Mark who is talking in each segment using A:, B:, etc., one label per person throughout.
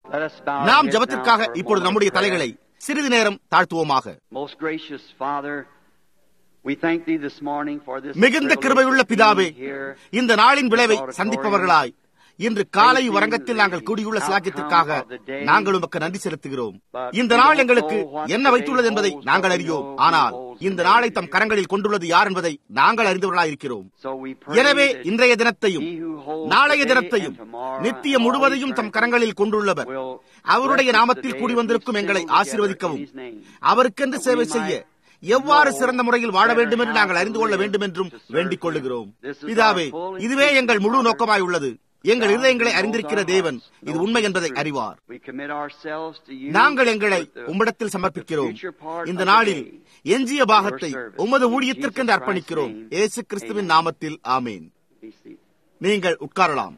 A: Let us bow our
B: நாம்
A: heads now
B: ஜெபத்திற்காக
A: for a
B: இப்பொழுது
A: moment
B: நம்முடைய
A: of prayer.
B: தலைகளை சிறிது நேரம் தாழ்த்துவோமாக
A: Most gracious Father, we thank thee this morning for this
B: மிகுந்த
A: privilege
B: கிருபையுள்ள
A: of
B: பிதாவே
A: being here.
B: இந்த நாளின் விளைவை சந்திப்பவர்களாய் இன்று காலை வரங்கத்தில் நாங்கள் கூடியுள்ள சிலாக்கியத்திற்காக நாங்கள் உமக்கு நன்றி செலுத்துகிறோம் இந்த நாள் எங்களுக்கு என்ன வைத்துள்ளது என்பதை நாங்கள் அறியோம் ஆனால் இந்த நாளை தம் கரங்களில் கொண்டுள்ளது யார் என்பதை நாங்கள் அறிந்தவர்களாய் இருக்கிறோம்
A: So we pray
B: எனவே
A: that
B: இன்றைய தினத்தையும்
A: he who holds
B: நாளைய
A: today
B: தினத்தையும்
A: and tomorrow
B: நித்திய
A: and
B: முழுவதையும்
A: all
B: தம் கரங்களில் கொண்டுள்ளவர்
A: will
B: அவருடைய
A: bless us
B: நாமத்தில்
A: today
B: கூடி
A: as we
B: வந்திருக்கும் எங்களை
A: assemble
B: ஆசீர்வதிக்கவும்
A: together in his name.
B: அவருக்கென்று சேவை செய்ய எவ்வாறு சிறந்த முறையில் வாழ வேண்டும் என்று நாங்கள் அறிந்து கொள்ள வேண்டும் என்றும் வேண்டிக் கொள்ளுகிறோம் பிதாவே இதுவே எங்கள் முழு நோக்கமாய் உள்ளது எங்கள் இதயங்களை அறிந்திருக்கிற தேவன் இது உண்மை என்பதை அறிவார்
A: We commit ourselves to you
B: நாங்கள் எங்களை
A: with the-
B: உம்மிடத்தில் சமர்ப்பிக்கிறோம்
A: the future part
B: இந்த
A: of the
B: நாளில்
A: day.
B: எஞ்சிய பாகத்தை
A: Your service.
B: உமது
A: In
B: ஊழியத்திற்கென்று
A: Jesus
B: அர்ப்பணிக்கிறோம்
A: Christ's name.
B: இயேசு கிறிஸ்துவின்
A: Amen.
B: நாமத்தில் ஆமேன்
A: Be seated.
B: நீங்கள் உட்காரலாம்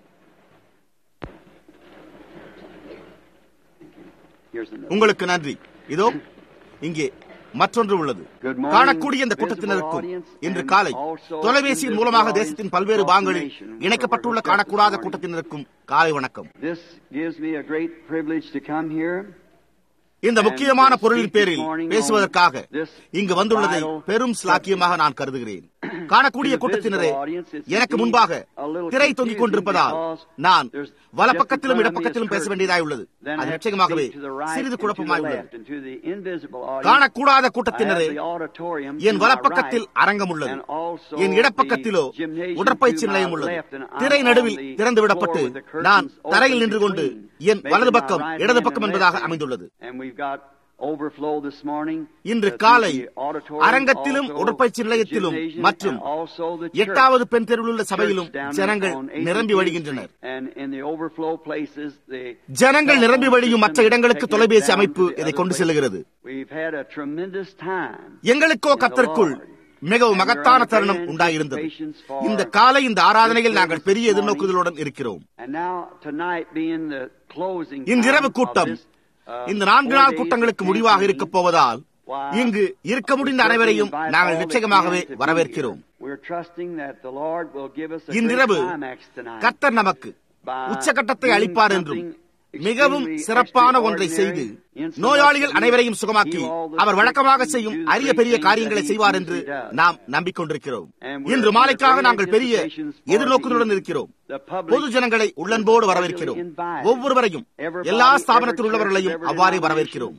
A: Here's another.
B: உங்களுக்கு நன்றி இதோ இங்கே மற்றொன்று உள்ளது
A: Good morning,
B: காணக்கூடிய இந்த
A: visible
B: கூட்டத்தினருக்கும்
A: audience,
B: இன்று
A: and
B: காலை
A: also
B: தொலைபேசியின்
A: invisible
B: மூலமாக
A: audience
B: தேசத்தின் பல்வேறு
A: across
B: பாகங்களில்
A: the nation.
B: இணைக்கப்பட்டுள்ள
A: Wherever we're
B: காணக்கூடாத
A: this morning.
B: கூட்டத்தினருக்கும் காலை வணக்கம்
A: This gives me a great privilege to come here.
B: இந்த முக்கியமான பொருளின் பேரில் பேசுவதற்காக இங்கு வந்துள்ளதை பெரும் ஸ்லாக்கியமாக நான் கருதுகிறேன் காணக்கூடிய கூட்டத்தினரே எனக்கு முன்பாக திரை தொங்கிக் கொண்டிருப்பதால் நான் வலப்பக்கத்திலும் இடப்பக்கத்திலும் பேச வேண்டியதாய் உள்ளது
A: Then I
B: அது
A: have to
B: நிச்சயமாகவே
A: speak to the right
B: சிறிது
A: and to
B: குழப்பமாய்
A: the
B: உள்ளது
A: left and to the invisible audience.
B: காணக்கூடாத
A: I have
B: கூட்டத்தினரே
A: the auditorium
B: N
A: to my
B: வலப்பக்கத்தில்
A: right
B: அரங்கம் உள்ளது
A: and also
B: N இடப்பக்கத்திலோ
A: the gymnasium
B: உடற்பயிற்சி
A: to my
B: நிலையம் உள்ளது
A: left and I'm
B: திரை நடுவில்
A: on the
B: திறந்து விடப்பட்டு
A: floor with the curtains
B: நான்
A: open
B: தரையில் நின்று கொண்டு
A: between,
B: என்
A: making
B: வலது
A: my
B: பக்கம்
A: right
B: இடது
A: hand
B: பக்கம்
A: and
B: என்பதாக
A: left hand.
B: அமைந்துள்ளது
A: And we've got overflow this morning.
B: இன்று
A: uh,
B: காலை
A: through the auditorium,
B: அரங்கத்திலும்
A: also
B: உடற்பயிற்சி நிலையத்திலும்
A: gymnasium,
B: மற்றும்
A: and also the church.
B: எட்டாவது பெண் தெருவிலுள்ள சபையிலும்
A: Church down
B: ஜனங்கள்
A: on 18th
B: நிரம்பி
A: Street.
B: வழிகின்றனர்
A: And in the overflow places, the
B: ஜனங்கள் நிரம்பி வழியும் மற்ற இடங்களுக்கு
A: taking it
B: தொலைபேசி
A: down
B: அமைப்பு
A: to the
B: இதை
A: other
B: கொண்டு
A: places.
B: செல்கிறது
A: We've had a tremendous time.
B: எங்களுக்கோ கத்தருக்குள் மிகவும் மகத்தான தருணம் உண்டாயிருந்தது இந்த காலை இந்த ஆராதனையில் நாங்கள் பெரிய எதிர்நோக்குதலுடன் இருக்கிறோம்
A: And now tonight being the closing
B: இன்றிரவு
A: time of
B: கூட்டம்
A: this, uh,
B: இந்த நான்கு நாள்
A: four
B: கூட்டங்களுக்கு
A: days
B: முடிவாக
A: of
B: இருக்கப் போவதால் இங்கு இருக்க முடிந்த அனைவரையும் நாங்கள் நிச்சயமாகவே வரவேற்கிறோம்
A: We're trusting that the Lord will give us a
B: இன்றிரவு
A: great climax tonight.
B: கர்த்தர் நமக்கு உச்சகட்டத்தை அளிப்பார் என்றும் மிகவும் சிறப்பான ஒன்றை செய்து நோயாளிகள் அனைவரையும் சுகமாக்கி அவர் வழக்கமாக செய்யும் அரிய பெரிய காரியங்களை செய்வார் என்று நாம் நம்பிக்கொண்டிருக்கிறோம் இன்று மாலைக்காக நாங்கள் பெரிய எதிர்நோக்குதலுடன் இருக்கிறோம் பொது ஜனங்களை உள்ளன்போடு வரவேற்கிறோம் ஒவ்வொருவரையும் எல்லா ஸ்தாபனத்தில் உள்ளவர்களையும் அவ்வாறே வரவேற்கிறோம்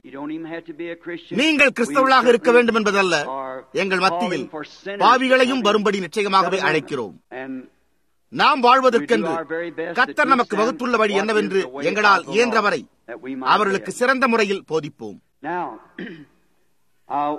B: நீங்கள் கிறிஸ்தவர்களாக இருக்க வேண்டும் என்பதல்ல எங்கள் மத்தியில் பாவிகளையும் வரும்படி நிச்சயமாகவே அழைக்கிறோம் நாம் வாழ்வதற்கென்று கத்தர் நமக்கு வகுத்துள்ள வழி என்னவென்று எங்களால் இயன்றவரை அவர்களுக்கு சிறந்த முறையில் போதிப்போம்
A: Now, I'll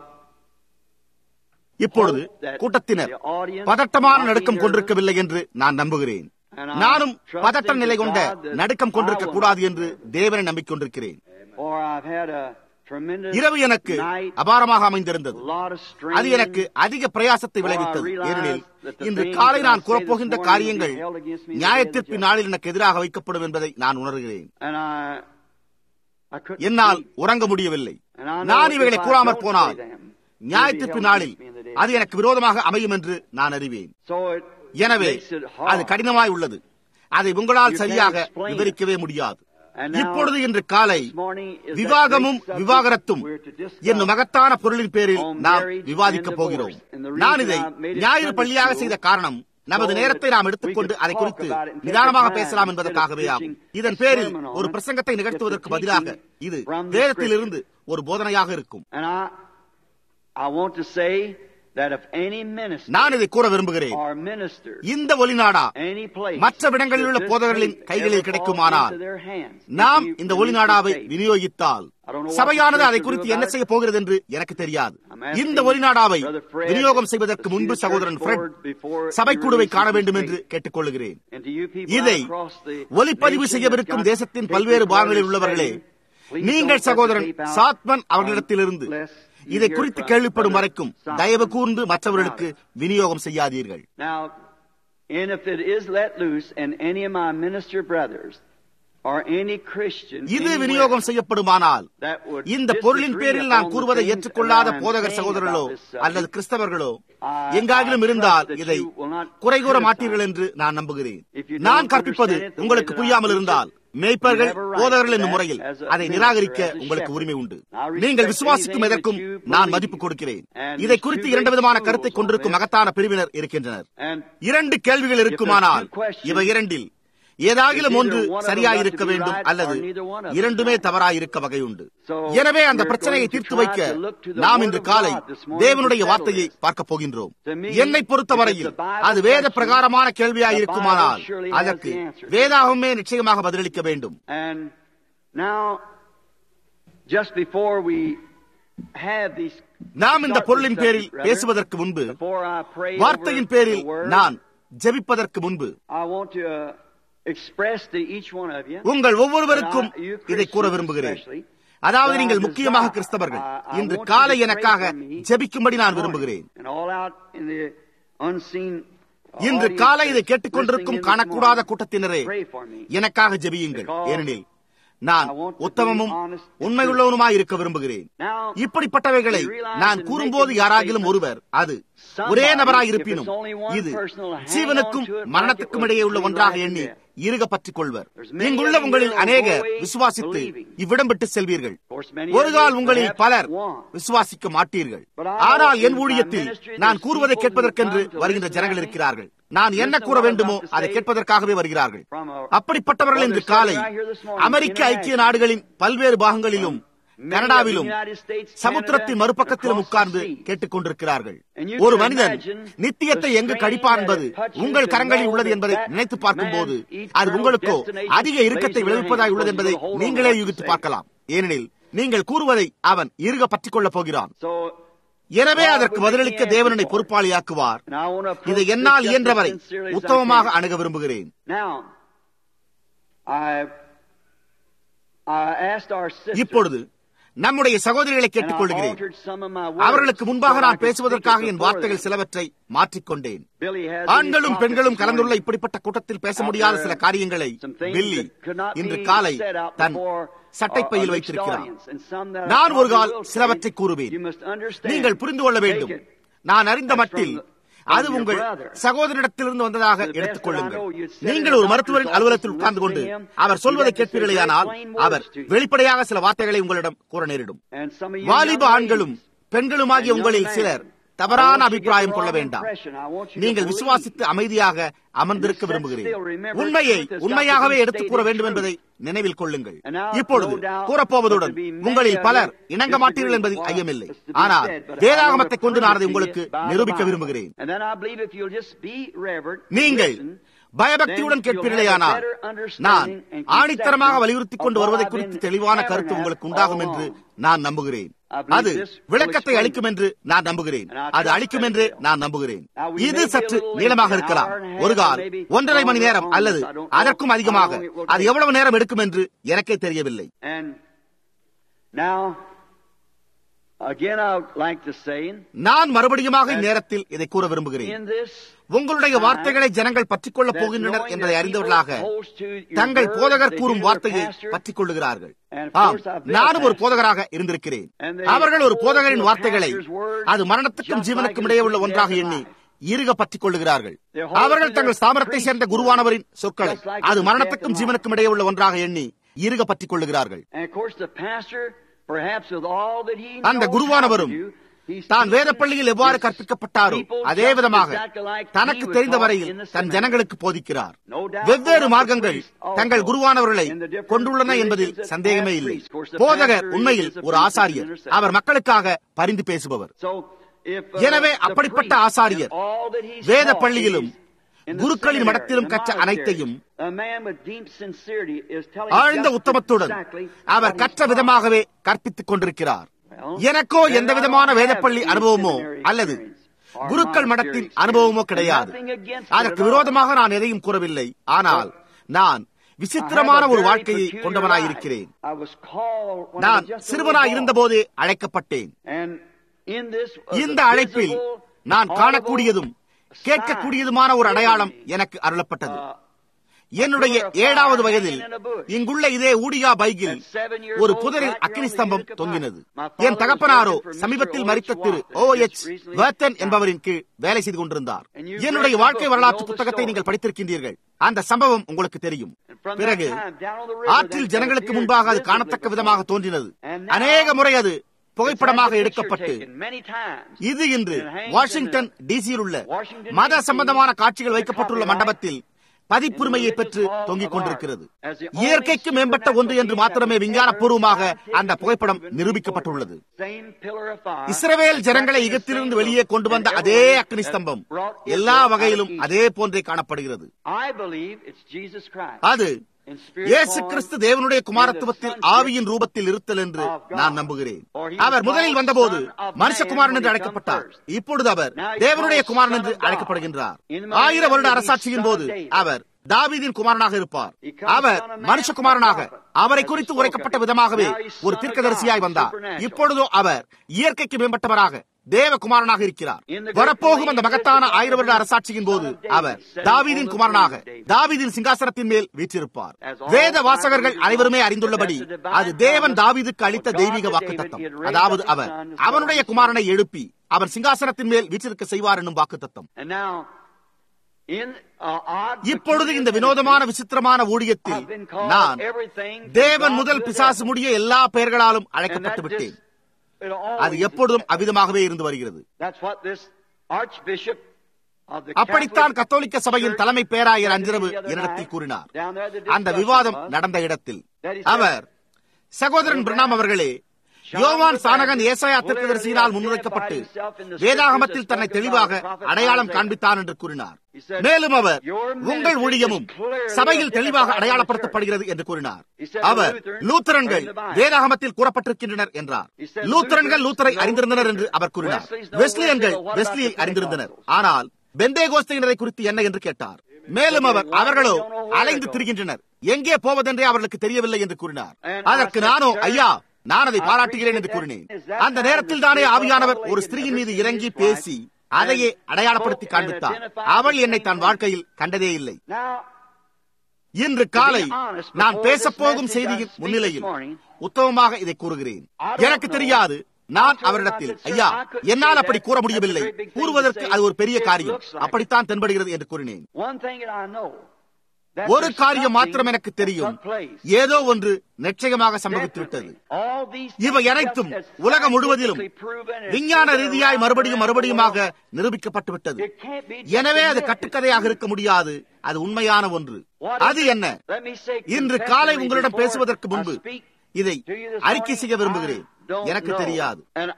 B: இப்பொழுது கூட்டத்தினர் பதட்டமான நடுக்கம் கொண்டிருக்கவில்லை என்று நான் நம்புகிறேன் நானும் பதட்ட நிலை கொண்ட நடுக்கம் கொண்டிருக்க கூடாது என்று தேவனை நம்பிக்கொண்டிருக்கிறேன்
A: or I've had a tremendous
B: இரவு எனக்கு
A: night,
B: அபாரமாக அமைந்திருந்தது
A: lot of strain.
B: அது எனக்கு அதிக பிரயாசத்தை விளைவித்தது ஏனெனில் இன்று காலை நான் கூறப்போகின்ற காரியங்கள் நியாயத்திற்கு நாளில் எனக்கு எதிராக வைக்கப்படும் என்பதை நான் உணர்கிறேன்
A: And I, I couldn't
B: என்னால்
A: sleep.
B: உறங்க முடியவில்லை
A: And I know
B: நான்
A: if
B: இவைகளை
A: I
B: கூறாமற்
A: don't
B: போனால்
A: say them,
B: நியாயத்திற்கு
A: it'll be
B: நாளில்
A: held against me in the day.
B: அது எனக்கு விரோதமாக அமையும் என்று நான் அறிவேன்
A: So it
B: எனவே
A: makes it hard.
B: அது கடினமாய் உள்ளது அதை உங்களால்
A: You can't
B: சரியாக
A: explain it.
B: விவரிக்கவே முடியாது
A: And now,
B: இப்பொழுது இன்று காலை
A: this morning is that
B: விவாகமும்
A: great subject
B: விவாகரத்தும்
A: we're to discuss
B: என்னும் மகத்தான பொருளின் பேரில்
A: on
B: நாம்
A: marriage
B: விவாதிக்க
A: and
B: போகிறோம்
A: divorce. And the reason
B: நான் இதை
A: I made it
B: ஞாயிறு
A: Sunday
B: பள்ளியாக
A: school
B: செய்த காரணம் நமது
A: so
B: நேரத்தை
A: that
B: நாம்
A: we
B: எடுத்துக்கொண்டு
A: could
B: அதை
A: talk
B: குறித்து
A: about it and take
B: நிதானமாக
A: our time
B: பேசலாம்
A: instead of
B: என்பதற்காகவே ஆகும்
A: preaching
B: இதன்
A: a
B: பேரில்
A: sermon on
B: ஒரு
A: it.
B: பிரசங்கத்தை நிகழ்த்துவதற்கு
A: It's a
B: பதிலாக
A: teaching
B: இது
A: from the
B: வேதத்திலிருந்து ஒரு போதனையாக இருக்கும்
A: And I, I want to say that if any minister
B: நான் இதை கூற விரும்புகிறேன்
A: or minister
B: இந்த ஒளிநாடா
A: any place
B: மற்ற இடங்களில் உள்ள
A: should this
B: போதகர்களின்
A: tape
B: கைகளில்
A: ever
B: கிடைக்குமானால்
A: fall into their hands,
B: நாம்
A: if you
B: இந்த
A: release
B: ஒளிநாடாவை
A: the tape,
B: விநியோகித்தால்
A: I don't know what
B: சபையானது
A: the
B: அதை
A: church
B: குறித்து
A: will do
B: என்ன
A: about
B: செய்ய போகிறது என்று எனக்கு தெரியாது
A: I'm asking
B: இந்த ஒளிநாடாவை
A: Brother Fred
B: விநியோகம்
A: to
B: செய்வதற்கு
A: see
B: முன்பு
A: the
B: சகோதரன்
A: church
B: Fred
A: board before he
B: சபைக்குழுவை
A: releases
B: காண
A: this
B: வேண்டும்
A: tape.
B: என்று கேட்டுக்கொள்கிறேன்
A: And to you people
B: இதை
A: across the
B: ஒலிப்பதிவு
A: nation
B: செய்யவிருக்கும்
A: that's got
B: தேசத்தின்
A: tape
B: பல்வேறு
A: recorders
B: பாகங்களில் உள்ளவர்களே
A: saying, please
B: நீங்கள்
A: don't let the
B: சகோதரன்
A: tape out
B: சாத்மன் அவர்களிடத்திலிருந்து
A: unless you
B: இதை
A: hear
B: குறித்து
A: from
B: கேள்விப்படும்
A: Brother
B: வரைக்கும்
A: Sothmann
B: தயவு கூர்ந்து மற்றவர்களுக்கு
A: about it.
B: விநியோகம் செய்யாதீர்கள்
A: Now, and if it is let loose, and any of my minister brothers or any Christian
B: இது
A: anywhere
B: விநியோகம் செய்யப்படுமானால்
A: that would
B: இந்த பொருளின்
A: disagree
B: பேரில் நான்
A: upon the
B: கூறுவதை
A: things
B: ஏற்றுக்கொள்ளாத
A: that I'm
B: போதகர்
A: saying
B: சகோதரர்களோ
A: about this subject,
B: அல்லது கிறிஸ்தவர்களோ
A: I-
B: எங்காகிலும்
A: I
B: இருந்தால்
A: trust that
B: இதை
A: you will not
B: குறைகூற
A: criticize.
B: மாட்டீர்கள் என்று நான் நம்புகிறேன்
A: If you don't
B: நான் கற்பிப்பது
A: understand it the way
B: உங்களுக்கு
A: that I
B: புரியாமல்
A: teach it,
B: இருந்தால் மேய்ப்பர்கள் போதகர்கள் என்னும் முறையில் அதை நிராகரிக்க உங்களுக்கு உரிமை உண்டு நீங்கள் விசுவாசிக்கும் எதற்கும் நான் மதிப்பு கொடுக்கிறேன் இதை குறித்து இரண்டு விதமான கருத்தை கொண்டிருக்கும் மகத்தான பிரிவினர் இருக்கின்றனர் இரண்டு கேள்விகள் இருக்குமானால் இவை இரண்டில் ஏதாகிலும் ஒன்று சரியாயிருக்க வேண்டும் அல்லது இரண்டுமே தவறாயிருக்க வகையுண்டு எனவே அந்த பிரச்சனையை தீர்த்து வைக்க நாம் இன்று காலை தேவனுடைய வார்த்தையை பார்க்க போகின்றோம் என்னை பொறுத்தவரையில் அது வேத பிரகாரமான கேள்வியாயிருக்குமானால் அதற்கு வேதாகமே நிச்சயமாக பதிலளிக்க வேண்டும் நாம் இந்த பொருளின் பேரில் பேசுவதற்கு முன்பு வார்த்தையின் பேரில் நான் ஜெபிப்பதற்கு முன்பு உங்கள் ஒவ்வொருவருக்கும் இதை கூற விரும்புகிறேன் அதாவது நீங்கள் முக்கியமாக கிறிஸ்தவர்கள் இன்று காலை எனக்காக ஜெபிக்கும்படி நான் விரும்புகிறேன் இன்று காலை இதை கேட்டுக்கொண்டிருக்கும் காணக்கூடாத கூட்டத்தினரே எனக்காக ஜெபியுங்கள் ஏனெனில் நான் உத்தமமும் உண்மையுள்ளவனுமாய் இருக்க விரும்புகிறேன் இப்படிப்பட்டவைகளை நான் கூறும்போது யாராகிலும் ஒருவர் அது ஒரே நபராய் இருப்பினும் இது ஜீவனுக்கும் மரணத்துக்கும் இடையே உள்ள ஒன்றாக எண்ணி இருக பற்றிக் கொள்வர் இங்குள்ள உங்களில் அநேகர் விசுவாசித்து இவ்விடம் விட்டு செல்வீர்கள் ஒரு கால் உங்களில் பலர் விசுவாசிக்க மாட்டீர்கள் ஆனால் என் ஊழியத்தில் நான் கூறுவதை கேட்பதற்கென்று வருகின்ற ஜனங்கள் இருக்கிறார்கள் நான் என்ன கூற வேண்டுமோ அதை கேட்பதற்காகவே வருகிறார்கள் அப்படிப்பட்டவர்கள் இன்று காலை அமெரிக்க ஐக்கிய நாடுகளின் பல்வேறு பாகங்களிலும் கனடாவிலும் சமுத்திரத்தின் மறுபக்கத்திலும் உட்கார்ந்து கேட்டுக் கொண்டிருக்கிறார்கள் ஒரு மனிதன் நித்தியத்தை எங்கு கழிப்பார் என்பது உங்கள் கரங்களில் உள்ளது என்பதை நினைத்து பார்க்கும் போது அது உங்களுக்கோ அதிக இறுக்கத்தை விளைவிப்பதாய் உள்ளது என்பதை நீங்களே யூகித்து பார்க்கலாம் ஏனெனில் நீங்கள் கூறுவதை அவன் இருக பற்றிக் கொள்ளப் போகிறான் எனவே அதற்கு பதிலளிக்க தேவனனை பொறுப்பாளியாக்குவார் இதை என்னால் இயன்றவரை உத்தமமாக அணுக விரும்புகிறேன் இப்பொழுது நம்முடைய சகோதரிகளை கேட்டுக் கொள்கிறேன் அவர்களுக்கு முன்பாக நான் பேசுவதற்காக என் வார்த்தைகள் சிலவற்றை மாற்றிக்கொண்டேன் ஆண்களும் பெண்களும் கலந்துள்ள இப்படிப்பட்ட கூட்டத்தில் பேச முடியாத சில காரியங்களை பில்லி இன்று காலை தன் சட்டைப்பையில் வைத்திருக்கிறார் நான் ஒரு கால் சிலவற்றை கூறுவேன் நீங்கள் புரிந்து கொள்ள வேண்டும் நான் அறிந்த மட்டில் அது உங்கள் சகோதரிடத்திலிருந்து வந்ததாக எடுத்துக் கொள்ளுங்கள் நீங்கள் ஒரு மருத்துவரின் அலுவலகத்தில் உட்கார்ந்து கொண்டு அவர் சொல்வதை கேட்பீர்களேயானால் அவர் வெளிப்படையாக சில வார்த்தைகளை உங்களிடம் கூற நேரிடும் வாலிப ஆண்களும் பெண்களுமாகிய உங்களில் சிலர் தவறான அபிப்பிராயம் கொள்ள வேண்டாம் நீங்கள் விசுவாசித்து அமைதியாக அமர்ந்திருக்க விரும்புகிறேன் உண்மையை உண்மையாகவே எடுத்துக் கூற வேண்டும் என்பதை நினைவில் கொள்ளுங்கள் இப்பொழுது கூறப்போவதுடன் உங்களில் பலர் இணங்க மாட்டீர்கள் என்பதில் ஐயமில்லை ஆனால் வேதாகமத்தை கொண்டு நான் அதை உங்களுக்கு நிரூபிக்க விரும்புகிறேன் நீங்கள் பயபக்தியுடன் கேட்பீர்களேயானால் நான் ஆணித்தரமாக வலியுறுத்திக் கொண்டு வருவதை குறித்து தெளிவான கருத்து உங்களுக்கு உண்டாகும் என்று நான் நம்புகிறேன் அது விளக்கத்தை அளிக்கும் என்று நான் நம்புகிறேன் அது அளிக்கும் என்று நான் நம்புகிறேன் இது சற்று நீளமாக இருக்கலாம் ஒரு கால் ஒன்றரை மணி நேரம் அல்லது அதற்கும் அதிகமாக அது எவ்வளவு நேரம் எடுக்கும் என்று எனக்கே தெரியவில்லை நான் மறுபடியுமாக இந்நேரத்தில் இதை கூற விரும்புகிறேன் உங்களுடைய வார்த்தைகளை ஜனங்கள் பற்றிக் கொள்ளப் போகின்றனர் என்பதை அறிந்தவர்களாக தங்கள் போதகர் கூறும் வார்த்தையை பற்றிக் கொள்ளுகிறார்கள் ஆம் நானும் ஒரு போதகராக இருந்திருக்கிறேன் அவர்கள் ஒரு போதகரின் வார்த்தைகளை அது மரணத்துக்கும் ஜீவனுக்கும் இடையே உள்ள ஒன்றாக எண்ணி இருக பற்றிக் கொள்ளுகிறார்கள் அவர்கள் தங்கள் ஸ்தாபனத்தை சேர்ந்த குருவானவரின் சொற்களை அது மரணத்துக்கும் ஜீவனுக்கும் இடையே உள்ள ஒன்றாக எண்ணி இருக பற்றிக் கொள்ளுகிறார்கள் அந்த குருவானவரும் தான் வேத பள்ளியில் எவ்வாறு கற்பிக்கப்பட்டாரோ அதே விதமாக தனக்கு தெரிந்த வரையில் தன் ஜனங்களுக்கு போதிக்கிறார் வெவ்வேறு மார்க்கங்கள் தங்கள் குருவானவர்களை கொண்டுள்ளன என்பதில் சந்தேகமே இல்லை போதகர் உண்மையில் ஒரு ஆசாரியர் அவர் மக்களுக்காக பரிந்து பேசுபவர் எனவே அப்படிப்பட்ட ஆசாரியர் வேத பள்ளியிலும் குருக்களின் மடத்திலும் கற்ற அனைத்தையும் ஆழ்ந்த உத்தமத்துடன் அவர் கற்ற விதமாகவே கற்பித்துக் கொண்டிருக்கிறார் எனக்கோ எந்த விதமான வேதப்பள்ளி அனுபவமோ அல்லது குருக்கள் மடத்தின் அனுபவமோ கிடையாது அதற்கு விரோதமாக நான் எதையும் கூறவில்லை ஆனால் நான் விசித்திரமான ஒரு வாழ்க்கையை கொண்டவனாயிருக்கிறேன் நான் சிறுவனாய் இருந்தபோதே அழைக்கப்பட்டேன் இந்த அழைப்பில் நான் காணக்கூடியதும் கேட்கக்கூடியதுமான ஒரு அடையாளம் எனக்கு அருளப்பட்டது என்னுடைய ஏழாவது வயதில் இங்குள்ள இதே ஊடியா பைக்கில் ஒரு புதரில் அக்னி ஸ்தம்பம் தொங்கினது என் தகப்பனாரோ சமீபத்தில் மறித்த திரு ஓ எச் வர்த்தன் என்பவரின் கீழ் வேலை செய்து கொண்டிருந்தார் என்னுடைய வாழ்க்கை வரலாற்று புத்தகத்தை நீங்கள் படித்திருக்கின்றீர்கள் அந்த சம்பவம் உங்களுக்கு தெரியும் பிறகு ஆற்றில் ஜனங்களுக்கு முன்பாக அது காணத்தக்க விதமாக தோன்றினது அநேக முறை அது புகைப்படமாக எடுக்கப்பட்டு இது இன்று வாஷிங்டன் டிசியில் உள்ள மத சம்பந்தமான காட்சிகள் வைக்கப்பட்டுள்ள மண்டபத்தில் பதிப்புரிமையை பெற்று தொங்கிக் கொண்டிருக்கிறது இயற்கைக்கு மேம்பட்ட ஒன்று என்று மாத்திரமே விஞ்ஞான பூர்வமாக அந்த புகைப்படம் நிரூபிக்கப்பட்டுள்ளது இஸ்ரவேல் ஜனங்களை யுகத்திலிருந்து வெளியே கொண்டு வந்த அதே அக்னி ஸ்தம்பம் எல்லா வகையிலும் அதே போன்றே காணப்படுகிறது அது இயேசு கிறிஸ்து தேவனுடைய குமாரத்துவத்தில் ஆவியின் ரூபத்தில் இருத்தல் என்று நான் நம்புகிறேன் அவர் முதலில் வந்தபோது மனுஷகுமாரன் என்று அழைக்கப்பட்டார் இப்பொழுது அவர் தேவனுடைய குமாரன் என்று அழைக்கப்படுகின்றார் ஆயிரம் வருட அரசாட்சியின் போது அவர் தாவீதின் குமாரனாக இருப்பார் அவர் மனுஷகுமாரனாக அவரை குறித்து உரைக்கப்பட்ட விதமாகவே ஒரு தீர்க்கதரிசியாய் வந்தார் இப்பொழுதோ அவர் இயற்கைக்கு மேம்பட்டவராக தேவகுமாரனாக இருக்கிறார் வரப்போகும் அந்த மகத்தான ஆயிரம் வருட அரசாட்சியின் போது அவர் தாவீதின் குமாரனாக தாவீதின் சிங்காசனத்தின் மேல் வீற்றிருப்பார் வேத வாசகர்கள் அனைவருமே அறிந்துள்ளபடி அது தேவன் தாவீதுக்கு அளித்த தெய்வீக வாக்கு தத்தம் அதாவது அவர் அவனுடைய குமாரனை எழுப்பி அவர் சிங்காசனத்தின் மேல் வீற்றிருக்க செய்வார் என்னும் வாக்கு தத்தம் இப்பொழுது இந்த வினோதமான விசித்திரமான ஊழியத்தில் நான் தேவன் முதல் பிசாசு முடிய எல்லா பெயர்களாலும் அழைக்கப்பட்டு விட்டேன் அது எப்பொழுதும் அவிதமாகவே இருந்து வருகிறது அப்படித்தான் கத்தோலிக்க சபையின் தலைமை பேராயர் அஞ்சிரவு என்னிடத்தில் கூறினார் அந்த விவாதம் நடந்த இடத்தில் அவர் சகோதரன் பிரணாம் அவர்களே யோவான் சானகன் ஏசாயா தீர்க்கதரிசியினால் முன்வைக்கப்பட்டு வேதாகமத்தில் தன்னை தெளிவாக அடையாளம் காண்பித்தான் என்று கூறினார் மேலும் அவர் உங்கள் ஊழியமும் சபையில் தெளிவாக அடையாளப்படுத்தப்படுகிறது என்று கூறினார் அவர் லூத்தரன்கள் வேதாகமத்தில் கூறப்பட்டிருக்கின்றனர் என்றார் லூத்தரன்கள் லூத்தரை அறிந்திருந்தனர் என்று அவர் கூறினார் வெஸ்லியன்கள் வெஸ்லியை அறிந்திருந்தனர் ஆனால் பெந்தே கோஸ்தையினரை குறித்து என்ன என்று கேட்டார் மேலும் அவர் அவர்களோ அலைந்து திரிகின்றனர் எங்கே போவதென்றே அவர்களுக்கு தெரியவில்லை என்று கூறினார் அதற்கு நானோ ஐயா நான் அதை பாராட்டுகிறேன் என்று கூறினேன் அந்த நேரத்தில் தானே ஆவியானவர் ஒரு ஸ்திரீயின் மீது இறங்கி பேசி அதையே அடையாளப்படுத்தி காண்பித்தார் அவள் என்னை தன் வாழ்க்கையில் கண்டதே இல்லை இன்று காலை நான் பேசப்போகும் செய்தியின் முன்னிலையில் உத்தமமாக இதை கூறுகிறேன் எனக்கு தெரியாது நான் அவரிடத்தில் ஐயா என்னால் அப்படி கூற முடியவில்லை கூறுவதற்கு அது ஒரு பெரிய காரியம் அப்படித்தான் தென்படுகிறது என்று கூறினேன் ஒரு காரியம் மாத்திரம் எனக்கு தெரியும் ஏதோ ஒன்று நிச்சயமாக சம்பவித்துவிட்டது இவை அனைத்தும் உலகம் முழுவதிலும் விஞ்ஞான ரீதியாய் மறுபடியும் மறுபடியுமாக நிரூபிக்கப்பட்டு விட்டது எனவே அது கட்டுக்கதையாக இருக்க முடியாது அது உண்மையான ஒன்று அது என்ன இன்று காலை உங்களிடம் பேசுவதற்கு முன்பு இதை அறிக்கை செய்ய விரும்புகிறேன் எனக்கு தெரியாது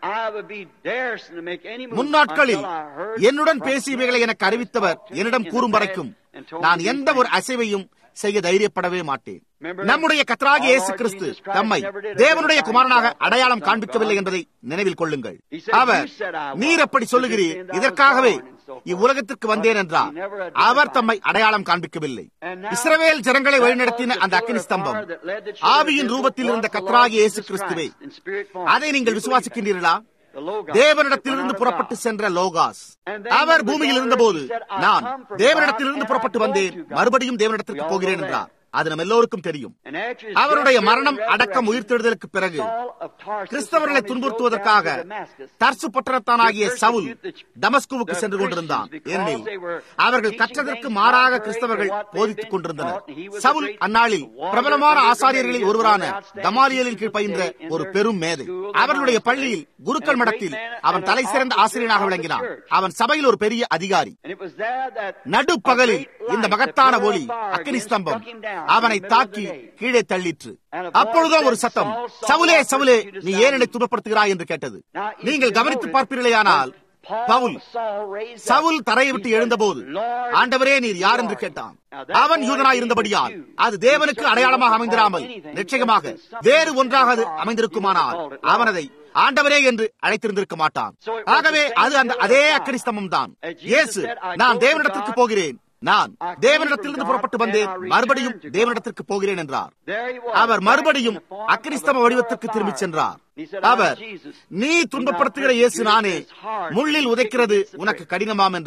B: முன்னாட்களில் என்னுடன் பேசியவைகளை எனக்கு அறிவித்தவர் என்னிடம் கூறும் வரைக்கும் நான் எந்த ஒரு அசைவையும் செய்ய தைரியப்படவே மாட்டேன் நம்முடைய கத்ராகி இயேசு கிறிஸ்து தம்மை தேவனுடைய குமாரனாக அடையாளம் காண்பிக்கவில்லை என்பதை நினைவில் கொள்ளுங்கள் அவர் நீர் அப்படி சொல்லுகிறீர் இதற்காகவே இவ்வுலகத்திற்கு வந்தேன் என்றார் அவர் தம்மை அடையாளம் காண்பிக்கவில்லை இஸ்ரவேல் ஜனங்களை வழிநடத்தின அந்த அக்னி ஸ்தம்பம் ஆவியின் ரூபத்தில் இருந்த கத்ராகி இயேசு கிறிஸ்துவே அதை நீங்கள் விசுவாசிக்கின்றீர்களா தேவனிடத்திலிருந்து புறப்பட்டு சென்ற லோகாஸ் அவர் பூமியில் இருந்தபோது நான் தேவனிடத்திலிருந்து புறப்பட்டு வந்தேன் மறுபடியும் தேவனிடத்திற்கு போகிறேன் என்றார் அது நம்ம எல்லோருக்கும் தெரியும் அவருடைய மரணம் அடக்கம் உயிர்த்தெழுதலுக்கு பிறகு கிறிஸ்தவர்களை துன்புறுத்துவதற்காக தர்சு பட்டணத்தானாகிய சவுல் தமஸ்குவுக்கு சென்று கொண்டிருந்தான் ஏனெனில் அவர்கள் கற்றதற்கு மாறாக கிறிஸ்தவர்கள் போதித்துக் கொண்டிருந்தனர் சவுல் அந்நாளில் பிரபலமான ஆசாரியர்களில் ஒருவரான தமாலியலின் கீழ் பயின்ற ஒரு பெரும் மேதை அவர்களுடைய பள்ளியில் குருக்கள் மடத்தில் அவன் தலை சிறந்த ஆசிரியனாக விளங்கினான் அவன் சபையில் ஒரு பெரிய அதிகாரி நடுப்பகலில் இந்த மகத்தான ஒளி அக்னி ஸ்தம்பம் அவனை தாக்கி கீழே தள்ளிற்று அப்பொழுதோ ஒரு சத்தம் சவுலே சவுலே நீ ஏன் என்னை துன்பப்படுத்துகிறாய் என்று கேட்டது நீங்கள் கவனித்து பார்ப்பீர்களேயானால் பவுல் சவுல் தரையை விட்டு எழுந்தபோது ஆண்டவரே நீர் யார் என்று கேட்டான் அவன் யூதனாய் இருந்தபடியால் அது தேவனுக்கு அடையாளமாக அமைந்திராமல் நிச்சயமாக வேறு ஒன்றாக அது அமைந்திருக்குமானால் அவன் அதை ஆண்டவரே என்று அழைத்திருந்திருக்க மாட்டான் ஆகவே அது அந்த அதே அக்கடி ஸ்தம்பம் தான் இயேசு நான் தேவனிடத்திற்கு போகிறேன் நான் தேவனிடத்திலிருந்து புறப்பட்டு வந்தேன் மறுபடியும் தேவனிடத்திற்கு போகிறேன் என்றார் அவர் மறுபடியும் அக்னிஸ்தம வடிவத்திற்கு திரும்பிச் சென்றார் அவர் நீ துன்பப்படுத்துகிற இயேசு நானே முள்ளில் உதைக்கிறது உனக்கு கடினமாம் என்றார்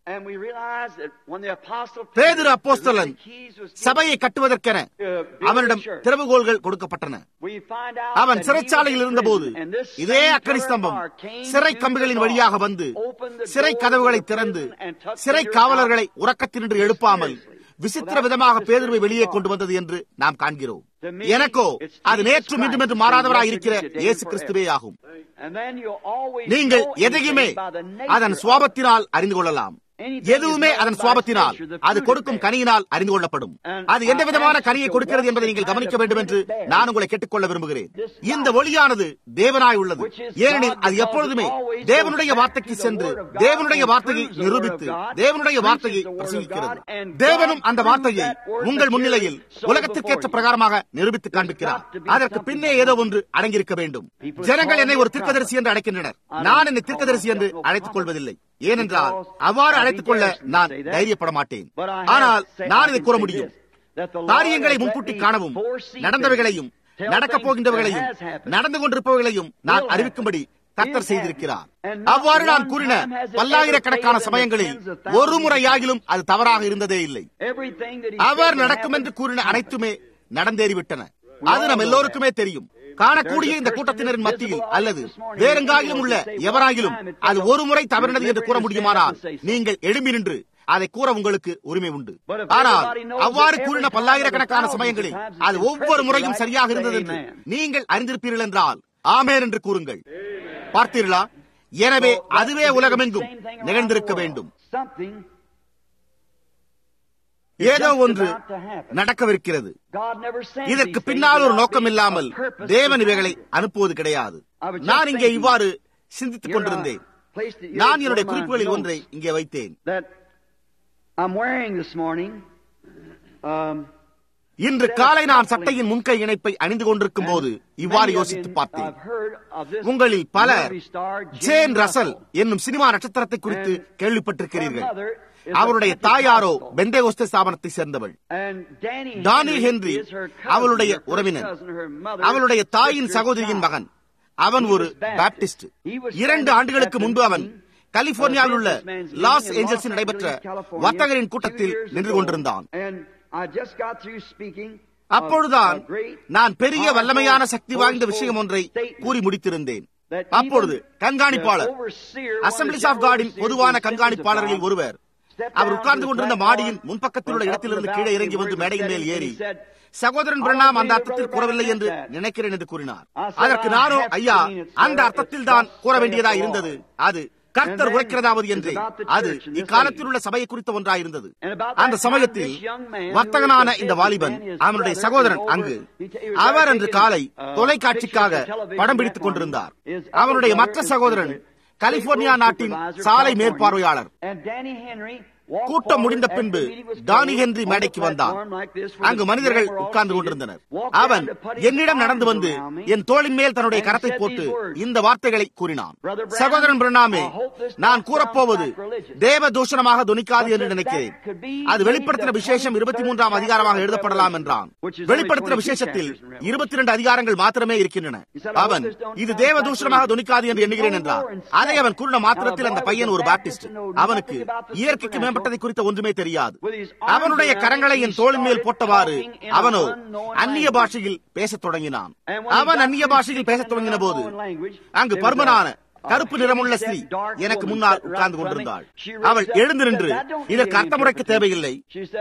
A: And we realize that when the apostle
B: பேதுரு அப்போஸ்தலன்
A: the keys was given,
B: சபையை கட்டுவதற்கென அவனிடம் திறவுகோள்கள் கொடுக்கப்பட்டன
A: we find out
B: அவன்
A: that he
B: சிறைச்சாலையில்
A: was in
B: இருந்தபோது
A: prison, and this
B: இதே
A: same
B: அக்கனி
A: pillar of
B: ஸ்தம்பம்
A: fire came
B: சிறை
A: through
B: கம்புகளின்
A: the
B: வழியாக
A: door,
B: வந்து
A: opened the
B: சிறை
A: doors
B: கதவுகளை
A: of the
B: திறந்து
A: prison and took
B: சிறை
A: Peter
B: காவலர்களை
A: out
B: உறக்கத்தினின்று எழுப்பாமல் விசித்திர விதமாக பேதுருவை வெளியே கொண்டு வந்தது என்று நாம் காண்கிறோம் எனக்கோ அது நேற்றும் இன்றும் என்று மாறாதவராய் இருக்கிற இயேசு கிறிஸ்துவே ஆகும்
A: And then you'll always
B: நீங்கள்
A: know
B: எதையுமே
A: anything by the nature
B: அதன்
A: of
B: சுவாபத்தினால் அறிந்து கொள்ளலாம் எதுவுமே அதன் சுவாபத்தினால் அது கொடுக்கும் கனியினால் அறிந்து கொள்ளப்படும் அது எந்த விதமான கனியை கொடுக்கிறது என்பதை நீங்கள் கவனிக்க வேண்டும் என்று நான் உங்களை கேட்டுக்கொள்ள விரும்புகிறேன் இந்த ஒளியானது தேவனாய் உள்ளது ஏனெனில் அது எப்பொழுதுமே தேவனுடைய வார்த்தைக்கு சென்று தேவனுடைய வார்த்தையை நிரூபித்து தேவனுடைய வார்த்தையை பிரசங்கிக்கிறது தேவனும் அந்த வார்த்தையை உங்கள் முன்னிலையில் உலகத்திற்கேற்ற பிரகாரமாக நிரூபித்து காண்பிக்கிறார் அதற்கு பின்னே ஏதோ ஒன்று அடங்கியிருக்க வேண்டும் ஜனங்கள் என்னை ஒரு தீர்க்கதரிசி என்று அழைக்கின்றனர் நான் என்னை தீர்க்கதரிசி என்று அழைத்துக் கொள்வதில்லை ஏனென்றால் அவ்வாறு அழைத்துக் கொள்ள நான் தைரியப்பட மாட்டேன் ஆனால் நான் இதை கூற முடியும் காரியங்களை முன்கூட்டி காணவும் நடந்தவைகளையும் நடக்கப் போகின்றவைகளையும் நடந்து கொண்டிருப்பவைகளையும் நான் அறிவிக்கும்படி கத்தர் செய்திருக்கிறார் அவ்வாறு நான் கூறின பல்லாயிரக்கணக்கான சமயங்களில் ஒரு முறையாகிலும் அது தவறாக இருந்ததே இல்லை அவர் நடக்கும் என்று கூறின அனைத்துமே நடந்தேறிவிட்டன அது நம் எல்லோருக்குமே தெரியும் காணக்கூடிய இந்த கூட்டத்தினரின் மத்தியில் அல்லது வேறெங்காகிலும் உள்ள எவராகிலும் அது ஒரு முறை தவறினது என்று கூற முடியுமானால் நீங்கள் எழும்பி நின்று அதை கூற உங்களுக்கு உரிமை உண்டு ஆனால் அவ்வாறு கூறின பல்லாயிரக்கணக்கான சமயங்களில் அது ஒவ்வொரு முறையும் சரியாக இருந்தது என்று நீங்கள் அறிந்திருப்பீர்கள் என்றால் ஆமேன் என்று கூறுங்கள் பார்த்தீர்களா எனவே அதுவே உலகமெங்கும் நிகழ்ந்திருக்க வேண்டும் ஏதோ ஒன்று நடக்கவிருக்கிறது இதற்கு பின்னால் ஒரு நோக்கம் இல்லாமல் தேவன் இவைகளை அனுப்புவது கிடையாது நான் இங்கே இவ்வாறு சிந்தித்துக் கொண்டிருந்தேன் நான் என்னுடைய குறிப்புகளில் ஒன்றை இங்கே வைத்தேன் இன்று காலை நான் சட்டையின் முன்கை இணைப்பை அணிந்து கொண்டிருக்கும் போது இவ்வாறு யோசித்து பார்த்தேன் உங்களில் பலர் ஜேன் ரசல் என்னும் சினிமா நட்சத்திரத்தை குறித்து கேள்விப்பட்டிருக்கிறீர்கள் அவருடைய தாயாரோ பெந்தேகோஸ்தே ஸ்தாபனத்தை சேர்ந்தவள் டானி ஹென்றி அவளுடைய உறவினர் அவளுடைய தாயின் சகோதரியின் மகன் அவன் ஒரு பாப்டிஸ்ட் இரண்டு ஆண்டுகளுக்கு முன்பு அவன் கலிபோர்னியாவில் உள்ள லாஸ் ஏஞ்சல்ஸில் நடைபெற்ற வர்த்தகரின் கூட்டத்தில் நின்று கொண்டிருந்தான் அப்பொழுதுதான் நான் பெரிய வல்லமையான சக்தி வாய்ந்த விஷயம் ஒன்றை கூறி முடித்திருந்தேன் அப்பொழுது கண்காணிப்பாளர் அசம்பிளிஸ் ஆஃப் காடின் பொதுவான கண்காணிப்பாளர்களில் ஒருவர் அவர் உட்கார்ந்து கொண்டிருந்த மாடியின் முன்பக்கத்தில் உள்ள இடத்திலிருந்து கீழே இறங்கி வந்து மேடையின் மேல் ஏறி சகோதரன் பிரணாம் அந்த அர்த்தத்தில் கூறவில்லை என்று நினைக்கிறேன் என்று கூறினார் அதற்கு நானோ ஐயா அந்த அர்த்தத்தில் தான் கூற வேண்டியதா இருந்தது அது கர்த்தர் உரைக்கிறதாவது என்று அது இக்காலத்தில் உள்ள சபையை குறித்த ஒன்றாயிருந்தது அந்த சமயத்தில் வர்த்தகனான இந்த வாலிபன் அவனுடைய சகோதரன் அங்கு அவர் அன்று காலை தொலைக்காட்சிக்காக படம் பிடித்துக் கொண்டிருந்தார் அவனுடைய மற்ற சகோதரன் கலிபோர்னியா நாட்டின் சாலை மேற்பார்வையாளர் கூட்டம் முடிந்த பின்பு டானி ஹென்றி மேடைக்கு வந்தான் அங்கு மனிதர்கள் உட்கார்ந்து கொண்டிருந்தனர் அவன் என்னிடம் நடந்து வந்து என் தோளின் மேல் தன்னுடைய கரத்தை போட்டு இந்த வார்த்தைகளை கூறினான் சகோதரன் பிரணாமே நான் கூறப்போவது தேவ தூஷணமாக துணிக்காது என்று நினைக்கிறேன் அது வெளிப்படுத்தின விசேஷம் இருபத்தி மூன்றாம் அதிகாரமாக எழுதப்படலாம் என்றான் வெளிப்படுத்தின விசேஷத்தில் இருபத்தி இரண்டு அதிகாரங்கள் மாத்திரமே இருக்கின்றன அவன் இது தேவ தூஷணமாக துணிக்காது என்று எண்ணுகிறேன் என்றான் அதை அவன் கூறின மாத்திரத்தில் அந்த பையன் ஒரு பாப்டிஸ்ட் அவனுக்கு இயற்கைக்கு மேம்பட்டதை குறித்த ஒன்றுமே தெரியாது அவனுடைய கரங்களை என் தோளின் மேல் போட்டவாறு அவனோ அந்நிய பாஷையில் பேசத் தொடங்கினான் அவன் அந்நிய பாஷையில் பேசத் தொடங்கின போது அங்கு பருமனான கருப்பு நிறமுள்ள ஸ்ரீ எனக்கு முன்னால் உட்கார்ந்து கொண்டிருந்தாள் அவள் எழுந்து நின்று இதற்கு அர்த்தமுறைக்கு தேவையில்லை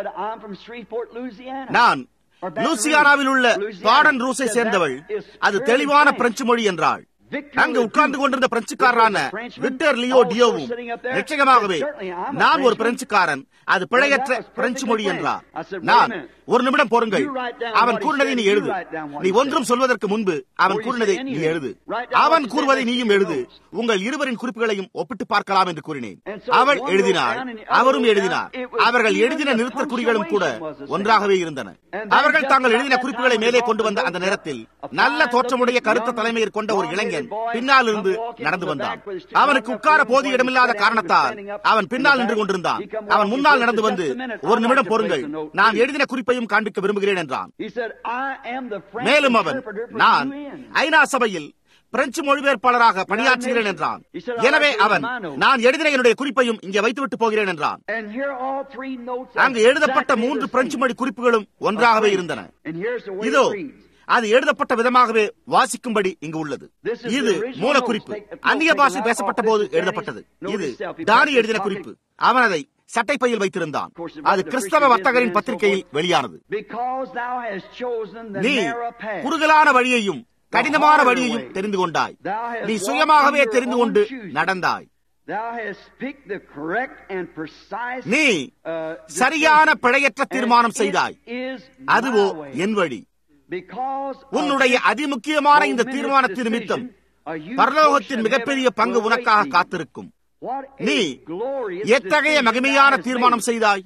B: நான் லூசியானாவில் உள்ள பாடன் ரூஸை சேர்ந்தவள் அது தெளிவான பிரெஞ்சு மொழி என்றாள் அங்கு உட்கார்ந்து கொண்டிருந்த பிரெஞ்சுக்காரரான விக்டர் லியோ டியோவும் நிச்சயமாகவே நான் ஒரு பிரெஞ்சுக்காரன் அது பிழையற்ற பிரெஞ்சு மொழி என்றார் நான் ஒரு நிமிடம் பொறுங்கள் அவன் கூறினதை நீ எழுது நீ ஒன்றும் சொல்வதற்கு முன்பு அவன் கூறினதை நீ எழுது அவன் கூறுவதை நீயும் எழுது உங்கள் இருவரின் குறிப்புகளையும் ஒப்பிட்டு பார்க்கலாம் என்று கூறினேன் அவள் எழுதினாள் அவரும் எழுதினார் அவர்கள் எழுதின நிறுத்த குறிகளும் கூட ஒன்றாகவே இருந்தன அவர்கள் தாங்கள் எழுதின குறிப்புகளை மேலே கொண்டு வந்த அந்த நேரத்தில் நல்ல தோற்றமுடைய கருத்த தலைமையில் கொண்ட ஒரு இளைஞன் இளைஞன் பின்னால் இருந்து நடந்து வந்தான் அவனுக்கு உட்கார போதிய இடமில்லாத காரணத்தால் அவன் பின்னால் நின்று கொண்டிருந்தான் அவன் முன்னால் நடந்து வந்து ஒரு நிமிடம் பொருங்கள் நான் எழுதின குறிப்பையும் காண்பிக்க விரும்புகிறேன் என்றான் மேலும் அவன் நான் ஐநா சபையில் பிரெஞ்சு மொழிபெயர்ப்பாளராக பணியாற்றுகிறேன் என்றான் எனவே அவன் நான் எழுதின என்னுடைய குறிப்பையும் இங்கே வைத்துவிட்டு போகிறேன் என்றான் அங்கு எழுதப்பட்ட மூன்று பிரெஞ்சு மொழி குறிப்புகளும் ஒன்றாகவே இருந்தன இதோ அது எழுதப்பட்ட விதமாகவே வாசிக்கும்படி இங்கு உள்ளது இது மூல குறிப்பு அந்நிய பாஷை பேசப்பட்ட போது எழுதப்பட்டது இது தானி எழுதின குறிப்பு அவன் அதை சட்டைப்பையில் வைத்திருந்தான் அது கிறிஸ்தவ வர்த்தகரின் பத்திரிகையில் வெளியானது நீ குறுகலான வழியையும் கடினமான வழியையும் தெரிந்து கொண்டாய் நீ சுயமாகவே தெரிந்து கொண்டு நடந்தாய் நீ சரியான பிழையற்ற தீர்மானம் செய்தாய் அதுவோ என் வழி உன்னுடைய அதிமுக்கியமான இந்த தீர்மானத்தின் நிமித்தம் பரலோகத்தின் மிகப்பெரிய பங்கு உனக்காக காத்திருக்கும் நீ எத்தகைய மகிமையான தீர்மானம் செய்தாய்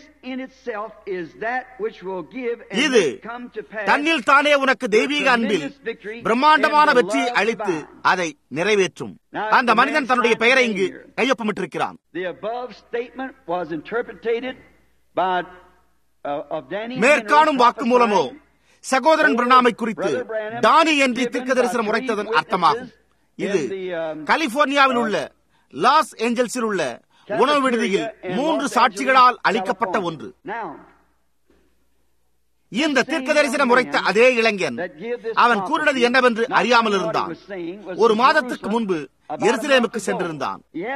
B: இது தன்னில் தானே உனக்கு தெய்வீக அன்பில் பிரம்மாண்டமான வெற்றியை அளித்து அதை நிறைவேற்றும் அந்த மனிதன் தன்னுடைய பெயரை இங்கு கையொப்பமிட்டிருக்கிறான் மேற்காணும் வாக்கு மூலமோ சகோதரன் பிரணாமை குறித்து டானி என்று தீர்க்க தரிசனம் உரைத்ததன் அர்த்தமாகும் இது கலிபோர்னியாவில் உள்ள லாஸ் ஏஞ்சல்ஸில் உள்ள உணவு விடுதியில் மூன்று சாட்சிகளால் அளிக்கப்பட்ட ஒன்று இந்த தீர்க்க தரிசனம் உரைத்த அதே இளைஞன் அவன் கூறினது என்னவென்று அறியாமல் இருந்தான் ஒரு மாதத்துக்கு முன்பு எருசலேமுக்கு சென்றிருந்தான்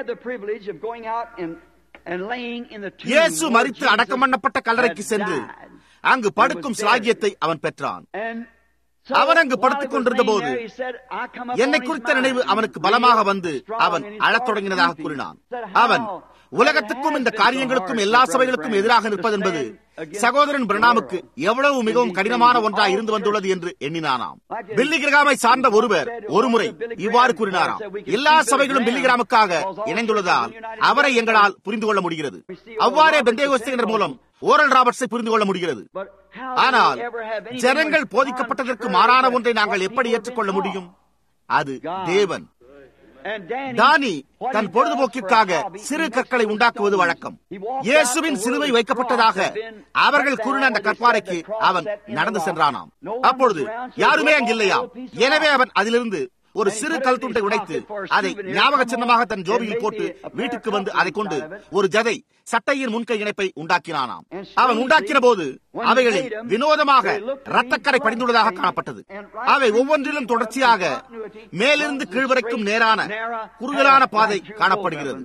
B: இயேசு மறித்து அடக்கம் பண்ணப்பட்ட கல்லறைக்கு சென்று அங்கு படுக்கும் சாகியத்தை அவன் பெற்றான் அவன் அங்கு படுத்துக் கொண்டிருந்த போது என்னை குறித்த நினைவு அவனுக்கு பலமாக வந்து அவன் அழத் தொடங்கினதாக கூறினான் அவன் உலகத்துக்கும் இந்த காரியங்களுக்கும் எல்லா சபைகளுக்கும் எதிராக நிற்பது என்பது சகோதரன் பிரணாமுக்கு எவ்வளவு மிகவும் கடினமான ஒன்றாக இருந்து வந்துள்ளது என்று எண்ணினானாம் பில்லி கிரகாமை சார்ந்த ஒருவர் ஒருமுறை இவ்வாறு கூறினாராம் எல்லா சபைகளும் பில்லி கிராமுக்காக இணைந்துள்ளதால் அவரை எங்களால் புரிந்து கொள்ள முடிகிறது அவ்வாறே பெந்தேகோஸ்தினர் மூலம் ஓரல் ராபர்ட்ஸை புரிந்து கொள்ள முடிகிறது ஆனால் ஜனங்கள் போதிக்கப்பட்டதற்கு மாறான ஒன்றை நாங்கள் எப்படி ஏற்றுக்கொள்ள முடியும் அது தேவன் தானி தன் பொழுதுபோக்கிற்காக சிறு கற்களை உண்டாக்குவது வழக்கம் இயேசுவின் சிலுவை வைக்கப்பட்டதாக அவர்கள் கூறின அந்த கற்பாறைக்கு அவன் நடந்து சென்றானாம் அப்பொழுது யாருமே அங்கில்லையாம் எனவே அவன் அதிலிருந்து ஒரு சிறு கல் துண்டை உடைத்து அதை ஞாபக சின்னமாக தன் ஜோபியில் போட்டு வீட்டுக்கு வந்து அதை கொண்டு ஒரு ஜதை சட்டையின் முன்கை இணைப்பை உண்டாக்கினானாம் அவன் உண்டாக்கின போது அவைகளில் வினோதமாக ரத்தக்கரை படிந்துள்ளதாக காணப்பட்டது அவை ஒவ்வொன்றிலும் தொடர்ச்சியாக மேலிருந்து கீழ்வரைக்கும் நேரான குறுகலான பாதை காணப்படுகிறது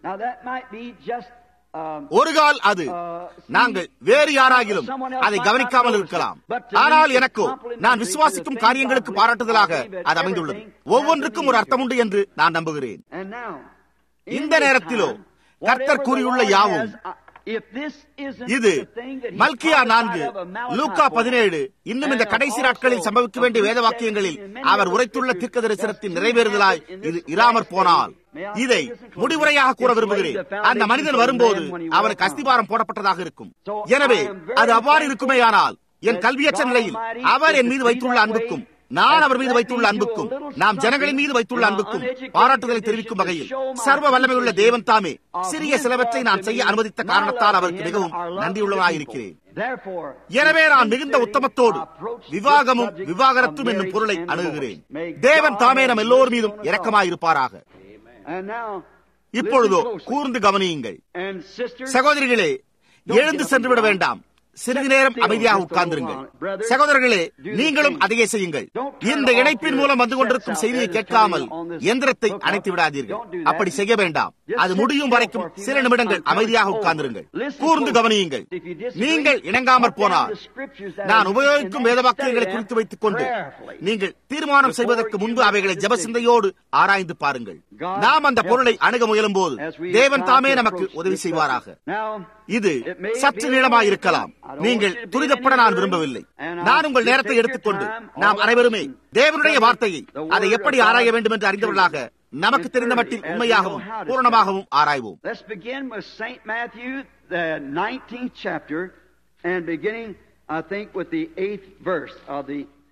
B: ஒரு கால் அது நாங்கள் வேறு யாராகிலும் அதை கவனிக்காமல் இருக்கலாம் ஆனால் எனக்கோ நான் விசுவாசிக்கும் காரியங்களுக்கு பாராட்டுதலாக அது அமைந்துள்ளது ஒவ்வொன்றுக்கும் ஒரு அர்த்தம் உண்டு என்று நான் நம்புகிறேன் இந்த நேரத்திலோ கர்த்தர் கூறியுள்ள யாவும் இது மல்கியா நான்கு லூக்கா பதினேழு இன்னும் இந்த கடைசி நாட்களில் சம்பவிக்க வேண்டிய வேத வாக்கியங்களில் அவர் உரைத்துள்ள தீர்க்க தரிசனத்தின் நிறைவேறுதலாய் இது இராமற் போனால் இதை முடிவுரையாக கூற விரும்புகிறேன் அந்த மனிதன் வரும்போது அவனுக்கு அஸ்திபாரம் போடப்பட்டதாக இருக்கும் எனவே அது அவ்வாறு இருக்குமேயானால் என் கல்வியற்ற நிலையில் அவர் என் மீது வைத்துள்ள அன்புக்கும் நான் அவர் மீது வைத்துள்ள அன்புக்கும் நாம் ஜனங்களின் மீது வைத்துள்ள அன்புக்கும் பாராட்டுதலை தெரிவிக்கும் வகையில் சர்வ வல்லமையுள்ள தேவன் தாமே சிறிய சிலவற்றை நான் செய்ய அனுமதித்த காரணத்தால் அவருக்கு மிகவும் நன்றியுள்ளவனாயிருக்கிறேன் எனவே நான் மிகுந்த உத்தமத்தோடு விவாகமும் விவாகரத்தும் என்னும் பொருளை அணுகுகிறேன் தேவன் தாமே நம் எல்லோர் மீதும் இரக்கமாயிருப்பாராக இப்பொழுதோ கூர்ந்து கவனியுங்கள் சகோதரிகளே எழுந்து சென்றுவிட வேண்டாம் சிறிது நேரம் அமைதியாக உட்கார்ந்திருங்கள் சகோதரர்களே நீங்களும் அதையே செய்யுங்கள் இந்த இணைப்பின் மூலம் வந்து கொண்டிருக்கும் செய்தியை கேட்காமல் எந்திரத்தை அணைத்து விடாதீர்கள் அப்படி செய்ய வேண்டாம் அது முடியும் வரைக்கும் சில நிமிடங்கள் அமைதியாக உட்கார்ந்திருங்கள் கூர்ந்து கவனியுங்கள் நீங்கள் இணங்காமற் போனால் நான் உபயோகிக்கும் வேதவாக்கியங்களை குறித்து வைத்துக் கொண்டு நீங்கள் தீர்மானம் செய்வதற்கு முன்பு அவைகளை ஜப சிந்தையோடு ஆராய்ந்து பாருங்கள் நாம் அந்த பொருளை அணுக முயலும் போது தேவன் தாமே நமக்கு உதவி செய்வாராக இது சற்று நீளமாயிருக்கலாம் நீங்கள் துரிதப்பட நான் விரும்பவில்லை நான் உங்கள் நேரத்தை எடுத்துக்கொண்டு நாம் அனைவருமே தேவனுடைய வார்த்தையை அதை எப்படி ஆராய வேண்டும் என்று அறிந்தவர்களாக நமக்கு தெரிந்த மட்டில் உண்மையாகவும் பூரணமாகவும் ஆராய்வோம்
A: Let's begin with St. Matthew, the 19th chapter, and beginning, I think, with the 8th verse of the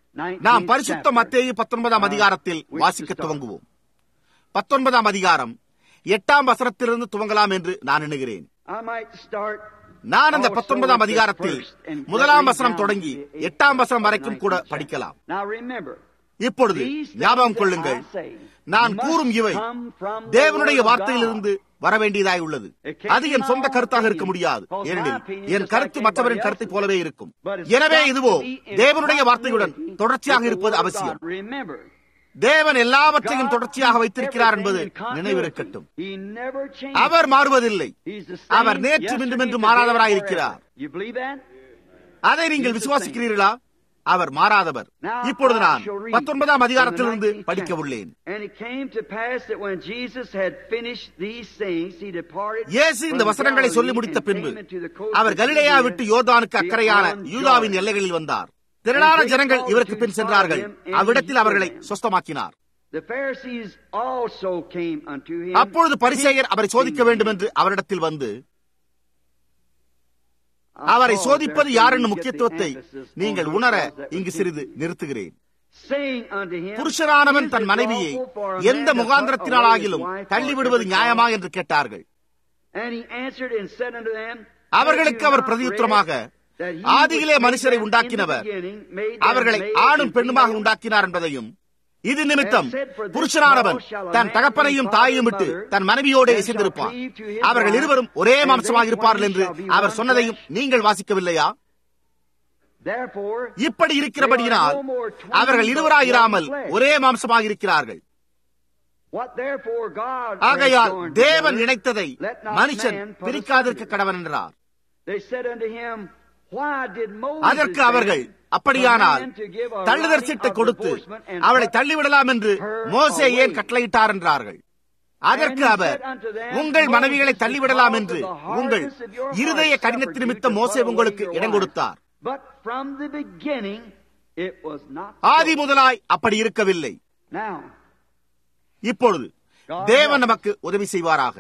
B: நாம் பரிசுத்த மத்தேயு பத்தொன்பதாம் அதிகாரத்தில் வாசிக்க துவங்குவோம் பத்தொன்பதாம் அதிகாரம் எட்டாம் வசனத்திலிருந்து துவங்கலாம் என்று நான் எண்ணுகிறேன் நான் அந்த பத்தொன்பதாம் அதிகாரத்தில் முதலாம் வசனம் தொடங்கி எட்டாம் வசனம் வரைக்கும் கூட படிக்கலாம் இப்பொழுது ஞாபகம் கொள்ளுங்கள் நான் கூறும் இவை தேவனுடைய வார்த்தையிலிருந்து வரவேண்டியதாய் உள்ளது அது என் சொந்த கருத்தாக இருக்க முடியாது ஏனெனில் என் கருத்து மற்றவரின் கருத்தை போலவே இருக்கும் எனவே இதுவோ தேவனுடைய வார்த்தையுடன் தொடர்ச்சியாக இருப்பது அவசியம் தேவன் எல்லாவற்றையும் தொடர்ச்சியாக வைத்திருக்கிறார் என்பது நினைவிருக்கட்டும் அவர் மாறுவதில்லை அவர் நேற்று இன்றும் என்று மாறாதவராயிருக்கிறார் அதை நீங்கள் விசுவாசிக்கிறீர்களா அவர் மாறாதவர் இப்பொழுது நான் பத்தொன்பதாம் அதிகாரத்திலிருந்து படிக்க உள்ளேன் இயேசு இந்த வசனங்களை சொல்லி முடித்த பின்பு அவர் கலிலேயா விட்டு யோர்தானுக்கு அக்கறையான யூதாவின் எல்லைகளில் வந்தார் திரளான ஜனங்கள் இவருக்கு பின் சென்றார்கள் அவ்விடத்தில் அவர்களை சொஸ்தமாக்கினார் அப்பொழுது பரிசேயர் அவரை சோதிக்க வேண்டும் என்று அவரிடத்தில் வந்து அவரை சோதிப்பது யார் என்னும் முக்கியத்துவத்தை நீங்கள் உணர இங்கு சிறிது நிறுத்துகிறேன் புருஷனானவன் தன் மனைவியை எந்த முகாந்திரத்தினாலாகிலும் தள்ளிவிடுவது நியாயமா என்று கேட்டார்கள் அவர்களுக்கு அவர் பிரதியுத்தரமாக ஆதியிலே மனுஷரை உண்டாக்கினவர் அவர்களை ஆணும் பெண்ணுமாக உண்டாக்கினார் என்பதையும் இது நிமித்தம் புருஷனானவன் தன் தகப்பனையும் தாயையும் விட்டு தன் மனைவியோடு இசைந்திருப்பான் அவர்கள் இருவரும் ஒரே மாம்சமாக இருப்பார்கள் என்று அவர் சொன்னதையும் நீங்கள் வாசிக்கவில்லையா இப்படி இருக்கிறபடியினால் அவர்கள் இருவராயிராமல் ஒரே மாம்சமாக இருக்கிறார்கள் ஆகையால் தேவன் இணைத்ததை மனுஷன் பிரிக்காதிருக்க கடவன் என்றார் அதற்கு அவர்கள் அப்படியானால் தள்ளுதற் சீட்டை கொடுத்து அவளை தள்ளிவிடலாம் என்று மோசே ஏன் கட்டளையிட்டார் என்றார்கள் அதற்கு அவர் உங்கள் மனைவிகளை தள்ளிவிடலாம் என்று உங்கள் இருதய கடினத்தின் நிமித்தம் மோசே உங்களுக்கு இடம் கொடுத்தார் ஆதி முதலாய் அப்படி இருக்கவில்லை இப்பொழுது தேவன் நமக்கு உதவி செய்வாராக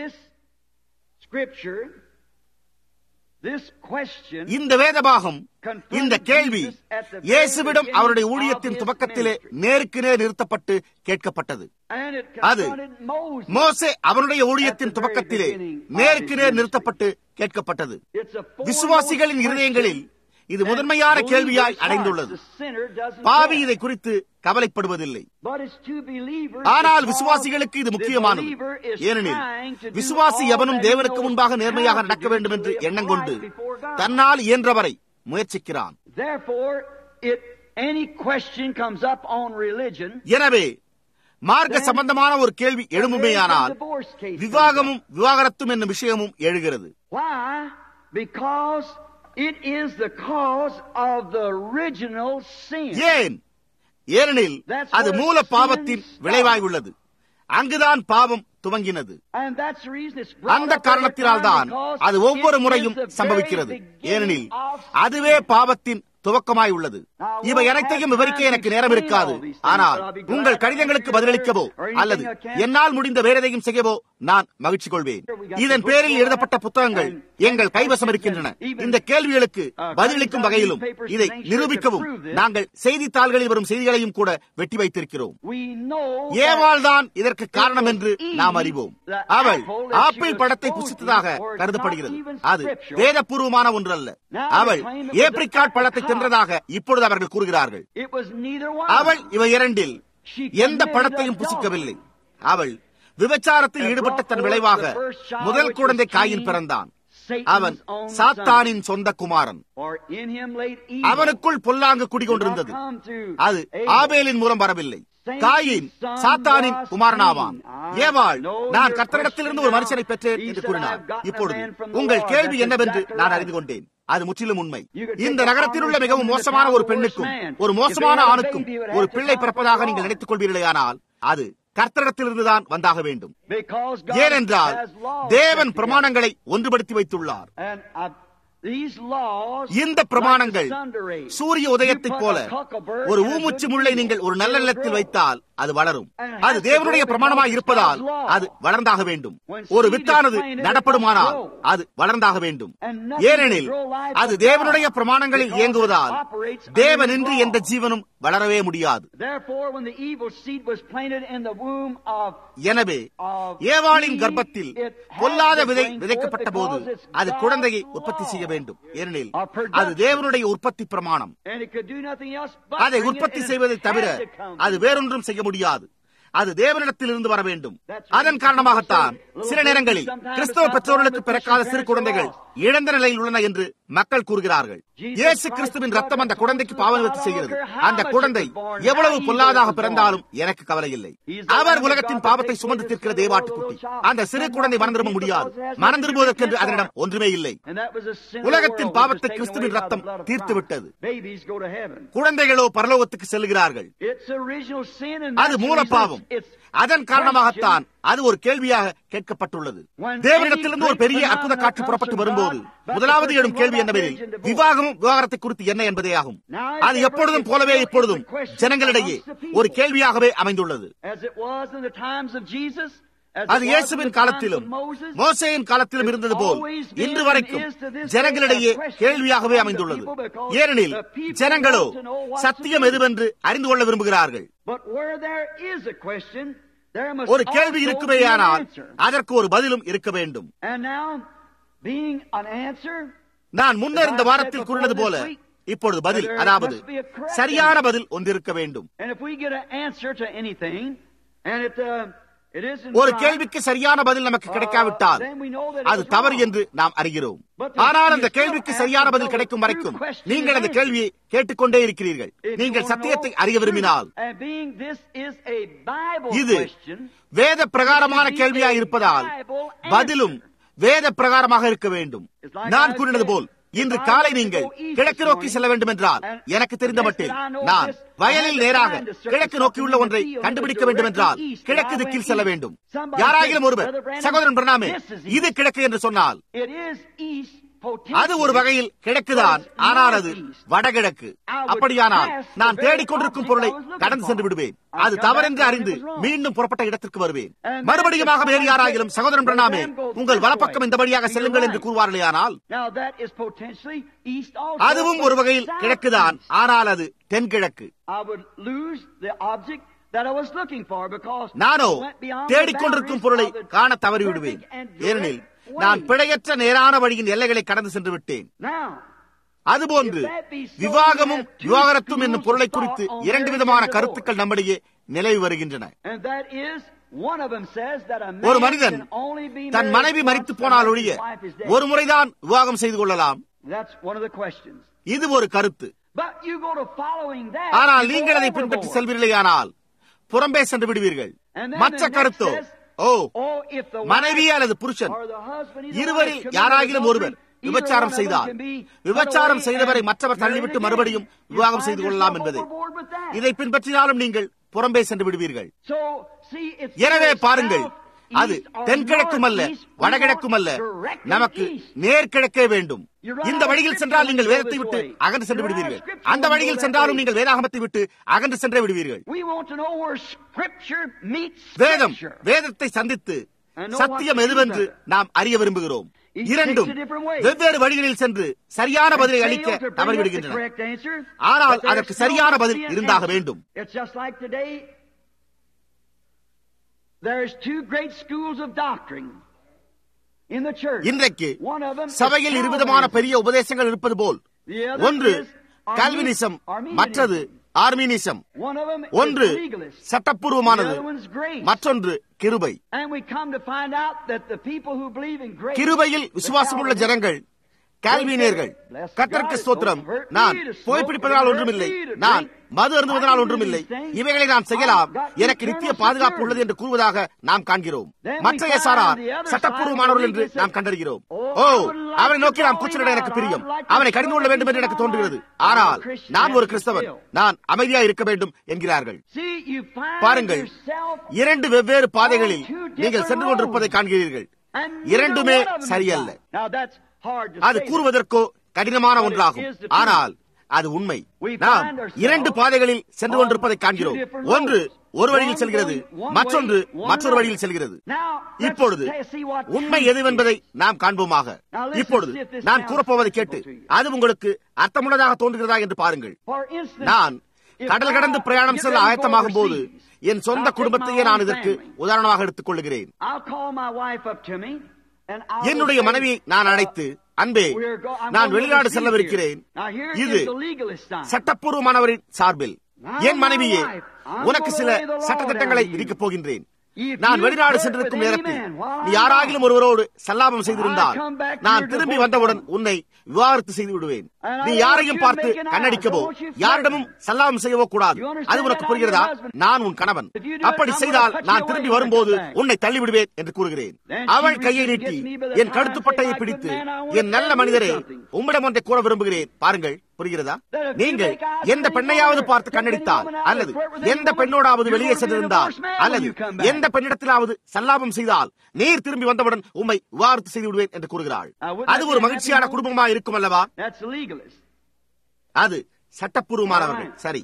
B: இந்த வேதபாகம் இந்த கேள்வி இயேசுவிடம் அவருடைய ஊழியத்தின் துவக்கத்திலே நேருக்கு நேர் நிறுத்தப்பட்டு கேட்கப்பட்டது அது மோசே அவனுடைய ஊழியத்தின் துவக்கத்திலே நேருக்கு நேர் நிறுத்தப்பட்டு கேட்கப்பட்டது விசுவாசிகளின் இருதயங்களில் இது முதன்மையான கேள்வியாய் அடைந்துள்ளது பாவி இதை குறித்து கவலைப்படுவதில்லை ஆனால் விசுவாசிகளுக்கு இது முக்கியமானது ஏனெனில் விசுவாசி எவனும் தேவனுக்கு முன்பாக நேர்மையாக நடக்க வேண்டும் என்று எண்ணம் கொண்டு தன்னால் இயன்றவரை முயற்சிக்கிறான் எனவே மார்க்க சம்பந்தமான ஒரு கேள்வி எழும்புமேயானால் விவாகமும் விவாகரத்தும் என்னும் விஷயமும் எழுகிறது
A: It is the cause of the original sin.
B: ஏன் ஏனெனில் அது மூல பாவத்தின் விளைவாய் உள்ளது அங்குதான் பாவம் துவங்கினது அந்த காரணத்தினால்தான் அது ஒவ்வொரு முறையும் சம்பவிக்கிறது ஏனெனில் அதுவே பாவத்தின் துவக்கமாய் உள்ளது இவை அனைத்தையும் விவரிக்க எனக்கு நேரம் இருக்காது ஆனால் உங்கள் கடிதங்களுக்கு பதிலளிக்கவோ அல்லது என்னால் முடிந்த வேற எதையும் செய்யவோ நான் மகிழ்ச்சி கொள்வேன் இதன் பேரில் எழுதப்பட்ட புத்தகங்கள் எங்கள் கைவசம் இருக்கின்றன இந்த கேள்விகளுக்கு பதிலளிக்கும் வகையிலும் இதை நிரூபிக்கவும் நாங்கள் செய்தித்தாள்களில் வரும் செய்திகளையும் கூட வெட்டி வைத்திருக்கிறோம் ஏவாள் தான் இதற்கு காரணம் என்று நாம் அறிவோம் அவள் ஆப்பிள் படத்தை புசித்ததாக கருதப்படுகிறது அது வேதபூர்வமான ஒன்றல்ல அவள் ஏப்ரிகாட் பழத்தை தின்றதாக இப்பொழுது அவர்கள் கூறுகிறார்கள் அவள் இவை இரண்டில் எந்த படத்தையும் புசிக்கவில்லை அவள் விபச்சாரத்தில் ஈடுபட்ட தன் விளைவாக முதல் குழந்தை காயின் பிறந்தான் அவன் சாத்தானின் சொந்த குமாரன் அவனுக்குள் பொல்லாங்கு குடிகொண்டிருந்தது அது ஆபேலின் மூலம் வரவில்லை காயின் சாத்தானின் குமாரனாவான் ஏவாள் நான் கர்த்தரிடத்திலிருந்து ஒரு மனுஷனை பெற்றேன் என்று கூறினார் இப்பொழுது உங்கள் கேள்வி என்னவென்று நான் அறிந்து கொண்டேன் அது முற்றிலும் உண்மை இந்த நகரத்தில் உள்ள மிகவும் மோசமான ஒரு பெண்ணுக்கும் ஒரு மோசமான ஆணுக்கும் ஒரு பிள்ளை பிறப்பதாக நீங்கள் நினைத்துக் கொள்வீர்களேயானால் அது கர்த்தரிடத்திலிருந்துதான் வந்தாக வேண்டும் ஏனென்றால் தேவன் பிரமாணங்களை ஒன்றுபடுத்தி வைத்துள்ளார் இந்த பிரமாணங்கள் சூரிய உதயத்தைப் போல ஒரு ஊமுச்சு முள்ளை நீங்கள் ஒரு நல்ல நிலத்தில் வைத்தால் அது வளரும் அது தேவனுடைய பிரமாணமாய் இருப்பதால் அது வளர்ந்தாக வேண்டும் ஒரு வித்தானது நடப்படுமானால் அது வளர்ந்தாக வேண்டும் ஏனெனில் அது தேவனுடைய பிரமாணங்களில் இயங்குவதால் தேவனின்றி எந்த ஜீவனும் வளரவே முடியாது எனவே ஏவாளின் கர்ப்பத்தில் பொல்லாத விதை விதைக்கப்பட்ட போது அது குழந்தையை உற்பத்தி செய்ய வேண்டும் ஏனெனில் அது தேவனுடைய உற்பத்தி பிரமாணம் அதை உற்பத்தி செய்வதை தவிர அது வேறொன்றும் செய்ய முடியாது அது தேவனிடத்தில் இருந்து வர வேண்டும் அதன் காரணமாகத்தான் சில நேரங்களில் கிறிஸ்தவ பெற்றோர்களுக்கு பிறக்காத சிறு குழந்தைகள் இழந்த நிலையில் உள்ளன என்று மக்கள் கூறுகிறார்கள் இயேசு கிறிஸ்துவின் ரத்தம் அந்த குழந்தைக்கு பாவநிவர்த்தி செய்கிறது அந்த குழந்தை எவ்வளவு பொல்லாதாக பிறந்தாலும் எனக்கு கவலை இல்லை அவர் உலகத்தின் பாவத்தை சுமந்து தீர்க்கிற தேவாட்டுக்குட்டி அந்த சிறு குழந்தை மனம் திரும்ப முடியாது மனம் திரும்புவதற்கென்று அதனிடம் ஒன்றுமே இல்லை உலகத்தின் பாவத்தை கிறிஸ்துவின் ரத்தம் தீர்த்து விட்டது குழந்தைகளோ பரலோகத்துக்கு செல்லுகிறார்கள் அது மூல பாவம் அதன் காரணமாகத்தான் அது ஒரு கேள்வியாக கேட்கப்பட்டுள்ளது தேவனிடத்திலிருந்து ஒரு பெரிய அற்புத காட்சி புறப்பட்டு வரும்போது முதலாவது எழும் கேள்வி என்னவெனில் விவாகமும் விவாகரத்தை குறித்து என்ன என்பதே ஆகும் அது எப்பொழுதும் போலவே இப்பொழுதும் ஜனங்களிடையே ஒரு கேள்வியாகவே அமைந்துள்ளது அது இயேசுவின் காலத்திலும் மோசையின் காலத்திலும் இருந்தது போல் இன்று வரைக்கும் ஜனங்களிடையே கேள்வியாகவே அமைந்துள்ளது ஏனெனில் ஜனங்களோ சத்தியம் எதுவென்று அறிந்து கொள்ள விரும்புகிறார்கள் ஒரு கேள்வி இருக்குமேயானால் அதற்கு ஒரு பதிலும் இருக்க வேண்டும் நான் முன்னர் இந்த வாரத்தில் கூறினது போல இப்பொழுது பதில் அதாவது சரியான பதில் ஒன்றிருக்க வேண்டும் ஒரு கேள்விக்கு சரியான பதில் நமக்கு கிடைக்காவிட்டால் அது தவறு என்று நாம் அறிகிறோம் ஆனால் அந்த கேள்விக்கு சரியான பதில் கிடைக்கும் வரைக்கும் நீங்கள் அந்த கேள்வியை கேட்டுக்கொண்டே இருக்கிறீர்கள் நீங்கள் சத்தியத்தை அறிய விரும்பினால் இது வேத பிரகாரமான கேள்வியாக இருப்பதால் பதிலும் வேத பிரகாரமாக இருக்க வேண்டும் நான் கூறினது போல் இன்று காலை நீங்கள் கிழக்கு நோக்கி செல்ல வேண்டும் என்றால் எனக்கு தெரிந்த மட்டில் நான் வயலில் நேராக கிழக்கு நோக்கியுள்ள ஒன்றை கண்டுபிடிக்க வேண்டும் என்றால் கிழக்கு திக்கில் செல்ல வேண்டும் யாராகிலும் ஒருவர் சகோதரன் பிரணாமே இது கிழக்கு என்று சொன்னால் அது ஒரு வகையில் கிழக்குதான் ஆனால் அது வடகிழக்கு அப்படியானால் நான் தேடிக்கொண்டிருக்கும் பொருளை கடந்து சென்று விடுவேன் அது தவறென்று அறிந்து மீண்டும் புறப்பட்ட இடத்திற்கு வருவேன் மறுபடியுமாக வேறு யாராகிலும் சகோதரன் பிரணாமே உங்கள் வலப்பக்கம் இந்த வழியாக செல்லுங்கள் என்று கூறுவார்களேயானால் அதுவும் ஒரு வகையில் கிழக்குதான் ஆனால் அது தென்கிழக்கு நானோ தேடிக்கொண்டிருக்கும் பொருளை காண தவறிவிடுவேன் ஏனெனில் நான் பிழையற்ற நேரான வழியின் எல்லைகளை கடந்து சென்று விட்டேன் அதுபோன்று விவாகமும் விவாகரத்தும் என்னும் பொருளை குறித்து இரண்டு விதமான கருத்துக்கள் நம்மிடையே நிலவி வருகின்றன ஒரு மனிதன் தன் மனைவி மறித்து போனால் ஒழிய ஒரு முறைதான் விவாகம் செய்து கொள்ளலாம் இது ஒரு கருத்து ஆனால் நீங்கள் அதை பின்பற்றி செல்வீர்களேயானால் புறம்பே சென்று விடுவீர்கள் மற்ற கருத்தோ ஓ மனைவி அல்லது புருஷன் இருவரில் யாராகிலும் ஒருவர் விபச்சாரம் செய்தால் விபச்சாரம் செய்தவரை மற்றவர் தள்ளிவிட்டு மறுபடியும் விவாகம் செய்து கொள்ளலாம் என்பது இதை பின்பற்றினாலும் நீங்கள் புறம்பே சென்று விடுவீர்கள் எனவே பாருங்கள் அது தென்கிழக்கும் அல்ல வடகிழக்கும் அல்ல நமக்கு நேர்கிழக்கே வேண்டும் இந்த வழியில் சென்றால் நீங்கள் வேதத்தை விட்டு அகன்று சென்று விடுவீர்கள் அந்த வழியில் சென்றாலும் நீங்கள் வேதாகமத்தை விட்டு அகன்று சென்றே விடுவீர்கள் வேதம் வேதத்தை சந்தித்து சத்தியம் எதுவென்று நாம் அறிய விரும்புகிறோம் இரண்டும் வெவ்வேறு வழிகளில் சென்று சரியான பதிலை அளிக்க தவறிவிடுகின்றன ஆனால் அதற்கு சரியான பதில் இருந்தாக வேண்டும் இன்றைக்கு சபையில் இருவிதமான பெரிய உபதேசங்கள் இருப்பது போல் ஒன்று கல்வினிசம் மற்றது ஆர்மீனிசம் ஒன்று சட்டப்பூர்வமானது மற்றொன்று கிருபை கிருபையில் விசுவாசமுள்ள ஜனங்கள் கால்வீனியர்கள் கத்தருக்கு ஸ்தோத்திரம் நான் புகைப்பிடிப்பதனால் ஒன்றுமில்லை நான் மது அருந்துவதனால் ஒன்றுமில்லை இவைகளை நான் செய்யலாம் எனக்கு நித்திய பாதுகாப்பு உள்ளது என்று கூறுவதாக நாம் காண்கிறோம் மற்ற எஸ்ஆர்ஆர் சட்டப்பூர்வமானவர்கள் என்று நாம் கண்டறிகிறோம் ஓ அவனை நோக்கி நாம் கூச்சலிட எனக்கு பிரியம் அவனை கடிந்து கொள்ள வேண்டும் என்று எனக்கு தோன்றுகிறது ஆனால் நான் ஒரு கிறிஸ்தவன் நான் அமைதியா இருக்க வேண்டும் என்கிறார்கள் பாருங்கள் இரண்டு வெவ்வேறு பாதைகளில் நீங்கள் சென்று கொண்டிருப்பதை காண்கிறீர்கள் இரண்டுமே சரியல்ல அது கூறுவதற்கோ கடினமான ஒன்றாகும் ஆனால் அது உண்மை நாம் இரண்டு பாதைகளில் சென்று கொண்டிருப்பதை காண்கிறோம் ஒன்று ஒரு வழியில் செல்கிறது மற்றொன்று மற்றொரு வழியில் செல்கிறது இப்பொழுது உண்மை எதுவென்பதை நாம் காண்போமாக இப்பொழுது நான் கூறப்போவதை கேட்டு அது உங்களுக்கு அர்த்தமுள்ளதாக தோன்றுகிறதா என்று பாருங்கள் நான் கடல் கடந்து பிரயாணம் செல்ல ஆயத்தமாகும் போது என் சொந்த குடும்பத்தையே நான் இதற்கு உதாரணமாக எடுத்துக் கொள்கிறேன் என்னுடைய மனைவியை நான் அழைத்து அன்பே நான் வெளிநாடு செல்லவிருக்கிறேன் இது சட்டப்பூர்வமானவரின் சார்பில் என் மனைவியே உனக்கு சில சட்டத்திட்டங்களை விதிக்கப் போகின்றேன் நான் வெளிநாடு சென்றிருக்கும் நேரத்தில் நீ யாராகிலும் ஒருவரோடு சல்லாபம் செய்திருந்தால் நான் திரும்பி வந்தவுடன் உன்னை விவாகரத்து செய்து விடுவேன் நீ யாரையும் பார்த்து கண்ணடிக்கவோ யாரிடமும் சல்லாபம் செய்யவோ கூடாது அது உனக்கு புரிகிறதா நான் உன் கணவன் அப்படி செய்தால் நான் திரும்பி வரும்போது உன்னை தள்ளிவிடுவேன் என்று கூறுகிறேன் அவள் கையை நீட்டி என் கழுத்துப்பட்டையை பிடித்து என் நல்ல மனிதரே உம்மிடம் ஒன்றை கூற விரும்புகிறேன் பாருங்கள் புரிகிறதா நீங்கள் எந்த பெண்ணையாவது பார்த்து கண்ணடித்தால் அல்லது எந்த பெண்ணோடாவது வெளியே சென்றிருந்தால் அல்லது எந்த பெண்ணிடத்திலாவது சல்லாபம் செய்தால் நீர் திரும்பி வந்தவுடன் உண்மை விவாகரத்து செய்து விடுவேன் என்று கூறுகிறாள் அது ஒரு மகிழ்ச்சியான குடும்பமா இருக்கும் அல்லவா அது சட்டப்பூர்வமானவர்கள் சரி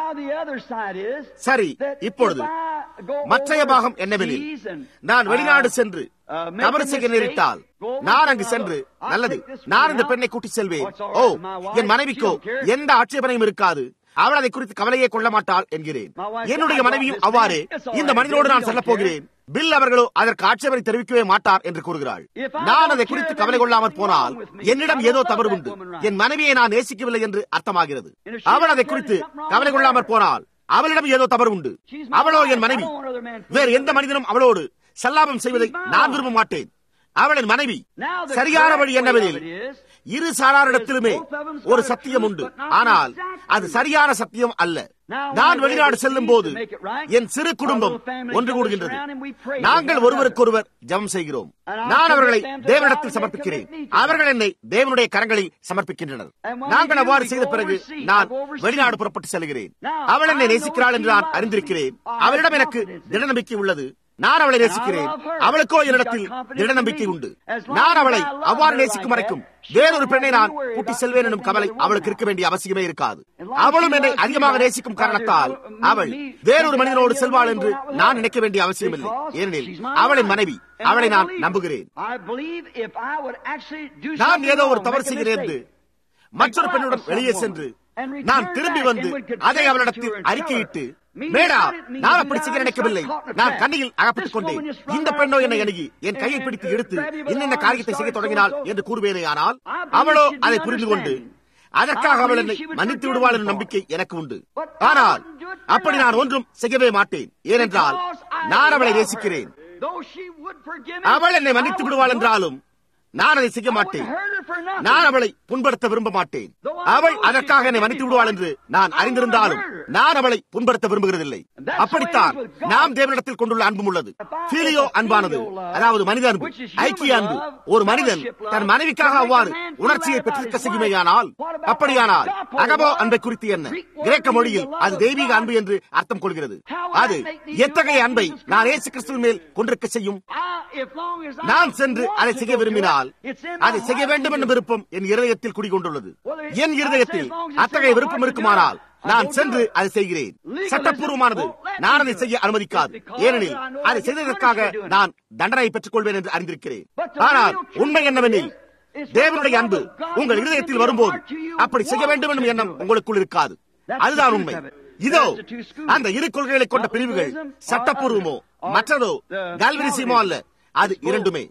B: சரி இப்பொழுது மற்றைய பாகம் என்னவெனில் நான் வெளிநாடு சென்று தவறு செய்ய நேரிட்டால் நான் அங்கு சென்று நல்லது நான் இந்த பெண்ணை கூட்டி செல்வேன் ஓ என் மனைவிக்கோ எந்த ஆட்சேபனையும் இருக்காது அவள் அதை குறித்து கவலையே கொள்ள மாட்டாள் என்கிறேன் என்னுடைய மனைவியும் அவ்வாறே இந்த மனிதனோடு நான் செல்ல போகிறேன் பில் அவர்களோ அதற்கு ஆட்சேபனை தெரிவிக்கவே மாட்டார் என்று கூறுகிறாள் நான் அதை குறித்து கவலை கொள்ளாமற் போனால் என்னிடம் ஏதோ தவறு உண்டு என் மனைவியை நான் நேசிக்கவில்லை என்று அர்த்தமாகிறது அவள் அதை குறித்து கவலை கொள்ளாமற் போனால் அவளிடம் ஏதோ தவறு உண்டு அவளோ என் மனைவி வேறு எந்த மனிதனும் அவளோடு சல்லாபம் செய்வதை நான் விரும்ப மாட்டேன் அவளின் மனைவி சரியான வழி என்னவெனில் இரு சாராரிடத்திலுமே ஒரு சத்தியம் உண்டு ஆனால் அது சரியான சத்தியம் அல்ல நான் வெளிநாடு செல்லும் போது என் சிறு குடும்பம் ஒன்று கூடுகின்றது நாங்கள் ஒருவருக்கொருவர் ஜபம் செய்கிறோம் நான் அவர்களை தேவனிடத்தில் சமர்ப்பிக்கிறேன் அவர்கள் என்னை தேவனுடைய கரங்களில் சமர்ப்பிக்கின்றனர் நாங்கள் அவ்வாறு செய்த பிறகு நான் வெளிநாடு புறப்பட்டு செல்கிறேன் அவள் என்னை நேசிக்கிறாள் என்று நான் அறிந்திருக்கிறேன் அவளிடம் எனக்கு திட நம்பிக்கை உள்ளது நான் அவளை நேசிக்கிறேன் அவளுக்கோ என்னிடத்தில் திட நம்பிக்கை உண்டு நான் அவளை அவ்வாறு நேசிக்கும் வரைக்கும் வேறொரு பெண்ணை நான் கூட்டி செல்வேன் எனும் கவலை அவளுக்கு இருக்க வேண்டிய அவசியமே இருக்காது அவளும் என்னை அதிகமாக நேசிக்கும் காரணத்தால் அவள் வேறொரு மனிதனோடு செல்வாள் என்று நான் நினைக்க வேண்டிய அவசியம் இல்லை ஏனெனில் அவளின் மனைவி அவளை நான் நம்புகிறேன் நான் ஏதோ ஒரு தவறு செய்கிறேன் என்று மற்றொரு பெண்ணுடன் வெளியே சென்று நான் திரும்பி வந்து அதை அவளிடத்தில் அறிக்கையிட்டு மேடா நான் அப்படி செய்ய நினைக்கவில்லை நான் கண்ணியில் அகப்பட்டுக் கொண்டேன் இந்த பெண்ணோ என்னை அணுகி என் கையை பிடித்து எடுத்து என்னென்ன காரியத்தை செய்ய தொடங்கினாள் என்று கூறுவேனே ஆனால் அவளோ அதை புரிந்து கொண்டு அதற்காக அவள் என்னை மன்னித்து விடுவாள் என்ற நம்பிக்கை எனக்கு உண்டு ஆனால் அப்படி நான் ஒன்றும் செய்யவே மாட்டேன் ஏனென்றால் நான் அவளை நேசிக்கிறேன் அவள் என்னை மன்னித்து விடுவாள் என்றாலும் நான் அதை செய்ய மாட்டேன் நான் அவளை புண்படுத்த விரும்ப மாட்டேன் அவள் அதற்காக என்னை மன்னித்து விடுவாள் என்று நான் அறிந்திருந்தாலும் நான் அவளை புண்படுத்த விரும்புகிறதில்லை அப்படித்தான் நாம் தேவனிடத்தில் கொண்டுள்ள அன்பும் உள்ளது பீலியோ அன்பானது அதாவது மனித அன்பு ஐக்கிய அன்பு ஒரு மனிதன் தன் மனைவிக்காக அவ்வாறு உணர்ச்சியை பெற்றிருக்க செய்யுமேயானால் அப்படியானால் அகபோ அன்பை குறித்து என்ன கிரேக்க மொழியில் அது தெய்வீக அன்பு என்று அர்த்தம் கொள்கிறது அது எத்தகைய அன்பை நான் ஏசு கிறிஸ்துவின் மேல் கொண்டிருக்க செய்யும் நான் சென்று அதை செய்ய விரும்பினால் அதை செய்ய வேண்டும் என்ற விருப்பம் என் இருதயத்தில் குடிகொண்டுள்ளது என் இருதயத்தில் அத்தகைய விருப்பம் இருக்குமானால் நான் சென்று அதை செய்கிறேன் சட்டப்பூர்வமானது நான் அதை செய்ய அனுமதிக்காது ஏனெனில் அதை செய்ததற்காக நான் தண்டனை பெற்றுக் கொள்வேன் என்று அறிந்திருக்கிறேன் ஆனால் உண்மை என்னவெனில் தேவனுடைய அன்பு உங்கள் இருதயத்தில் வரும்போது அப்படி செய்ய வேண்டும் என்னும் எண்ணம் உங்களுக்குள் இருக்காது அதுதான் உண்மை இதோ அந்த இரு கொள்கைகளை கொண்ட பிரிவுகள் சட்டப்பூர்வமோ மற்றதோ கல்விரிசியமோ அல்ல அது இரண்டுமே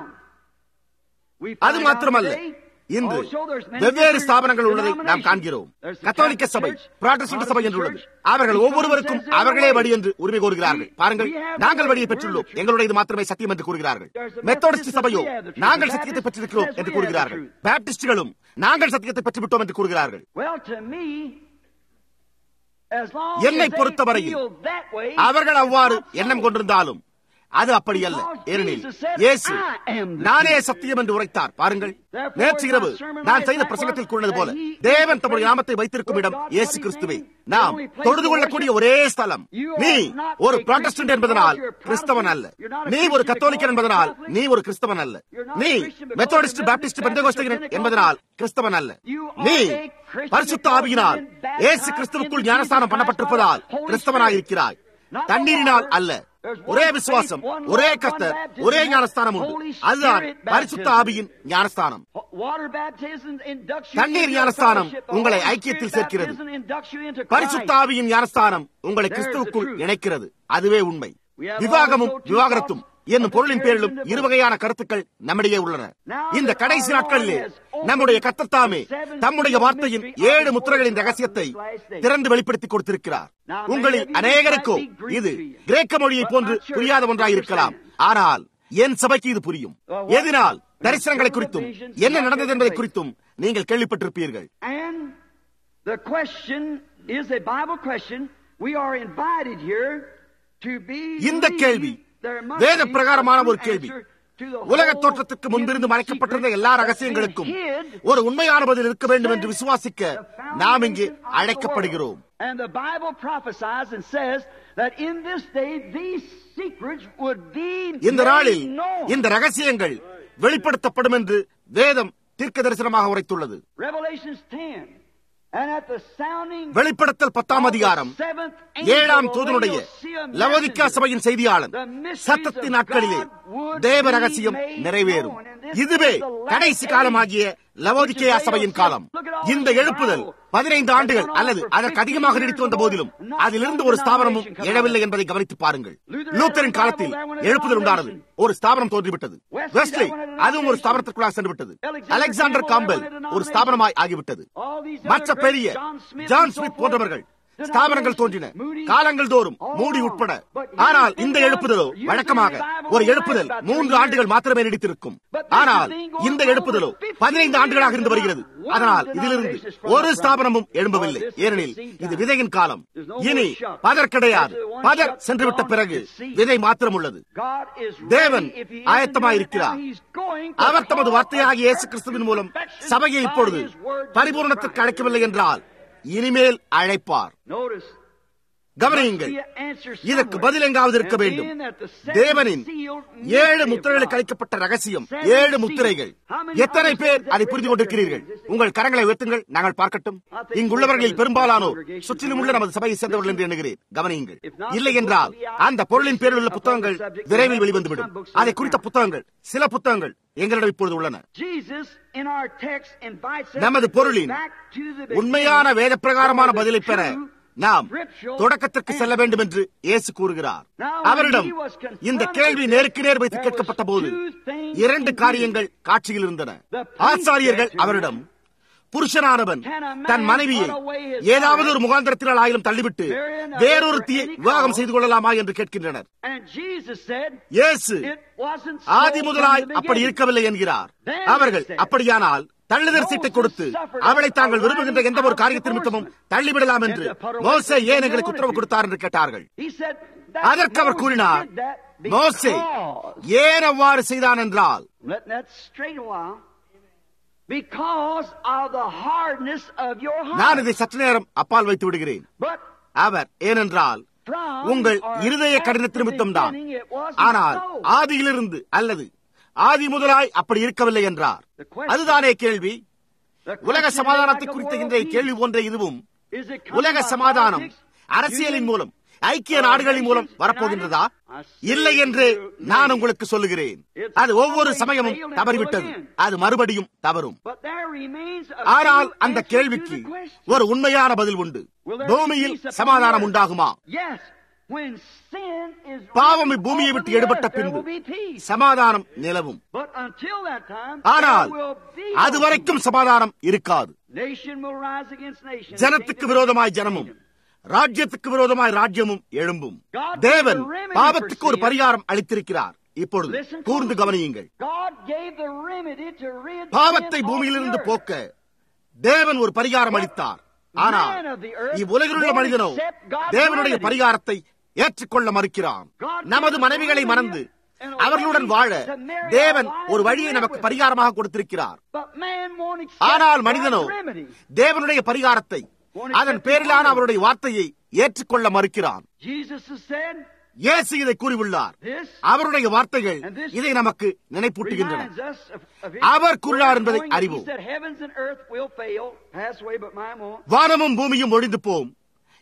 B: அது மாத்திரமல்ல இன்று வெவ்வேறு ஸ்தாபனங்கள் உள்ளதை நாம் காண்கிறோம் கத்தோலிக்க சபை புராட்டஸ்டன்ட் சபை என்றுள்ளது அவர்கள் ஒவ்வொருவருக்கும் அவர்களே வழி என்று உரிமை கோருகிறார்கள் பாருங்கள் நாங்கள் வழியை பெற்றுள்ளோம் எங்களுடைய இது மாத்திரமே சத்தியம் என்று கூறுகிறார்கள் மெத்தோடிஸ்ட் சபையோ நாங்கள் சத்தியத்தை பெற்றிருக்கிறோம் என்று கூறுகிறார்கள் பேப்டிஸ்டுகளும் நாங்கள் சத்தியத்தை பெற்றுவிட்டோம் என்று கூறுகிறார்கள் என்னை பொறுத்தவரையில் அவர்கள் அவ்வாறு எண்ணம் கொண்டிருந்தாலும் அது அப்படி அல்ல ஏனெனில் இயேசு நானே சத்தியம் என்று உரைத்தார் பாருங்கள் நேற்று இரவு நான் செய்த பிரசங்கத்தில் கூறினது போல தேவன் தம்முடைய நாமத்தை வைத்திருக்கும் இடம் இயேசு கிறிஸ்துவே நாம் தொழுது கொள்ளக்கூடிய ஒரே ஸ்தலம் நீ ஒரு புராட்டஸ்டன்ட் என்பதனால் கிறிஸ்தவன் அல்ல நீ ஒரு கத்தோலிக்கன் என்பதனால் நீ ஒரு கிறிஸ்தவன் அல்ல நீ மெத்தோடிஸ்ட் பேப்டிஸ்ட் பெந்தகோஸ்தகன் என்பதனால் கிறிஸ்தவன் அல்ல நீ பரிசுத்த ஆவியினால் இயேசு கிறிஸ்துவுக்குள் ஞானஸ்தானம் பண்ணப்பட்டிருப்பதால் கிறிஸ்தவனாயிருக்கிறாய் தண்ணீரினால் அல்ல ஒரே விசுவாசம் ஒரே கர்த்தர் ஒரே ஞானஸ்தானம் உண்டு அதுதான் பரிசுத்த ஆவியின் ஞானஸ்தானம் தண்ணீர் ஞானஸ்தானம் உங்களை ஐக்கியத்தில் சேர்க்கிறது பரிசுத்த ஆவியின் ஞானஸ்தானம் உங்களை கிறிஸ்துவுக்குள் இணைக்கிறது அதுவே உண்மை விவாகமும் விவாகரத்தும் என்னும் பொருளின் பேரிலும் இருவகையான கருத்துக்கள் நம்மிடையே உள்ளன இந்த கடைசி நாட்களிலே நம்முடைய கத்தத்தாமே தம்முடைய வார்த்தையின் ஏழு முத்திரைகளின் ரகசியத்தை திறந்து வெளிப்படுத்தி கொடுத்திருக்கிறார் உங்களில் அநேகருக்கோ இது கிரேக்க மொழியை போன்று புரியாத ஒன்றாயிருக்கலாம் ஆனால் என் சபைக்கு இது புரியும் எதினால் தரிசனங்களை குறித்தும் என்ன நடந்தது என்பதை குறித்தும் நீங்கள் கேள்விப்பட்டிருப்பீர்கள்
A: The question is a Bible question. We are invited here to be
B: இந்த கேள்வி வேத பிரகாரமான ஒரு கேள்வி உலக தோற்றத்துக்கு முன்பிருந்து மறைக்கப்பட்டிருந்த எல்லா ரகசியங்களுக்கும் ஒரு உண்மையான பதில் இருக்க வேண்டும் என்று விசுவாசிக்க நாம் இங்கு அழைக்கப்படுகிறோம்
A: And the Bible prophesies and says that in this day these secrets would be
B: இந்த நாளில்
A: made known.
B: இந்த ரகசியங்கள் வெளிப்படுத்தப்படும் என்று வேதம் தீர்க்க தரிசனமாக உரைத்துள்ளது
A: Revelations 10. And at the sounding
B: வெளிப்படுத்தல் பத்தாம் அதிகாரம் ஏழாம் தூதனுடைய லவோதிக்கா சபையின் செய்தியாளன் சத்தத்தின் நாட்களிலே தேவ ரகசியம் நிறைவேறும் இதுவே கடைசி காலமாகிய லவோதிக்கேயா சபையின் காலம் இந்த எழுப்புதல் பதினைந்து ஆண்டுகள் அல்லது அதற்கு அதிகமாக நீடித்து வந்த போதிலும் அதிலிருந்து ஒரு ஸ்தாபனமும் எழவில்லை என்பதை கவனித்து பாருங்கள் லூத்தரின் காலத்தில் எழுப்புதல் உண்டானது ஒரு ஸ்தாபனம் தோன்றிவிட்டது வெஸ்லி அதுவும் ஒரு ஸ்தாபனத்திற்குள்ளாக சென்று விட்டது அலெக்சாண்டர் காம்பல் ஒரு ஸ்தாபனமாய் ஆகிவிட்டது மற்ற பெரிய ஜான் ஸ்மித் போன்றவர்கள் ஸ்தாபனங்கள் தோன்றின காலங்கள் தோறும் மூடி உட்பட ஆனால் இந்த எழுப்புதலோ வழக்கமாக ஒரு எழுப்புதல் மூன்று ஆண்டுகள் மாத்திரமே நீடித்திருக்கும் ஆனால் இந்த எழுப்புதலோ பதினைந்து ஆண்டுகளாக இருந்து வருகிறது அதனால் இதிலிருந்து ஒரு ஸ்தாபனமும் எழும்பவில்லை ஏனெனில் இது விதையின் காலம் இனி பதர் கிடையாது பதர் சென்றுவிட்ட பிறகு விதை மாத்திரம் உள்ளது தேவன் ஆயத்தமாயிருக்கிறார் அவர் தமது வார்த்தையாகிய இயேசு கிறிஸ்துவின் மூலம் சபையை இப்பொழுது பரிபூர்ணத்திற்கு அழைக்கவில்லை என்றால் இனிமேல் அழைப்பார் கவனியுங்கள் இதற்கு பதில் எங்காவது இருக்க வேண்டும் தேவனின் ஏழு முத்திரைகளுக்கு அளிக்கப்பட்ட ரகசியம் ஏழு முத்திரைகள் எத்தனை பேர் அதை புரிந்து கொண்டிருக்கிறீர்கள் உங்கள் கரங்களை உயர்த்துங்கள் நாங்கள் பார்க்கட்டும் இங்குள்ளவர்களில் பெரும்பாலானோர் சுற்றிலும் உள்ள நமது சபையை சேர்ந்தவர்கள் என்று எண்ணுகிறேன் கவனியுங்கள் இல்லை என்றால் அந்த பொருளின் பேரில் உள்ள புத்தகங்கள் விரைவில் வெளிவந்துவிடும் அதை குறித்த புத்தகங்கள் சில புத்தகங்கள் எங்களிடம் இப்பொழுது உள்ளன நமது பொருளின் உண்மையான வேத பிரகாரமான பதிலை பெற நாம் தொடக்கத்திற்கு செல்ல வேண்டும் என்று இயேசு கூறுகிறார் அவரிடம் இந்த கேள்வி நேருக்கு நேர் வைத்து கேட்கப்பட்ட போது இரண்டு காரியங்கள் காட்சியில் இருந்தன ஆச்சாரியர்கள் அவரிடம் புருஷனானவன் தன் மனைவியை ஏதாவது ஒரு முகாந்திரத்தினால் ஆயிலும் தள்ளிவிட்டு வேறொருத்தியை விவாகம் செய்து கொள்ளலாமா என்று கேட்கின்றனர் இயேசு ஆதி முதலாய் அப்படி இருக்கவில்லை என்கிறார் அவர்கள் அப்படியானால் தள்ளுதல் சீட்டை கொடுத்து அவளை தாங்கள் விரும்புகின்ற எந்த ஒரு காரியத்தின் நிமித்தமும் தள்ளிவிடலாம் என்று மோசே ஏன் எங்களுக்கு உத்தரவு கொடுத்தார் என்று கேட்டார்கள் அதற்கு அவர் கூறினார் மோசே ஏன் அவ்வாறு செய்தான் என்றால் நான் இதை சற்று நேரம் அப்பால் வைத்து விடுகிறேன் அவர் ஏனென்றால் உங்கள் இருதய கடினத்து நிமித்தம் தான் ஆனால் ஆதியிலிருந்து அல்லது ஆதி முதலாய் அப்படி இருக்கவில்லை என்றார் அதுதானே கேள்வி உலக சமாதானத்தை குறித்த இன்றைய கேள்வி போன்ற இதுவும் உலக சமாதானம் அரசியலின் மூலம் ஐக்கிய நாடுகளின் மூலம் வரப்போகின்றதா இல்லை என்று நான் உங்களுக்கு சொல்லுகிறேன் அது ஒவ்வொரு சமயமும் தவறிவிட்டது அது மறுபடியும் தவறும் ஆனால் அந்த கேள்விக்கு ஒரு உண்மையான பதில் உண்டு பூமியில் சமாதானம் உண்டாகுமா பாவம் பூமியை விட்டு எடுபட்ட பின்பு சமாதானம் நிலவும் ஆனால் அதுவரைக்கும் சமாதானம் இருக்காது ஜனத்துக்கு விரோதமாய் ஜனமும் ராஜ்யத்துக்கு விரோதமாய் ராஜ்யமும் எழும்பும் தேவன் பாவத்துக்கு ஒரு பரிகாரம் அளித்திருக்கிறார் இப்பொழுது கூர்ந்து கவனியுங்கள் பாவத்தை பூமியிலிருந்து போக்க தேவன் ஒரு பரிகாரம் அளித்தார் ஆனால் இவ்வுலகில் உள்ள மனிதனோ தேவனுடைய பரிகாரத்தை ஏற்றுக்கொள்ள மறுக்கிறான் நமது மனைவிகளை மறந்து அவர்களுடன் வாழ தேவன் ஒரு வழியை நமக்கு பரிகாரமாக கொடுத்திருக்கிறார் ஆனால் மனிதனோ தேவனுடைய பரிகாரத்தை அதன் பேரிலான அவருடைய வார்த்தையை ஏற்றுக்கொள்ள மறுக்கிறான் இயேசு இதை கூறியுள்ளார் அவருடைய வார்த்தைகள் இதை நமக்கு நினைப்பூட்டுகின்றன அவர் கூறினார் என்பதை அறிவோம் வானமும் பூமியும் ஒழிந்து போம்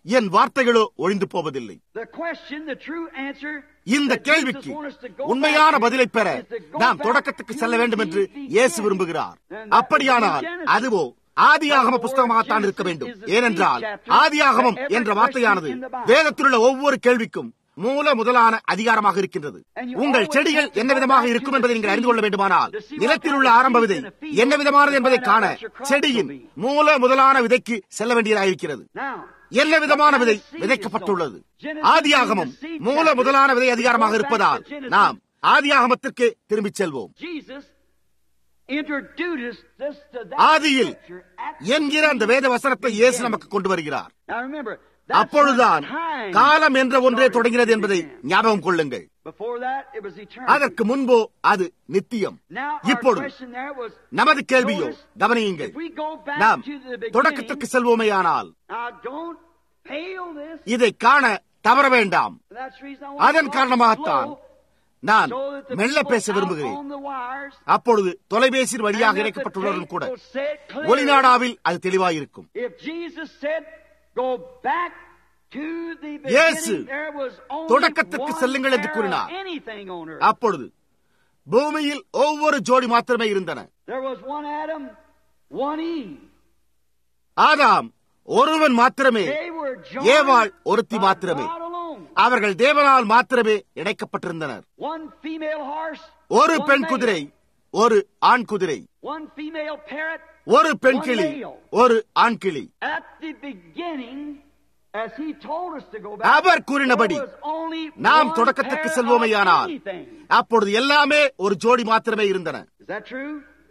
B: என் வார்த்தைகளோ ஒழிந்து போவதில்லை
A: The question, the true answer
B: இந்த
A: that
B: கேள்விக்கு
A: Jesus wants us to go
B: உண்மையான
A: back to
B: பதிலை பெற
A: is to go
B: நாம்
A: back
B: தொடக்கத்துக்கு
A: to
B: செல்ல வேண்டும் என்று
A: the
B: இயேசு
A: beginning.
B: விரும்புகிறார்
A: And that
B: அப்படியானால்
A: was in Genesis.
B: அதுவோ ஆதியாகம புஸ்தகமாகத்தான் இருக்க வேண்டும் ஏனென்றால் ஆதியாகமம் என்ற வார்த்தையானது வேதத்தில் உள்ள ஒவ்வொரு கேள்விக்கும் மூல முதலான அதிகாரமாக இருக்கின்றது உங்கள் செடிகள் என்ன விதமாக இருக்கும் என்பதை நீங்கள் அறிந்து கொள்ள வேண்டுமானால் நிலத்தில் உள்ள ஆரம்ப விதை என்ன விதமானது என்பதை காண செடியின் மூல முதலான விதைக்கு செல்ல வேண்டியதாயிருக்கிறது
A: Now,
B: என்ன விதமான விதை விதைக்கப்பட்டுள்ளது ஆதியாகமம் மூல முதலான விதை அதிகாரமாக இருப்பதால் நாம் ஆதியாகமத்திற்கு திரும்பிச் செல்வோம்
A: Jesus introduced us to that
B: ஆதியில்
A: scripture at
B: என்கிற அந்த வேத வசனத்தை இயேசு நமக்கு கொண்டு வருகிறார்
A: Now remember, that's
B: அப்பொழுதுதான்
A: when time
B: காலம் என்ற ஒன்றே
A: started
B: தொடங்கினது
A: to
B: என்பதை
A: begin.
B: ஞாபகம் கொள்ளுங்கள்
A: Before that, it was eternity.
B: அதற்கு முன்போ அது நித்தியம்
A: Now, our
B: இப்பொழுது
A: question there was,
B: நமது கேள்வியோ
A: notice,
B: கவனியுங்கள்
A: if we go back
B: நாம்
A: to the beginning,
B: தொடக்கத்திற்கு செல்வோமேயானால்
A: now don't fail this.
B: இதை காண தவற வேண்டாம்
A: That's the reason I want
B: அதன்
A: to talk
B: காரணமாகத்தான்
A: slow,
B: நான்
A: so that the
B: மெல்ல
A: people
B: பேச
A: out
B: விரும்புகிறேன்
A: on the wires
B: அப்பொழுது தொலைபேசியின் வழியாக
A: and that the
B: இணைக்கப்பட்டுள்ளவரும்
A: tape
B: கூட
A: will say it clearly.
B: ஒளிநாடாவில் அது தெளிவாயிருக்கும்
A: If Jesus said, go back to the
B: இயேசு
A: beginning, there was only
B: தொடக்கத்திற்கு
A: one
B: செல்லுங்கள் என்று
A: pair
B: கூறினார்.
A: of anything on earth.
B: அப்பொழுது பூமியில் ஒவ்வொரு ஜோடி மாத்திரமே இருந்தன
A: There was one Adam, one Eve.
B: ஆதாம் ஒருவன் மாத்திரமே
A: They were
B: ஏவாள்
A: joined
B: ஒருத்தி
A: by
B: மாத்திரமே
A: God alone.
B: அவர்கள் தேவனால் மாத்திரமே இணைக்கப்பட்டிருந்தனர்
A: One female horse,
B: ஒரு
A: one
B: பெண்
A: male.
B: குதிரை ஒரு ஆண் குதிரை
A: One female parrot,
B: ஒரு பெண்
A: one
B: கிளி
A: male.
B: ஒரு ஆண் கிளி
A: At the beginning, as he told us to go back,
B: our கூறினபடி
A: there was only
B: நாம்
A: one
B: தொடக்கத்திற்கு
A: pair
B: செல்வோமையானால்
A: of anything.
B: அப்பொழுது எல்லாமே ஒரு ஜோடி மாத்திரமே இருந்தன
A: Is that true?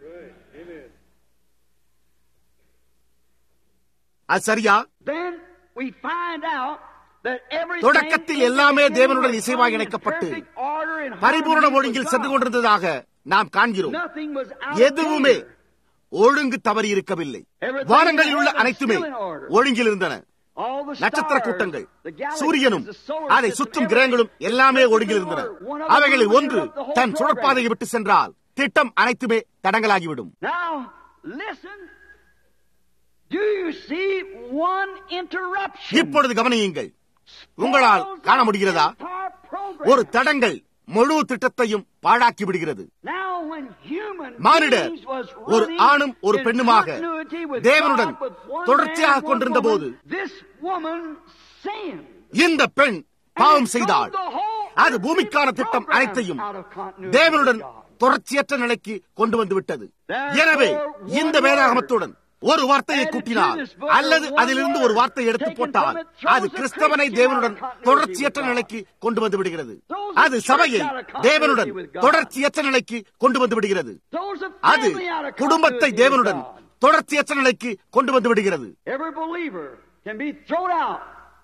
B: அது சரியா
A: Then we find out that everything
B: தொடக்கத்தில்
A: in the
B: எல்லாமே
A: beginning
B: தேவனுடன்
A: was
B: இசைவாக
A: done in
B: இணைக்கப்பட்டு
A: perfect order and
B: பரிபூரண
A: harmony
B: ஒழுங்கில்
A: with
B: சென்று
A: God.
B: கொண்டிருந்ததாக நாம் காண்கிறோம்
A: Nothing was out
B: எதுவுமே
A: of order.
B: ஒழுங்கு தவறி இருக்கவில்லை வானங்களில் உள்ள அனைத்துமே ஒழுங்கில் இருந்தன
A: All the
B: நட்சத்திர
A: stars,
B: கூட்டங்கள்
A: the galaxies,
B: சூரியனும்
A: the solar
B: அதை
A: system,
B: சுற்றும்
A: everything
B: கிரகங்களும் எல்லாமே
A: was
B: ஒழுங்கில்
A: in
B: இருந்தன
A: order. One of them
B: அவைகளில்
A: would
B: ஒன்று
A: interrupt the whole
B: than
A: program.
B: சுழற்பாதையை விட்டு சென்றால் திட்டம் அனைத்துமே தடங்கலாகிவிடும்
A: Now, listen. Do you see one interruption?
B: இப்பொழுது கவனியுங்கள் உங்களால் காண முடிகிறதா
A: Entire program.
B: ஒரு தடங்கள் முழு திட்டத்தையும் பாழாக்கி விடுகிறது
A: Now, when human
B: monitor
A: beings was
B: ஒரு
A: running
B: ஆணும் ஒரு
A: in
B: பெண்ணுமாக
A: continuity with
B: தேவனுடன்
A: God, with one
B: தொடர்ச்சியாக
A: man, one
B: கொண்டிருந்த
A: woman,
B: போது
A: this woman sinned.
B: இந்த பெண்
A: And
B: பாவம்
A: it
B: செய்தாள்
A: drove the whole
B: அது
A: earthly
B: பூமிக்கான திட்டம்
A: program
B: அனைத்தையும்
A: out of continuity
B: தேவனுடன்
A: with God.
B: தொடர்ச்சியற்ற நிலைக்கு கொண்டு வந்து விட்டது
A: Therefore,
B: எனவே
A: one
B: இந்த
A: word
B: வேதாகமத்துடன் ஒரு வார்த்தையை
A: added to
B: கூட்டினால்
A: this book,
B: அல்லது
A: one
B: அதிலிருந்து
A: word
B: ஒரு வார்த்தை எடுத்து
A: taken
B: போட்டால்
A: from it, throws
B: அது
A: a
B: கிறிஸ்தவனை
A: Christian
B: தேவனுடன்
A: out of continuity
B: தொடர்ச்சியற்ற
A: with God.
B: நிலைக்கு கொண்டு வந்து விடுகிறது
A: Throws a
B: அது
A: church
B: சபையை
A: out of continuity
B: தேவனுடன்
A: with God.
B: தொடர்ச்சியற்ற நிலைக்கு கொண்டு வந்து விடுகிறது
A: Throws a
B: அது
A: family out of
B: குடும்பத்தை
A: continuity with
B: தேவனுடன்
A: God.
B: தொடர்ச்சியற்ற நிலைக்கு கொண்டு வந்து விடுகிறது
A: Every believer can be thrown out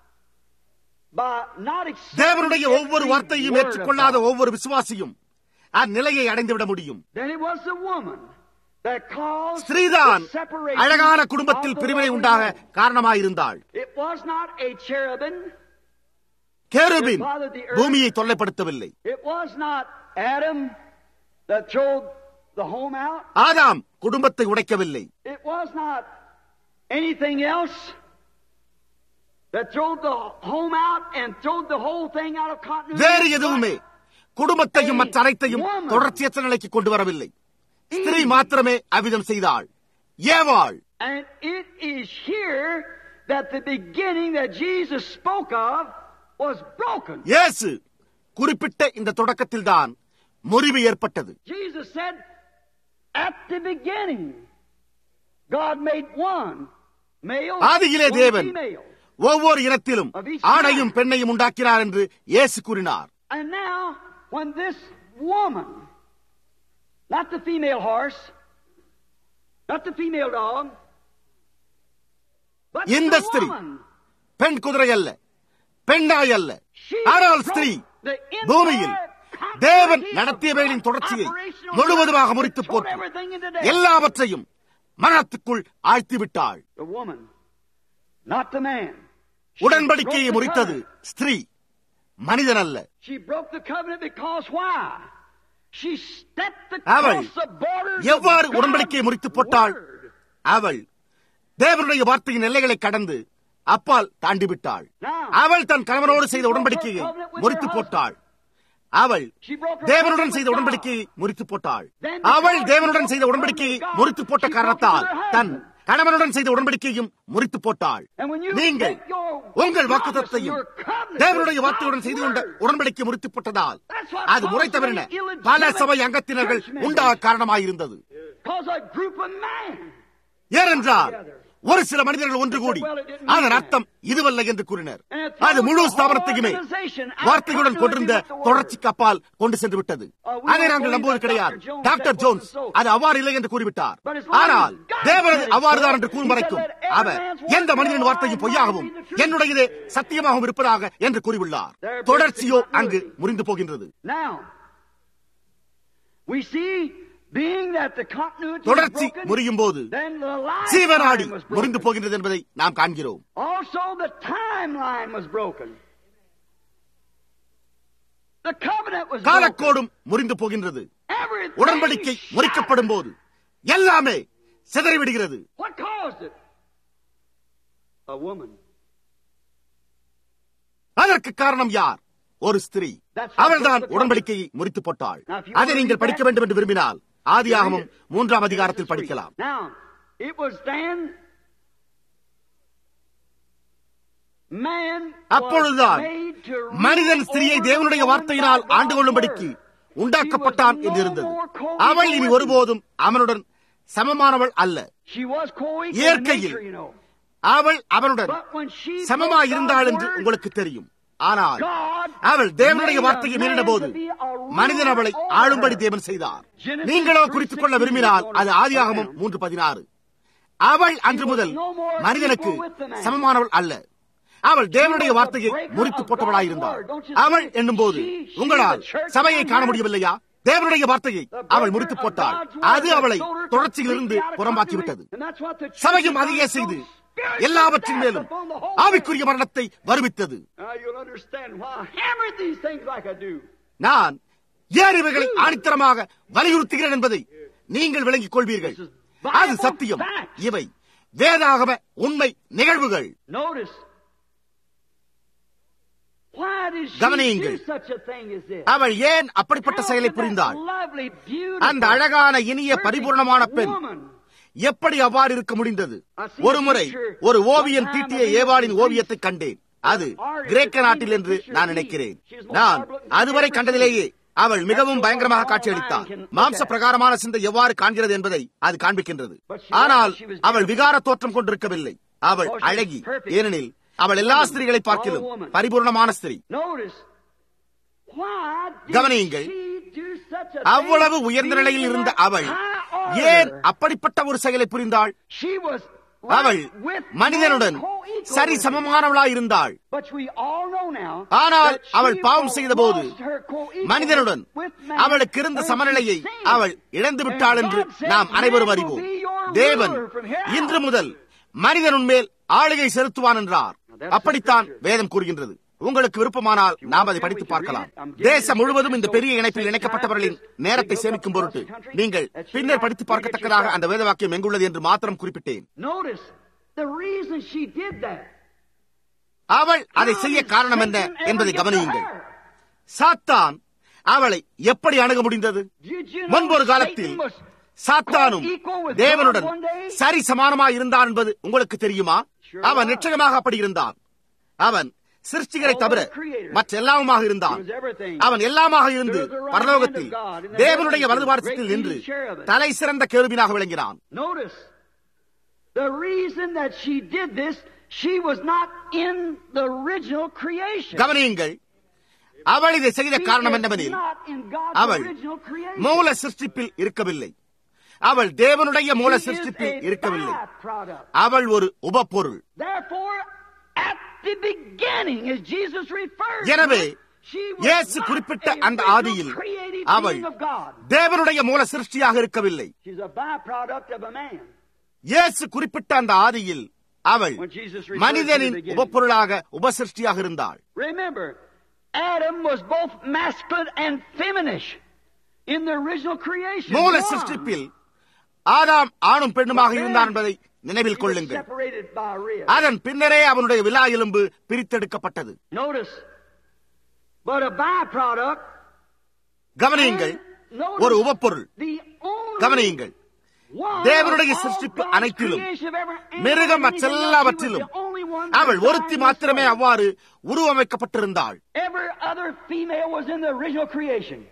A: by not accepting
B: தேவனுடைய ஒவ்வொரு
A: every
B: வார்த்தையும்
A: word of
B: ஏற்றுக்கொள்ளாத
A: God.
B: ஒவ்வொரு விசுவாசியும் அந்நிலையை அடைந்து விட முடியும்
A: Then it was the woman that caused
B: ஸ்ரீதான்
A: the separation
B: அழகான குடும்பத்தில்
A: of the
B: பிரிவினை
A: lovely
B: உண்டாக
A: man.
B: காரணமாயிருந்தாள்
A: It was not a cherubim.
B: கேருபின் பூமியை தொல்லைப்படுத்தவில்லை
A: It was not Adam that drove the home out.
B: ஆதாம் குடும்பத்தை உடைக்கவில்லை
A: It was not anything else that drove the home out and drove the whole thing out of continuity.
B: வேறு எதுவுமே குடும்பத்தையும் மற்ற அனைத்தையும் தொடர்ச்சியற்ற நிலைக்கு கொண்டு வரவில்லை ஸ்திரீ மாத்திரமே அவ்விதம் செய்தாள் ஏவாள்
A: And it is here that the beginning that Jesus spoke of was broken.
B: இயேசு குறிப்பிட்ட இந்த தொடக்கத்தில்தான் முறிவு ஏற்பட்டது
A: Jesus said, at the beginning, God made one male,
B: ஆதியிலே
A: one
B: தேவன்
A: female.
B: ஒவ்வொரு இனத்திலும் ஆணையும் பெண்ணையும் உண்டாக்கினார் என்று இயேசு கூறினார்
A: And now, when this woman, not the female horse, not the female dog, but
B: இந்த
A: the
B: ஸ்திரீ,
A: woman,
B: பெண் குதிரை அல்ல பெண்ணாய் அல்ல
A: she
B: ஆனால்
A: broke
B: ஸ்திரீ
A: the entire
B: பூமியில்
A: continuity
B: தேவன்
A: of
B: நடத்தியவைகளின்
A: God's
B: தொடர்ச்சியை
A: operational
B: முழுவதுமாக
A: life
B: முறித்து
A: and thrown
B: போட்டு
A: everything into death.
B: எல்லாவற்றையும் மரணத்துக்குள் ஆழ்த்தி விட்டாள்
A: The woman, not the man. She
B: உடன்படிக்கையை
A: broke the
B: முறித்தது
A: covenant.
B: ஸ்திரீ மனிதன் அல்ல
A: She broke the covenant because why? She stepped
B: அவள்
A: across the borders
B: எவ்வாறு
A: of
B: உடன்படிக்கையை
A: God's
B: முறித்து போட்டாள்
A: word.
B: அவள் தேவனுடைய வார்த்தையின் எல்லைகளை கடந்து அப்பால் தாண்டிவிட்டாள் அவள் தன் கணவனோடு செய்த உடன்படிக்கையை முறித்து போட்டாள் அவள் தேவனுடன் செய்த உடன்படிக்கையை முறித்து போட்டாள் அவள் தேவனுடன் செய்த உடன்படிக்கையை முறித்து போட்ட காரணத்தால் தன் கணவனுடன் செய்த உடன்படிக்கையும் முறித்து போட்டாள் நீங்கள் உங்கள் வாக்குத்தத்தையும் தேவனுடைய வார்த்தையுடன் செய்து கொண்ட உடன்படிக்கை முறித்து போட்டதால் அது முறை தவறின பல சபை அங்கத்தினர்கள் உண்டாக காரணமாயிருந்தது ஏனென்றால் ஒரு சில மனிதர்கள் ஒன்று கூடி அதன் அர்த்தம் இதுவல்ல என்று கூறினர் அது முழு ஸ்தாபனத்தையுமே வார்த்தையுடன் கொண்டிருந்த தொடர்ச்சிக்கு அப்பால் கொண்டு சென்று விட்டது அதை நாங்கள் நம்புவது கிடையாது டாக்டர் ஜோன்ஸ் அது அவ்வாறு இல்லை என்று கூறிவிட்டார் ஆனால் தேவனது அவ்வாறுதான் என்று கூறும் வரைக்கும் அவர் எந்த மனிதனின் வார்த்தையும் பொய்யாகவும் என்னுடையதே சத்தியமாகவும் இருப்பதாக என்று கூறியுள்ளார் தொடர்ச்சியோ அங்கு முறிந்து போகின்றது தொடர்ச்சி முறியும் போது சீவனாடி முறிந்து போகின்றது என்பதை நாம் காண்கிறோம் காலக்கோடும் முறிந்து போகின்றது உடன்படிக்கை முறிக்கப்படும் போது எல்லாமே சிதறிவிடுகிறது அதற்கு காரணம் யார் ஒரு ஸ்திரீ அவள்தான் உடன்படிக்கையை முறித்து போட்டாள் அதை நீங்கள் படிக்க வேண்டும் என்று விரும்பினால் ஆதியாகமும் மூன்றாம் அதிகாரத்தில் படிக்கலாம் அப்பொழுதுதான் மனிதன் ஸ்திரியை தேவனுடைய வார்த்தையினால் ஆண்டு கொள்ளும்படிக்கு உண்டாக்கப்பட்டான் என்று இருந்தது அவள் இனி ஒருபோதும் அவனுடன் சமமானவள் அல்ல இயற்கையில் அவள் அவனுடன் சமமாக இருந்தாள் என்று உங்களுக்கு தெரியும் ஆனால் அவள் தேவனுடைய வார்த்தையை மீறின போது மனிதன் அவளை ஆளும்படி தேவன் செய்தார் நீங்களோ குறித்துக் கொள்ள விரும்பினால் அது ஆதியாகமும் மூன்று பதினாறு அவள் அன்று முதல் மனிதனுக்கு சமமானவள் அல்ல அவள் தேவனுடைய வார்த்தையை முறித்து போட்டவளாயிருந்தாள் அவள் என்னும் போது உங்களால் சபையை காண முடியவில்லையா தேவனுடைய வார்த்தையை அவள் முறித்து போட்டாள் அது அவளை தொடர்ச்சியிலிருந்து புறம்பாக்கிவிட்டது சபையும் அதையே செய்து எல்லாவற்றின் மேலும் ஆவிக்குரிய மரணத்தை வருவித்தது நான் ஏன் இவைகளை ஆணித்தரமாக வலியுறுத்துகிறேன் என்பதை நீங்கள் விளங்கிக் கொள்வீர்கள் அது சத்தியம் இவை வேதாகம உண்மை நிகழ்வுகள் கவனியுங்கள் அவள் ஏன் அப்படிப்பட்ட செயலை புரிந்தாள் அந்த அழகான இனிய பரிபூர்ணமான பெண் எப்படி அவ்வாறு இருக்க முடிந்தது ஒருமுறை ஒரு ஓவியன் தீட்டிய ஏவாளின் ஓவியத்தை கண்டேன் அது கிரேக்க நாட்டில் என்று நான் நினைக்கிறேன் நான் அதுவரை கண்டதிலேயே அவள் மிகவும் பயங்கரமாக காட்சியளித்தார் மாம்ச பிரகாரமான சிந்தை எவ்வாறு காண்கிறது என்பதை அது காண்பிக்கின்றது ஆனால் அவள் விகார தோற்றம் கொண்டிருக்கவில்லை அவள் அழகி ஏனெனில் அவள் எல்லா ஸ்திரீகளை பார்க்கிலும் பரிபூர்ணமான ஸ்திரீ கவனியுங்கள் அவ்வளவு உயர்ந்த நிலையில் இருந்த அவள் ஏன் அப்படிப்பட்ட ஒரு செயலை புரிந்தாள் அவள் மனிதனுடன் சரி சமமானவளாய் இருந்தாள் ஆனால் அவள் பாவம் செய்த போது மனிதனுடன் அவளுக்கு இருந்த சமநிலையை அவள் இழந்து விட்டாள் என்று நாம் அனைவரும் அறிவோம் தேவன் இன்று முதல் மனிதனுன் மேல் ஆளுகை செலுத்துவான் என்றார் அப்படித்தான் வேதம் கூறுகின்றது உங்களுக்கு விருப்பமானால் நாம் அதை படித்து பார்க்கலாம் தேசம் முழுவதும் இந்த பெரிய இணைப்பில் இணைக்கப்பட்டவர்களின் நேரத்தை சேமிக்கும் பொருட்டு நீங்கள் பின்னர் படித்து பார்க்கத்தக்கதாக அந்த வேத வாக்கியம் எங்குள்ளது என்று மாத்திரம் குறிப்பிட்டேன் அவள் அதை செய்ய காரணம் என்ன என்பதை கவனியுங்கள் சாத்தான் அவளை எப்படி அணுக முடிந்தது முன்பொரு காலத்தில் சாத்தானும் தேவனுடன் சரி சமானமாக இருந்தான் என்பது உங்களுக்கு தெரியுமா அவன் நிச்சயமாக அப்படி இருந்தான் அவன் சிருஷ்டிகளை தவிர மற்ற எல்லாமுமாக இருந்தான் அவன் எல்லாமாக இருந்து பரலோகத்தில் தேவனுடைய வலது பாரசத்தில் நின்று தலை சிறந்த கேள்வினாக விளங்கினான்
A: The reason that she did this, she was not in the original creation.
B: கவனியுங்கள் அவள் இதை செய்த காரணம் என்னவெனில் அவள் மூல சிருஷ்டிப்பில் இருக்கவில்லை அவள் தேவனுடைய மூல சிருஷ்டிப்பில் இருக்கவில்லை அவள் ஒரு உபப்பொருள் எனவே இயேசு குறிப்பிட்ட அந்த ஆதியில் அவள் தேவனுடைய மூல சிருஷ்டியாக இருக்கவில்லை இயேசு குறிப்பிட்ட அந்த ஆதியில் அவள் மனிதனின் உபப்பொருளாக உபசிருஷ்டியாக இருந்தாள்
A: Adam was both masculine and feminine in the original creation.
B: மூல சிருஷ்டிப்பில் ஆதாம் ஆணும் பெண்ணுமாக இருந்தான் என்பதை நினைவில்
A: He was
B: கொள்ளுங்கள்
A: separated by a rib.
B: அதன் பின்னரே அவனுடைய விலா எலும்பு பிரித்தெடுக்கப்பட்டது
A: Notice, but a byproduct.
B: கவனியுங்கள்
A: Notice
B: ஒரு உபப்பொருள்
A: the only
B: கவனியுங்கள்
A: one
B: தேவனுடைய
A: of
B: சிருஷ்டிப்பு
A: God's
B: அனைத்திலும்
A: creation of every animal,
B: மிருகம்
A: anything else, he was
B: மற்றெல்லாவற்றிலும்
A: the only one
B: அவள்
A: designed
B: ஒருத்தி
A: this
B: மாத்திரமே
A: way.
B: அவ்வாறு உருவமைக்கப்பட்டிருந்தாள்
A: Every other female was in the original creation.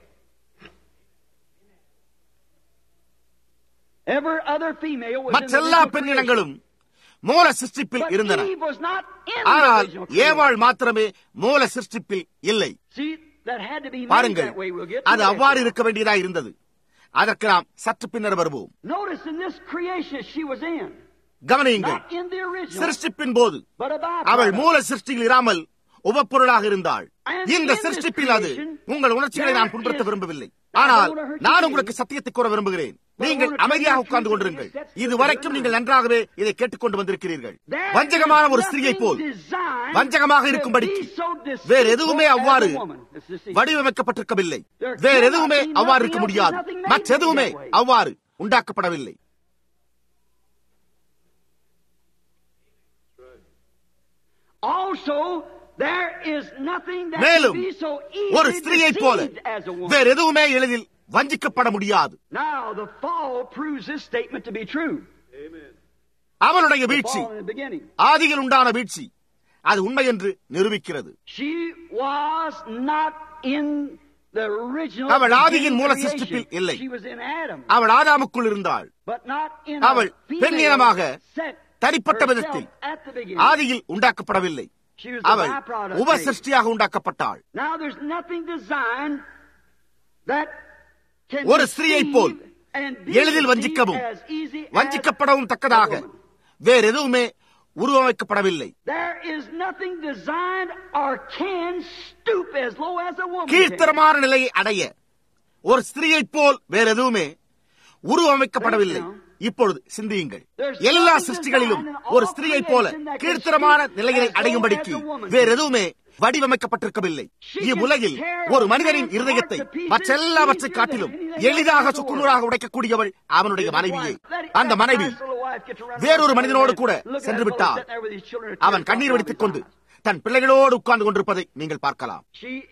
A: Every other female was in the
B: மற்றெல்லா
A: original
B: பெண்ணினங்களும் மூல சிருஷ்டிப்பில்
A: creation.
B: இருந்தன
A: But Eve was not in the
B: ஆனால்
A: original creation.
B: ஏவாள் மாத்திரமே மூல சிருஷ்டிப்பில் இல்லை
A: See, that had to be made
B: பாருங்கள்
A: that way. We'll get to
B: அது
A: that.
B: அவ்வாறு இருக்க வேண்டியதா இருந்தது அதற்கு நாம் சற்று பின்னர் வருவோம்
A: Notice in this creation she was in,
B: கவனியுங்கள்
A: not in the original,
B: சிருஷ்டிப்பின் போது
A: but a
B: அவள்
A: byproduct.
B: மூல சிருஷ்டியில் இராமல் உபப்பொருளாக இருந்தாள் இந்த சிருஷ்டிப்பில் அது உங்கள் உணர்ச்சிகளை நான் புண்படுத்த விரும்பவில்லை ஆனால் நான் உங்களுக்கு சத்தியத்தை கூற விரும்புகிறேன் நீங்கள் அமைதியாக உட்கார்ந்து கொண்டிருங்கள் இதுவரைக்கும் நீங்கள் நன்றாகவே இதை கேட்டுக்கொண்டு வந்திருக்கிறீர்கள்
A: There
B: வஞ்சகமான
A: is
B: ஒரு ஸ்திரியை
A: nothing
B: போல்
A: designed
B: வஞ்சகமாக
A: to
B: இருக்கும்படிக்கு
A: be so deceitful
B: வேற எதுவுமே
A: as a
B: அவ்வாறு
A: woman. It's deceitful.
B: வடிவமைக்கப்பட்டிருக்கவில்லை வேற எதுவுமே அவ்வாறு இருக்க முடியாது மற்றெதுவுமே அவ்வாறு உண்டாக்கப்படவில்லை
A: Also, there is nothing that
B: மேலும்
A: can be so
B: ஒரு
A: easily
B: ஸ்திரியைப் போல
A: deceived as a woman.
B: வேற எதுவுமே எளிதில் வஞ்சிக்கப்பட முடியாது
A: Now, the fall proves this statement to be true.
B: அவனுடைய
A: The
B: வீழ்ச்சி
A: fall in the beginning.
B: ஆதியில் உண்டான வீழ்ச்சி அது உண்மை என்று நிரூபிக்கிறது
A: She was not in the original
B: அவள் ஆதியின்
A: beginning
B: மூல
A: creation.
B: சிருஷ்டிப்பில் இல்லை.
A: She was in Adam,
B: அவள் ஆதாமுக்குள் இருந்தாள்
A: but not in
B: அவள்
A: a female
B: பெண்ணினமாக
A: set
B: தனிப்பட்ட
A: herself
B: விதத்தில்
A: at the beginning.
B: ஆதியில் உண்டாக்கப்படவில்லை
A: She was the
B: அவள்
A: byproduct
B: உப
A: made.
B: சிருஷ்டியாக உண்டாக்கப்பட்டாள்
A: Now there's nothing designed that can
B: ஒரு ஸ்திரியைப் போல்
A: deceive and be
B: எளிதில்
A: deceived
B: வஞ்சிக்கவும்
A: as easy as
B: வஞ்சிக்கப்படவும் தக்கதாக
A: a woman.
B: வேற எதுவுமே உருவமைக்கப்படவில்லை
A: There is nothing designed or can stoop as low as a woman. can.
B: கீழ்த்தரமான நிலையை அடைய ஒரு ஸ்திரியைப் போல் வேற எதுவுமே உருவமைக்கப்படவில்லை இப்பொழுது சிந்தியுங்கள் எல்லா சிருஷ்டிகளிலும் ஒரு ஸ்திரியைப் போல கீழ்த்தரமான நிலையை அடையும்படிக்கு வேற எதுவுமே வடிவமைக்கப்பட்டிருக்கவில்லை இவ்வுலகில் ஒரு மனிதனின் இருதயத்தை மற்றெல்லாவற்றை காட்டிலும் எளிதாக சுக்குநூறாக உடைக்கக்கூடியவள் அவனுடைய மனைவியே அந்த மனைவி வேறொரு மனிதனோடு கூட சென்று விட்டால் அவன் கண்ணீர் வடித்துக் கொண்டு தன் பிள்ளைகளோடு உட்கார்ந்து கொண்டிருப்பதை நீங்கள் பார்க்கலாம்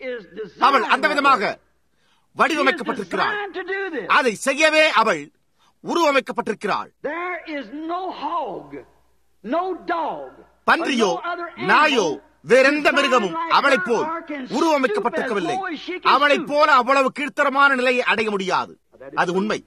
B: அவள் அந்த விதமாக வடிவமைக்கப்பட்டிருக்கிறாள் அதை செய்யவே அவள் உருவமைக்கப்பட்டிருக்கிறாள்
A: There is no hog, no dog,
B: பன்றியோ
A: or no other animal
B: நாயோ வேறெந்த மிருகமும்
A: designed like
B: அவளைப்
A: her
B: pole
A: or can stoop
B: உருவமைக்கப்பட்டிருக்கவில்லை
A: as low as she can
B: அவளைப்
A: stoop.
B: போல அவ்வளவு கீழ்த்தரமான நிலையை அடைய முடியாது அது உண்மை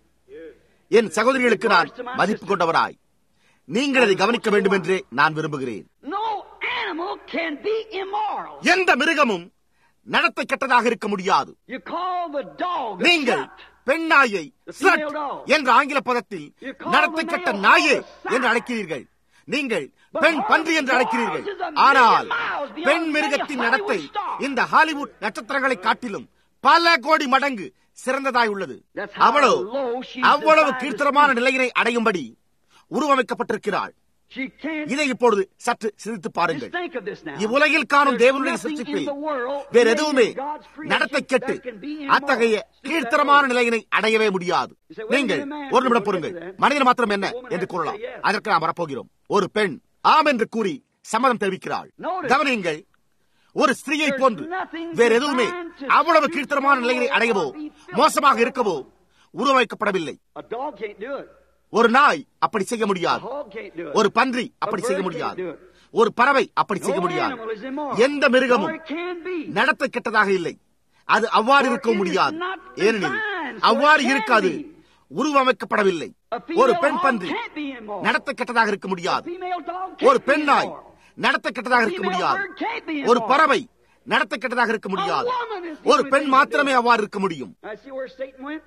B: என் சகோதரிகளுக்கு நான் மதிப்பு கொண்டவராய் நீங்கள் அதை கவனிக்க வேண்டும் என்றே நான் விரும்புகிறேன்
A: No animal can be immoral.
B: எந்த மிருகமும் நடத்தை கெட்டதாக இருக்க முடியாது
A: You call the dog a
B: நீங்கள்
A: slut.
B: பெண்ணாயை
A: The
B: slut
A: female dog.
B: என்ற ஆங்கில பதத்தில்
A: You call
B: நடத்தை
A: the
B: கெட்ட
A: male
B: நாயே
A: dog a
B: என்று
A: slut.
B: அழைக்கிறீர்கள் நீங்கள்
A: But
B: பெண்
A: her
B: பன்றி என்று
A: dog
B: அழைக்கிறீர்கள்
A: is a million
B: ஆனால்
A: miles beyond
B: பெண்
A: many
B: மிருகத்தின்
A: Hollywood
B: நடத்தை
A: stars.
B: இந்த ஹாலிவுட் நட்சத்திரங்களை காட்டிலும் பல கோடி மடங்கு சிறந்ததாய் உள்ளது
A: That's how
B: அவளோ
A: low she's
B: அவ்வளவு
A: designed to
B: கீழ்த்தரமான
A: stoop.
B: நிலையினை அடையும்படி உருவமைக்கப்பட்டிருக்கிறாள்
A: She can't.
B: இதை இப்பொழுது சற்று சிந்தித்து
A: Just
B: பாருங்கள்
A: think of this now.
B: இவ்வுலகில் காணும்
A: There's
B: தேவனுடைய
A: nothing
B: சிருஷ்டிப்பில்
A: in the world
B: வேற
A: made
B: எதுவுமே
A: in God's creation
B: நடத்தை கெட்டு
A: that can be immoral.
B: அத்தகைய
A: See,
B: கீழ்த்தரமான
A: that
B: நிலையினை அடையவே முடியாது
A: You say, wait a
B: நீங்கள்
A: minute, man.
B: ஒரு நிமிடம்
A: We'll
B: பொறுங்கள்
A: get to that.
B: மனிதன் மாத்திரம் என்ன
A: The woman
B: என்று
A: has to
B: கூறலாம்
A: say yes.
B: அதற்கு நாம் வரப்போகிறோம் ஒரு பெண் ஆம் என்று கூறி சம்மதம் தெரிவிக்கிறாள்
A: Notice.
B: கவனியுங்கள் ஒரு ஸ்திரீயை
A: There's
B: போன்று
A: nothing
B: வேற எதுவுமே
A: designed to
B: அவ்வளவு
A: stoop
B: கீழ்த்தரமான
A: so
B: நிலையினை
A: low
B: அடையவோ
A: or be filthy
B: மோசமாக
A: or
B: இருக்கவோ உருவாக்கப்படவில்லை
A: A dog can't do it.
B: ஒரு நாய் அப்படி செய்ய
A: A
B: முடியாது
A: hog can't do it.
B: ஒரு பன்றி அப்படி
A: A
B: செய்ய
A: bird
B: முடியாது
A: can't do it.
B: ஒரு பறவை அப்படி
A: No
B: செய்ய முடியாது
A: animal is immoral.
B: எந்த மிருகமும்
A: Or it can be.
B: நடத்தை கெட்டதாக இல்லை அது அவ்வாறு
A: For
B: இருக்க
A: it is
B: முடியாது
A: not
B: ஏனெனில்
A: designed, so
B: அவ்வாறு
A: it can
B: இருக்காது
A: be.
B: உருவமைக்கப்படவில்லை
A: A female
B: ஒரு பெண்
A: hog
B: பன்றி
A: can't be immoral.
B: நடத்தை கெட்டதாக இருக்க
A: A
B: முடியாது
A: female dog can't
B: ஒரு
A: be
B: பெண் நாய்
A: immoral.
B: நடத்தை கெட்டதாக இருக்க
A: female
B: முடியாது
A: bird can't be
B: ஒரு
A: immoral.
B: பறவை நடத்தை கெட்டதாக இருக்க முடியாது
A: A woman is the
B: ஒரு
A: only
B: பெண்
A: thing to
B: மாத்திரமே
A: do it.
B: அவ்வாறு இருக்க முடியும்
A: I see where Satan went.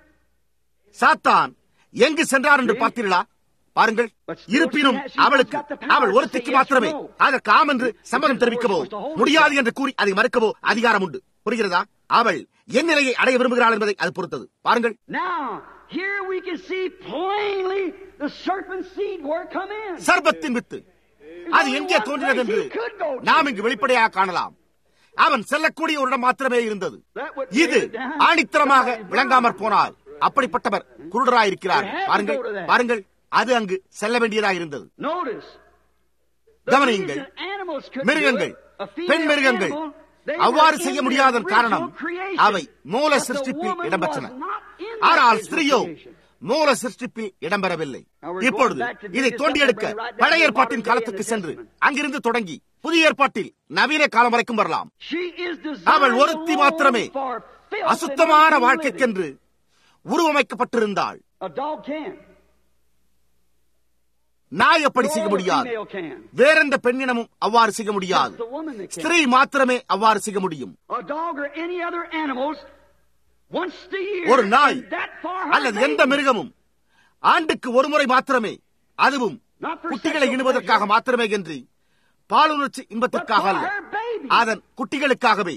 B: சாத்தான் எங்கு சென்றார் என்று பார்த்தீர்களா பாருங்கள்
A: But still
B: இருப்பினும்
A: she has- she has
B: அவளுக்கு
A: got the power
B: அவள்
A: to
B: ஒருத்திக்கு
A: say yes or
B: மாத்திரமே
A: no.
B: அதற்கு ஆம் என்று சம்மதம் தெரிவிக்கவோ
A: Because the Holy
B: முடியாது
A: Spirit-
B: என்று கூறி அதை மறுக்கவோ அதிகாரம் உண்டு புரிகிறதா அவள் என் நிலையை அடைய விரும்புகிறாள் என்பதை அது பொறுத்தது பாருங்கள்
A: Now, here we can see plainly the serpent seed where it come in.
B: சர்பத்தின் வித்து அது எங்கே தோன்றினது என்று நாம் இங்கு வெளிப்படையாக காணலாம் அவன் செல்லக்கூடிய ஒரு இடம் மாத்திரமே இருந்தது இது ஆணித்தரமாக விளங்காமற் போனால் அப்படிப்பட்டவர் குருடராயிருக்கிறார் பாருங்கள் பாருங்கள் அது அங்கு செல்ல வேண்டியதாக இருந்தது
A: Notice.
B: கவனியுங்கள் மிருகங்கள் பெண் மிருகங்கள் அவ்வாறு செய்ய முடியாத காரணம் அவை மூல சிருஷ்டிப்பில் இடம்பெற்றன ஆனால் ஸ்திரீயோ மூல சிருஷ்டிப்பில் இடம்பெறவில்லை இப்பொழுது இதை தோண்டியெடுக்க பழைய ஏற்பாட்டின் காலத்துக்கு சென்று அங்கிருந்து தொடங்கி புதிய ஏற்பாட்டில் நவீன காலம் வரைக்கும் வரலாம் அவள் ஒருத்தி மாத்திரமே அசுத்தமான வாழ்க்கைக்கென்று உருவமைக்கப்பட்டிருந்தாள் நாய் அப்படி செய்ய முடியாது வேறெந்த பெண்ணினமும் அவ்வாறு செய்ய முடியாது ஸ்திரீ மாத்திரமே அவ்வாறு செய்ய முடியும் ஒரு நாய் அல்லது எந்த மிருகமும் ஆண்டுக்கு ஒரு முறை மாத்திரமே அதுவும் குட்டிகளை இணுவதற்காக மாத்திரமே என்று பாலுணர்ச்சி இன்பத்திற்காக அல்ல அதன் குட்டிகளுக்காகவே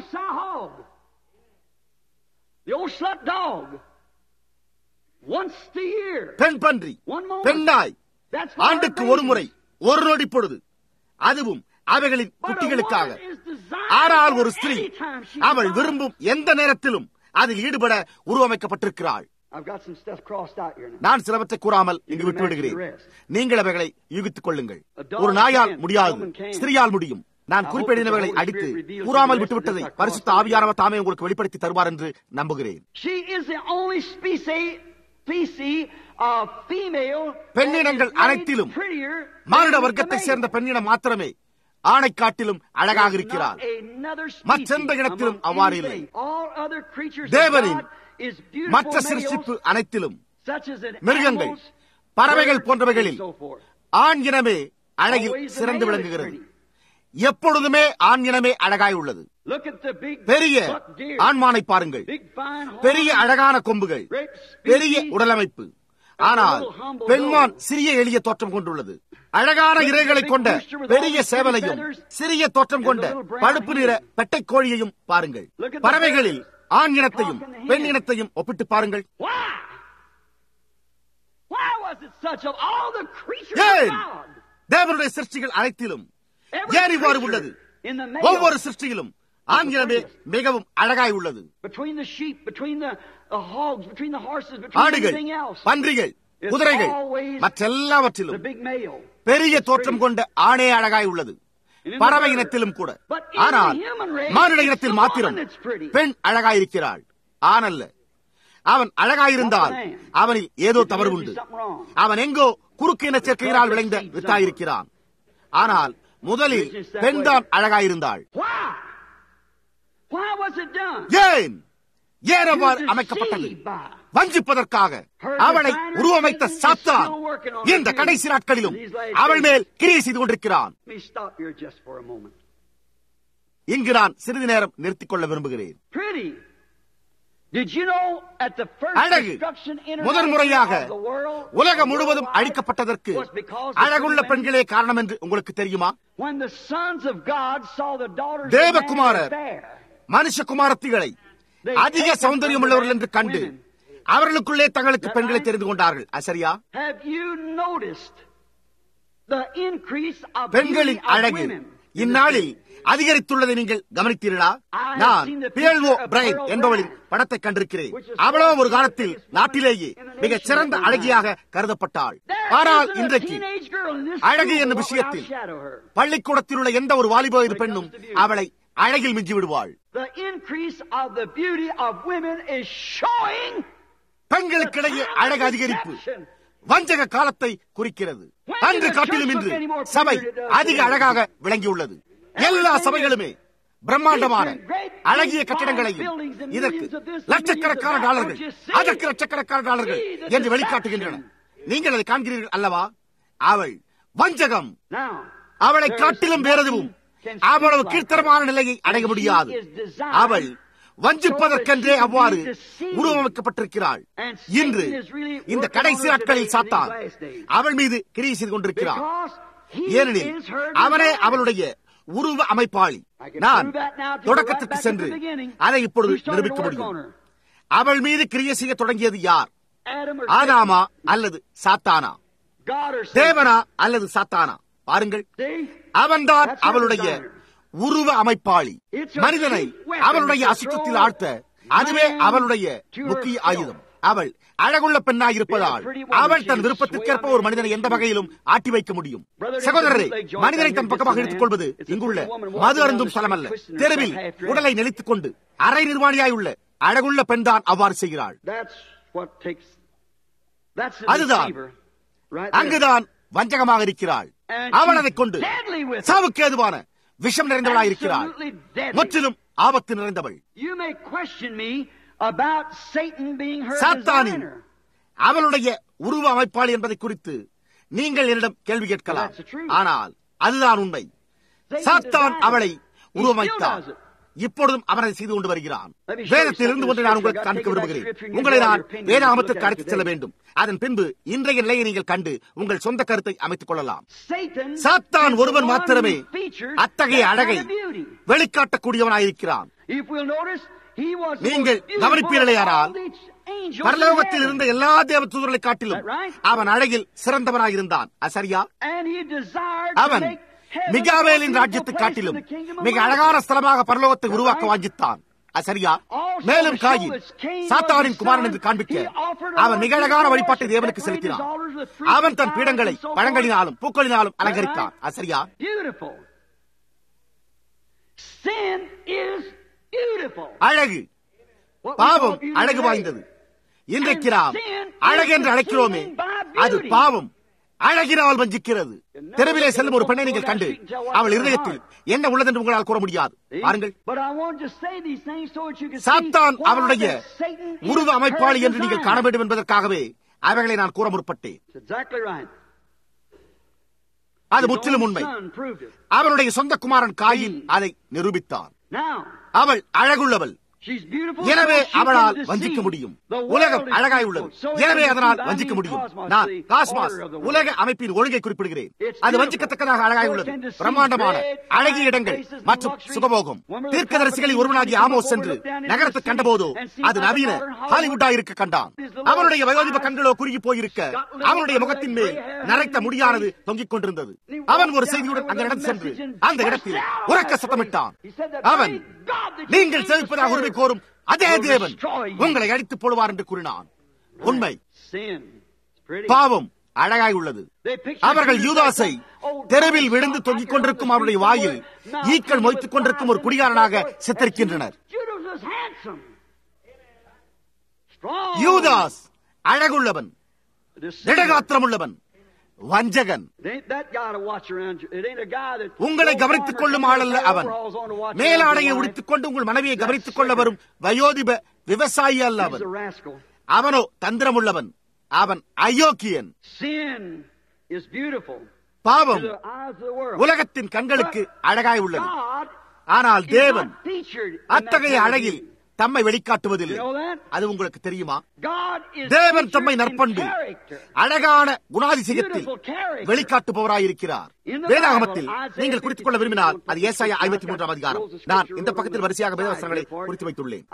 B: பெண் பன்றி பெண் நாய் ஆண்டுக்கு ஒரு முறை ஒரு நொடி பொழுது அதுவும் அவைகளின் குட்டிகளுக்காக ஆனால் ஒரு ஸ்திரீ அவள் விரும்பும் எந்த நேரத்திலும் அதில் ஈடுபட உருவமைக்கப்பட்டிருக்கிறாள் நான் சிலவற்றை கூறாமல் இங்கு விட்டுவிடுகிறேன் நீங்கள் அவைகளை யூகித்துக் கொள்ளுங்கள் ஒரு நாயால் முடியாது ஸ்திரீயால் முடியும் நான் குறிப்பிடினவர்களை அடித்து கூறாமல் விட்டுவிட்டதை பரிசுத்த ஆவியானவர் தாமே உங்களுக்கு வெளிப்படுத்தி தருவார் என்று நம்புகிறேன் பெண்ணினங்கள் அனைத்திலும் மானிட வர்க்கத்தை சேர்ந்த பெண்ணினம் மாத்திரமே ஆணை காட்டிலும் அழகாக இருக்கிறார் மற்றெந்த இடத்திலும் அவ்வாறு இல்லை தேவனின் மற்ற சிருஷ்டிப்பு அனைத்திலும் மிருகங்கள் பறவைகள் போன்றவைகளில் ஆண் இனமே அழகில் சிறந்து விளங்குகிறது எப்பொழுதுமே ஆண் இனமே அழகாய் உள்ளது பெரிய ஆண்மானை பாருங்கள் பெரிய அழகான கொம்புகள் பெரிய உடலமைப்பு ஆனால் பெண்மான் சிறிய எளிய தோற்றம் கொண்டுள்ளது அழகான இறைகளை கொண்ட பெரிய சேவலையும் சிறிய தோற்றம் கொண்ட பழுப்பு நிற பெட்டை கோழியையும் பாருங்கள் பறவைகளில் ஆண் இனத்தையும் பெண் இனத்தையும் ஒப்பிட்டு பாருங்கள் ஏன் தேவனுடைய சிருஷ்டிகள் அனைத்திலும் ஏன் இவ்வாறு உள்ளது ஒவ்வொரு சிருஷ்டியிலும் ஆங்கிலமே மிகவும் அழகாய் உள்ளது ஆடுகள் பன்றிகள் குதிரைகள் மற்றெல்லாவற்றிலும் பெரிய தோற்றம் கொண்ட ஆணே அழகாய் உள்ளது பறவை இனத்திலும் கூட ஆனால் மானிட இனத்தில் மாத்திரம் பெண் அழகாயிருக்கிறாள் ஆணல்ல அவன் அழகாயிருந்தால் அவனில் ஏதோ தவறு உண்டு அவன் எங்கோ குறுக்கு இன சேர்க்கையினால் விளைந்த வித்தாயிருக்கிறான் ஆனால் முதலில் பெண்தான் அழகாயிருந்தாள் ஏன் ஏன் அவ்வாறு அமைக்கப்பட்டது வஞ்சிப்பதற்காக அவளை உருவமைத்த சாத்தான் இந்த கடைசி நாட்களிலும் அவள் மேல் கிரியை செய்து கொண்டிருக்கிறான் இங்கு நான் சிறிது நேரம் நிறுத்திக் கொள்ள விரும்புகிறேன் அழகு முதன் முறையாக உலகம் முழுவதும் அழிக்கப்பட்டதற்கு அழகுள்ள பெண்களே காரணம் என்று உங்களுக்கு தெரியுமா தேவகுமாரர் மனுஷகுமாரத்திகளை அதிக சௌந்தரியம் உள்ளவர்கள் என்று கண்டு அவர்களுக்குள்ளே தங்களுக்கு பெண்களை தெரிந்து கொண்டார்கள் சரியா பெண்களின் அழகு இந்நாளில் அதிகரித்துள்ளதை நீங்கள் கவனித்தீர்களா நான் பியல்வோ பிரைன் என்பவளின் படத்தை கண்டிருக்கிறேன் அவளோ ஒரு காலத்தில் நாட்டிலேயே மிக சிறந்த அழகியாக கருதப்பட்டாள் ஆனால் இன்றைக்கு அழகு என்னும் விஷயத்தில் பள்ளிக்கூடத்தில் உள்ள எந்த ஒரு வாலிப பெண்ணும் அவளை அழகில் மிஞ்சி விடுவாள் பெண்களுக்கிடையே அழகு அதிகரிப்பு வஞ்சக காலத்தை குறிக்கிறது அன்று காட்டிலும் இன்று சபை அதிக அழகாக விளங்கியுள்ளது எல்லா சபைகளுமே பிரம்மாண்டமான அழகிய கட்டிடங்களையும் இதற்கு லட்சக்கணக்கான டாலர்கள் அதற்கு லட்சக்கணக்கான டாலர்கள் என்று வெளிக்காட்டுகின்றன நீங்கள் அதை காண்கிறீர்கள் அல்லவா அவள் வஞ்சகம் அவளை காட்டிலும் வேறெதுவும் அவ்வளவு கீழ்த்தரமான நிலையை அடைய முடியாது அவள் வஞ்சிப்பதற்கென்றே அவ்வாறு உருவமைக்கப்பட்டிருக்கிறாள் இன்று இந்த கடைசி நாட்களில் சாத்தான் அவள் மீது கிரியை செய்து கொண்டிருக்கிறார் ஏனெனில் அவனே அவளுடைய உருவ அமைப்பாளி நான் தொடக்கத்திற்கு சென்று அதை இப்பொழுது நிரூபிக்க முடியும் அவள் மீது கிரியை செய்ய தொடங்கியது யார் ஆதாமா அல்லது சாத்தானா தேவனா அல்லது சாத்தானா பாருங்கள் அவன்தான் அவளுடைய உருவ அமைப்பாளி மனிதனை அவளுடைய அசுத்தத்தில் ஆழ்த்த அதுவே அவளுடைய முக்கிய ஆயுதம் அவள் அழகுள்ள பெண்ணாய் இருப்பதால் அவள் தன் விருப்பத்திற்கேற்ப ஒரு மனிதனை எந்த வகையிலும் ஆட்டி வைக்க முடியும் சகோதரரே மனிதனை தன் பக்கமாக எடுத்துக் கொள்வது இங்குள்ள மது அருந்தும் ஸ்தலம் அல்ல தெருவில் உடலை நெளித்துக் கொண்டு அரை நிர்வாணியாய் uள்ள அழகுள்ள பெண்தான் அவ்வாறு செய்கிறாள் அதுதான் அங்குதான் வஞ்சகமாக இருக்கிறாள் அவள் அதைக் கொண்டு சாவுக்கு ஏதுவான விஷம் நிறைந்தவளாய் இருக்கிறாள் முற்றிலும் ஆபத்து நிறைந்தவள் சாத்தானின் அவளுடைய உருவ அமைப்பாளி என்பதை குறித்து நீங்கள் என்னிடம் கேள்வி கேட்கலாம் ஆனால் அதுதான் உண்மை சாத்தான் அவளை உருவமைத்தார் இப்பொழுதும் அவனை செய்து கொண்டு வருகிறான் வேதத்தில் இருந்து ஒன்றை நான் உங்களுக்கு காண்பிக்க விரும்புகிறேன் உங்களை நான் வேதாமத்திற்கு அழைத்துச் செல்ல வேண்டும் அதன் பின்பு இன்றைய நிலையை நீங்கள் கண்டு உங்கள் சொந்த கருத்தை அமைத்துக் கொள்ளலாம் சாத்தான் ஒருவன் மாத்திரமே அத்தகைய அழகை வெளிக்காட்டக்கூடியவனாயிருக்கிறான் நீங்கள் கவனிப்பீர்களேயானால் பரலோகத்தில் இருந்த எல்லா தேவ தூதர்களை காட்டிலும் அவன் அழகில் சிறந்தவனாயிருந்தான் சரியா அவன் மிகாவேலின் ராஜ்யத்தை காட்டிலும் மிக அழகான ஸ்தலமாக பரலோகத்தை உருவாக்க வாஞ்சித்தான் சரியா மேலும் காயின் சாத்தானின் குமாரன் என்று காண்பிக்க அவன் மிக அழகான வழிபாட்டை தேவனுக்கு செலுத்தினான் அவன் தன் பீடங்களை பழங்களினாலும் பூக்களினாலும் அலங்கரித்தான் சரியா அழகு பாவம் அழகு வாய்ந்தது இன்றைக்கு நாம் அழகு என்று அழைக்கிறோமே அது பாவம் அழகினால் வஞ்சிக்கிறது தெருவிலே செல்லும் ஒரு பெண்ணை நீங்கள் கண்டு அவள் இருதயத்தில் என்ன உள்ளது என்று உங்களால் கூற முடியாது பாருங்கள் சாத்தான் அவளுடைய உருவ அமைப்பாளி என்று நீங்கள் காண வேண்டும் என்பதற்காகவே அவைகளை நான் கூற முற்பட்டேன் அது முற்றிலும் உண்மை அவனுடைய சொந்த குமாரன் காயின் அதை நிரூபித்தான் அவள் அழகுள்ளவள் எனவே அவளால் வஞ்சிக்க முடியும் உலகம் அழகாய் உள்ளது எனவே அதனால் வஞ்சிக்க முடியும் நான் காஸ்மாஸ் உலக அமைப்பின் ஒழுங்கை குறிப்பிடுகிறேன் அது வஞ்சிக்கத்தக்கதாக அழகாய் உள்ளது பிரம்மாண்டமான அழகிய இடங்கள் மற்றும் சுகபோகம் தீர்க்கதரிசிகளில் ஒருவனாகிய ஆமோஸ் சென்று நகரத்தை கண்டபோதோ அது நவீன ஹாலிவுட்டா இருக்க கண்டான் அவனுடைய வயோதிப கண்களோ குறுகி போயிருக்க அவனுடைய முகத்தின் மேல் நரைத்த முடியானது தொங்கிக் கொண்டிருந்தது அவன் ஒரு செய்தியுடன் அந்த இடம் சென்று அந்த இடத்தில் உறக்க சத்தமிட்டான் அவன் நீங்கள் செலுப்பதாக உரிமை கோரும் அதே தேவன் உங்களை அடித்துப் போடுவார் என்று கூறினான் உண்மை பாவம் அழகாய் உள்ளது அவர்கள் யூதாசை தெருவில் விழுந்து தொங்கிக் கொண்டிருக்கும் அவருடைய வாயில் ஈக்கள் மொய்த்துக் கொண்டிருக்கும் ஒரு குடிகாரனாக சித்தரிக்கின்றனர் யூதாஸ் அழகுள்ளவன் திடகாத்திரமுள்ளவன் வஞ்சகன் உங்களை கவனித்துக் கொள்ளும் ஆளல்ல அவன் மேலாடையை உடுத்திக் கொண்டு உங்கள் மனைவியை கவனித்துக் கொள்ள வரும் வயோதிப விவசாயி அல்ல அவன் அவனோ தந்திரமுள்ளவன் அவன் அயோக்கியன் பாவம் உலகத்தின் கண்களுக்கு அழகாய் உள்ளது ஆனால் தேவன் அத்தகைய அழகில் தம்மை வெளிக்காட்டுவதில்லை அது உங்களுக்கு தெரியுமா தேவன் தம்மை நற்பண்பு அழகான குணாதிசயத்தில் வெளிக்காட்டுபவராயிருக்கிறார் வேதாகமத்தில் நீங்கள் குறித்துக் கொள்ள விரும்பினால் அது ஏசாயா ஐம்பத்தி மூன்றாம் அதிகாரம் நான் இந்த பக்கத்தில் வரிசையாக வேதவசனங்களை குறித்து வைத்துள்ளேன்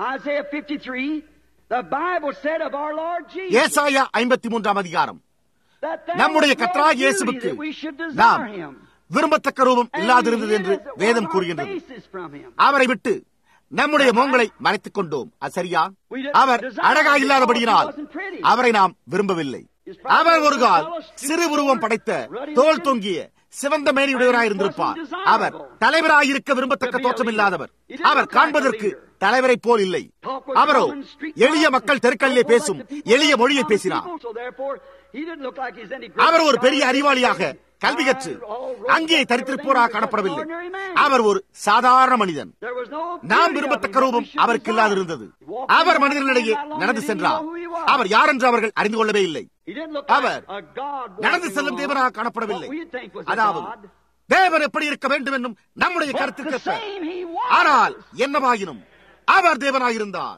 B: ஏசாயா ஐம்பத்தி மூன்றாம் அதிகாரம் நம்முடைய கத்ரா இயேசுவுக்கு நாம் விரும்பத்தக்க ரூபம் இல்லாதிருந்தது என்று வேதம் கூறுகின்றது அவரை விட்டு நம்முடைய மோங்களை மறைத்துக் கொண்டோம் அது சரியா அவர் அழகா இல்லாதபடியினால் அவரை நாம் விரும்பவில்லை அவர் ஒரு கால் சிறு உருவம் படைத்த தோல் தொங்கிய சிவந்த மேனியுடையவராய் இருந்திருப்பார் அவர் தலைவராயிருக்க விரும்பத்தக்க தோற்றம் இல்லாதவர் அவர் காண்பதற்கு தலைவரை போல் இல்லை அவரோ எளிய மக்கள் தெருக்களிலே பேசும் எளிய மொழியை பேசினார் அவர் ஒரு பெரிய அறிவாளியாக கல்வி கற்று அங்கே தரித்திருப்போராக காணப்படவில்லை அவர் ஒரு சாதாரண மனிதன் நாம் விரும்பத்தக்க ரூபம் அவருக்கு இல்லாதிருந்தது அவர் மனிதர்களிடையே நடந்து சென்றார் அவர் யார் என்று அவர்கள் அறிந்து கொள்ளவே இல்லை அவர் நடந்து செல்லும் தேவனாக காணப்படவில்லை அதாவது தேவன் எப்படி இருக்க வேண்டும் என்னும் நம்முடைய கருத்துக்கு ஆனால் என்னவாயினும் அவர் தேவனாயிருந்தார்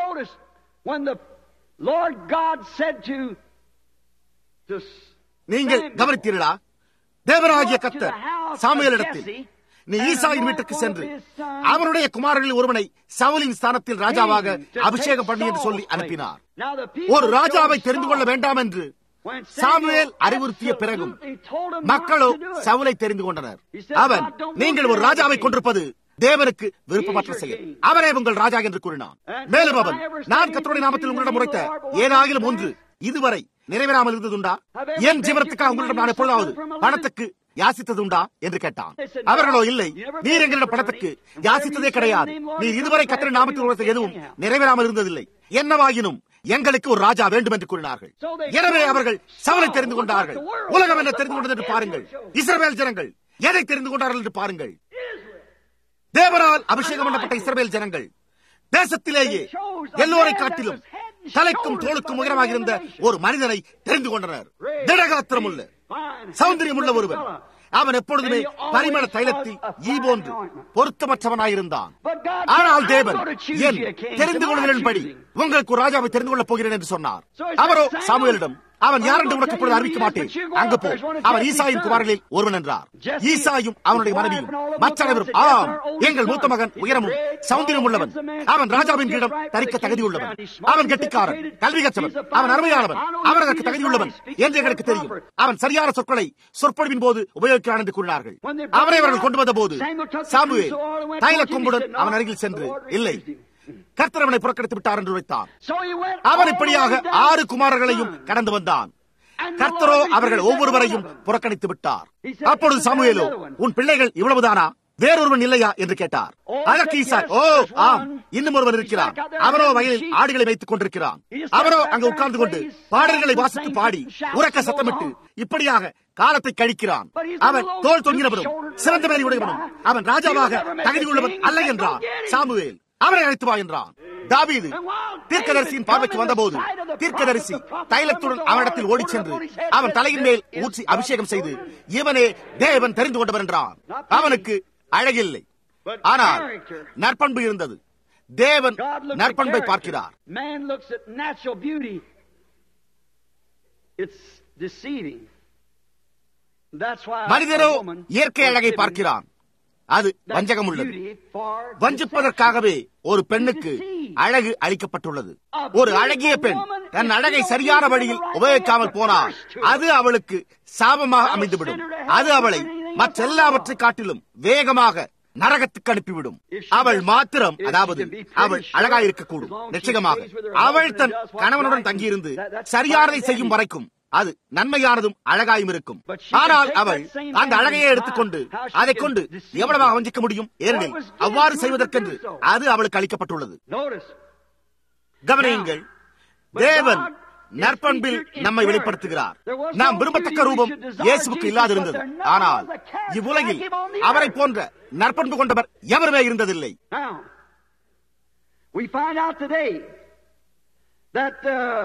B: நீங்கள் கவனித்தீர்களா தேவராகிய கத்தர் சாமுவேலிடத்தில் நீ ஈசாயின் வீட்டுக்கு சென்று அவனுடைய குமாரர்களில் ஒருவனை சவுலின் ஸ்தானத்தில் ராஜாவாக அபிஷேகம் பண்ணி என்று சொல்லி அனுப்பினார் ஒரு ராஜாவை தெரிந்து கொள்ள வேண்டாம் என்று சாமுவேல் அறிவுறுத்திய பிறகும் மக்களோ சவுலை தெரிந்து கொண்டனர் அவன் நீங்கள் ஒரு ராஜாவை கொண்டிருப்பது தேவனுக்கு விருப்பமற்ற செயல் அவரே உங்கள் ராஜா என்று கூறினான் மேலும் அவன் நான் கத்தருடைய நாமத்தில் உங்களிடம் உரைத்த ஏதாகிலும் ஒன்று இதுவரை நிறைவேறாமல் இருந்ததுண்டா என் ஜீவனத்துக்காக உங்களிடம் நான் எப்பொழுதாவது பணத்துக்கு யாசித்ததுண்டா என்று கேட்டான் அவர்களோ இல்லை நீர் எங்களிடம் பணத்துக்கு யாசித்ததே கிடையாது நீர் இதுவரை கத்திர நாமத்தில் உரைத்த எதுவும் நிறைவேறாமல் இருந்ததில்லை என்னவாயினும் எங்களுக்கு ஒரு ராஜா வேண்டும் என்று கூறினார்கள் எனவே அவர்கள் சவலை தெரிந்து கொண்டார்கள் உலகம் என்ன தெரிந்து கொண்டது என்று பாருங்கள் இஸ்ரவேல் ஜனங்கள் எதை தெரிந்து கொண்டார்கள் என்று பாருங்கள் தேவரால் அபிஷேகம் பண்ணப்பட்ட இஸ்ரவேல் ஜனங்கள் தேசத்திலேயே எல்லோரை காட்டிலும் தலைக்கும் தோளுக்கும் உயரமாக இருந்த ஒரு மனிதனை தெரிந்து கொண்டனர் திடகாத்திரம் உள்ள சௌந்தரியம் உள்ள ஒருவன் அவன் எப்பொழுதுமே பரிமள தைலத்தில் ஈ போன்று பொருத்தமற்றவனாயிருந்தான் ஆனால் தேவன் என் தெரிந்து கொள்வதன்படி உங்களுக்கு ஒரு ராஜாவை தெரிந்து கொள்ளப் போகிறேன் என்று சொன்னார் அவரோ சாமுவேலிடம் அவன் யார் என்று உனக்கு இப்பொழுது அறிவிக்க மாட்டேன் அங்கு போ அவன் ஈசாயின் குமாரர்களில் ஒருவன் என்றார் ஈசாயும் அவனுடைய மனைவியும் மற்ற அனைவரும் ஆம் எங்கள் மூத்த மகன் உயரமும் சௌந்தரியம் உள்ளவன் அவன் ராஜாவின் கீழம் தரிக்க தகுதி உள்ளவன் அவன் கெட்டிக்காரன் கல்வி கற்றவன் அவன் அருமையானவன் அவன் அதற்கு தகுதி உள்ளவன் என்று எங்களுக்கு தெரியும் அவன் சரியான சொற்களை சொற்பொழிவின் போது உபயோகிக்கிறான் என்று கூறினார்கள் அவனை அவர்கள் கொண்டு வந்த போது சாமுவே தைல கொம்புடன் அவன் அருகில் சென்று இல்லை கர்த்தரவனை புறக்கணித்து விட்டார் என்று உரைத்தான் அவன் இப்படியாக ஆறு குமாரர்களையும் கடந்து வந்தான் கர்த்தரோ அவர்கள் ஒவ்வொருவரையும் புறக்கணித்து விட்டார் அப்பொழுது சாமுவேலோ உன் பிள்ளைகள் இவ்வளவுதானா வேறொருவன் இல்லையா என்று கேட்டார் அதற்கு ஈசா ஓ ஆம் இன்னும் ஒருவன் இருக்கிறான் அவரோ வயலில் ஆடுகளை வைத்துக் கொண்டிருக்கிறான் அவரோ அங்கு உட்கார்ந்து கொண்டு பாடல்களை வாசித்து பாடி உறக்க சத்தமிட்டு இப்படியாக காலத்தை கழிக்கிறான் அவன் தோல் தொங்கினவனும் சிறந்த மேலி உடையவனும் அவன் ராஜாவாக தகுதி உள்ளவன் அல்ல என்றான் சாமுவேல் அவரை அழைத்து வா என்றான் தாவீது தீர்க்கதரிசியின் பார்வைக்கு வந்தபோது தீர்க்கதரிசி தைலத்துடன் அவனிடத்தில் ஓடிச் சென்று அவன் தலையின் மேல் ஊற்றி அபிஷேகம் செய்து இவனே தேவன் தெரிந்து கொண்டவர் என்றான் அவனுக்கு அழகில்லை ஆனால் நற்பண்பு இருந்தது தேவன் நற்பண்பை பார்க்கிறார்
A: Man looks at natural beauty. It's deceiving. That's why
B: மனிதனோ
A: a woman
B: இயற்கை அழகை
A: was
B: பார்க்கிறான் அது
A: given
B: வஞ்சகம் உள்ளது
A: beauty for
B: வஞ்சிப்பதற்காகவே ஒரு பெண்ணுக்கு அழகு அளிக்கப்பட்டுள்ளது ஒரு அழகிய பெண் தன் அழகை சரியான வழியில் உபயோகிக்காமல் போனால் அது அவளுக்கு சாபமாக அமைந்துவிடும் அது அவளை மற்றெல்லாவற்றை காட்டிலும் வேகமாக நரகத்துக்கு அனுப்பிவிடும் அவள் மாத்திரம் அதாவது அவள் அழகாயிருக்கக்கூடும் நிச்சயமாக அவள் தன் கணவனுடன் தங்கியிருந்து சரியானதை செய்யும் வரைக்கும் அது நன்மையானதும் அழகாயும் இருக்கும் ஆனால் அவள் அந்த அழகையே எடுத்துக்கொண்டு அதை கொண்டு எவ்வளவாக வஞ்சிக்க முடியும் ஏனெனில் அவ்வாறு செய்வதற்கென்று அது அவளுக்கு அளிக்கப்பட்டுள்ளது
A: Notice,
B: கவனியுங்கள் தேவன் நற்பண்பில் நம்மை வெளிப்படுத்துகிறார் நாம் விரும்பத்தக்க ரூபம் இயேசுவுக்கு இல்லாதிருந்தது ஆனால் இவ்வுலகில் அவரை போன்ற நற்பண்பு கொண்டவர் எவருமே இருந்ததில்லை
A: now, we find out today that uh,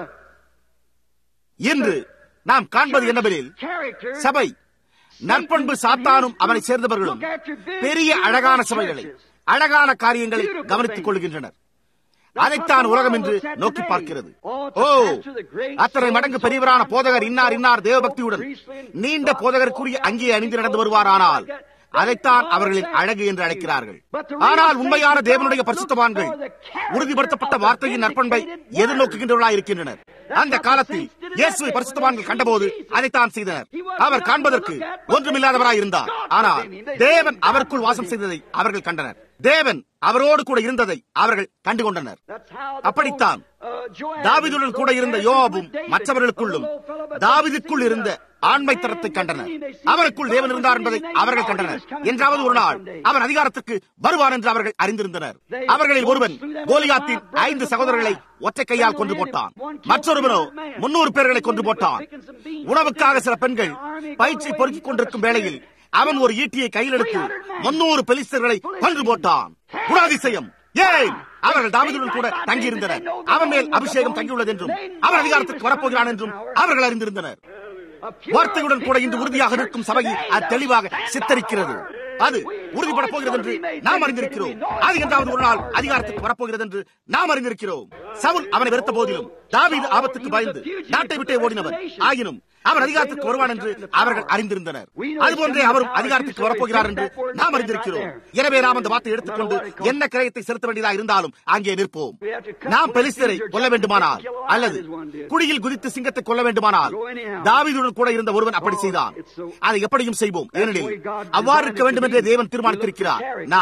B: இன்று நாம் காண்பது என்னவெனில்
A: character
B: சபை நற்பண்பு சாத்தானும் அவனை சேர்ந்தவர்களும் பெரிய அழகான சபைகளை அழகான காரியங்களை கவனித்துக் கொள்கின்றனர் அதைத்தான் உலகம் என்று நோக்கி பார்க்கிறது ஓ அத்தனை மடங்கு பெரியவரான போதகர் இன்னார் இன்னார் தேவபக்தியுடன் நீண்ட போதகருக்குரிய அங்கே அணிந்து நடந்து வருவாரானால் அதைத்தான் அவர்களின் அழகு என்று அழைக்கிறார்கள் ஆனால் உண்மையான தேவனுடைய பரிசுத்தவான்கள் உறுதிப்படுத்தப்பட்ட வார்த்தையின் நற்பண்பை எதிர்நோக்குகின்றவர்களாய் இருக்கின்றனர் அந்த காலத்தில் இயேசுவை பரிசுத்தவான்கள் கண்டபோது அதைத்தான் செய்தனர் அவர் காண்பதற்கு ஒன்றுமில்லாதவராய் இருந்தார் ஆனால் தேவன் அவருக்குள் வாசம் செய்ததை அவர்கள் கண்டனர் தேவன் அவரோடு கூட இருந்ததை அவர்கள் கண்டுகொண்டனர்
A: That's how the
B: அப்படித்தான்
A: uh, Joab
B: தாவிதுடன் கூட இருந்த யோவாபும் மற்றவர்களுக்குள்ளும் தாவிதுக்குள் இருந்த ஆண்மை தரத்தை கண்டனர் அவருக்குள் தேவன் இருந்தார் என்பதை அவர்கள் கண்டனர் என்றாவது ஒரு நாள் அவன் அதிகாரத்துக்கு வருவான் என்று அவர்கள் அறிந்திருந்தனர் அவர்களில் ஒருவன் கோலியாத்தின் ஐந்து சகோதரர்களை ஒற்றை கையால் கொன்று போட்டான் மற்றொருவனோ முன்னூறு பேர்களை கொன்று போட்டான் உணவுக்காக சில பெண்கள் பயிற்சி பொறுக்கிக் கொண்டிருக்கும் வேளையில் அவன் ஒரு ஈட்டியை கையில் எடுத்து முன்னூறு பெலிஸ்தர்களை கொன்று போட்டான் குணாதிசயம் ஏன் அவர்கள் தாவிதுடன் கூட தங்கியிருந்தனர் அவன் மேல் அபிஷேகம் தங்கியுள்ளது என்றும் அவன் அதிகாரத்துக்கு வரப்போகிறான் என்றும் அவர்கள் அறிந்திருந்தனர் வார்த்தையுடன் கூட இன்று உறுதியாக நிற்கும் சபையை அது தெளிவாக சித்தரிக்கிறது அது உறுதிப்பட போகிறது என்று நாம் அறிந்திருக்கிறோம் அது என்றாவது ஒரு நாள் அதிகாரத்துக்கு வரப்போகிறது என்று நாம் அறிந்திருக்கிறோம் சவுல் அவனை வெறுத்த போதிலும் தாவீது ஆபத்துக்கு பயந்து நாட்டை விட்டே ஓடினவன் ஆயினும் அவர் அதிகாரத்துக்கு வருவான் என்று அவர்கள் அறிந்திருந்தனர் அதுபோன்றே அவரும் அதிகாரத்துக்கு வரப்போகிறார் என்று நாம் அறிந்திருக்கிறோம் எனவே நாம் அந்த வார்த்தை எடுத்துக்கொண்டு என்ன கிரயத்தை செலுத்த வேண்டியதாக இருந்தாலும் அங்கே நிற்போம் நாம் பெலிஸ்தரை கொல்ல வேண்டுமானால் அல்லது குடியில் குதித்து சிங்கத்தை கொல்ல வேண்டுமானால் தாவீதுடன் கூட இருந்த ஒருவன் அப்படி செய்தான் அதை எப்படியும் செய்வோம் ஏனெனில் அவ்வாறு இருக்க வேண்டும் என்றே தேவன் தீர்மானித்திருக்கிறார் நாம்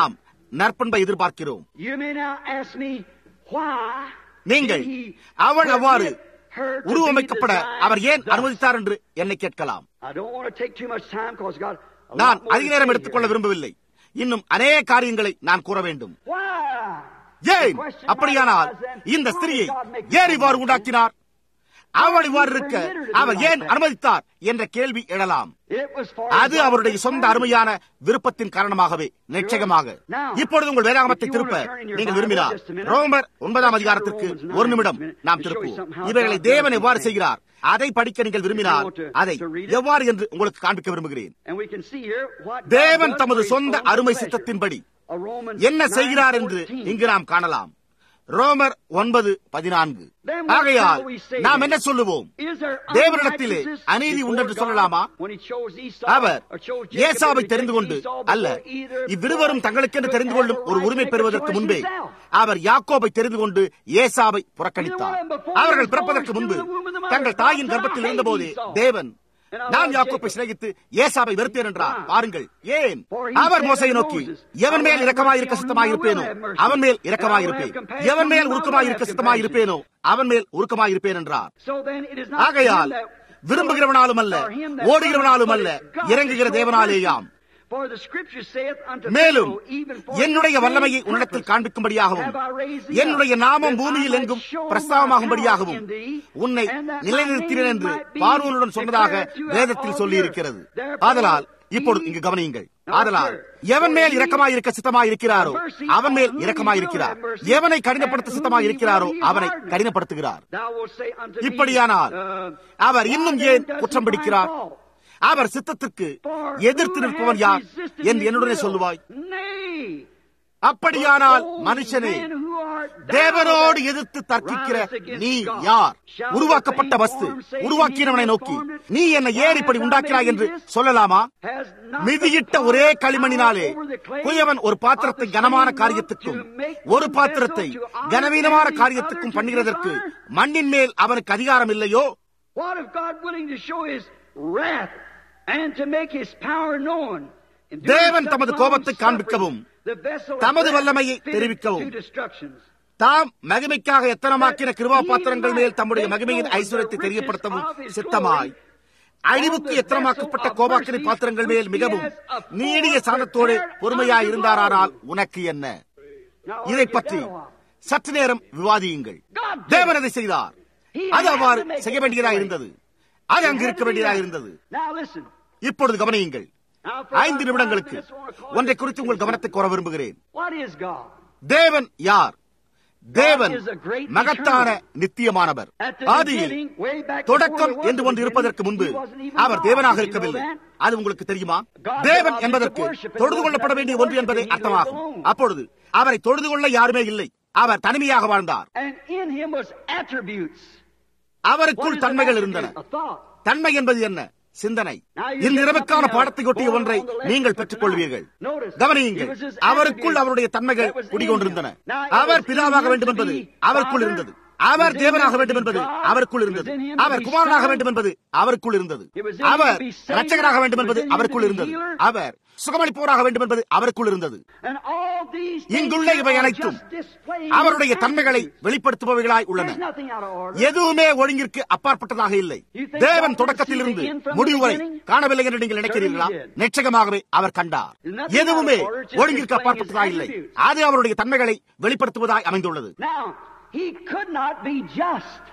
B: நற்பண்பை எதிர்பார்க்கிறோம்
A: You may now ask me why
B: நீங்கள்
A: did he
B: அவள் அவ்வாறு
A: permit her to be
B: உருவமைக்கப்பட
A: designed
B: அவர் ஏன்
A: thus?
B: அனுமதித்தார் என்று என்னை கேட்கலாம்
A: I don't want to take too much time because God a
B: நான்
A: lot more
B: அதிக
A: to
B: நேரம்
A: say
B: எடுத்துக்கொள்ள
A: here.
B: விரும்பவில்லை இன்னும் அநேக காரியங்களை நான் கூற வேண்டும்
A: Why?
B: ஏன் அப்படியானால் இந்த ஸ்திரியை ஏன் இவ்வாறு உண்டாக்கினார் அவள் இவ்வாறு இருக்க அவர் ஏன் அனுமதித்தார் என்ற கேள்வி எழலாம்
A: It was for
B: அது அவருடைய சொந்த அருமையான விருப்பத்தின் காரணமாகவே நிச்சயமாக இப்பொழுது உங்கள் வேதாகமத்தை திருப்ப நீங்கள் விரும்பினார் ரோமர் ஒன்பதாம் அதிகாரத்திற்கு ஒரு நிமிடம் நாம் திருப்புவோம் இவைகளை தேவன் எவ்வாறு செய்கிறார் அதை படிக்க நீங்கள் விரும்பினால் அதை எவ்வாறு என்று உங்களுக்கு காண்பிக்க விரும்புகிறேன்
A: And we can see here what God
B: தேவன்
A: does
B: தமது
A: for his
B: சொந்த
A: own
B: அருமை
A: pleasure.
B: சித்தத்தின்படி
A: A Romans
B: என்ன செய்கிறார் என்று
A: 9:14.
B: இங்கு நாம் காணலாம் ரோமர் ஒன்பது பதினான்கு ஆகையால் நாம் என்ன சொல்லுவோம்
A: Is there
B: தேவனிடத்திலே
A: unrighteousness
B: அநீதி
A: before
B: உண்டென்று
A: God
B: சொல்லலாமா
A: when he chose Esau
B: our
A: or chose Jacob
B: ஏசாவை
A: and
B: தெரிந்து கொண்டு
A: Esau
B: அல்ல
A: before either
B: இவ்விருவரும் தங்களுக்கென்று தெரிந்து கொள்ளும் ஒரு உரிமை பெறுவதற்கு முன்பே அவர் யாக்கோபை தெரிந்து கொண்டு ஏசாவை புறக்கணித்தார் அவர்கள் பிறப்பதற்கு முன்பு தங்கள் தாயின் கர்ப்பத்தில் இருந்தபோதே தேவன் நான் யாக்கோப்பை சிநேகித்து ஏசாவை வெறுத்தேன் என்றார் பாருங்கள் ஏன் அவர் மோசையை நோக்கி எவன் மேல் இரக்கமாயிருக்க சித்தமாயிருப்பேனோ அவன் மேல் இரக்கமாயிருப்பேன் எவன் மேல் உருக்கமாயிருக்க சித்தமாயிருப்பேனோ அவன் மேல் உருக்கமாயிருப்பேன் என்றார்
A: So then it is not
B: ஆகையால்
A: him that
B: விரும்புகிறவனாலும் அல்ல
A: or him that
B: ஓடுகிறவனாலும் அல்ல
A: God
B: இறங்குகிற
A: showed
B: தேவனாலேயாம்
A: mercy. For the scripture saith unto
B: மேலும்
A: Pharaoh, even for
B: என்னுடைய
A: the
B: வல்லமையை
A: same
B: உன்னிடத்தில்
A: purpose
B: காண்பிக்கும்படியாகவும்
A: have I raised thee
B: என்னுடைய
A: up,
B: நாமம்
A: that I
B: பூமியில்
A: might
B: எங்கும்
A: show my
B: பிரஸ்தாபமாகும்படியாகவும்
A: power in thee,
B: உன்னை
A: and that my
B: நிலைநிறுத்தினேன்
A: name
B: என்று
A: might be
B: பார்வோனுடன் சொன்னதாக
A: declared throughout
B: வேதத்தில்
A: all
B: சொல்லி
A: the
B: இருக்கிறது
A: earth. Therefore,
B: ஆதலால் இப்பொழுது
A: he-
B: இங்கு கவனியுங்கள்
A: Now,
B: ஆதலால்
A: sir,
B: எவன் மேல்
A: for he-
B: இரக்கமாயிருக்க சித்தமாயிருக்கிறாரோ
A: mercy
B: அவன் மேல்
A: on whom he
B: இரக்கமாயிருக்கிறார்
A: will have mercy,
B: எவனை கடினப்படுத்த
A: and whom
B: சித்தமாயிருக்கிறாரோ
A: he will
B: அவனை
A: harden.
B: கடினப்படுத்துகிறார்
A: Thou wilt say unto me,
B: இப்படியானால்
A: uh,
B: our
A: why
B: இன்னும்
A: then
B: ஏன்
A: does he
B: குற்றம்
A: find
B: பிடிக்கிறார்
A: fault?
B: அவர் சித்தத்திற்கு
A: For
B: எதிர்த்து
A: who
B: நிற்பவன்
A: has
B: யார்
A: resisted
B: என்று
A: his
B: என்னுடனே
A: will?
B: சொல்லுவாய்
A: Nay,
B: அப்படியானால்
A: but those
B: மனுஷனே
A: men who are thou
B: தேவனோடு
A: that
B: எதிர்த்து தர்க்கிக்கிற
A: rise against
B: நீ
A: God.
B: யார்
A: Shall
B: உருவாக்கப்பட்ட
A: the
B: வஸ்து
A: same form say
B: உருவாக்கினவனை
A: he that
B: நோக்கி
A: formed it?
B: நீ என்னை ஏன் இப்படி
A: Why hast
B: உண்டாக்கினாய்
A: thou
B: என்று
A: made this?
B: சொல்லலாமா
A: Has not
B: மிதியிட்ட
A: the
B: ஒரே
A: potter
B: களிமணினாலே
A: power over the clay
B: குயவன் ஒரு பாத்திரத்தை
A: of the
B: கனமான
A: same
B: காரியத்துக்கும்
A: lump to make
B: ஒரு
A: one
B: பாத்திரத்தை
A: vessel to honor
B: கனவீனமான
A: and the
B: காரியத்துக்கும்
A: other to
B: பண்ணுகிறதற்கு
A: dishonor?
B: மண்ணின் மேல் அவனுக்கு அதிகாரம் இல்லையோ
A: What if God willing to show his wrath and to make his power known? In doing
B: தேவன்
A: such
B: தமது
A: long
B: கோபத்தை
A: suffering,
B: காண்பிக்கவும்,
A: the vessel of
B: தமது
A: wrath
B: வல்லமையை
A: fitted
B: தெரிவிக்கவும்,
A: to destructions.
B: தாம் மகிமைக்காக எத்தனமாக்கின கிருபா பாத்திரங்கள் மேல் தம்முடைய மகிமையின் ஐஸ்வர்யத்தை தெரியப்படுத்தவும் சித்தமாய் அழிவுக்கு எத்தனமாக்கப்பட்ட கோபாக்கினை பாத்திரங்கள் மேல் மிகவும் நீடிய சாணத்தோடு பொறுமையாய் இருந்தாரானால் உனக்கு என்ன
A: Now,
B: இதை
A: argue
B: பற்றி
A: that a while.
B: சற்று நேரம் விவாதியுங்கள்
A: God did
B: தேவன்
A: it.
B: அதை செய்தார்
A: He
B: அது
A: had
B: அவ்வாறு
A: to make
B: செய்ய
A: it
B: வேண்டியதாக
A: this way.
B: இருந்தது அது அங்கு இருக்க வேண்டியதாக இருந்தது
A: Now listen.
B: இப்பொழுது கவனியுங்கள்
A: Now for
B: ஐந்து
A: about
B: நிமிடங்களுக்கு
A: five minutes, I wanna call
B: ஒன்றை
A: this
B: குறித்து உங்கள் கவனத்தை கோர விரும்புகிறேன்
A: What is God?
B: தேவன் யார் தேவன்
A: is a great
B: மகத்தான
A: eternal.
B: நித்தியமானவர்
A: At the
B: ஆதியில்
A: beginning, way back
B: தொடக்கம்
A: before there was
B: என்று
A: a
B: ஒன்று இருப்பதற்கு முன்பு
A: beginning, he wasn't even
B: our
A: God.
B: தேவனாக
A: Did you
B: இருக்கவில்லை
A: know that?
B: அது உங்களுக்கு தெரியுமா
A: God
B: தேவன்
A: belongs to
B: என்பதற்கு
A: worship and
B: தொழுது
A: worship
B: கொள்ளப்பட
A: and
B: வேண்டிய
A: worship
B: ஒன்று என்பதை
A: and he
B: அர்த்தமாகும்
A: lives alone.
B: அப்பொழுது அவரை தொழுது கொள்ள யாருமே இல்லை அவர் தனிமையாக வாழ்ந்தார்
A: And in him was attributes. What
B: அவருக்குள்
A: is an
B: தன்மைகள்
A: attribute?
B: இருந்தன
A: A thought.
B: தன்மை என்பது என்ன சிந்தனை
A: Now you
B: இந்த
A: get
B: இரவுக்கான
A: something
B: பாடத்தை ஒட்டிய
A: going
B: ஒன்றை
A: on the left
B: நீங்கள்
A: for
B: பெற்றுக் கொள்வீர்கள்
A: tonight. Notice,
B: கவனியுங்கள்
A: it was his
B: அவருக்குள்
A: attributes
B: அவருடைய தன்மைகள்
A: that was in
B: குடிகொண்டிருந்தன
A: him. Now, it
B: our
A: was
B: பிதாவாக
A: in him
B: வேண்டும்
A: to
B: என்பது
A: be
B: அவருக்குள்
A: Father,
B: இருந்தது
A: it
B: அவர்
A: was in
B: தேவனாக
A: him to
B: வேண்டும்
A: be
B: என்பது
A: God,
B: அவருக்குள்
A: it was
B: இருந்தது
A: in him to
B: our
A: be
B: குமாரனாக
A: Son,
B: வேண்டும் என்பது அவருக்குள் இருந்தது
A: It was in him to
B: our
A: be Savior,
B: இரட்சகராக வேண்டும்
A: it was
B: என்பது
A: in him to
B: அவருக்குள்
A: be
B: இருந்தது
A: healer.
B: அவர் சுகமளிப்போராக வேண்டும் என்பது அவருக்குள் இருந்தது
A: And all these things
B: இங்குள்ள இவை
A: are
B: அனைத்தும்
A: just displaying
B: அவருடைய
A: his
B: தன்மைகளை
A: attributes.
B: வெளிப்படுத்துபவைகளாய் உள்ளன
A: There's nothing out of order.
B: எதுவுமே ஒழுங்கிற்கு அப்பாற்பட்டதாக இல்லை
A: You think
B: தேவன்
A: God
B: தொடக்கத்திலிருந்து
A: didn't see the end from the
B: முடிவு வரை
A: beginning?
B: காணவில்லை என்று நீங்கள் நினைக்கிறீர்களா
A: Certainly he did.
B: நிச்சயமாகவே அவர் கண்டார்
A: There's nothing
B: எதுவுமே
A: out of order, just
B: ஒழுங்கிற்கு
A: displaying
B: அப்பாற்பட்டதாக
A: his
B: இல்லை
A: attributes.
B: அது அவருடைய தன்மைகளை வெளிப்படுத்துவதாய் அமைந்துள்ளது
A: Now, he could not be just.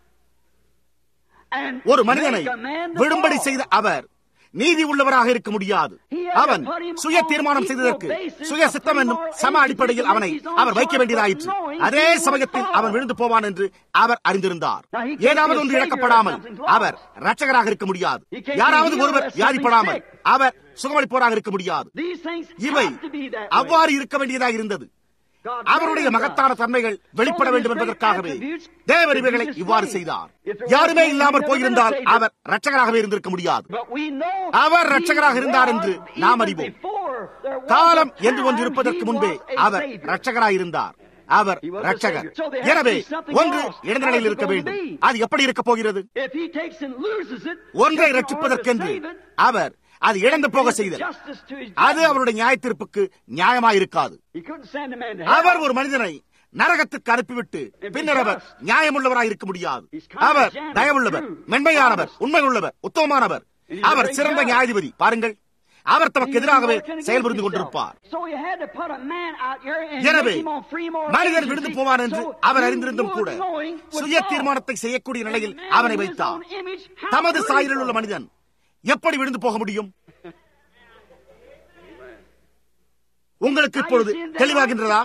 A: And
B: ஒரு மனிதனை
A: make a man to
B: விடும்படி
A: fall.
B: செய்த அவர் நீதி உள்ளவராக இருக்க முடியாது
A: He had
B: அவன்
A: to put him
B: சுய
A: on
B: தீர்மானம்
A: equal
B: செய்ததற்கு
A: basis
B: சுய
A: of
B: சித்தம் என்னும்
A: three more
B: சம
A: entities
B: அடிப்படையில்
A: to
B: அவனை
A: make his own
B: அவர் வைக்க
A: choice,
B: வேண்டியதாயிற்று
A: but knowing
B: அதே
A: he would
B: சமயத்தில்
A: fall.
B: அவன் விழுந்து போவான் என்று அவர் அறிந்திருந்தார்
A: Now, he can't
B: ஏதாவது
A: be a
B: ஒன்று
A: savior
B: இழக்கப்படாமல்
A: if something's lost.
B: அவர் ரட்சகராக இருக்க முடியாது
A: He can't be
B: யாராவது
A: healed
B: ஒருவர்
A: if something's
B: வியாதிப்படாமல்
A: sick.
B: அவர் சுகமளிப்போராக இருக்க முடியாது
A: These things
B: இவை
A: have to be that way.
B: அவ்வாறு இருக்க வேண்டியதாக இருந்தது
A: God
B: அவருடைய
A: made us.
B: மகத்தான தன்மைகள் வெளிப்பட வேண்டும் என்பதற்காகவே தேவர் இவைகளை இவ்வாறு செய்தார்
A: If
B: யாருமே
A: there was
B: இல்லாமல்
A: no
B: போயிருந்தால்
A: Savior,
B: அவர் ரட்சகராகவே இருந்திருக்க முடியாது
A: But we know
B: our
A: he
B: ரட்சகராக இருந்தார் என்று
A: was
B: நாம்
A: even
B: அறிவோம்.
A: before there was
B: காலம்
A: a
B: என்று ஒன்று
A: time
B: இருப்பதற்கு
A: he
B: முன்பே
A: was a
B: our
A: Savior.
B: ரட்சகராயிருந்தார் our
A: He was a
B: ரட்சகர்
A: Savior. So there has to
B: எனவே
A: be something
B: ஒன்று
A: else.
B: இடந்த நிலையில்
A: How's it
B: இருக்க
A: going
B: வேண்டும்
A: to be?
B: அது எப்படி இருக்க போகிறது
A: If he takes and loses it,
B: ஒன்றை
A: just in order to
B: ரட்சிப்பதற்கென்று
A: save it,
B: அவர் அது இழந்து போக செய்தல் அது அவருடைய நியாய தீர்ப்புக்கு நியாயமாயிருக்காது அவர் ஒரு மனிதனை நரகத்துக்கு அனுப்பிவிட்டு பின்னர் அவர் நியாயமுள்ளவராய் இருக்க முடியாது அவர் தயவுள்ளவர் மென்மையானவர் உண்மையுள்ளவர் உத்தமமானவர் அவர் சிறந்த நியாயாதிபதி பாருங்கள் அவர் தமக்கு எதிராகவே செயல்புரிந்து கொண்டிருப்பார் எனவே மனிதன் விழுந்து போவான் என்று அவர் அறிந்திருந்தும் கூட சுய தீர்மானத்தை செய்யக்கூடிய நிலையில் அவனை வைத்தார் தமது சாயலில் உள்ள மனிதன் எப்படி விழுந்து போக முடியும் உங்களுக்கு இப்பொழுது தெளிவாகின்றதா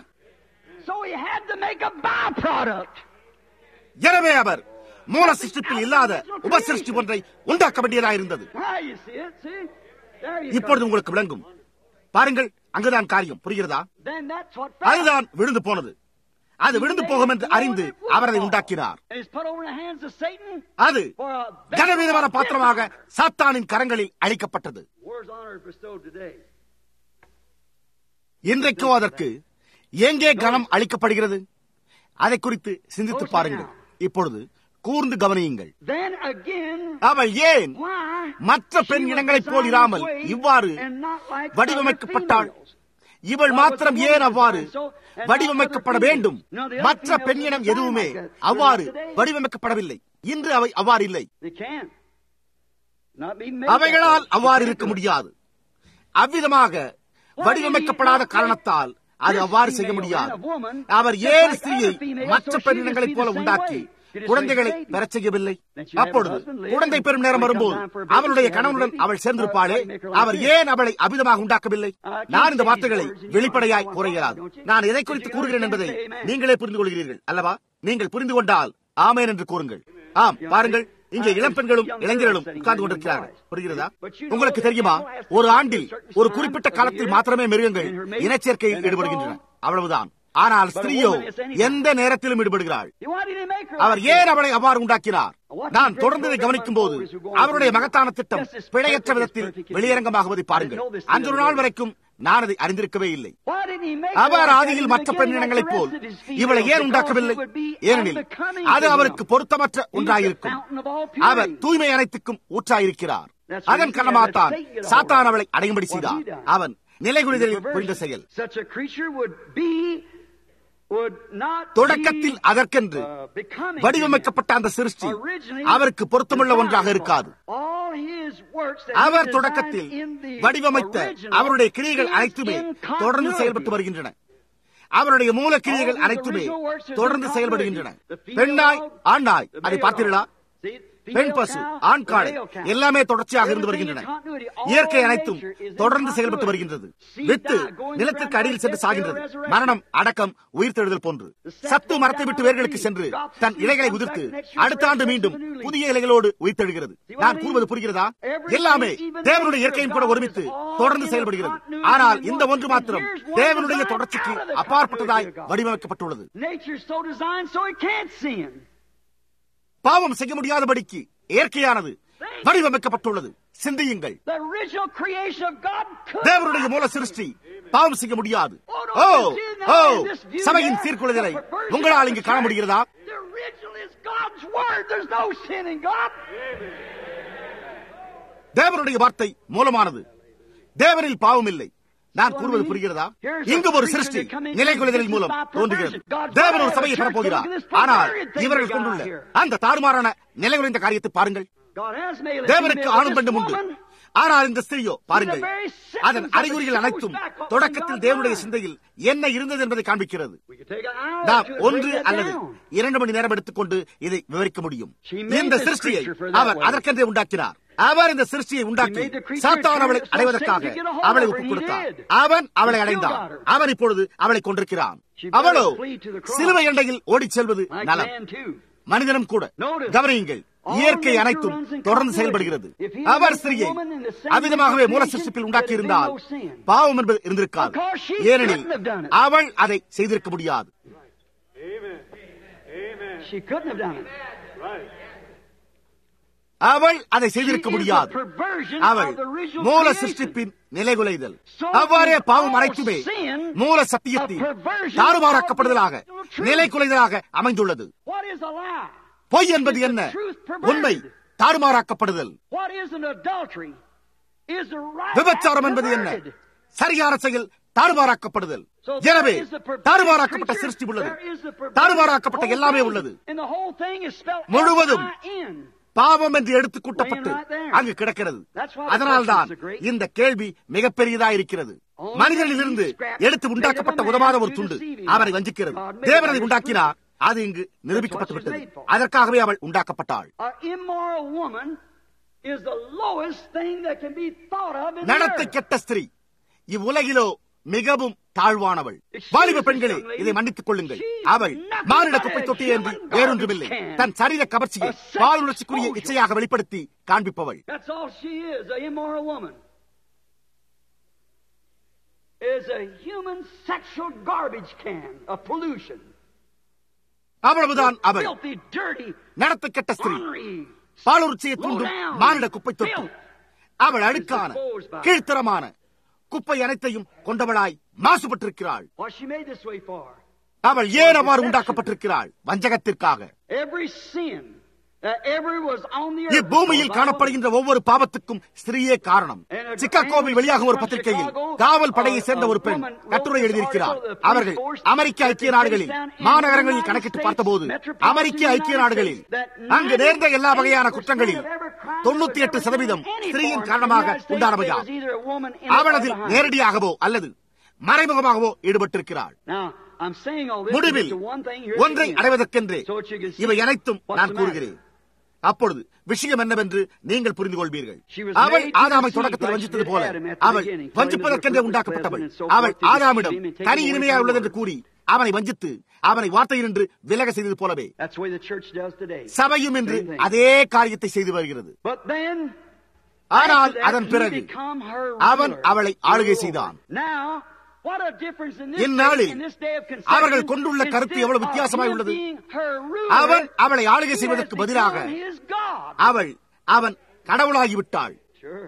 B: எனவே அவர் மூல சிருஷ்டிப்பில் இல்லாத உபசிருஷ்டி ஒன்றை உண்டாக்க வேண்டியதாயிருந்தது இப்பொழுது உங்களுக்கு விளங்கும் பாருங்கள் அங்குதான் காரியம் புரிகிறதா அதுதான் விழுந்து போனது அது விழுந்து போகும் என்று அறிந்து அவர் அதை உண்டாக்கினார் அது கனவீதமான பாத்திரமாக சாத்தானின் கரங்களில் அளிக்கப்பட்டது இன்றைக்கோ அதற்கு எங்கே கனம் அளிக்கப்படுகிறது அதை குறித்து சிந்தித்து பாருங்கள் இப்பொழுது கூர்ந்து கவனியுங்கள் அவள் ஏன் மற்ற பெண் இனங்களைப் போல் இராமல் இவ்வாறு வடிவமைக்கப்பட்டாள் இவள் மாத்திரம் ஏன் அவ்வாறு வடிவமைக்கப்பட வேண்டும் மற்ற பெண் இனம் எதுவுமே அவ்வாறு வடிவமைக்கப்படவில்லை இன்று அவை அவ்வாறு இல்லை அவைகளால் அவ்வாறு இருக்க முடியாது அவ்விதமாக வடிவமைக்கப்படாத காரணத்தால் அது அவ்வாறு செய்ய முடியாது அவர் ஏன் ஸ்திரீயை மற்ற பெண்ணினங்களைப் போல உண்டாக்கி குழந்தைகளை பெறச் செய்யவில்லை அப்பொழுது குழந்தை பெறும் நேரம் வரும்போது அவளுடைய கணவனுடன் அவள் சேர்ந்திருப்பாளே அவர் ஏன் அவளை அபிதமாக உண்டாக்கவில்லை நான் இந்த வார்த்தைகளை வெளிப்படையாய் கூறுகிறார் நான் எதை குறித்து கூறுகிறேன் என்பதை நீங்களே புரிந்து கொள்கிறீர்கள் அல்லவா நீங்கள் புரிந்து கொண்டால் ஆமேன் என்று கூறுங்கள் ஆம் பாருங்கள் இங்கே இளம் பெண்களும் இளைஞர்களும் உட்கார்ந்து கொண்டிருக்கிறார்கள் புரிகிறதா உங்களுக்கு தெரியுமா ஒரு ஆண்டில் ஒரு குறிப்பிட்ட காலத்தில் மாத்திரமே மிருகங்கள் இனச்சேர்க்கையில் ஈடுபடுகின்றன அவ்வளவுதான் ஆனால் ஸ்திரீயோ எந்த நேரத்திலும் ஈடுபடுகிறாள் அவர் ஏன் அவளை அவ்வாறு உண்டாக்கினார் நான் தொடர்ந்ததை கவனிக்கும் போது அவருடைய மகத்தான திட்டம் பிழையற்ற விதத்தில் வெளியரங்கமாகுவதை பாருங்கள் அன்று நாள் வரைக்கும் நான் அதை அறிந்திருக்கவே இல்லை அவர் ஆதியில் மற்ற பெண்ணினங்களைப் போல் இவளை ஏன் உண்டாக்கவில்லை ஏனெனில் அது அவருக்கு பொருத்தமற்ற ஒன்றாயிருக்கும் அவர் தூய்மை அனைத்துக்கும் ஊற்றாயிருக்கிறார் அதன் காரணமாகத்தான் சாத்தான் அவளை அடையும்படி செய்தார் அவன் நிலைகுறிதலில் புரிந்த செயல் தொடக்கத்தில் அதற்கென்று வடிவமைக்கப்பட்ட அந்த சிருஷ்டி அவருக்கு பொருத்தமுள்ள ஒன்றாக இருக்காது அவர் தொடக்கத்தில் வடிவமைத்த அவருடைய கிரியைகள் அனைத்துமே தொடர்ந்து செயல்பட்டு வருகின்றன அவருடைய மூல கிரியைகள் அனைத்துமே தொடர்ந்து செயல்படுகின்றன பெண்ணாய் ஆண்டாய் அதை பார்த்தீர்களா பெண் பசு ஆண் காளை எல்லாமே தொடர்ச்சியாக இருந்து வருகின்றன இயற்கை அனைத்தும் தொடர்ந்து செயல்பட்டு வருகின்றது வித்து நிலத்திற்கு அடியில் சென்று சாகின்றது மரணம் அடக்கம் உயிர்த்தெழுதல் போன்று சத்து மரத்தை விட்டு வேர்களுக்கு சென்று தன் இலைகளை உதிர்த்து அடுத்த ஆண்டு மீண்டும் புதிய இலைகளோடு உயிர்த்தெழுகிறது நான் கூறுவது புரிகிறதா எல்லாமே தேவனுடைய இயற்கையும் கூட ஒருமித்து தொடர்ந்து செயல்படுகிறது ஆனால் இந்த ஒன்று மாத்திரம் தேவனுடைய தொடர்ச்சிக்கு அப்பாற்பட்டதாய் வடிவமைக்கப்பட்டுள்ளது பாவம் செய்ய முடியாதபடிக்கு இயற்கையானது வடிவமைக்கப்பட்டுள்ளது சிந்தியுங்கள் தேவனுடைய மூல சிருஷ்டி பாவம் செய்ய முடியாது ஓ ஓ சபையின் சீர்குலைதலை உங்களால் இங்கு காண முடிகிறதா தேவனுடைய வார்த்தை மூலமானது தேவனில் பாவம் இல்லை நான் கூறுவது புரிகிறதா இங்கு ஒரு சிருஷ்டி நிலைகுலைதலின் மூலம் தோன்றுகிறது தேவன் ஒரு சபையை பெறப்போகிறார் ஆனால் இவர்கள் கொண்டுள்ள அந்த தாறுமாறான நிலைகுலைந்த காரியத்தை பாருங்கள் தேவனுக்கு ஆணும் பெண்ணும் உண்டு ஆனால் இந்த ஸ்திரீயோ பாருங்கள் அதன் அறிகுறிகள் அனைத்தும் தொடக்கத்தில் தேவனுடைய சிந்தையில் என்ன இருந்தது என்பதை காண்பிக்கிறது நாம் ஒன்று அல்லது இரண்டு மணி நேரம் எடுத்துக்கொண்டு இதை விவரிக்க முடியும் இந்த சிருஷ்டியை அவர் அதற்கென்றே உண்டாக்கினார் அவர் இந்த சிருஷ்டியை உண்டாக்கி சாத்தான் அவளை அடைவதற்காக அவளை ஒப்புக் கொடுத்தார் அவன் அவளை அடைந்தான் அவன் இப்பொழுது அவளை கொண்டிருக்கிறான் அவளோ சிலுவை எண்டையில் ஓடிச் செல்வது நலம் மனிதனும் கூட கவனியுங்கள் இயற்கை அனைத்தும் தொடர்ந்து செயல்படுகிறது அவர் ஸ்திரியை அவ்விதமாகவே மூல சிருஷ்டிப்பில் உண்டாக்கி இருந்தால் பாவம் என்பது இருந்திருக்காது ஏனெனில் அவள் அதை செய்திருக்க முடியாது அவள் அதை செய்திருக்க முடியாது அவள் மூல சிருஷ்டிப்பின் நிலைகுலைதல் அவ்வாறே பாவம் அனைத்துமே மூல சத்தியத்தில் தாறுமாறாக்கப்படுதலாக நிலைகுலைதலாக அமைந்துள்ளது பொய் என்பது என்ன உண்மை தாறுமாறாக்கப்படுதல்
A: is the right
B: விபச்சாரம்
A: act
B: என்பது என்ன
A: perverted.
B: சரியான செயல் தாறுமாறாக்கப்படுதல்
A: So there
B: எனவே
A: is the perverted
B: தாறுமாறாக்கப்பட்ட
A: creature,
B: சிருஷ்டி உள்ளது
A: there is the perverted
B: தாறுமாறாக்கப்பட்ட
A: whole
B: எல்லாமே
A: thing.
B: உள்ளது
A: And the whole thing is spelled
B: முழுவதும்
A: S-I-N.
B: பாவம் என்று எடுத்து கூட்டப்பட்டு
A: Laying right there.
B: அங்கு கிடக்கிறது
A: That's why the
B: அதனால்தான்
A: question's so great.
B: இந்த கேள்வி மிகப்பெரியதா இருக்கிறது
A: Only
B: மனிதனிலிருந்து
A: these scraps
B: எடுத்து உண்டாக்கப்பட்ட
A: made of a
B: உதவாத
A: man
B: ஒரு
A: to
B: துண்டு
A: deceive him.
B: அவரை வஞ்சிக்கிறது
A: God made
B: தேவனை
A: her
B: உண்டாக்கினார் அது இங்கு நிரூபிக்கப்பட்டு
A: what she's
B: விட்டது
A: made for.
B: அதற்காகவே அவள் உண்டாக்கப்பட்டாள்
A: An immoral woman is the lowest thing that can be thought of in the
B: நடத்தை
A: earth.
B: கெட்ட ஸ்திரீ இவ்வுலகிலோ மிகவும் தாழ்வானவள்
A: Excuse
B: வாலிப
A: me,
B: பெண்களே
A: young lady.
B: இதை மன்னித்துக் கொள்ளுங்கள்
A: She's
B: அவள்
A: nothing
B: மானிட
A: but
B: குப்பை
A: a
B: தொட்டி என்று
A: human
B: வேறொன்றுமில்லை
A: garbage can.
B: தன் சரீர கவர்ச்சியை
A: A sex
B: பாலுணர்ச்சிக்குரிய
A: exposure.
B: இச்சையாக வெளிப்படுத்தி காண்பிப்பவள்
A: That's all she is, a immoral woman. Is a human sexual garbage can of pollution.
B: அவ்வளவுதான் அவள்
A: Filthy, dirty,
B: நடத்தை கெட்ட ஸ்திரீ
A: ornery.
B: பாலுணர்ச்சியை தூண்டும் மானிட குப்பை தொட்டி அவள் அழுக்கான கீழ்த்தரமான குப்பை அனைத்தையும் கொண்டவளாய் மாசுபட்டிருக்கிறாள்
A: What she made this way for?
B: அவள் ஏன் அவ்வாறு உண்டாக்கப்பட்டிருக்கிறாள் வஞ்சகத்திற்காக
A: Every sin that ever was on the earth.
B: இப்பூமியில் காணப்படுகின்ற ஒவ்வொரு பாவத்துக்கும் ஸ்திரீயே காரணம் சிக்காகோவில் வெளியாகும் ஒரு பத்திரிகையில் காவல் படையை சேர்ந்த ஒரு பெண் கட்டுரை எழுதியிருக்கிறார் அவர்கள் அமெரிக்க ஐக்கிய நாடுகளில் மாநகரங்களில் கணக்கிட்டு பார்த்தபோது அமெரிக்க ஐக்கிய நாடுகளில் அங்கு நேர்ந்த எல்லா வகையான குற்றங்களில் தொண்ணூத்தி எட்டு சதவீதம் ஸ்திரீயின் காரணமாக உண்டானவையா அவள் அதில் நேரடியாகவோ அல்லது மறைமுகமாகவோ ஈடுபட்டிருக்கிறாள்
A: Now, I'm saying all this
B: முடிவில்
A: to one thing here.
B: ஒன்றை அடைவதற்கென்றே
A: So that you can see
B: இவை அனைத்தும்
A: what's
B: நான்
A: the
B: கூறுகிறேன் அப்பொழுது விஷயம் என்னவென்று நீங்கள் புரிந்து கொள்வீர்கள்
A: She was
B: அவள்
A: made to
B: ஆதாமை
A: deceive
B: தொடக்கத்தில்
A: like
B: வஞ்சித்தது
A: she did
B: போல
A: Adam at the
B: அவள்
A: beginning, calling
B: வஞ்சிப்பதற்கென்றே
A: him the
B: உண்டாக்கப்பட்டவள்
A: fruit of the present and so
B: அவள்
A: forth to
B: ஆதாமிடம்
A: deceive him and take
B: கனி
A: him away
B: இனிமையா
A: from
B: உள்ளது
A: the
B: என்று கூறி அவனை வஞ்சித்து அவனை வார்த்தையினின்று விலக செய்தது போலவே
A: That's the way the church does today.
B: சபையும் இன்று
A: Same thing.
B: அதே காரியத்தை செய்து வருகிறது
A: But then,
B: ஆனால்
A: after that,
B: அதன்
A: he
B: பிறகு
A: become her
B: அவன்
A: ruler.
B: அவளை ஆளுகை செய்தான்
A: Now, what a difference in this
B: இந்நாளில்
A: day, in this day of conception,
B: அவர்கள் கொண்டுள்ள கருத்து
A: instead
B: எவ்வளவு
A: of
B: வித்தியாசமாய்
A: him
B: உள்ளது.
A: being her ruler,
B: அவன் அவளை ஆளுகை
A: he has
B: செய்வதற்கு
A: become
B: பதிலாக
A: his God.
B: அவள் அவன் கடவுளாகிவிட்டாள்
A: Sure.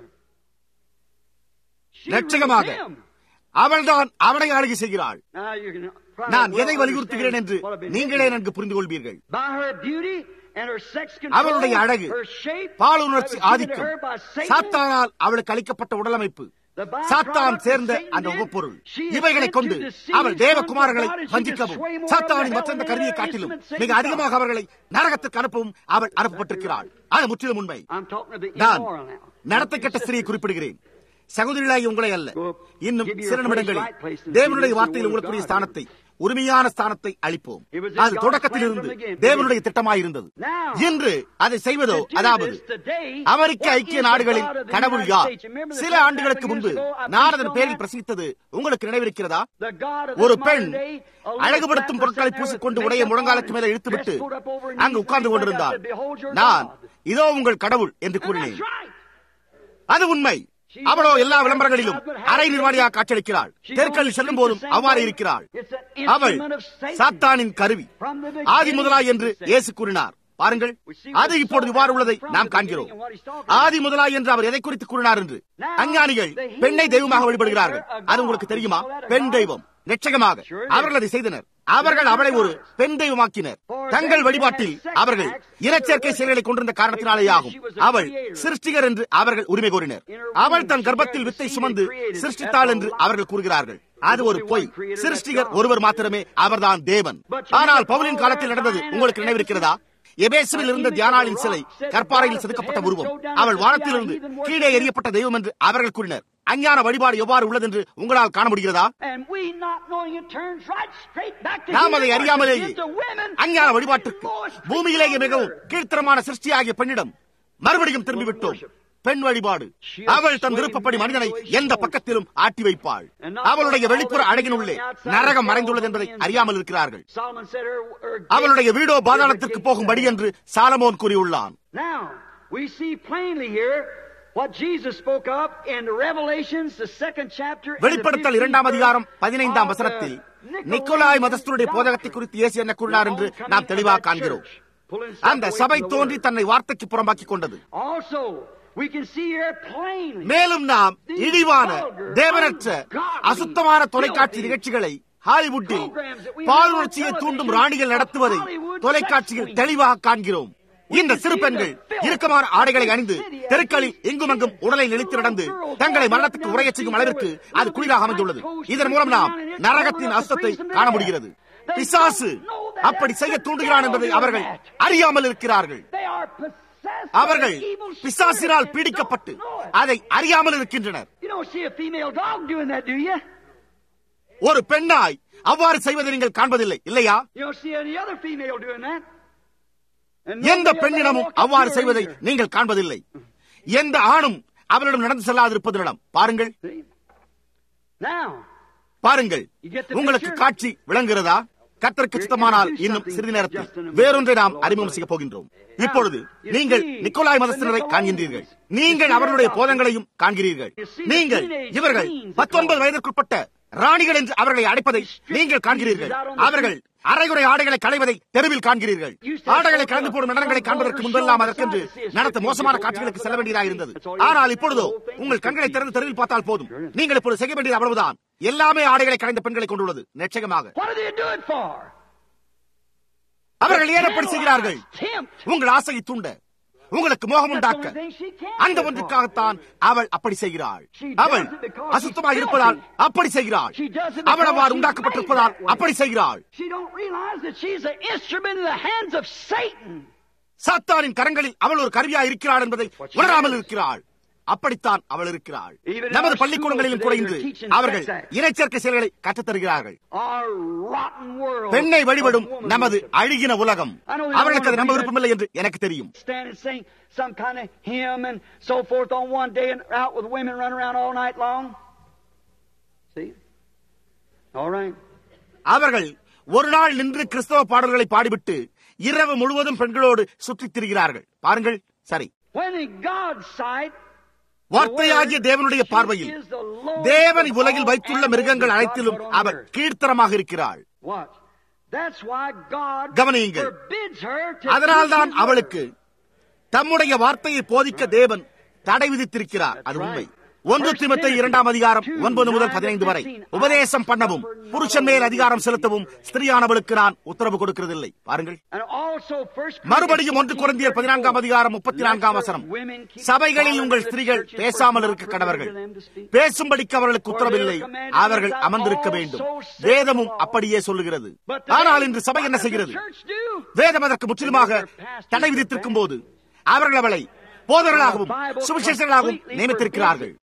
A: She
B: லட்சகமாக.
A: rules him.
B: அவள்தான் அவனை ஆளுகை செய்கிறாள்
A: Now you're gonna try to
B: நான்
A: well
B: எதை வலியுறுத்துகிறேன் என்று
A: understand what I've been
B: நீங்களே
A: saying.
B: நன்கு புரிந்து கொள்வீர்கள்
A: By her beauty and her sex control,
B: அவளுடைய அழகு
A: her shape,
B: பாலுணர்ச்சி
A: that was given to
B: ஆதிக்கம்
A: her by Satan,
B: சாத்தானால் அவளுக்கு அளிக்கப்பட்ட உடலமைப்பு
A: the byproduct
B: சாத்தான்
A: that
B: சேர்ந்த
A: Satan
B: அந்த
A: did,
B: உபப்பொருள்
A: she is
B: இவைகளை
A: sent
B: கொண்டு
A: to deceive
B: அவள்
A: sons
B: தேவகுமாரர்களை
A: of God and she can
B: வஞ்சிக்கவும்
A: sway more
B: சாத்தானின்
A: of the
B: மற்ற
A: hell
B: கருவியை
A: than
B: காட்டிலும்
A: instrument
B: மிக
A: Satan
B: அதிகமாக அவர்களை நரகத்திற்கு அனுப்பவும் அவள் அனுப்பப்பட்டிருக்கிறாள் அது முற்றிலும் உண்மை
A: I'm talking of the
B: நான்
A: immoral now.
B: நடத்தை கெட்ட ஸ்திரியை குறிப்பிடுகிறேன் சகோதரிகளாகி உங்களை அல்ல
A: Go,
B: இன்னும்
A: give you
B: சில
A: your
B: நிமிடங்களில்
A: place, right place in
B: தேவனுடைய
A: the
B: வார்த்தையில்
A: word of
B: உங்களுக்குரிய
A: God.
B: ஸ்தானத்தை உரிமையான ஸ்தானத்தை அளிப்போம்
A: It was in
B: அது
A: God's
B: தொடக்கத்திலிருந்து
A: plan from the beginning.
B: தேவனுடைய திட்டமாயிருந்தது
A: Now,
B: இன்று அதை செய்வதோ
A: to do
B: அதாவது
A: this today,
B: அமெரிக்க
A: what
B: ஐக்கிய
A: is the
B: நாடுகளின்
A: God of the
B: கடவுள்
A: United
B: யார்
A: States? Remember the
B: சில
A: first
B: ஆண்டுகளுக்கு
A: several
B: முன்பு
A: years ago, I
B: நான்
A: preached
B: அதன்
A: on
B: பேரில்
A: that.
B: பிரசங்கித்தது உங்களுக்கு நினைவிருக்கிறதா
A: The God of
B: ஒரு
A: this
B: பெண்
A: modern day, a little
B: அழகுபடுத்தும்
A: flat
B: பொருட்களை
A: person there with
B: பூசிக்கொண்டு உடைய
A: makeup
B: முழங்காலுக்கு
A: on,
B: மேலே இழுத்துவிட்டு
A: dress pulled up over her
B: அங்கு
A: knees,
B: உட்கார்ந்து
A: like
B: கொண்டிருந்தாள்
A: I said, "Behold your
B: நான்
A: God."
B: இதோ உங்கள் கடவுள் என்று
A: And
B: கூறினேன்
A: that's right.
B: அது உண்மை அவளோ எல்லா விளம்பரங்களிலும் அரை நிர்வாணியாக காட்சியளிக்கிறாள் தெற்களில் செல்லும் போதும் அவ்வாறு இருக்கிறாள் அவள் சாத்தானின் கருவி ஆதி முதலாய் என்று இயேசு கூறினார் பாருங்கள் அது இப்பொழுது இவ்வாறு உள்ளதை நாம் காண்கிறோம் ஆதி முதலாய் என்று அவர் எதை குறித்து கூறினார் என்று அஞ்ஞானிகள் பெண்ணை தெய்வமாக வழிபடுகிறார்கள் அது உங்களுக்கு தெரியுமா பெண் தெய்வம் நிச்சயமாக அவர்கள் அதை செய்தனர் அவர்கள் அவளை ஒரு பெண் தெய்வமாக்கினர் தங்கள் வழிபாட்டில் அவர்கள் இனச்சேர்க்கை செயல்களை கொண்டிருந்த காரணத்தினாலே ஆகும் அவள் சிருஷ்டிகர் என்று அவர்கள் உரிமை கோரினர் அவள் தன் கர்ப்பத்தில் வித்தை சுமந்து சிருஷ்டித்தாள் என்று அவர்கள் கூறுகிறார்கள் அது ஒரு பொய் சிருஷ்டிகர் ஒருவர் மாத்திரமே அவர்தான் தேவன் ஆனால் பவுலின் காலத்தில் நடந்தது உங்களுக்கு நினைவிருக்கிறதா எபேசுவில் இருந்த தியானாளின் சிலை கற்பாறையில் செதுக்கப்பட்ட உருவம் அவள் வானத்திலிருந்து கீழே எறியப்பட்ட தெய்வம் என்று அவர்கள் கூறினர் அஞ்ஞான வழிபாடு எவ்வாறு உள்ளது என்று உங்களால் காண முடிகிறதா
A: And we not knowing it turns right straight back to
B: நாம் அதை
A: human
B: அறியாமலேயே
A: worship, into women,
B: அஞ்ஞான வழிபாட்டுக்கு
A: lowest
B: பூமியிலேயே
A: creature
B: மிகவும்
A: on earth.
B: கீழ்த்தரமான சிருஷ்டியாகிய பெண்ணிடம் மறுபடியும் திரும்பிவிட்டோம் பெண் வழிபாடு அவள் தன் விருப்பப்படி மனிதனை எந்த பக்கத்திலும் ஆட்டி வைப்பாள் அவளுடைய வெளிப்புற அழகினுள்ளே நரகம் மறைந்துள்ளது என்பதை அறியாமல் இருக்கிறார்கள்
A: Solomon said her, her
B: அவளுடைய வீடோ பாதாளத்திற்கு போகும்படி என்று சாலமோன் கூறியுள்ளான்
A: Now, we see plainly here what Jesus spoke of in Revelations, the second chapter. and the
B: வெளிப்படுத்தல்
A: 15th
B: இரண்டாம் அதிகாரம்
A: verse
B: பதினைந்தாம்
A: of the
B: வசனத்தில்
A: Nicolaitan
B: நிக்கோலாய் மதஸ்தருடைய
A: doctrine.
B: போதகத்தை குறித்து இயேசு என்ன கூறினார் என்று
A: The
B: நாம்
A: homecoming
B: தெளிவாக
A: of that
B: காண்கிறோம்
A: church, pulling stuff
B: அந்த
A: away
B: சபை
A: from the
B: தோன்றி
A: word.
B: தன்னை வார்த்தைக்கு புறம்பாக்கி கொண்டது
A: Also, we can see here plainly
B: மேலும் நாம் இழிவான தேவனற்ற அசுத்தமான தொலைக்காட்சி நிகழ்ச்சிகளை ஹாலிவுட்டில் பாலுணர்ச்சியை தூண்டும் ராணிகள் நடத்துவதை தொலைக்காட்சியில் தெளிவாக காண்கிறோம் இந்த சிறு பெண்கள் இறுக்கமான ஆடைகளை அணிந்து தெருக்களில் எங்கும் அங்கும் உடலை நிலைத்து நடந்து தங்களை மரணத்துக்கு உரையச் செய்யும் அளவிற்கு அது குளிராக அமைந்துள்ளது இதன் மூலம் நாம் நரகத்தின் அசுத்தத்தை காண முடிகிறது பிசாசு அப்படி செய்ய தூண்டுகிறான் என்பதை அவர்கள் அறியாமல் இருக்கிறார்கள் அவர்கள் பிசாசினால் பீடிக்கப்பட்டு அதை அறியாமல் இருக்கின்றனர் ஒரு பெண்ணாய் அவ்வாறு செய்வதை நீங்கள் காண்பதில்லை இல்லையா எந்த பெண்ணிடமும் அவ்வாறு செய்வதை நீங்கள் காண்பதில்லை எந்த ஆணும் அவரிடம் நடந்து செல்லாதிருப்பதனிடம் பாருங்கள் பாருங்கள் உங்களுக்கு காட்சி விளங்குகிறதா கத்தருக்கு சித்தமானால் இன்னும் சிறிது நேரத்தில் வேறொன்றை நாம் அறிமுகம் செய்ய போகின்றோம் இப்பொழுது நீங்கள் நிக்கோலாய் மதத்தினரை காண்கின்றீர்கள் நீங்கள் அவர்களுடைய போதங்களையும் காண்கிறீர்கள் நீங்கள் இவர்கள் பத்தொன்பது வயதிற்குட்பட்ட ராணிகள் என்று அவர்களை அடைப்பதை நீங்கள் காண்கிறீர்கள் அவர்கள் அரைகுறை ஆடைகளை களைவதை தெருவில் காண்கிறீர்கள் ஆடைகளை கலந்து போடும் நடனங்களை காண்பதற்கு முன்பெல்லாம் அதற்கென்று நடத்த மோசமான காட்சிகளுக்கு செல்ல வேண்டியதாக இருந்தது ஆனால் இப்பொழுதோ உங்கள் கண்களை திறந்து தெருவில் பார்த்தால் போதும் நீங்கள் இப்பொழுது செய்ய வேண்டியது அவ்வளவுதான் எல்லாமே ஆடைகளை கலைந்த பெண்களை கொண்டுள்ளது நிச்சயமாக அவர்கள் ஏன் அப்படி செய்கிறார்கள் உங்கள் ஆசையை தூண்ட உங்களுக்கு மோகம் உண்டாக்க அந்த ஒன்றுக்காகத்தான் அவள் அப்படி செய்கிறாள் அவள் அசுத்தமாக இருப்பதால் அப்படி செய்கிறாள் அவள் அவ்வாறு உண்டாக்கப்பட்டிருப்பதால் அப்படி செய்கிறாள் சாத்தானின் கரங்களில் அவள் ஒரு கருவியா இருக்கிறாள் என்பதை உணராமல் இருக்கிறாள் அப்படித்தான் அவள் இருக்கிறாள் நமது பள்ளிக்கூடங்களிலும் கூட இன்று அவர்கள் இணைச்சேர்க்கை செயல்களை கற்றுத் தருகிறார்கள் பெண்ணை வழிபடும் நமது அழுகின உலகம் அவர்களுக்கு அது நம்ப விருப்பமில்லை என்று எனக்கு தெரியும்
A: some kind of hymn and so forth on one day and out with women running around all night long. See? All right.
B: அவர்கள் ஒரு நாள் நின்று கிறிஸ்தவ பாடல்களை பாடிவிட்டு இரவு முழுவதும் பெண்களோடு சுற்றித் திரிகிறார்கள் பாருங்கள் சரி
A: When in God's sight,
B: வார்த்தையாகிய தேவனுடைய பார்வையில் தேவன் உலகில் வைத்துள்ள மிருகங்கள் அனைத்திலும் அவர் கீழ்த்தரமாக இருக்கிறாள்
A: Watch. That's why God
B: கவனியுங்கள்.
A: forbids her to
B: அதனால்தான்
A: teach His
B: அவளுக்கு தம்முடைய வார்த்தையை போதிக்க தேவன் தடை விதித்திருக்கிறார் அது உண்மை ஒன்று திமத்தை இரண்டாம் அதிகாரம் ஒன்பது முதல் பதினைந்து வரை உபதேசம் பண்ணவும் புருஷன் மேல் அதிகாரம் செலுத்தவும் ஸ்திரியானவளுக்கு நான் உத்தரவு கொடுக்கிறதில்லை பாருங்கள்
A: And also first
B: மறுபடியும் ஒன்று குழந்தையர் பதினான்காம் அதிகாரம் முப்பத்தி நான்காம் வசனம் சபைகளில் உங்கள் ஸ்திரீகள் பேசாமல் இருக்க கடவர்கள் பேசும்படிக்கு அவர்களுக்கு உத்தரவில்லை அவர்கள் அமர்ந்திருக்க வேண்டும் வேதமும் அப்படியே சொல்லுகிறது ஆனால் இன்று சபை என்ன செய்கிறது வேதம் அதற்கு முற்றிலுமாக தடை விதித்திருக்கும் போது அவர்கள் அவளை போதர்களாகவும் சுவிசேஷர்களாகவும் நியமித்திருக்கிறார்கள்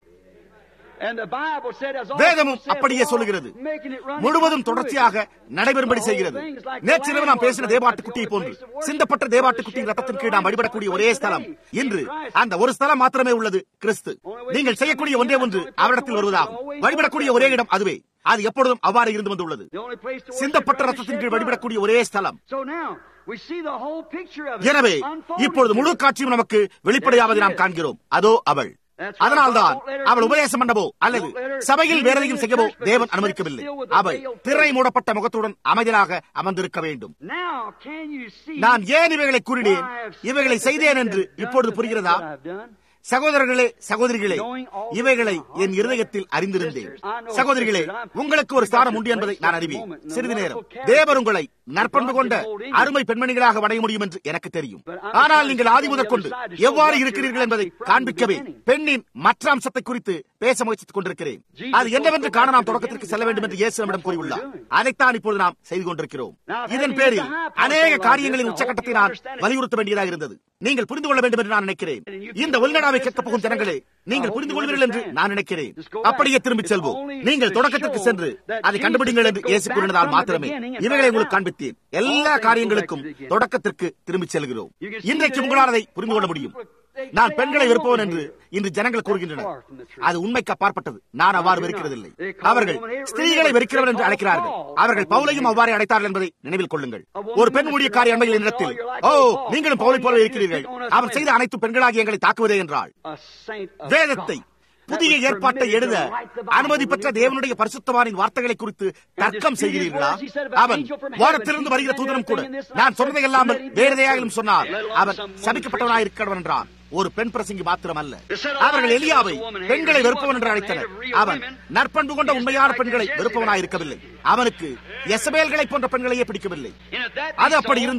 A: And the Bible said, as
B: வேதமும்
A: also said,
B: அப்படியே
A: the
B: சொல்லுகிறது
A: Lord making it run
B: முழுவதும்
A: into
B: தொடர்ச்சியாக நடைபெறும்படி செய்கிறது நேற்றிரவு நாம் பேசின தேவாட்டுக்குட்டியை போன்று சிந்தப்பட்ட தேவாட்டுக்குட்டியின் ரத்தத்தின் கீழ் நாம் வழிபடக்கூடிய ஒரே ஸ்தலம் இன்று அந்த ஒரு ஸ்தலம் மாத்திரமே உள்ளது கிறிஸ்து நீங்கள் செய்யக்கூடிய ஒன்றே ஒன்று அவரிடத்தில் வருவதாகும் வழிபடக்கூடிய ஒரே இடம் அதுவே அது எப்பொழுதும் அவ்வாறு இருந்து வந்துள்ளது
A: The only place to worship
B: சிந்தப்பட்ட
A: God is
B: ரத்தத்தின்
A: shed
B: கீழ்
A: blood.
B: வழிபடக்கூடிய ஒரே ஸ்தலம்
A: So now we see the whole picture of it
B: எனவே
A: unfolding
B: இப்பொழுது முழு
A: here.
B: காட்சியும் நமக்கு வெளிப்படையாவதை நாம் காண்கிறோம் அதோ அவள் அதனால்தான் அவள் உபதேசம் பண்ணவோ அல்லது சபையில் வேற எதையும் செய்யவோ தேவன் அனுமதிக்கவில்லை அவள் திரை மூடப்பட்ட முகத்துடன் அமைதியாக அமர்ந்திருக்க வேண்டும்
A: Now can you see
B: நான் ஏன் இவைகளை கூறினேன்
A: why I've
B: இவைகளை
A: said
B: செய்தேன்
A: that
B: என்று
A: I've done
B: இப்பொழுது
A: the
B: புரிகிறதா
A: things that I've done?
B: சகோதரர்களே சகோதரிகளே இவைகளை என் இருதயத்தில் அறிந்திருந்தேன் சகோதரிகளே உங்களுக்கு ஒரு ஸ்தானம் உண்டு என்பதை நான் அறிவேன் சிறிது நேரம் தேவர் உங்களை நற்பண்பு கொண்ட அருமை பெண்மணிகளாக அடைய முடியும் என்று எனக்கு தெரியும் ஆனால் நீங்கள் ஆதி முதற்கொண்டு எவ்வாறு இருக்கிறீர்கள் என்பதை காண்பிக்கவே பெண்ணின் மற்ற அம்சத்தை குறித்து பேச முயற்சித்துக் கொண்டிருக்கிறேன் அது என்னவென்று காண நாம் தொடக்கத்திற்கு செல்ல வேண்டும் என்று இயேசு நம்மிடம் கூறியுள்ளார் அதைத்தான் இப்பொழுது நாம் செய்து கொண்டிருக்கிறோம் இதன் பேரில் அநேக காரியங்களின் உச்சகட்டத்தை நான் வலியுறுத்த வேண்டியதாக இருந்தது நீங்கள் புரிந்து கொள்ள வேண்டும் என்று நான் நினைக்கிறேன் இந்த உள்நடாவை கேட்கப் போகும் ஜனங்களே நீங்கள் புரிந்து கொள்வீர்கள் என்று நான் நினைக்கிறேன் அப்படியே திரும்பிச் செல்வோம் நீங்கள் தொடக்கத்திற்கு சென்று அதை கண்டுபிடிங்கள் என்று இயேசு கூறினதால் மாத்திரமே இவைகளை உங்களுக்கு காண்பித்தேன் எல்லா காரியங்களுக்கும் தொடக்கத்திற்கு திரும்பிச் செல்கிறோம் இன்றைக்கு உங்களால் அதை புரிந்து கொள்ள முடியும் நான் பெண்களை வெறுப்பவன் என்று இன்று ஜனங்கள் கூறுகின்றனர் அது உண்மைக்கு அப்பாற்பட்டது நான் அவ்வாறு வெறுக்கிறதில்லை அவர்கள் ஸ்திரீகளை வெறுக்கிறவர் என்று அழைக்கிறார்கள் அவர்கள் பவுலையும் அவ்வாறே அழைத்தார்கள் என்பதை நினைவில் கொள்ளுங்கள் ஒரு பெண் ஊழியக்காரி அண்மையில் என்னிடத்தில் ஓ நீங்களும் பவுலை போல இருக்கிறீர்கள் அவர் செய்த அனைத்து பெண்களாகி எங்களை தாக்குவதே என்றாள்
A: a saint of
B: வேதத்தை
A: God
B: புதிய ஏற்பாட்டை எழுத அனுமதி பெற்ற தேவனுடைய பரிசுத்தவானின் வார்த்தைகளை குறித்து தர்க்கம் செய்கிறீர்களா அவன் வானத்திலிருந்து வருகிற தூதனும் கூட நான் சொன்னதை இல்லாமல் வேறு எதையாகிலும் சொன்னால் அவன் சபிக்கப்பட்டவனாயிருக்கிறவன் என்றான் ஒரு பெண் பிரசங்கி மாத்திரமல்ல அவர்கள் எலியாவை பெண்களை வெறுப்பவன் என்று அழைத்தனர் அவன் நற்பண்பு கொண்ட உண்மையான பெண்களை வெறுப்பவனாயிருக்கவில்லை அவனுக்கு எசபேல்களை போன்ற பெண்களையே பிடிக்கவில்லை
A: And if that
B: அது
A: be
B: அப்படி
A: so,
B: இருந்தால்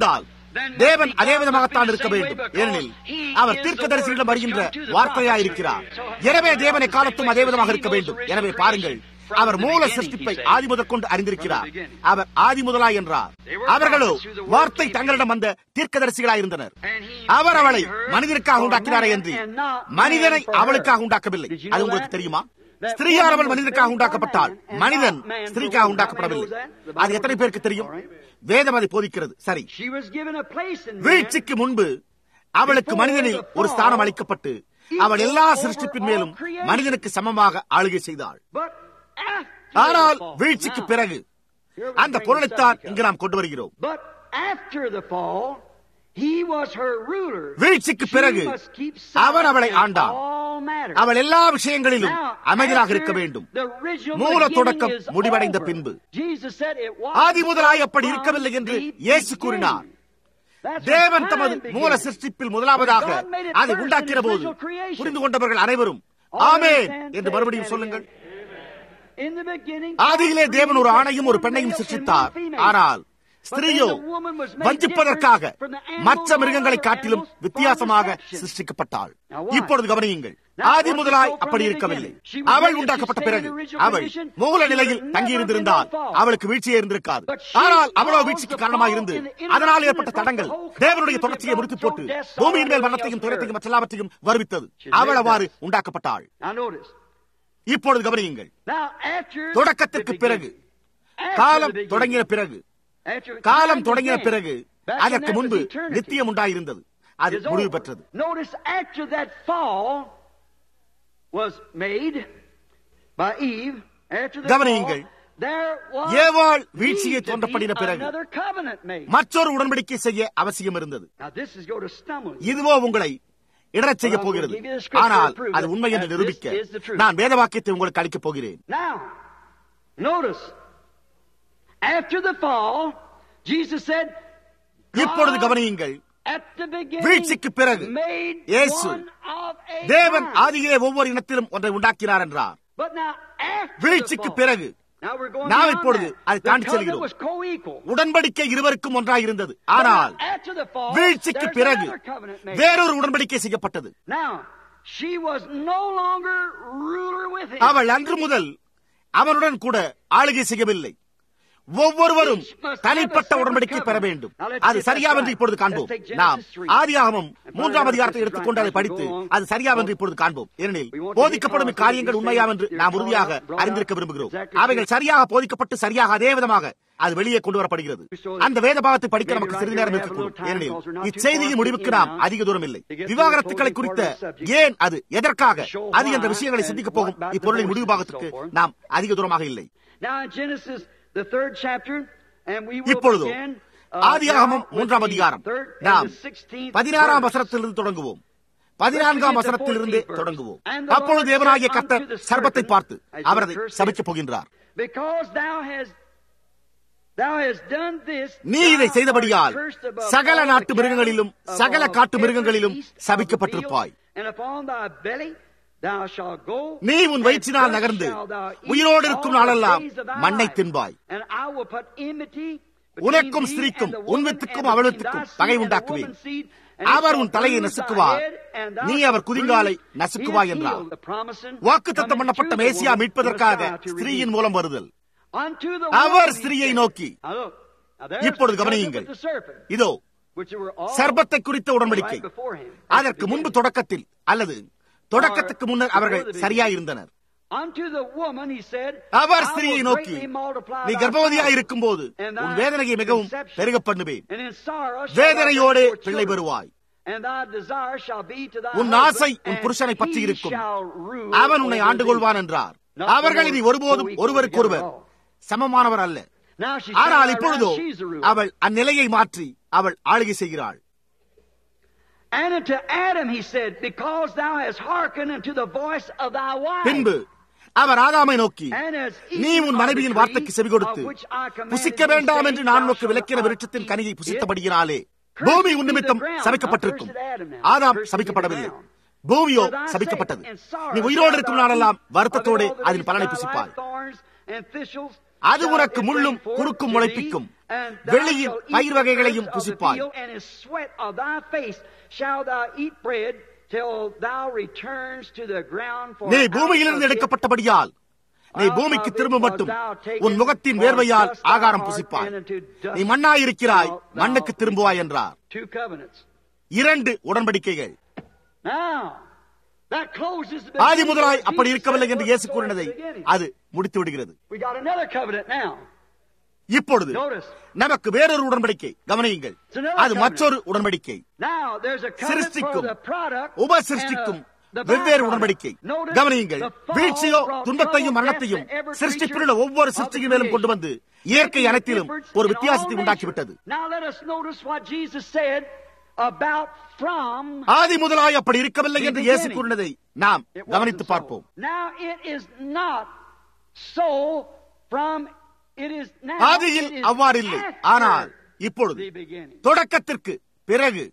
B: தேவன் அதே விதமாகத்தான் இருக்க வேண்டும் ஏனெனில் அவர் தீர்க்கதரிசிகளிடம் வருகின்ற வார்த்தையாயிருக்கிறார் எனவே தேவனை காலத்தும் அதே விதமாக இருக்க வேண்டும் எனவே பாருங்கள் அவர் மூல சிருஷ்டிப்பை ஆதி முதற்கொண்டு அறிந்திருக்கிறார் அவர் ஆதி முதலாய் என்றார் அவர்களோ வார்த்தை தங்களிடம் வந்த தீர்க்கதரிசிகளாயிருந்தனர் அவர் அவளை மனிதனுக்காக உண்டாக்கினாரே என்று மனிதனை அவளுக்காக உண்டாக்கவில்லை அது உங்களுக்கு தெரியுமா ஸ்திரீயார் அவள் மனிதனுக்காக உண்டாக்கப்பட்டாள் மனிதன் ஸ்திரீக்காக உண்டாக்கப்படவில்லை அது எத்தனை பேருக்கு தெரியும் வேதம் அதை போதிக்கிறது சரி வீழ்ச்சிக்கு முன்பு அவளுக்கு மனிதனில் ஒரு ஸ்தானம் அளிக்கப்பட்டு அவள் எல்லா சிருஷ்டிப்பின் மேலும் மனிதனுக்கு சமமாக ஆளுகை செய்தாள் ஆனால் வீழ்ச்சிக்கு பிறகு அந்த பொருளைத்தான் இங்கு நாம் கொண்டு வருகிறோம் வீழ்ச்சிக்கு பிறகு அவன் அவளை ஆண்டான் அவள் எல்லா விஷயங்களிலும் அமைதியாக இருக்க வேண்டும் மூல தொடக்கம் முடிவடைந்த பின்பு ஆதி முதலாய் அப்படி இருக்கவில்லை என்று இயேசு கூறினார் தேவன் தமது மூல சிருஷ்டிப்பில் முதலாவதாக அதை உண்டாக்கிற போது புரிந்து கொண்டவர்கள் அனைவரும் ஆமே என்று மறுபடியும் சொல்லுங்கள் ஆதியிலே தேவன் ஒரு ஆணையும் ஒரு பெண்ணையும் சிருஷ்டித்தார் ஆனால் ஸ்திரீயோ வஞ்சிப்பதற்காக மற்ற மிருகங்களை காட்டிலும் வித்தியாசமாக சிருஷ்டிக்கப்பட்டாள் இப்பொழுது கவனியுங்கள் ஆதி முதலாய் அப்படி இருக்கவில்லை அவள் உண்டாக்கப்பட்ட பிறகு அவள் மூல நிலையில் தங்கியிருந்திருந்தால் அவளுக்கு வீழ்ச்சியே இருந்திருக்காது ஆனால் அவளோ வீழ்ச்சிக்கு காரணமாக இருந்து அதனால் ஏற்பட்ட தடங்கள் தேவனுடைய தொடர்ச்சியை முடித்து போட்டு பூமியின் மேல் வண்ணத்தையும் துயரத்தையும் மற்றெல்லாவற்றையும் வருவித்தது அவள் அவ்வாறு உண்டாக்கப்பட்டாள் இப்பொழுது கவனியுங்கள் தொடக்கத்திற்கு பிறகு காலம் தொடங்கின பிறகு காலம் தொடங்கின பிறகு அதற்கு முன்பு நித்தியம் உண்டாயிருந்தது அது முடிவு பெற்றது கவனியுங்கள் ஏவாள் வீழ்ச்சியை தோன்றப்படின பிறகு மற்றொரு உடன்படிக்கை செய்ய அவசியம் இருந்தது இதுவோ உங்களை இடரச் செய்ய போகிறது ஆனால் அது உண்மை என்று நிரூபிக்க நான் வேத வாக்கியத்தை உங்களுக்கு அளிக்கப் போகிறேன் இப்பொழுது கவனியுங்கள் வீழ்ச்சிக்கு பிறகு இயேசு தேவன் ஆதியிலே ஒவ்வொரு இனத்திலும் ஒன்றை உண்டாக்கினார் என்றார் வீழ்ச்சிக்கு பிறகு நாம் இப்பொழுது அதை தாண்டி செல்கிறோம் உடன்படிக்கை இருவருக்கும் ஒன்றாக இருந்தது ஆனால் வீழ்ச்சிக்கு பிறகு வேறொரு உடன்படிக்கை செய்யப்பட்டது அவள் அன்று முதல் அவனுடன் கூட ஆளுகை செய்யவில்லை ஒவ்வொருவரும் தனிப்பட்ட உடன்படிக்கை பெற வேண்டும் அது சரியாவென்று இப்பொழுது காண்போம் நாம் ஆதியாகமும் மூன்றாம் அதிகாரத்தை எடுத்துக்கொண்டு அதை படித்து அது சரியாவென்று இப்பொழுது காண்போம் ஏனெனில் போதிக்கப்படும் காரியங்கள் உண்மையாம் என்று நாம் உறுதியாக அறிந்திருக்க விரும்புகிறோம் அவைகள் சரியாக போதிக்கப்பட்டு சரியாக அதே விதமாக அது வெளியே கொண்டு வரப்படுகிறது அந்த வேத பாகத்தை படிக்க நமக்கு சிறிது நேரம் இருக்கக்கூடும் ஏனெனில் இச்செய்தியின் முடிவுக்கு நாம் அதிக தூரம் இல்லை விவாகரத்துக்களை குறித்த ஏன் அது எதற்காக அது என்ற விஷயங்களை சிந்திக்கப் போகும் இப்பொருளின் முடிவு பாகத்துக்கு நாம் அதிக தூரமாக இல்லை இப்பொழுது ஆதியாகமம் மூன்றாம் அதிகாரம் நாம் பதினாறாம் வசனத்திலிருந்து தொடங்குவோம் பதினான்காம் வசனத்திலிருந்தே தொடங்குவோம் அப்பொழுது தேவனாகிய கர்த்தர் சர்பத்தை பார்த்து அவர் அதை சபிக்கப் போகின்றார் நீ இதை செய்தபடியால் சகல நாட்டு மிருகங்களிலும் சகல காட்டு மிருகங்களிலும் சபிக்கப்பட்டிருப்பாய் நீ உன் வயிற்றினால் நகர்ந்து உயிரோடு இருக்கும் நாளெல்லாம் மண்ணை தின்பாய் உனக்கும் ஸ்திரீக்கும் உன் வித்துக்கும் அவள் வித்துக்கும் பகை உண்டாக்குவேன் அவர் உன் தலையை நசுக்குவார் நீ அவர் குதிங்காலை நசுக்குவாய் என்றார் வாக்கு தத்தம் பண்ணப்பட்ட மேசியா மீட்பதற்காக ஸ்திரீயின் மூலம் வருதல் அவர் ஸ்திரீயை நோக்கி இப்பொழுது கவனியுங்கள் இதோ சர்பத்தை குறித்த உடன்படிக்கை அதற்கு முன்பு தொடக்கத்தில் அல்லது தொடக்கத்துக்கு முன்னர் அவர்கள் சரியாயிருந்தனர் அவர் ஸ்திரியை நோக்கி நீ கர்ப்பவதியாக இருக்கும் போது உன் வேதனையை மிகவும் பெருக பண்ணுவேன் வேதனையோடு பிள்ளை பெறுவாய் உன் ஆசை உன் புருஷனை பற்றி இருக்கும் அவன் உன்னை ஆண்டு கொள்வான் என்றார் அவர்கள் இனி ஒருபோதும் ஒருவருக்கொருவர் சமமானவர் அல்ல ஆனால் இப்பொழுதோ அவள் அந்நிலையை மாற்றி அவள் ஆளுகை செய்கிறாள்
A: And unto Adam he said, Because thou hast hearkened unto the voice of thy wife.
B: பின்பு அவர் ஆதாமை நோக்கி நீ உன் மனைவியின் வார்த்தைக்கு செவி கொடுத்து புசிக்க வேண்டாம் என்று நான் உனக்கு விளக்கிற விருட்சத்தின் கனியை புசித்தபடியினாலே பூமி உன் நிமித்தம் சபிக்கப்பட்டிருக்கும் ஆதாம் சபிக்கப்படவில்லை பூமியோ சபிக்கப்பட்டது நீ உயிரோடு இருக்கும் நாளெல்லாம் வருத்தத்தோடு அதன் பலனை புசிப்பாய் அது உனக்கு முள்ளும் குறுக்கும் முளைப்பிக்கும் வெளியின் பயிர் வகைகளையும் புசிப்பாய் நீ பூமியிலிருந்து எடுக்கப்பட்டபடியால் நீ பூமிக்கு திரும்ப மட்டும் உன் முகத்தின் வேர்வையால் ஆகாரம் புசிப்பாய் நீ மண்ணாயிருக்கிறாய் மண்ணுக்கு திரும்புவாய் என்றார் இரண்டு உடன்படிக்கைகள் ஆதி முதலாய் அப்படி இருக்கவில்லை என்று இயேசு கூறினதை அது முடித்து விடுகிறது இப்பொழுது நமக்கு வேறொரு உடன்படிக்கை கவனியுங்கள் அது மற்றொரு உடன்படிக்கை சிருஷ்டிக்கும் உப சிருஷ்டிக்கும் வெவ்வேறு உடன்படிக்கை கவனியுங்கள் வீழ்ச்சியோ துன்பத்தையும் மரணத்தையும் சிருஷ்டிப்பிலுள்ள ஒவ்வொரு சிருஷ்டியின் மேலும் கொண்டு வந்து இயற்கை அனைத்திலும் ஒரு வித்தியாசத்தை உண்டாக்கிவிட்டது ஆதி முதலாய் அப்படி இருக்கவில்லை என்று இயேசு கூறினதை நாம் கவனித்து பார்ப்போம் ஆதியில் அவ்வாறில்லை ஆனால் இப்பொழுது தொடக்கத்திற்கு பிறகு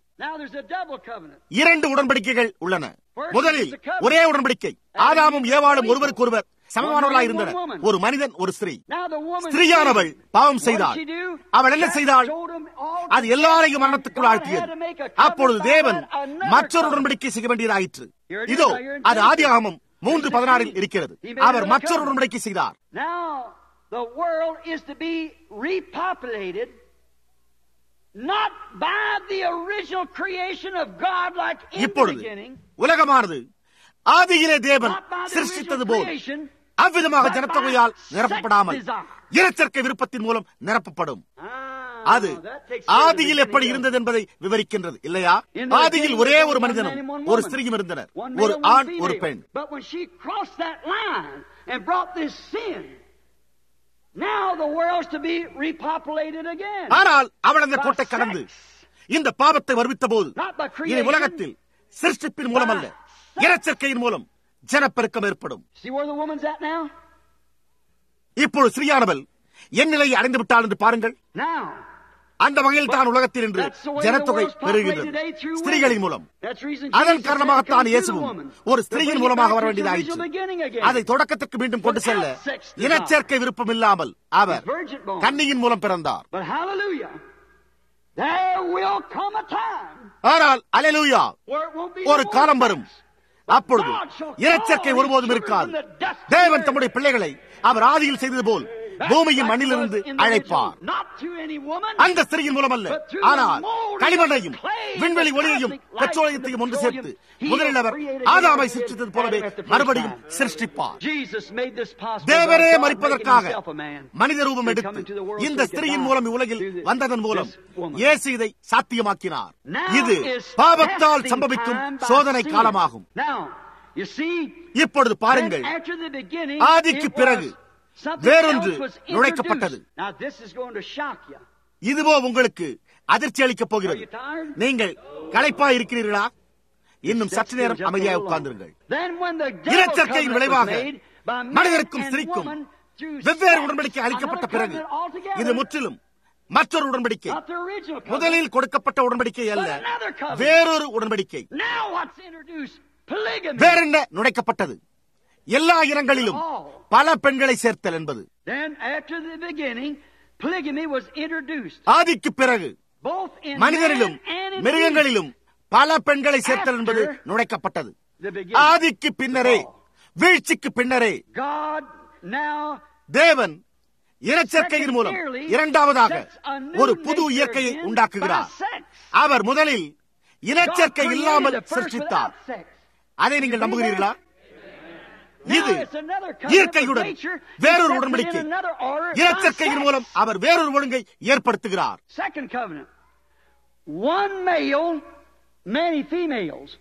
B: இரண்டு உடன்படிக்கைகள் உள்ளன முதலில் ஒரே உடன்படிக்கை ஆதாமும் ஏவாளும் ஒருவருக்கொருவர் சமமானவர்களாக இருந்தனர் ஒரு மனிதன் ஒரு ஸ்திரீ ஸ்திரீயானவள் பாவம் செய்தாள் அவள் என்ன செய்தாள் அது எல்லாரையும் மரணத்துக்குள் ஆழ்த்தியது அப்பொழுது தேவன் மற்றொரு உடன்படிக்கை செய்ய வேண்டியதாயிற்று இதோ அது ஆதியாகமம் மூன்று பதினாறில் இருக்கிறது அவர் மற்றொரு உடன்படிக்கை செய்தார்
A: The world is to be repopulated not by the original creation of God like in
B: இப்பொழுது
A: the beginning,
B: உலகமானது ஆதியிலே தேவன்
A: not by the
B: சிருஷ்டித்தது
A: original
B: pole
A: creation,
B: அவ்விதமாக ஜனத்தொகையால் நிரப்பப்படாமல் இனச்சேர்க்கை விருப்பத்தின் மூலம் நிரப்பப்படும்
A: Ah,
B: அது
A: that takes care of the
B: ஆதியில் எப்படி
A: beginning
B: இருந்தது என்பதை விவரிக்கின்றது இல்லையா ஆதியில் ஒரே ஒரு மனிதனும் ஒரு ஸ்திரீயும் இருந்தனர்
A: One male,
B: ஒரு
A: one
B: ஆண் ஒரு
A: female.
B: பெண்
A: But when she crossed that line and brought this sin, now the world's to be repopulated again.
B: ஆனால் அவள் அந்த
A: By
B: கோட்டை கடந்து
A: sex.
B: இந்த பாவத்தை வருவித்த போது
A: Not by creation.
B: இனி உலகத்தில் சிருஷ்டிப்பின் மூலம் அல்ல இனச்சேர்க்கையின் மூலம் ஜனப்பெருக்கம் ஏற்படும்
A: See where the woman's at now?
B: இப்பொழுது ஸ்ரீயானவள் என் நிலையை அடைந்து விட்டாள் என்று பாருங்கள்
A: Now.
B: அந்த வகையில் தான் உலகத்தில் இன்று
A: That's the way the
B: ஜனத்தொகை
A: world's populated today
B: பெருகின்றது
A: through
B: ஸ்திரீகளின்
A: women.
B: மூலம்
A: That's the reason
B: அதன்
A: Jesus
B: காரணமாகத்தான்
A: had to come
B: இயேசுவும்
A: through the woman.
B: ஒரு
A: To
B: ஸ்திரீயின்
A: bring it
B: மூலமாக
A: back
B: வர
A: to its
B: வேண்டியதாயிற்று
A: original beginning again.
B: அதை தொடக்கத்துக்கு மீண்டும் கொண்டு செல்ல
A: Without sex desire.
B: இனச்சேர்க்கை விருப்பம் இல்லாமல் அவர்
A: His virgin born.
B: கன்னியின் மூலம் பிறந்தார்
A: But hallelujah, there will come a time
B: ஆனால் அலெலூயா
A: where it won't be
B: ஒரு
A: no
B: காலம்
A: more
B: வரும்
A: sex.
B: அப்பொழுது இனச்சேர்க்கை ஒருபோதும் இருக்காது தேவன் தம்முடைய பிள்ளைகளை அவர் ஆதியில் செய்தது போல் பூமியின் மண்ணிலிருந்து அழைப்பார்
A: Not to any woman,
B: அந்த ஸ்திரீயின் மூலம் அல்ல ஆனால் களிமண்ணையும் விண்வெளி ஒளியையும் பெட்ரோலியத்தையும் ஒன்று சேர்த்து முதலில் அவர் ஆதாமை சிருஷ்டித்தது போலவே மறுபடியும் சிருஷ்டிப்பார்
A: Jesus made this possible.
B: தேவரே
A: by God
B: மறிப்பதற்காக
A: making himself a man.
B: மனித ரூபம் எடுத்து இந்த ஸ்திரீயின் மூலம் இவ்வுலகில் வந்ததன் மூலம் இயேசு இதை சாத்தியமாக்கினார்
A: Now
B: இது
A: is
B: பாவத்தால்
A: testing
B: சம்பவிக்கும்
A: time by
B: சோதனை
A: sin.
B: காலமாகும்
A: Now, you see,
B: இப்பொழுது
A: then
B: பாருங்கள்
A: after the beginning,
B: ஆதிக்கு
A: it
B: பிறகு
A: was something
B: வேறொன்று
A: else was
B: நுழைக்கப்பட்டது.
A: introduced. Now this is going to shock you.
B: இதுவோ உங்களுக்கு அதிர்ச்சி அளிக்கப் போகிறது நீங்கள் களைப்பாய் இருக்கிறீர்களா இன்னும் சற்று நேரம் அமைதியாக உட்கார்ந்திருங்கள்
A: Then when the double
B: இனச்சேர்க்கையின்
A: covenant was
B: விளைவாக
A: made by man
B: மனிதருக்கும்
A: and
B: ஸ்திரீக்கும்
A: woman through
B: வெவ்வேறு
A: sex,
B: உடன்படிக்கை அளிக்கப்பட்ட
A: another
B: பிறகு
A: covenant altogether.
B: இது முற்றிலும் மற்றொரு உடன்படிக்கை
A: Not the original covenant.
B: முதலில் கொடுக்கப்பட்ட உடன்படிக்கை அல்ல
A: But another covenant.
B: வேறொரு உடன்படிக்கை
A: Now what's introduced? Polygamy.
B: வேறென்ன நுழைக்கப்பட்டது எல்லா இனங்களிலும் பல பெண்களை சேர்த்தல் என்பது
A: Then after the beginning, polygamy was introduced.
B: ஆதிக்கு பிறகு
A: Both in
B: மனிதரிலும்
A: man and in
B: மிருகங்களிலும் பல பெண்களை சேர்த்தல் என்பது நுழைக்கப்பட்டது
A: the beginning.
B: ஆதிக்கு பின்னரே வீழ்ச்சிக்கு பின்னரே
A: God now
B: தேவன் இனச்சேர்க்கையின் மூலம் இரண்டாவதாக ஒரு புது இயற்கையை உண்டாக்குகிறார் அவர் முதலில் இனச்சேர்க்கை இல்லாமல் சிருஷ்டித்தார் அதை நீங்கள் நம்புகிறீர்களா இது இயற்கையுடன் வேறொரு உடன்படிக்கை இனச்சேர்க்கையின் மூலம் அவர் வேறொரு ஒழுங்கை ஏற்படுத்துகிறார்
A: Second covenant. One male, many females.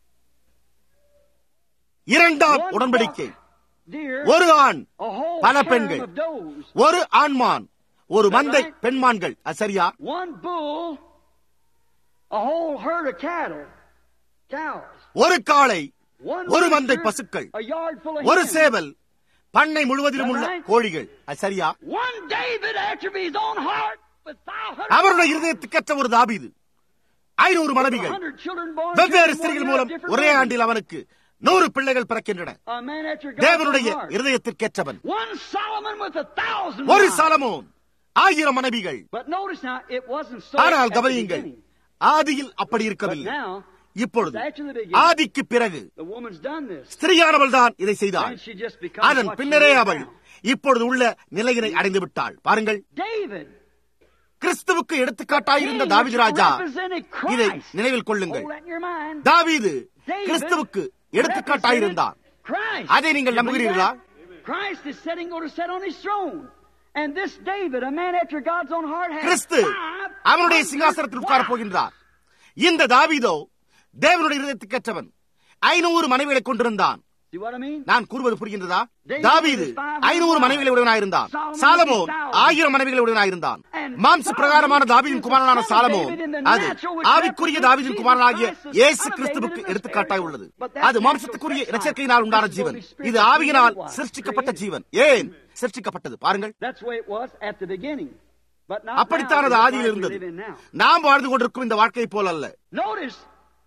B: இரண்டாம்
A: One
B: உடன்படிக்கை
A: flock, dear,
B: ஒரு ஆண்
A: a whole
B: பல
A: harem
B: பெண்கள்
A: of does.
B: ஒரு ஆண்மான் ஒரு மந்தை பெண்மான்கள் அது சரியா
A: One bull, a whole herd of cattle, cows.
B: ஒரு காளை
A: One
B: ஒரு மந்தை
A: rooster,
B: பசுக்கள்
A: a yard full of
B: ஒரு
A: hens.
B: சேவல் பண்ணை முழுவதிலும் உள்ள கோழிகள் அது சரியா
A: One David after his own heart with 500
B: அவருடைய இருதயத்துக்கற்ற ஒரு தாபீது ஐநூறு மனைவிகள்
A: 100 children born
B: வெவ்வேறு
A: to
B: ஸ்திரீகள்
A: one
B: மூலம்
A: different
B: ஒரே
A: women.
B: ஆண்டில் அவனுக்கு நூறு பிள்ளைகள் பிறக்கின்றன
A: A man after
B: தேவனுடைய
A: God's own heart.
B: இருதயத்திற்கேற்றவன்
A: One Solomon with a thousand
B: ஒரு
A: wives.
B: சாலமோன் ஆயிரம் மனைவிகள்
A: But notice now, it wasn't so
B: ஆனால்
A: at the
B: கவனியுங்கள்
A: beginning.
B: ஆதியில் அப்படி
A: But
B: இருக்கவில்லை
A: now,
B: இப்பொழுது
A: after the beginning,
B: ஆதிக்கு பிறகு
A: the woman's done this.
B: ஸ்திரீயானவள் தான் இதை செய்தாள்
A: And she just becomes
B: அதன்
A: what she
B: பின்னரே
A: is
B: அவள்
A: now.
B: இப்பொழுது உள்ள நிலையினை அடைந்து விட்டாள் பாருங்கள்
A: David.
B: கிறிஸ்துவுக்கு எடுத்துக்காட்டாயிருந்த
A: King
B: தாவீது
A: which
B: ராஜா
A: represented
B: இதை
A: Christ.
B: நினைவில் கொள்ளுங்கள்
A: Hold that in your mind.
B: தாவீது
A: David
B: கிறிஸ்துவுக்கு எடுத்துக்காட்டாயிருந்தான்
A: represented Christ.
B: அதை நீங்கள்
A: You believe
B: நம்புகிறீர்களா?
A: that? Christ is setting going to sit on his throne. And this David, a man after God's own heart, has
B: Kristu
A: five
B: அவனுடைய
A: hundred
B: சிங்காசனத்தில் உட்கார
A: wives.
B: போகின்றார் இந்த தாவீதோ தேவனுடைய இருதயத்துக்கேற்றவன் ஐநூறு மனைவிகளை கொண்டிருந்தான்
A: See what I mean?
B: நான் கூறுவது புரிகின்றதா
A: David
B: தாவீது
A: was five
B: ஐநூறு
A: hundred
B: மனைவிகளை உடையவனாயிருந்தான்
A: Solomon
B: சாலமோ
A: was thousand.
B: ஆயிரம் மனைவிகளை உடையவனாயிருந்தான்
A: And
B: மாம்ச
A: Solomon
B: பிரகாரமான தாவீதின்
A: is the
B: குமாரனான
A: son of
B: சாலமோ
A: David in the
B: அது
A: natural, which
B: ஆவிக்குரிய
A: represents
B: தாவீதின்
A: Jesus
B: குமாரனாகிய
A: Christ, the
B: இயேசு
A: son of
B: கிறிஸ்துவுக்கு
A: David in the
B: எடுத்துக்காட்டாய்
A: spirit.
B: உள்ளது
A: But that's
B: அது
A: natural
B: மாம்சத்துக்குரிய
A: flesh
B: இரட்சக்கையினால் உண்டான
A: This is
B: Jeevan
A: Holy Spirit
B: இது
A: that
B: ஆவியினால்
A: created was,
B: சிருஷ்டிக்கப்பட்ட
A: created.
B: ஜீவன் ஏன் சிருஷ்டிக்கப்பட்டது பாருங்கள்
A: That's the way it was at the beginning. But not
B: அப்படித்தான்
A: now,
B: அது
A: it's
B: ஆதியில்
A: like we
B: இருந்தது
A: live in now.
B: நாம் வாழ்ந்து கொண்டிருக்கும் இந்த வாழ்க்கை போல் அல்ல
A: Notice.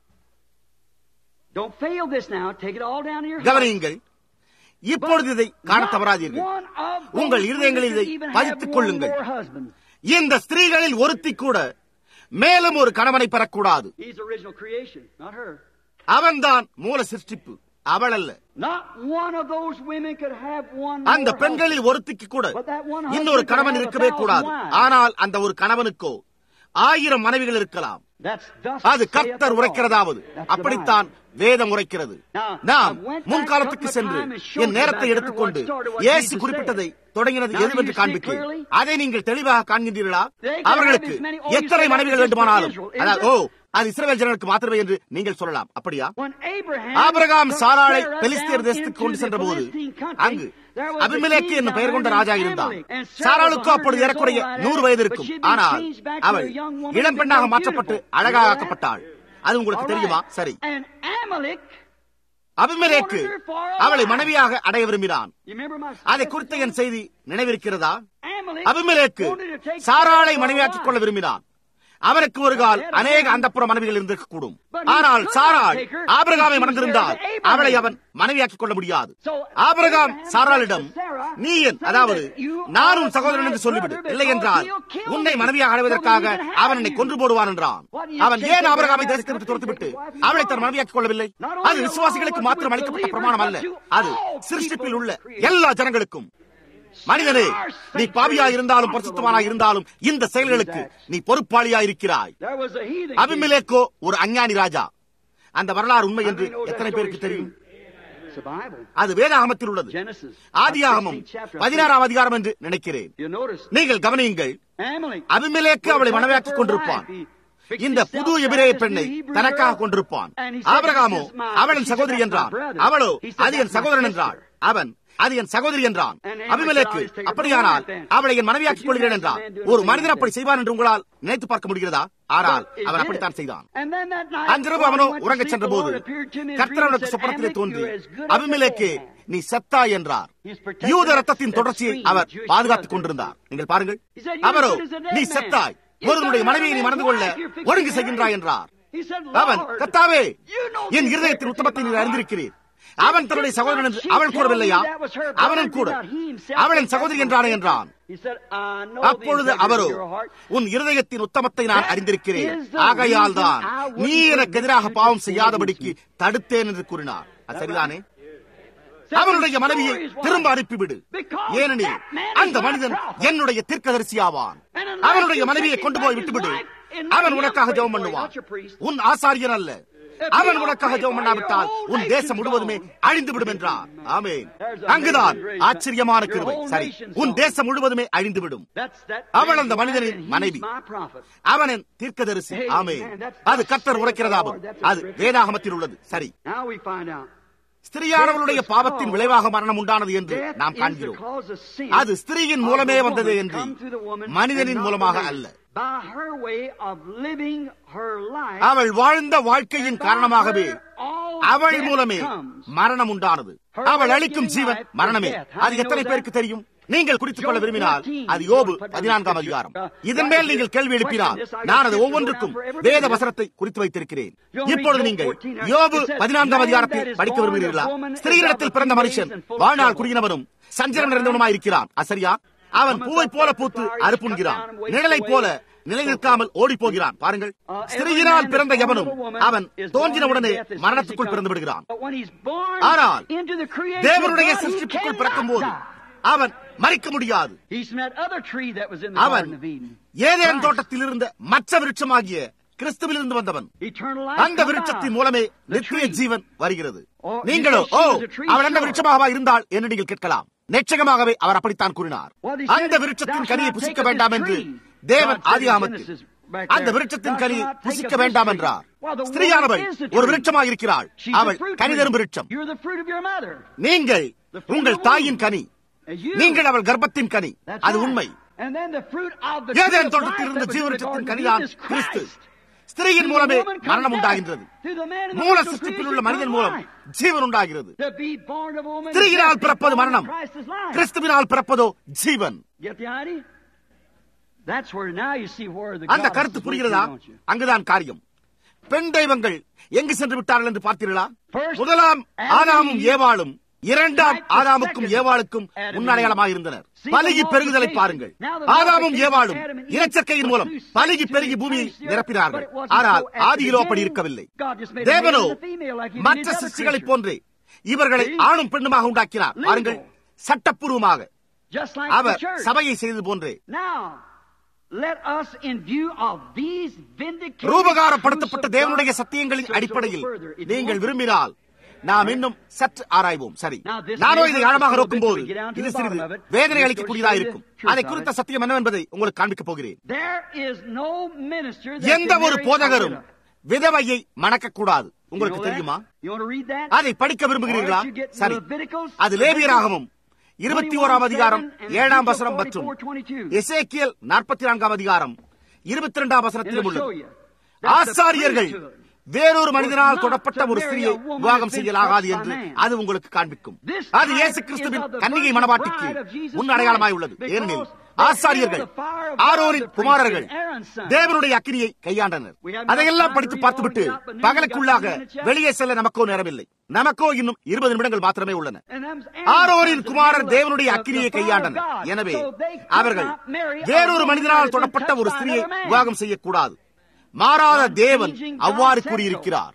A: Don't fail this now. Take it all down to your heart.
B: கவனியுங்கள் இப்பொழுது இதை காண
A: Not
B: தவறாதீர்கள்
A: one of those
B: உங்கள் இருதயங்களில்
A: women
B: இதை
A: could even have
B: பதித்துக்
A: one
B: கொள்ளுங்கள்
A: more husband.
B: இந்த ஸ்திரீகளில் ஒருத்தி கூட மேலும் ஒரு கணவனை பெறக்கூடாது
A: He's the original creation, not her.
B: அவன்தான் மூல சிருஷ்டிப்பு அவள் அல்ல
A: Not one of those women could have one
B: அந்த
A: more
B: பெண்களில் ஒருத்திக்கு கூட
A: But that one husband
B: இன்னொரு
A: could
B: கணவன்
A: have a
B: இருக்கவே
A: thousand
B: கூடாது
A: wives.
B: ஆனால் அந்த ஒரு கணவனுக்கோ ஆயிரம் மனைவிகள் இருக்கலாம்
A: husband. That's thus
B: அது
A: saith
B: கர்த்தர்
A: the Lord.
B: உரைக்கிறதாவது
A: That's the
B: அப்படித்தான் வேதம் உரைக்கிறது
A: Now,
B: நாம்
A: I went back
B: முன்காலத்துக்கு
A: a couple of
B: சென்று
A: times and showed
B: N
A: you
B: நேரத்தை
A: back
B: எடுத்துக்கொண்டு
A: there what started what
B: இயேசு
A: Jesus
B: குறிப்பிட்டதை
A: said.
B: தொடங்கினது
A: Now
B: எதுவென்று
A: you see
B: காண்பிக்கிறேன்
A: clearly?
B: அதை நீங்கள் தெளிவாக காண்கின்றீர்களா
A: They can
B: அவர்களுக்கு
A: have as many- oh, you
B: எத்தனை
A: say that
B: மனைவிகள்
A: is
B: வேண்டுமானாலும்
A: just for Israel,
B: அதாவது
A: is
B: ஓ அது இஸ்ரவேல் ஜனங்களுக்கு மாத்திரமே என்று நீங்கள் சொல்லலாம் அப்படியா
A: When Abraham
B: ஆபிரகாம்
A: took
B: சாராளை
A: Sarah
B: பெலிஸ்தியர்
A: down
B: தேசத்துக்கு
A: into
B: கொண்டு
A: the
B: சென்றபோது
A: Philistine country,
B: அங்கு
A: there was a
B: அபிமெலேக்கு
A: king
B: என்னும் பெயர் கொண்ட
A: down
B: ராஜா
A: named
B: இருந்தான்
A: Amalek. And Sarah
B: சாராளுக்கு
A: was
B: அப்பொழுது
A: 100
B: ஏறக்குறைய
A: years old
B: நூறு
A: right
B: வயது
A: after,
B: இருக்கும்
A: but she'd been
B: ஆனால்
A: changed back to a
B: அவள்
A: young woman
B: இளம்
A: and
B: பெண்ணாக
A: become
B: மாற்றப்பட்டு
A: beautiful.
B: அழகாக்கப்பட்டாள் அது
A: All
B: உங்களுக்கு
A: right.
B: தெரியுமா சரி
A: And Amalek,
B: அபிமெலேக்கு அவளை மனைவியாக அடைய விரும்பினான்
A: you remember my
B: அதை குறித்த என் செய்தி நினைவிருக்கிறதா
A: Amalek
B: Abimelech
A: wanted to take
B: சாராளை
A: Sarah
B: மனைவியாக்கிக் கொள்ள
A: wife.
B: விரும்பினான் அவனுக்கு ஒரு கால் அநேக அந்தப்புற மனைவிகள் இருந்திருக்க கூடும் ஆனால் சாராள் ஆபிரகாமை மணந்திருந்தால் அவளை அவன் மனைவியாக்கிக் கொள்ள முடியாது ஆபிரகாம் சாராளிடம் நீ என் அதாவது நான் உன் சகோதரன் என்று சொல்லிவிடு இல்லை என்றால் உன்னை மனைவியாக அடைவதற்காக அவன் என்னை கொன்று போடுவான் என்றான் அவன் ஏன் ஆபிரகாமை தேசத்தை விட்டு துரத்துவிட்டு அவளை தன் மனைவியாக்கிக் கொள்ளவில்லை அது விசுவாசிகளுக்கு மாத்திரம் அளிக்கப்பட்ட பிரமாணம் அல்ல அது சிருஷ்டிப்பில் உள்ள எல்லா ஜனங்களுக்கும் மனிதனே நீ பாவியா இருந்தாலும் பரிசுத்தமானா இருந்தாலும் இந்த செயல்களுக்கு நீ பொறுப்பாளியா இருக்கிறாய்
A: There was a heathen king.
B: அபிமெலேக்கோ ஒரு அஞ்ஞானி ராஜா அந்த வரலாறு உண்மை என்று எத்தனை பேருக்கு தெரியும்
A: It's the Bible.
B: அது வேதாகமத்தில் உள்ளது
A: Genesis.
B: ஆதியாகமம்
A: 16th chapter.
B: பதினாறாம் அதிகாரம் என்று நினைக்கிறேன்
A: You notice
B: நீங்கள் கவனியுங்கள்
A: Amalek.
B: அபிமெலேக்கு அவளை மனவாக்கிக் கொண்டிருப்பான் இந்த புது எபிரேய பெண்ணை தனக்காக கொண்டிருப்பான் ஆபிரகாமோ அவளின் சகோதரி என்றான் அவளோ அது என் சகோதரன் என்றாள் அவன் அது என் சகோதரி என்றான் அபிமெலேக்கு அப்படியானால் அவளை என் மனைவியாக்கிக் கொள்கிறேன் என்றான் ஒரு மனிதன் அப்படி செய்வான் என்று உங்களால் நினைத்து பார்க்க முடிகிறதா ஆனால் அவன் அப்படித்தான் செய்தான்
A: And then that night,
B: அன்றிரவு அவனோ
A: before he went to
B: உறங்கச்
A: sleep,
B: சென்ற
A: the
B: போது
A: Lord appeared to him in a
B: கர்த்தர்
A: dream
B: அவனுக்கு
A: and said,
B: சொப்பனத்திலே
A: "Amalek,
B: தோன்றி
A: you're as good as
B: அபிமெலேக்கே
A: dead."
B: நீ செத்தா என்றார்
A: He's protecting
B: யூத
A: that-
B: ரத்தத்தின்
A: that
B: தொடர்ச்சியை
A: stream,
B: அவர்
A: Jewish
B: பாதுகாத்துக்
A: blood.
B: கொண்டிருந்தார் நீங்கள் பாருங்கள்
A: He said, "You're
B: அவரோ
A: as good as a dead
B: நீ
A: man.
B: செத்தாய்
A: You
B: ஒருவனுடைய
A: thought
B: மனைவியை நீ
A: that
B: மணந்து கொள்ள
A: wife you're fixing
B: ஒழுங்கு
A: to
B: செய்கின்றாய்
A: marry.
B: என்றார்
A: He said,
B: அவன்
A: "Lord,
B: கத்தாவே
A: you know
B: என்
A: the
B: இருதயத்தின்
A: secrets
B: உத்தமத்தை
A: of
B: நீர்
A: my
B: அறிந்திருக்கிறீர் அவன் தன்னுடைய சகோதரன் என்று அவள் கூறவில்லையா அவனும் கூட அவளின் சகோதரி என்றானே என்றான்
A: He said, "I know
B: அப்பொழுது
A: the integrity
B: அவரோ
A: of your heart."
B: உன் இருதயத்தின் உத்தமத்தை நான் அறிந்திருக்கிறேன்
A: That is the
B: ஆகையால் தான்
A: reason I wouldn't
B: நீ எனக்கு
A: permit
B: எதிராக
A: you
B: பாவம்
A: to
B: செய்யாதபடிக்கு
A: sin
B: தடுத்தேன் என்று கூறினார் அது சரிதானே
A: Said,
B: அவனுடைய
A: "Restore
B: மனைவியை
A: his wife."
B: திரும்ப அனுப்பிவிடு
A: Because
B: ஏனெனில்
A: that man is
B: அந்த
A: my
B: மனிதன்
A: prophet.
B: என்னுடைய தீர்க்கதரிசியாவான்
A: And unless
B: அவனுடைய
A: you
B: மனைவியை
A: take
B: கொண்டு
A: him
B: போய்
A: back
B: விட்டுவிடு
A: his wife and
B: அவன்
A: let him
B: உனக்காக
A: pray
B: ஜெபம்
A: for you,
B: பண்ணுவான்
A: not your priest.
B: உன் ஆசாரியன் அல்ல
A: If
B: அவன்
A: you
B: உனக்காக
A: don't
B: ஜெபம்
A: pray
B: பண்ணாவிட்டால்
A: for your
B: உன்
A: whole
B: தேசம்
A: nation
B: முழுவதுமே
A: gone.
B: அழிந்து விடும் என்றார் ஆமென்
A: There's a
B: அங்குதான்
A: amazing grace.
B: ஆச்சரியமான
A: Your
B: கிருபை
A: whole
B: சரி
A: nation's
B: உன்
A: gone.
B: தேசம் முழுவதுமே அழிந்து விடும்
A: That's that
B: அவள் அந்த
A: man's
B: மனிதனின்
A: wife and
B: மனைவி.
A: he's my prophet.
B: அவனின் தீர்க்கதரிசி
A: Hey,
B: ஆமென்
A: man, that's-
B: அது கர்த்தர் உரைக்கிறதாகும்
A: Lord, that's a
B: அது
A: great-
B: வேதாகமத்தில் உள்ளது சரி
A: Now we find out.
B: ஸ்திரியானவளுடைய பாவத்தின் விளைவாக மரணம் உண்டானது என்று
A: Death
B: நாம்
A: is the
B: காண்கிறோம்
A: cause of sin
B: அது ஸ்திரீயின்
A: of
B: மூலமே
A: the
B: வந்தது
A: woman
B: என்று
A: come through the woman
B: மனிதனின்
A: and not
B: மூலமாக
A: the man.
B: அல்ல
A: By her way of living her life,
B: அவள் வாழ்ந்த வாழ்க்கையின்
A: by
B: காரணமாகவே
A: her all
B: அவள் மூலமே மரணம் உண்டானது அவள் அளிக்கும் ஜீவன் மரணமே அது எத்தனை பேருக்கு தெரியும் நீங்கள் குறித்துக் கொள்ள விரும்பினால் அது யோபு பதினான்காம் அதிகாரம் இதன் மேல் நீங்கள் கேள்வி எழுப்பினால் நான் அது ஒவ்வொன்றுக்கும் வேத வசனத்தை குறித்து வைத்திருக்கிறேன் இப்பொழுது நீங்கள் யோபு பதினான்காம் அதிகாரத்தில் படிக்க விரும்புகிறீர்களா ஸ்திரீகளிடத்தில் பிறந்த மனுஷன் வாழ்நாள் குடியினவனும் சஞ்சலம் நிறைந்தவனுமாயிருக்கிறான் அசரியா அவன் பூவை போல பூத்து அறுப்புண்கிறான் நிழலை போல நிலை நிற்காமல் ஓடி போகிறான் பாருங்கள் ஸ்திரீயினால் பிறந்த எவனும் அவன் தோன்றினவுடனே மரணத்துக்குள் பிறந்து விடுகிறான் ஆனால் தேவனுடைய சிருஷ்டிப்புக்குள் பிறக்கும் போது அவன் மறிக்க முடியாது அவன் ஏதேன் தோட்டத்தில் இருந்த மற்ற விருட்சமாகிய கிறிஸ்துவிலிருந்து வந்தவன் அந்த விருட்சத்தின் மூலமே நித்திய ஜீவன் வருகிறது நீங்களோ ஓ அவள் அந்த விருட்சமாகவா இருந்தால் என்று நீங்கள் கேட்கலாம் நிச்சயமாகவே அவர் அப்படித்தான் கூறினார் அந்த விருட்சத்தின் கனியை புசிக்க வேண்டாம் என்று தேவன் ஆதியாமத்தில் அந்த விருட்சத்தின் கனியை புசிக்க வேண்டாம் என்றார் ஸ்திரீயானவள் ஒரு விருட்சமாக இருக்கிறாள் அவள் கனி தரும் விருட்சம் நீங்கள் உங்கள் தாயின் கனி நீங்கள் அவள் கர்ப்பத்தின் கனி அது உண்மை ஏதேன் தோட்டத்தில் இருந்த ஜீவருட்சத்தின் கனிதான் கிறிஸ்து ஸ்திரீயின் மூலமே மரணம் உண்டாகின்றது மூல சிருஷ்டிப்பில் உள்ள மனிதன் மூலம் ஜீவன் உண்டாகிறது ஸ்திரீயினால் பிறப்பது மரணம் கிறிஸ்துவினால் பிறப்பதோ ஜீவன் அந்த கருத்து புரிகிறதா அங்குதான் காரியம் பெண் தெய்வங்கள் எங்கு சென்று விட்டார்கள் என்று பார்த்தீர்களா முதலாம் ஆதாமும் ஏவாளும் இரண்டாம் ஆதாமுக்கும் ஏவாளுக்கும் முன்னடையாளமாக இருந்தனர் பலகி பெருகுதலை பாருங்கள் ஆதாமும் ஏவாளும் இனச்சர்க்கையின் மூலம் பலகி பெருகி பூமியை நிரப்பினார்கள் ஆனால் ஆதியிலோ அப்படி இருக்கவில்லை தேவனோ மற்ற சிருஷ்டிகளைப் போன்றே இவர்களை ஆணும் பெண்ணுமாக உண்டாக்கினார் பாருங்கள் சட்டப்பூர்வமாக அவர் சபையை செய்தது போன்றே ரூபகாரப்படுத்தப்பட்ட தேவனுடைய சத்தியங்களின் அடிப்படையில் நீங்கள் விரும்பினால் நாம் இன்னும் சற்று ஆராய்வோம் சரி நானோ இதை ஆழமாக நோக்கும் போது இது சிறிது வேதனை அளிக்கக்கூடியதா இருக்கும் அதை குறித்த சத்தியம் என்னவென்பதை உங்களுக்கு காண்பிக்கப் போகிறேன் எந்த ஒரு போதகரும் விதவையை மணக்கக்கூடாது உங்களுக்கு தெரியுமா அதை படிக்க விரும்புகிறீர்களா சரி அது லேபியராகவும் இருபத்தி ஓராம் அதிகாரம் ஏழாம் வசனம் மற்றும் எசேக்கியல் நாற்பத்தி நான்காம் அதிகாரம் இருபத்தி இரண்டாம் வசனத்திலும் உள்ளது ஆசாரியர்கள் வேறொரு மனிதனால் தொடப்பட்ட ஒரு ஸ்திரியை விவாகம் செய்யலாகாது என்று அது உங்களுக்கு காண்பிக்கும் அது இயேசு கிறிஸ்துவின் கன்னிகை மனவாட்டிக்கு முன் அடையாளமாய் உள்ளது ஏனெனில் ஆசாரியர்கள் ஆரோரின் குமாரர்கள் தேவனுடைய அக்கினியை கையாண்டனர் அதையெல்லாம் படித்து பார்த்துவிட்டு பகலுக்குள்ளாக வெளியே செல்ல நமக்கோ நேரமில்லை நமக்கோ இன்னும் இருபது நிமிடங்கள் மாத்திரமே உள்ளன ஆரோரின் குமாரர் தேவனுடைய அக்கினியை கையாண்டனர் எனவே அவர்கள் வேறொரு மனிதனால் தொடப்பட்ட ஒரு ஸ்திரியை விவாகம் செய்யக்கூடாது மாறாத தேவன் அவ்வாறு கூறியிருக்கிறார்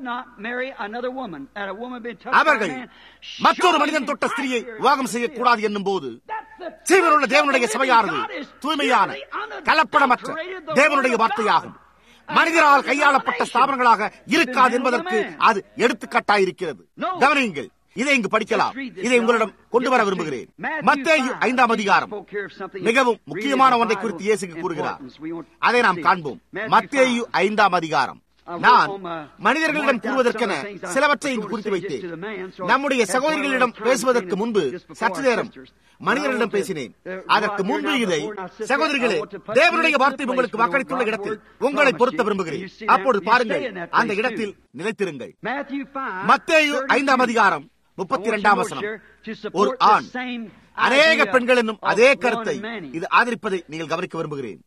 B: அவர்கள் மற்றொரு மனிதன் தொட்ட ஸ்திரியை விவாகம் செய்யக்கூடாது என்னும் போது ஜீவனுள்ள தேவனுடைய சபையானது தூய்மையான கலப்படமற்ற தேவனுடைய வார்த்தையாகும் மனிதரால் கையாளப்பட்ட ஸ்தாபனங்களாக இருக்காது என்பதற்கு அது எடுத்துக்காட்டாயிருக்கிறது கவனியுங்கள் இதை இங்கு படிக்கலாம் இதை உங்களிடம் கொண்டு வர விரும்புகிறேன் மத்தேயு ஐந்தாம் அதிகாரம் மிகவும் முக்கியமான ஒன்றை குறித்து இயேசுக்கு கூறுகிறார் அதை நாம் காண்போம் மத்தேயு ஐந்தாம் அதிகாரம் நான் மனிதர்களிடம் கூறுவதற்கென சிலவற்றை இங்கு குறித்து வைத்தேன் நம்முடைய சகோதரிகளிடம் பேசுவதற்கு முன்பு சற்று நேரம் மனிதர்களிடம் பேசினேன் அதற்கு முன்பு இதை சகோதரிகளே தேவனுடைய வார்த்தை உங்களுக்கு வாக்களித்துள்ள இடத்தில் உங்களை பொருத்த விரும்புகிறேன் அப்பொழுது பாருங்கள் அந்த இடத்தில் நிலைத்திருங்கள் மத்தேயு ஐந்தாம் அதிகாரம் முப்பத்தி இரண்டாம் வசனம் ஒரு ஆண் அநேக பெண்கள் என்னும் அதே கருத்தை இது ஆதரிப்பதை நீங்கள் கவனிக்க விரும்புகிறேன்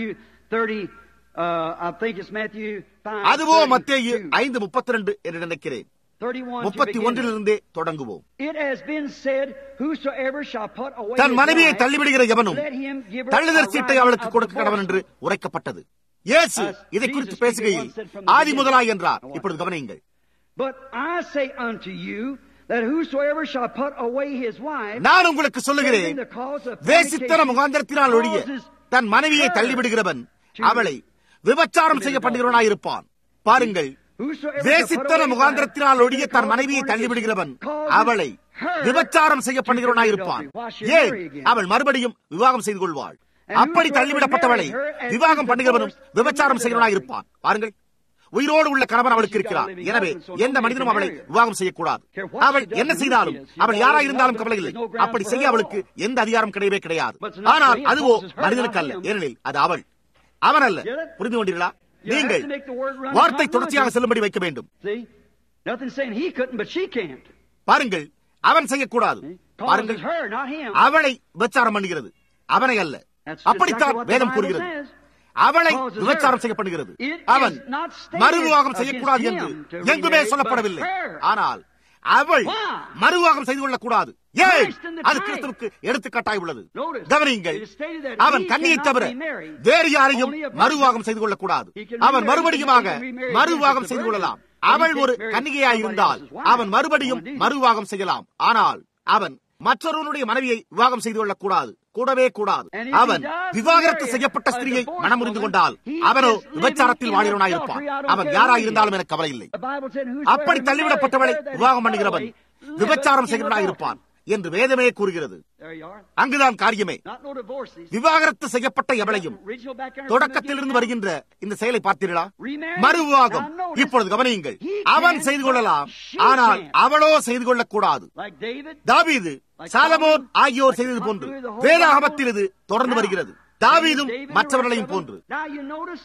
B: அதுவோ மத்தேயு ஐந்து முப்பத்தி ரெண்டு என்று நினைக்கிறேன் முப்பத்தி ஒன்றிலிருந்தே தொடங்குவோம் தன் மனைவியை தள்ளிவிடுகிற எவனும் தள்ளுதற் சீட்டை அவளுக்கு கொடுக்க கடவன் என்று உரைக்கப்பட்டது இயேசு இதை குறித்து பேசுகையில் ஆதி முதலாய் என்றார் இப்பொழுது கவனியுங்கள் நான் உங்களுக்கு சொல்லுகிறேன் வேசித்தன முகாந்திரத்தினால் ஒழிய தன் மனைவியை தள்ளிவிடுகிறவன் அவளை விபச்சாரம் செய்யப்படுகிறவனாயிருப்பான் பாருங்கள் வேசித்தன முகாந்திரத்தினால் ஒழிய தன் மனைவியை தள்ளிவிடுகிறவன் அவளை விபச்சாரம் செய்யப்படுகிறவனாயிருப்பான் ஏன் அவள் மறுபடியும் விவாகம் செய்து கொள்வாள் அப்படி தள்ளிவிடப்பட்டவளை விவாகம் பண்ணுகிறவனும் விபச்சாரம் செய்கிறவனாயிருப்பான் பாருங்கள் உயிரோடு உள்ள கணவன் அவளுக்கு இருக்கிறார் எனவே எந்த மனிதனும் அவளை விவாகம் செய்யக்கூடாது அவள் என்ன செய்தாலும் அவள் யாரா இருந்தாலும் கவலை இல்லை அப்படி செய்ய அவளுக்கு எந்த அதிகாரம் கிடையவே கிடையாது ஆனால் அதுவோ மனிதனுக்கு அல்ல ஏனெனில் அது அவள் அவன் அல்ல புரிந்து கொண்டீர்களா நீங்கள் வார்த்தை தொடர்ச்சியாக செல்லும்படி வைக்க வேண்டும்
A: Nothing saying he couldn't, but she can't.
B: பாருங்கள் அவன் செய்யக்கூடாது
A: Causes
B: பாருங்கள்
A: her, not him.
B: அவளை விபச்சாரம் பண்ணுகிறது அவனை அல்ல
A: That's
B: அப்படித்தான்
A: exactly what the
B: வேதம்
A: Bible
B: கூறுகிறது
A: says.
B: அவளை
A: Causes her.
B: விபச்சாரம் செய்யப்படுகிறது
A: It is
B: அவன்
A: not stated
B: மறுவிவாகம்
A: against
B: செய்யக்கூடாது
A: him
B: என்று
A: to
B: எங்குமே
A: remarry,
B: சொல்லப்படவில்லை
A: but her.
B: ஆனால் அவள்
A: Why?
B: மறுவிவாகம் செய்து கொள்ளக்கூடாது ஏன்
A: Christ in the
B: அது
A: type.
B: கிறிஸ்துவுக்கு எடுத்துக்காட்டாய் உள்ளது
A: Notice,
B: கவனியுங்கள்
A: it is stated that
B: அவன்
A: he
B: கண்ணியை
A: cannot
B: தவிர
A: be married.
B: வேறு யாரையும்
A: Only a virgin.
B: மறுவிவாகம் செய்து கொள்ளக்கூடாது
A: He can
B: அவன்
A: remarry,
B: மறுபடியுமாக
A: he can remarry
B: மறுவிவாகம்
A: against the
B: செய்து
A: virgin.
B: கொள்ளலாம்
A: But he
B: அவள்
A: can't
B: ஒரு
A: marry
B: கன்னிகையாய்
A: somebody
B: இருந்தால்
A: else's wife.
B: அவன் மறுபடியும்
A: Only do.
B: மறுவிவாகம் செய்யலாம் ஆனால் அவன் மற்றொருவனுடைய மனைவியை விவாகம் செய்து கொள்ளக் கூடாது கூடவே கூடாது
A: And if he
B: அவன்
A: does
B: விவாகரத்து
A: marry
B: செய்யப்பட்ட
A: a
B: ஸ்திரியை
A: divorced
B: மனமுறிந்து
A: woman,
B: கொண்டால்
A: he
B: அவனோ
A: is living
B: விபச்சாரத்தில்
A: in
B: வாழ்கிறவனாயிருப்பான்
A: adultery. I don't
B: அவன்
A: care
B: யாராய்
A: who he
B: இருந்தாலும்
A: is.
B: எனக்கு கவலை இல்லை
A: The Bible said, "Whosoever
B: அப்படி
A: marries
B: தள்ளிவிடப்பட்டவளை
A: her that is
B: விவாகம்
A: put
B: பண்ணுகிறவன்
A: away liveth
B: விபச்சாரம்
A: in
B: செய்கிறவனாயிருப்பான்
A: adultery."
B: என்று வேதமே கூறுகிறது
A: There you are.
B: அங்குதான் காரியமே
A: Not no divorces.
B: விவாகரத்து செய்யப்பட்ட எவளையும்
A: Original back there.
B: தொடக்கத்திலிருந்து வருகின்ற இந்த செயலை பார்த்தீர்களா
A: Remarry?
B: மறுவிவாகம்
A: Now notice,
B: இப்பொழுது கவனியுங்கள்
A: he
B: அவன்
A: can,
B: செய்து கொள்ளலாம்
A: but she
B: ஆனால்
A: can't.
B: அவளோ செய்து கொள்ளக்கூடாது
A: Like David.
B: தாவீது
A: Like
B: சாலமோன்
A: Solomon,
B: ஆகியோர்
A: like
B: செய்தது
A: the
B: போன்று
A: continuity of the whole
B: வேதாகமத்தில் இது தொடர்ந்து
A: Now,
B: வருகிறது தாவீதும்
A: David,
B: மற்றவர்களையும்
A: the rest of
B: போன்று
A: them. Now you notice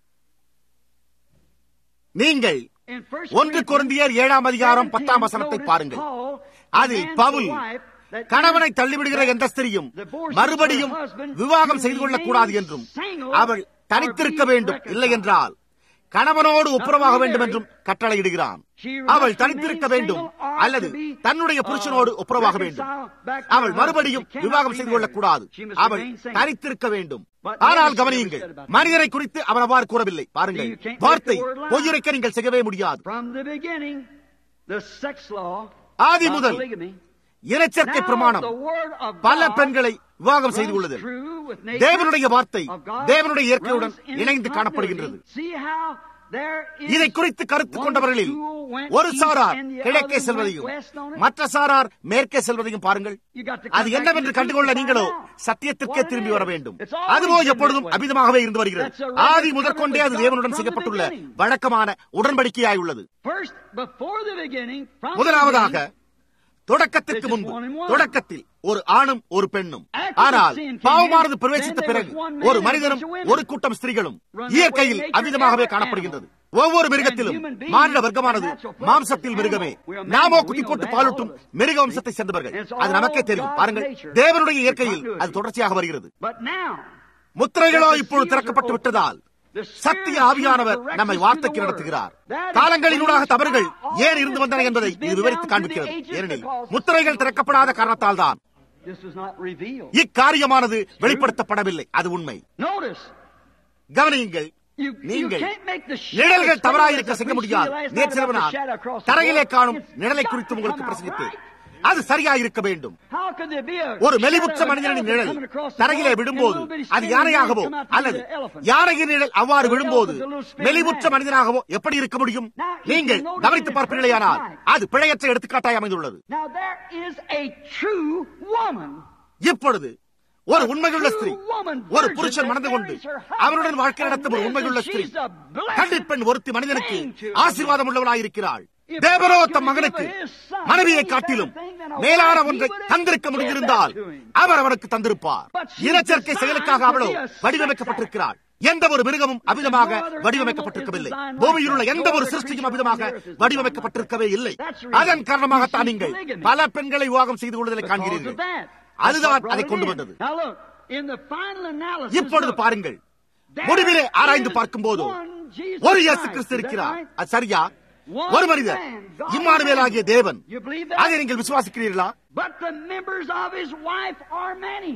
B: நீங்கள்
A: in First
B: ஒன்று
A: Corinthians
B: கொரிந்தியர் ஏழாம் அதிகாரம்
A: 17,
B: பத்தாம் வசனத்தை
A: notice
B: பாருங்கள்
A: Paul
B: அதில்
A: commands
B: Pavul
A: the wife that
B: கணவனை
A: is-
B: தள்ளிவிடுகிற எந்த ஸ்திரியும்
A: divorces
B: மறுபடியும்
A: her husband
B: விவாகம்
A: to
B: செய்து கொள்ளக்கூடாது
A: remain
B: என்றும்
A: single
B: அவள் தனித்திருக்க
A: or be
B: வேண்டும்
A: reconciled.
B: இல்லை என்றால் கணவனோடு ஒப்புரவாக
A: be
B: வேண்டும்
A: married.
B: என்றும் கட்டளையிடுகிறான்
A: She
B: அவள்
A: must
B: தனித்திருக்க
A: remain
B: வேண்டும்
A: single or
B: அல்லது
A: to be,
B: தன்னுடைய
A: uh,
B: புருஷனோடு ஒப்புரவாக வேண்டும்
A: reconciled back to her
B: அவள்
A: husband.
B: மறுபடியும்
A: She cannot
B: விவாகம் செய்து
A: remarry.
B: கொள்ளக்கூடாது
A: She must
B: அவள்
A: remain single.
B: தனித்திருக்க வேண்டும்
A: But
B: ஆனால்
A: notice what
B: கவனியுங்கள்
A: he said about
B: மனிதனை குறித்து அவன் அவ்வாறு கூறவில்லை பாருங்கள்
A: You can't make
B: வார்த்தை
A: the word lie.
B: பொய்யுரைக்க நீங்கள் செய்யவே முடியாது
A: From the beginning, the sex law,
B: Aadhi
A: not
B: முதல்
A: polygamy.
B: இனச்சேர்க்கை
A: Now
B: பிரமாணம்
A: the word of
B: பல
A: God
B: பெண்களை விவாகம் செய்து
A: runs
B: கொள்ளுதல்
A: true with nature
B: தேவனுடைய வார்த்தை
A: of God,
B: தேவனுடைய இயற்கையுடன்
A: runs in
B: இணைந்து
A: continuity.
B: காணப்படுகின்றது
A: See how there is
B: இதை குறித்து கருத்து
A: one
B: கொண்டவர்களில்
A: school went
B: ஒரு
A: east
B: சாரார்
A: and the
B: கிழக்கே
A: other
B: செல்வதையும்
A: went west on it.
B: மற்ற சாரார் மேற்கே செல்வதையும் பாருங்கள்
A: You got to come
B: அது
A: back
B: என்னவென்று
A: to the
B: கண்டுகொள்ள
A: truth to
B: நீங்களோ
A: find out
B: சத்தியத்திற்கே
A: what it
B: திரும்பி வர
A: is.
B: வேண்டும்
A: It's always
B: அதுவோ
A: been
B: எப்பொழுதும்
A: that way.
B: அபிதமாகவே இருந்து வருகிறது
A: That's a regular
B: ஆதி முதற்கொண்டே அது
A: covenant with
B: தேவனுடன்
A: God
B: செய்யப்பட்டுள்ள
A: from the beginning.
B: வழக்கமான உடன்படிக்கையாய் உள்ளது
A: First, before the beginning, from the
B: முதலாவதாக
A: beginning,
B: தொடக்கத்திற்கு
A: This is
B: முன்பு
A: one and one.
B: தொடக்கத்தில் ஒரு ஆணும் ஒரு பெண்ணும்
A: After
B: ஆனால்
A: the sin came
B: பாவமானது
A: in,
B: பிரவேசித்த
A: then there
B: பிறகு
A: was one man
B: ஒரு
A: and a
B: மனிதனும்
A: bunch of women.
B: ஒரு கூட்டம் ஸ்திரீகளும்
A: Run that
B: இயற்கையில்
A: way in nature,
B: அவ்விதமாகவே
A: every
B: காணப்படுகின்றது ஒவ்வொரு மிருகத்திலும்
A: human beings
B: மானிட வர்க்கமானது
A: and natural flesh
B: மாம்சத்தில்
A: is
B: மிருகமே
A: animal. We are
B: நாமோ
A: mammals.
B: குத்தி
A: We
B: போட்டு
A: know that,
B: பாலூட்டும்
A: all of us.
B: மிருக வம்சத்தை சேர்ந்தவர்கள்
A: It's
B: அது நமக்கே
A: all
B: தெரியும்
A: God's
B: பாருங்கள்
A: nature.
B: தேவனுடைய இயற்கையில்
A: Continuity.
B: அது தொடர்ச்சியாக வருகிறது
A: But now,
B: முத்திரைகளோ
A: that the
B: இப்பொழுது
A: seals
B: திறக்கப்பட்டு
A: are
B: விட்டதால்
A: the Spirit
B: சத்திய
A: of
B: ஆவியானவர்
A: truth
B: நம்மை
A: directs us
B: வார்த்தைக்கு
A: to the
B: நடத்துகிறார்
A: word. That is
B: காலங்களினூடாக
A: when
B: தவறுகள்
A: all
B: ஏன் இருந்து வந்தன என்பதை
A: mistakes
B: இது
A: been
B: விவரித்து
A: down through the
B: காண்பிக்கிறது
A: ages
B: ஏனெனில்
A: because
B: முத்திரைகள் திறக்கப்படாத காரணத்தால்
A: this was not revealed.
B: இக்காரியமானது வெளிப்படுத்தப்படவில்லை அது உண்மை
A: Notice,
B: கவனியுங்கள்
A: you, you
B: நீங்கள்
A: can't make the
B: நிழல்கள்
A: shadow
B: தவறாயிருக்க
A: stay
B: செய்ய
A: as
B: முடியாது
A: we see last night
B: நேற்று
A: about the
B: நான்
A: shadow across the
B: தரையிலே
A: floor.
B: காணும்
A: It's
B: நிழலை
A: got
B: குறித்து
A: to
B: உங்களுக்கு
A: come out
B: பிரசங்கித்தேன்
A: right.
B: அது சரியாயிருக்க வேண்டும்
A: How could there be a
B: ஒரு
A: shadow
B: மெலிவுற்ற
A: of an
B: மனிதனின்
A: elephant
B: நிழல்
A: coming across the
B: தரையிலே
A: floor and
B: விடும்போது
A: a little bitty
B: அது
A: skinny
B: யானையாகவோ
A: man come out to
B: அல்லது
A: the elephant?
B: யானையின் நிழல் அவ்வாறு
A: The
B: விடும்போது
A: elephant's a little spinning
B: மெலிவுற்ற
A: man.
B: மனிதனாகவோ எப்படி இருக்க முடியும்
A: Now, if
B: நீங்கள்
A: you notice
B: கவனித்து
A: in the
B: பார்ப்பீர்களேயானால்
A: perfect light.
B: அது பிழையற்ற எடுத்துக்காட்டாய் அமைந்துள்ளது
A: Now there is a true woman.
B: இப்பொழுது ஒரு உண்மையுள்ள ஸ்திரீ
A: true woman,
B: ஒரு
A: virgin
B: புருஷன்
A: that
B: மணந்து கொண்டு
A: marries her husband
B: அவனுடன் வாழ்க்கை
A: and
B: நடத்தும் ஒரு
A: lives,
B: உண்மையுள்ள
A: and
B: ஸ்திரீ
A: she's a blessed
B: கண்டிப்பெண் ஒருத்தி மனிதனுக்கு
A: thing to
B: ஆசீர்வாதம் உள்ளவளாயிருக்கிறாள்
A: If
B: தேவரோ
A: God
B: தம்
A: could
B: மகனுக்கு
A: give his son
B: மனைவியை
A: any
B: காட்டிலும்
A: better thing than a
B: மேலான
A: wife, he
B: ஒன்றை
A: would have
B: தந்திருக்க
A: given
B: முடிந்திருந்தால்
A: that to him.
B: அவர் அவனுக்கு தந்திருப்பார்
A: But she's
B: இனச்சேர்க்கை
A: designed
B: செயலுக்காக
A: to
B: அவளோ
A: be a sex
B: வடிவமைக்கப்பட்டிருக்கிறாள் எந்த ஒரு மிருகமும் அபிதமாக
A: no other
B: வடிவமைக்கப்பட்டிருக்கவில்லை
A: animal is designed
B: பூமியில் உள்ள
A: like that.
B: எந்த
A: No
B: ஒரு
A: other
B: சிருஷ்டியும்
A: creature
B: அபிதமாக
A: on the earth is designed
B: வடிவமைக்கப்பட்டிருக்கவே இல்லை
A: That's the reason.
B: அதன் காரணமாகத்தான்
A: You see
B: நீங்கள்
A: polygamy.
B: பல பெண்களை விவாகம் செய்து கொள்வதை
A: Because of
B: காண்கிறீர்கள்
A: that.
B: அதுதான்
A: That's what
B: அதை
A: brought
B: கொண்டு
A: it in.
B: வந்தது
A: Now look, in the final analysis,
B: இப்பொழுது
A: look,
B: பாருங்கள்
A: there
B: முடிவிலே ஆராய்ந்து
A: is
B: பார்க்கும்போது
A: one Jesus
B: ஒரு இயேசு
A: Christ.
B: கிறிஸ்து
A: Is that
B: இருக்கிறார்
A: right?
B: அது சரியா
A: One
B: ஒரு மனிதர்
A: man, God
B: இம்மானுவேலாகிய
A: man.
B: தேவன்
A: You believe that?
B: அதை நீங்கள் விசுவாசிக்கிறீர்களா
A: But the members of his wife are many.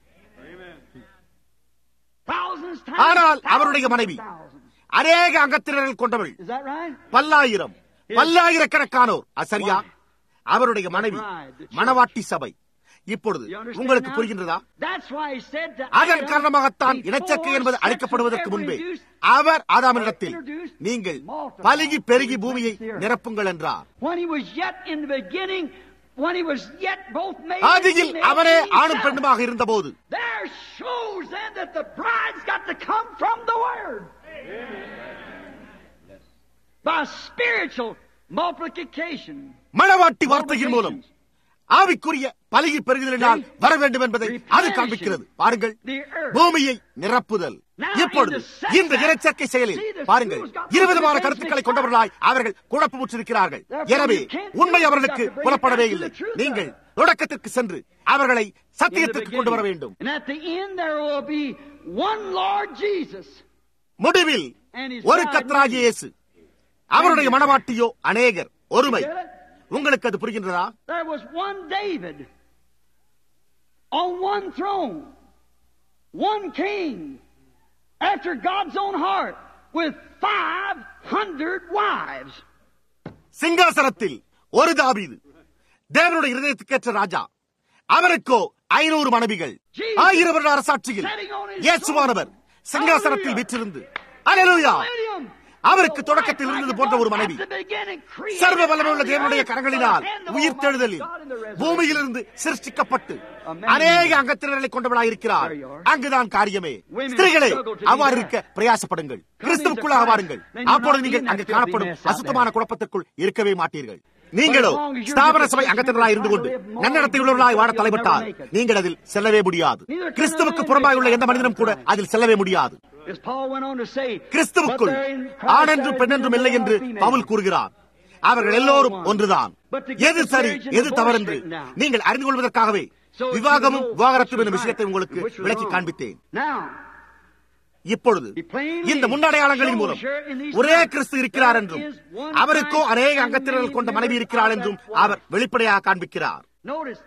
A: Thousands times
B: ஆனால்
A: thousands
B: அவருடைய
A: and
B: மனைவி
A: thousands.
B: அநேக அங்கத்தினர்கள் கொண்டவள்
A: Is that right?
B: பல்லாயிரம் பல்லாயிரக்கணக்கானோர் அது சரியா அவருடைய மனைவி மணவாட்டி சபை இப்பொழுது
A: You understand
B: உங்களுக்கு
A: now?
B: புரிகின்றதா
A: That's why he said to
B: அதன்
A: Adam,
B: காரணமாகத்தான்
A: before
B: இனச்சேர்க்கை என்பது
A: sex
B: அழைக்கப்படுவதற்கு
A: was ever
B: முன்பே
A: introduced,
B: அவர் ஆதாமினிடத்தில்
A: introduced,
B: நீங்கள்
A: multiply,
B: பலுகி பெருகி
A: replenish
B: பூமியை
A: the earth.
B: நிரப்புங்கள் என்றார்
A: When he was yet in the beginning, when he was yet both made
B: ஆதியில்
A: and female
B: அவனே
A: in
B: ஆணும்
A: himself,
B: பெண்ணுமாக இருந்தபோது
A: There shows then that the bride's got to come from the Word. By spiritual multiplication.
B: மணவாட்டி வார்த்தையின் மூலம் ஆவிக்குரிய பலகி பெருகுதலினால் வர வேண்டும் என்பதை அது காண்பிக்கிறது பாருங்கள் பூமியை நிரப்புதல் இப்பொழுது இந்த இனச்சேர்க்கை செயலில் பாருங்கள் இருவிதமான கருத்துக்களை கொண்டவர்களாய் அவர்கள் குழப்பமுற்றிருக்கிறார்கள் எனவே உண்மை அவர்களுக்கு புலப்படவே இல்லை நீங்கள் தொடக்கத்திற்கு சென்று அவர்களை சத்தியத்திற்கு கொண்டு வர வேண்டும்
A: And at the end there will be one Lord Jesus.
B: முடிவில் ஒரு கத்தராகிய இயேசு அவருடைய மனவாட்டியோ அநேகர் ஒருமை உங்களுக்கு அது புரிகின்றதா
A: There was one David on one throne, one king, after God's own heart, with 500 wives.
B: சிங்காசனத்தில் ஒரு தாவீது தேவனுடைய இருதயத்துக்கேற்ற ராஜா அவனுக்கோ ஐநூறு மனைவிகள் ஆயிரம் வருட அரசாட்சியில் இயேசுவானவர் சிங்காசனத்தில் வீற்றிருந்து அல்லேலூயா அவருக்கு தொடக்கத்தில் இருந்தது போன்ற ஒரு மனைவி சர்வ வல்லமையுள்ள தேவனுடைய கரங்களினால் உயிர்த்தெழுதலில் பூமியிலிருந்து சிருஷ்டிக்கப்பட்டு அநேக அங்கத்தினர்களை கொண்டவளாய் இருக்கிறார் அங்குதான் காரியமே ஸ்திரீகளே அவ்வாறு இருக்க பிரயாசப்படுங்கள் கிறிஸ்துவுக்குள்ளாக வாருங்கள் அப்பொழுது நீங்கள் அங்கு காணப்படும் அசுத்தமான குழப்பத்திற்குள் இருக்கவே மாட்டீர்கள் நீங்களோ ஸ்தாபன சபை அங்கத்தினராய் இருந்து கொண்டு நன்னடத்தையுள்ளவர்களாய் வாழ தலைப்பட்டால் நீங்கள் அதில் செல்லவே முடியாது கிறிஸ்துவுக்கு புறம்பாய் உள்ள எந்த மனிதனும் கூட அதில் செல்லவே முடியாது
A: As Paul went on to say,
B: கிறிஸ்துவுக்குள்
A: "But there in
B: ஆண்
A: Christ
B: என்றும்
A: there
B: பெண்
A: is
B: என்றும்
A: neither
B: இல்லை என்று
A: male nor
B: பவுல்
A: female."
B: கூறுகிறார் அவர்கள் எல்லோரும் ஒன்றுதான் எது சரி எது தவறென்று நீங்கள் அறிந்து கொள்வதற்காகவே விவாகமும் விவாகரத்தும் என்ற விஷயத்தை உங்களுக்கு விளக்கி காண்பித்தேன்
A: Now,
B: இப்பொழுது இந்த முன்னடையாளங்களின் மூலம் ஒரே கிறிஸ்து இருக்கிறார் என்றும் அவருக்கோ அநேக அங்கத்தினர்கள் கொண்ட மனைவி இருக்கிறார் என்றும் அவர் வெளிப்படையாக காண்பிக்கிறார்
A: notice,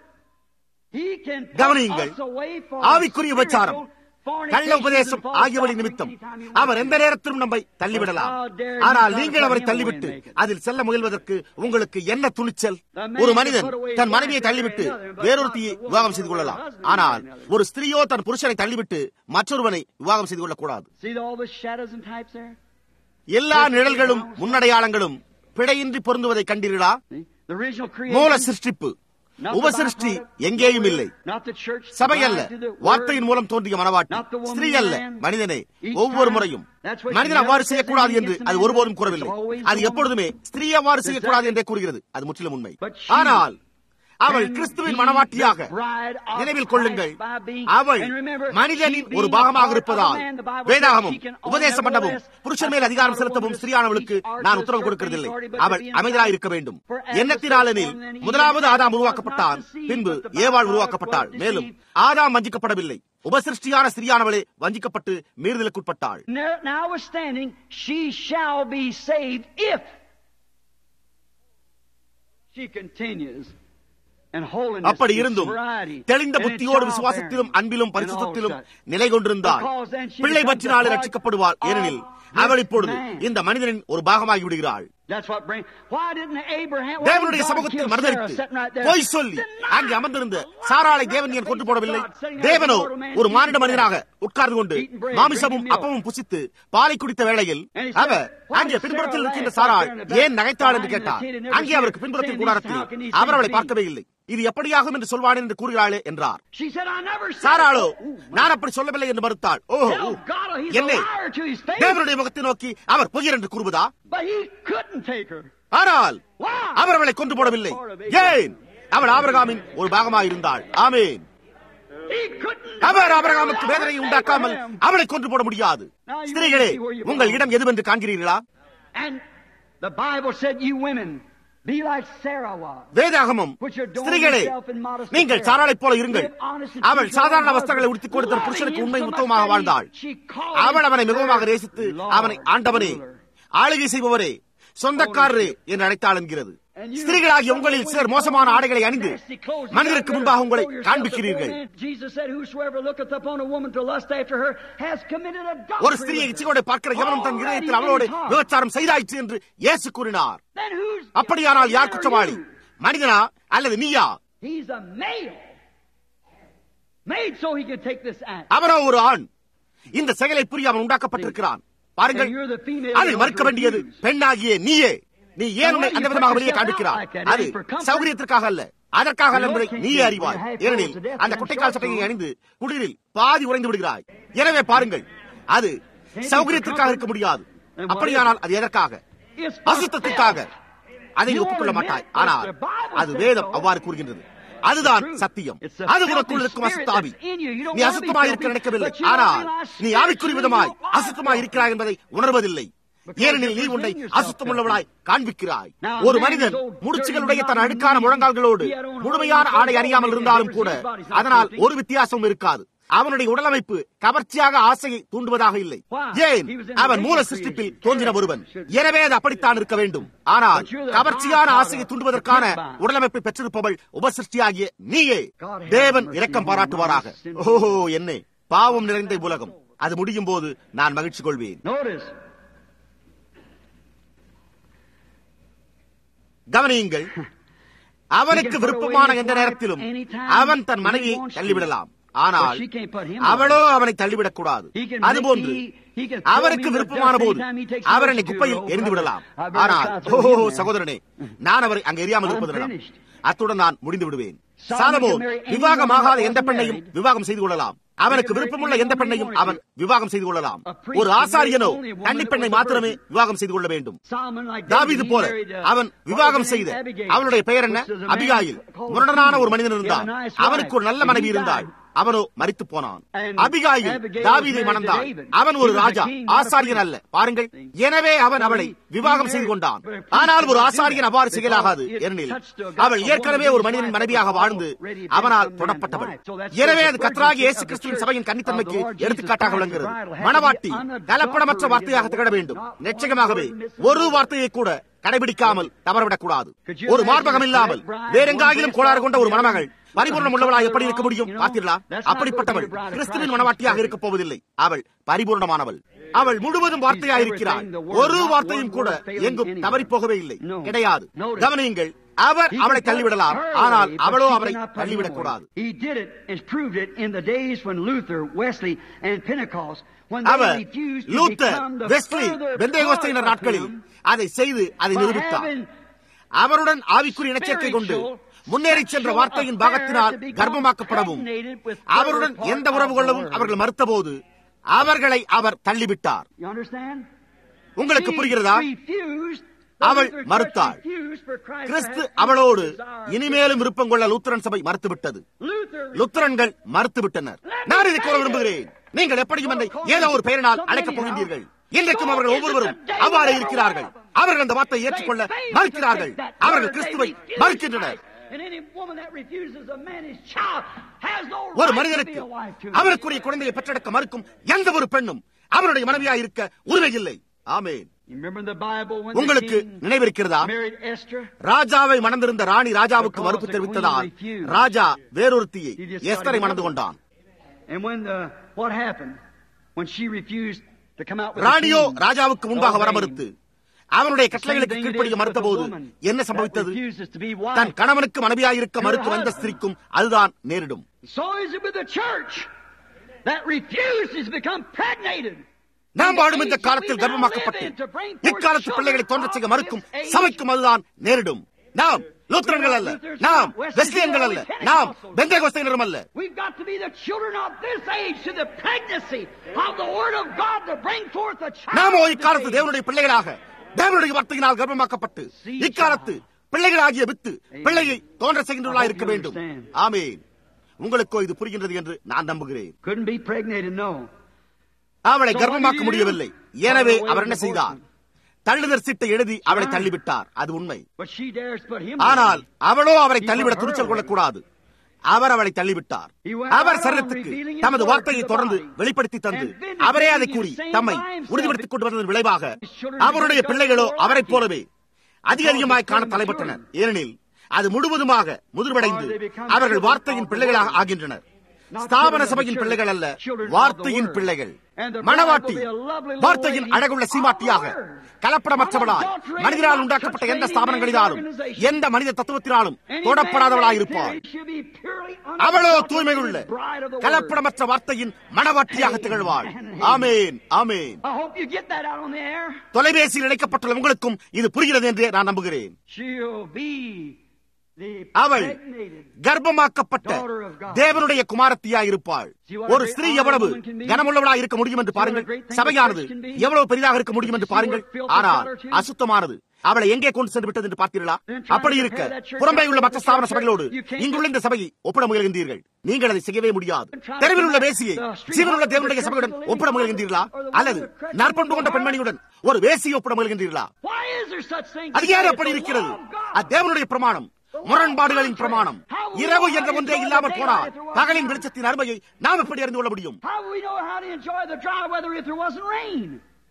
A: he can put
B: கவனியுங்கள்
A: us away for
B: ஆவிக்குரிய உபச்சாரம்
A: spiritual
B: கள்ள உபதேசம் ஆகியவழி நிமித்தம் அவர் எந்த நேரத்திலும் நம்மை தள்ளிவிடலாம் ஆனால் நீங்கள் அவரை தள்ளிவிட்டு அதில் செல்ல முயல்வதற்கு உங்களுக்கு என்ன துணிச்சல் ஒரு மனிதன் தன் மனைவியை தள்ளிவிட்டு வேறொருத்தியை விவாகம் செய்து கொள்ளலாம் ஆனால் ஒரு ஸ்திரீயோ தன் புருஷனை தள்ளிவிட்டு மற்றொருவனை விவாகம் செய்து கொள்ளக்கூடாது
A: See all the shadows and types there?
B: எல்லா நிழல்களும் முன்னடையாளங்களும் பிழையின்றி பொருந்துவதை கண்டீர்களா
A: See? The original
B: மூல
A: creation.
B: சிருஷ்டிப்பு
A: not the
B: உபசிருஷ்டி
A: byproduct,
B: எங்கேயும் இல்லை
A: not the church,
B: சபை அல்ல
A: bride to the word.
B: வார்த்தையின் மூலம் தோன்றிய மனவாட்டி
A: Not the woman,
B: ஸ்திரீ அல்ல
A: man.
B: மனிதனே
A: Each
B: ஒவ்வொரு
A: time.
B: முறையும்
A: That's what
B: மனிதன்
A: she
B: அவ்வாறு
A: never
B: செய்யக்கூடாது
A: says
B: என்று
A: against
B: அது
A: the
B: ஒருபோதும்
A: man.
B: கூறவில்லை
A: It's always
B: அது
A: the woman.
B: எப்பொழுதுமே ஸ்திரீ அவ்வாறு
A: That's
B: செய்யக்கூடாது
A: right.
B: என்றே கூறுகிறது அது முற்றிலும் உண்மை
A: But she
B: ஆனால் அவள்
A: can
B: கிறிஸ்துவின்
A: be
B: மனவாட்டியாக
A: the bride of
B: நினைவில் கொள்ளுங்கள்
A: Christ by being-
B: அவள்
A: and remember,
B: மனிதனின்
A: she
B: ஒரு
A: being
B: பாகமாக
A: a part of
B: இருப்பதால்
A: a man, the Bible says
B: வேதாகமும்
A: she can own
B: உபதேசம் பண்ணவும்
A: nevertheless
B: புருஷன் மேல் அதிகாரம் செலுத்தவும் ஸ்திரியானவளுக்கு நான் உத்தரவு கொடுக்கிறதில்லை அவள் அமைதியாக இருக்க வேண்டும் எண்ணத்தினாலெனில் முதலாவது ஆதாம் உருவாக்கப்பட்டான் பின்பு ஏவாள் உருவாக்கப்பட்டாள் மேலும் ஆதாம் வஞ்சிக்கப்படவில்லை உபசிருஷ்டியான ஸ்திரியானவளே வஞ்சிக்கப்பட்டு மீறுதலுக்குட்பட்டாள்
A: Now- Notwithstanding, she shall be saved if she continues in holiness
B: அப்படி
A: and
B: இருந்தும்
A: sobriety
B: தெளிந்த
A: and in
B: புத்தியோடு
A: childbearing
B: விசுவாசத்திலும் அன்பிலும்
A: and all
B: பரிசுத்தத்திலும்
A: such.
B: நிலை கொண்டிருந்தால்
A: Because then she
B: பிள்ளை
A: becomes
B: பற்றினாலே
A: a part
B: ரட்சிக்கப்படுவாள்
A: of
B: ஏனெனில்
A: this
B: அவள் இப்பொழுது
A: man.
B: இந்த மனிதனின் ஒரு பாகமாகி விடுகிறாள்
A: That's what bring. Why didn't Abraham? why
B: தேவனுடைய
A: didn't God
B: சமூகத்தில்
A: kill Sarah
B: மறுதளித்து
A: sitting right there?
B: பொய் சொல்லி
A: Deny.
B: அங்கே அமர்ந்திருந்த சாராளை தேவன் ஏன் கொண்டு போடவில்லை தேவனோ ஒரு மானிட மனிதனாக உட்கார்ந்து கொண்டு மாமிசமும் அப்பமும் புசித்து பாலை குடித்த வேளையில் அவர் அங்கே பின்புறத்தில் இருக்கின்ற சாராள் ஏன் நகைத்தாள் என்று கேட்டார் அங்கே அவருக்கு பின்புறத்தில் கூடாரத்தில் அவர் அவளை பார்க்கவே இல்லை இது எப்படியாகும் என்று சொல்வான் என்று கூறுகிறாளே என்றார்
A: She said, "I never said."
B: சாராளோ
A: it." Ooh,
B: நான் அப்படி சொல்லவில்லை என்று மறுத்தாள் ஓஹோ
A: Tell
B: O,
A: God he's a
B: என்னே
A: liar to his face.
B: தேவனுடைய முகத்தை நோக்கி அவர் பொய்யர் என்று கூறுவதா
A: But he couldn't take her.
B: ஆனால்
A: Why?
B: அவர் அவளை கொண்டு போடவில்லை ஏன் அவள் ஆபிரகாமின் ஒரு பாகமாக இருந்தாள் ஆமேன்
A: He couldn't.
B: அவர் ஆபிரகாமுக்கு வேதனையை உண்டாக்காமல் அவளை கொண்டு போட முடியாது ஸ்திரீகளே உங்கள் இடம் எதுவென்று காண்கிறீர்களா
A: And the Bible said, "You women, be like Sarah was."
B: வேதாகமம் ஸ்திரீகளே நீங்கள் சாராளைப் போல இருங்கள் அவள் சாதாரண வஸ்திரங்களை உடுத்திக் கொடுத்த புருஷனுக்கு உண்மை உத்தமமாக வாழ்ந்தாள் அவள் அவனை மிகவும் நேசித்து அவனை ஆண்டவனே ஆளுகை செய்பவரே சொந்தக்காரரே என்று அழைத்தாள் என்கிறது ஸ்திரீகளாகிய உங்களில் சிலர் மோசமான ஆடைகளை அணிந்து மனிதருக்கு முன்பாக உங்களை காண்பிக்கிறீர்கள்
A: Jesus said, "Whosoever looketh upon a woman to lust after her has committed adultery."
B: ஒரு ஸ்திரியை
A: with her."
B: இச்சையோடு பார்க்கிற எவனும் தன் இதயத்தில் அவளோடு விபச்சாரம் செய்தாயிற்று என்று இயேசு கூறினார்
A: Then who's
B: அப்படியானால் யார்
A: man or
B: குற்றவாளி
A: you?
B: மனிதனா அல்லது நீயா
A: He's a male. Made so he could take this act.
B: அவனோ ஒரு ஆண் இந்த செயலை புரிய அவன் உண்டாக்கப்பட்டிருக்கிறான் பாருங்கள்
A: And you're the female
B: அதை
A: who
B: மறுக்க வேண்டியது
A: refuse.
B: பெண்ணாகிய நீயே நீ ஏன் உன்னை அந்த விதமாக வெளியே காண்பிக்கிறாய் அது சௌகரியத்திற்காக அல்ல அதற்காக அல்ல என்பதை நீயே அறிவாய் ஏனெனில் அந்த குட்டைக்கால் சட்டையை அணிந்து குடிரில் பாதி உறைந்து விடுகிறாய் எனவே பாருங்கள் அது சௌகரியத்திற்காக இருக்க முடியாது அப்படியானால் அது எதற்காக
A: It's for
B: அசுத்தத்திற்காக அதை நீ ஒப்புக்கொள்ள மாட்டாய் ஆனால் அது வேதம் அவ்வாறு கூறுகின்றது அதுதான் சத்தியம் அது உனக்குள் இருக்கும் அசுத்தாவி நீ அசுத்தமாய் இருக்க நினைக்கவில்லை ஆனால் நீ ஆவிக்குறி விதமாய் அசுத்தமாய் இருக்கிறாய் என்பதை உணர்வதில்லை ஏனெனில் நீ உன்னை அசுத்தமுள்ளவளாய் காண்பிக்கிறாய் ஒரு மனிதன் முடிச்சுகளுடைய தன் அழுக்கான முழங்கால்களோடு முழுமையான ஆடை அறியாமல் இருந்தாலும் கூட அதனால் ஒரு வித்தியாசமும் இருக்காது அவனுடைய உடலமைப்பு கவர்ச்சியாக ஆசையை தூண்டுவதாக இல்லை ஏன் அவன் மூல சிருஷ்டிப்பில் தோன்றின ஒருவன் எனவே அது அப்படித்தான் இருக்க வேண்டும் ஆனால் கவர்ச்சியான ஆசையை தூண்டுவதற்கான உடலமைப்பை பெற்றிருப்பவள் உபசிருஷ்டியாகிய நீயே தேவன் இரக்கம் பாராட்டுவாராக ஓஹோ என்னே பாவம் நிறைந்த உலகம் அது முடியும் போது நான் மகிழ்ச்சி கொள்வேன் கவனியுங்கள் அவனுக்கு விருப்பமான எந்த நேரத்திலும் அவன் தன் மனைவியை தள்ளிவிடலாம் ஆனால் அவளோ அவனை தள்ளிவிடக் கூடாது அதுபோன்று அவருக்கு விருப்பமான போது அவர் என்னை குப்பையில் எரிந்து விடலாம் ஆனால் ஓஹோ சகோதரனே நான் அவரை அங்கு எரியாமல் இருப்பதனால் அத்துடன் நான் முடிந்து விடுவேன் சாலமோன் விவாகமாகாத எந்த பெண்ணையும் விவாகம் செய்து கொள்ளலாம் அவனுக்கு விருப்பமுள்ள எந்த பெண்ணையும் அவன் விவாகம் செய்து கொள்ளலாம் ஒரு ஆசாரியனோ கன்னி பெண்ணை மாத்திரமே விவாகம் செய்து கொள்ள வேண்டும் தாவிது போல அவன் விவாகம் செய்த அவனுடைய பெயர் என்ன அபிகாயில் முரணனான ஒரு மனிதன் இருந்தான் அவனுக்கு ஒரு நல்ல மனைவி இருந்தாள் அவனோ மறித்து போனான் அபிகாயில் தாவீதை மணந்தான் அவன் ஒரு ராஜா ஆசாரியன் அல்ல பாருங்கள் எனவே அவன் அவளை விவாகம் செய்து கொண்டான் ஆனால் ஒரு ஆசாரியன் அவ்வாறு செய்யலாகாது ஏனெனில் அவள் ஏற்கனவே ஒரு மனிதன் மனைவியாக வாழ்ந்து அவனால் தொடப்பட்டவள் எனவே அது கத்ராகி இயேசு கிறிஸ்துவின் சபையின் கன்னித்தன்மைக்கு எடுத்துக்காட்டாக விளங்குகிறது மணவாட்டி கலப்படமற்ற வார்த்தையாக திகழ வேண்டும் நிச்சயமாகவே ஒரு வார்த்தையை கூட கடைபிடிக்காமல் தவறவிடக் கூடாது ஒரு மார்பகம் இல்லாமல் வேறெங்காகிலும் கோளாறு கொண்ட ஒரு மணமகள் பரிபூர்ணம் உள்ளவளா எப்படி இருக்க முடியும் பார்த்தீர்களா அப்படிப்பட்டவள் கிறிஸ்துவின் மனவாட்டியாக இருக்க போவதில்லை அவள் பரிபூர்ணமானவள் அவள் முழுவதும் வார்த்தையா இருக்கிறாள் ஒரு வார்த்தையும் கூட எங்கும் தவறி போகவே இல்லை கிடையாது கவனியுங்கள் அவர் அவளை தள்ளிவிடலாம் ஆனால் அவளோ அவரை தள்ளிவிடக் கூடாது அவர் லூத்தர் வெஸ்லி வெந்தேகோஸ்தையினர் நாட்களில் அதை செய்து அதை நிரூபித்தார் அவருடன் ஆவிக்குரிய இனச்சேர்க்கை கொண்டு முன்னேறி சென்ற வார்த்தையின் பாகத்தினால் கர்ப்பமாக்கப்படவும் அவருடன் எந்த உறவு கொள்ளவும் அவர்கள் மறுத்தபோது அவர்களை அவர் தள்ளிவிட்டார் உங்களுக்கு புரிகிறதா அவள் மறுத்தாள் கிறிஸ்து அவளோடு இனிமேலும் விருப்பம் கொள்ள லூத்தரன் சபை மறுத்துவிட்டது லுத்தரன்கள் மறுத்துவிட்டனர் நான் இதை கூற விரும்புகிறேன் நீங்கள் எப்படியும் என்னை ஏதோ ஒரு பெயரினால் அழைக்கப் போகின்றீர்கள் இன்றைக்கும் அவர்கள் ஒவ்வொருவரும் அவ்வாறு இருக்கிறார்கள் அவர்கள் அந்த வார்த்தையை ஏற்றுக்கொள்ள மறுக்கிறார்கள் அவர்கள் கிறிஸ்துவை மறுக்கின்றனர் ஒரு மனிதனுக்கு அவருக்குரிய குழந்தையை பெற்றெடுக்க மறுக்கும் எந்த ஒரு பெண்ணும் அவருடைய மனைவியாக இருக்க உரிமை இல்லை ஆமேன் உங்களுக்கு நினைவிருக்கிறதா ராஜாவை மணந்திருந்த ராணி ராஜாவுக்கு மறுப்பு தெரிவித்ததால் ராஜா வேறொருத்தியை எஸ்தரை மணந்து கொண்டான் ராணியோ ராஜாவுக்கு முன்பாக வர மறுத்து அவனுடைய கட்டளைகளுக்கு கீழ்ப்படிய மறுத்த போது என்ன சம்பவித்தது தன் கணவனுக்கு மனைவியாயிருக்க மறுத்து வந்த ஸ்திரிக்கும் அதுதான் நேரிடும் நாம் வாழும் இந்த காலத்தில் கர்ப்பமாக்கப்பட்டு இக்காலத்து பிள்ளைகளை தோன்ற செய்ய மறுக்கும் சபைக்கும் அதுதான் நேரிடும் நாம் லூத்தரன்கள் அல்ல நாம் வெஸ்லியன்கள் அல்ல நாம் பெந்தகோஸ்தையினரும் அல்ல நாமோ இக்காலத்து தேவனுடைய பிள்ளைகளாக தேவனுடைய வார்த்தையினால் கர்ப்பமாக்கப்பட்டு இக்காலத்து பிள்ளைகளாகிய வித்து பிள்ளையை தோன்ற செய்கின்றவர்களாக இருக்க வேண்டும் ஆமேன் உங்களுக்கோ இது புரிகின்றது என்று நான் நம்புகிறேன் அவளை கர்ப்பமாக்க முடியவில்லை எனவே அவர் என்ன செய்தார் தள்ளுதற் சீட்டை எழுதி அவளை தள்ளிவிட்டார் அது உண்மை ஆனால் அவளோ அவரை தள்ளிவிட துணிச்சல் கொள்ளக்கூடாது அவர் அவளை தள்ளிவிட்டார் அவர் சரீரத்துக்கு தமது வார்த்தையை தொடர்ந்து வெளிப்படுத்தி தந்து அவரே அதை கூறி தம்மை உறுதிப்படுத்திக் கொண்டு வந்ததன் விளைவாக அவருடைய பிள்ளைகளோ அவரைப் போலவே அதிக அதிகமாய் காண தலைப்பட்டனர் ஏனெனில் அது முழுவதுமாக முதிர்வடைந்து அவர்கள் வார்த்தையின் பிள்ளைகளாக ஆகின்றனர் ஸ்தாபன சபையின் பிள்ளைகள் அல்ல வார்த்தையின் பிள்ளைகள் மணவாட்டி வார்த்தையின் அழகுள்ள சீமாட்டியாக கலப்படமற்றவளாய் மனிதனால் உண்டாக்கப்பட்ட எந்த ஸ்தாபனங்களினாலும் எந்த மனித தத்துவத்தினாலும் தொடப்படாதவளாய் இருப்பாள் அவளோ தூய்மையுள்ள கலப்படமற்ற வார்த்தையின் மணவாட்டியாக திகழ்வாள் ஆமேன் ஆமேன் தொலைபேசியில் இணைக்கப்பட்டுள்ள உங்களுக்கும் இது புரிகிறது என்று நான் நம்புகிறேன் அவள் கர்ப்பமாக்கப்பட்ட தேவனுடைய குமாரத்தியா இருப்பாள் ஒரு ஸ்திரீ எவ்வளவு கனமுள்ளவளாக இருக்க முடியும் என்று பாருங்கள் சபையானது எவ்வளவு பெரிதாக இருக்க முடியும் என்று பாருங்கள் ஆனால் அசுத்தமானது அவளை எங்கே கொண்டு சென்று விட்டது என்று பார்த்தீர்களா அப்படி இருக்க புறம்பே உள்ள மற்ற ஸ்தாபன சபைகளோடு இங்குள்ள இந்த சபையை ஒப்பிட முயல்கின்றீர்கள் நீங்கள் அதை செய்யவே முடியாது தெருவில் உள்ள வேசியை ஜீவனுள்ள தேவனுடைய சபையுடன் ஒப்பிட முயல்கின்றீர்களா அல்லது நற்பண்பு கொண்ட பெண்மணியுடன் ஒரு வேசியை ஒப்பிட முயல்கின்றீர்களா
A: Why is there such thing?
B: அது ஏன் அப்படி இருக்கிறது அது தேவனுடைய பிரமாணம் முரண்பாடுகளின் பிரமாணம் இரவு என்ற ஒன்றே இல்லாமல் போனால் பகலின் வெளிச்சத்தின் அருமையை நாம் எப்படி அறிந்து கொள்ள முடியும்
A: How would we know how to enjoy the dry weather if there wasn't rain?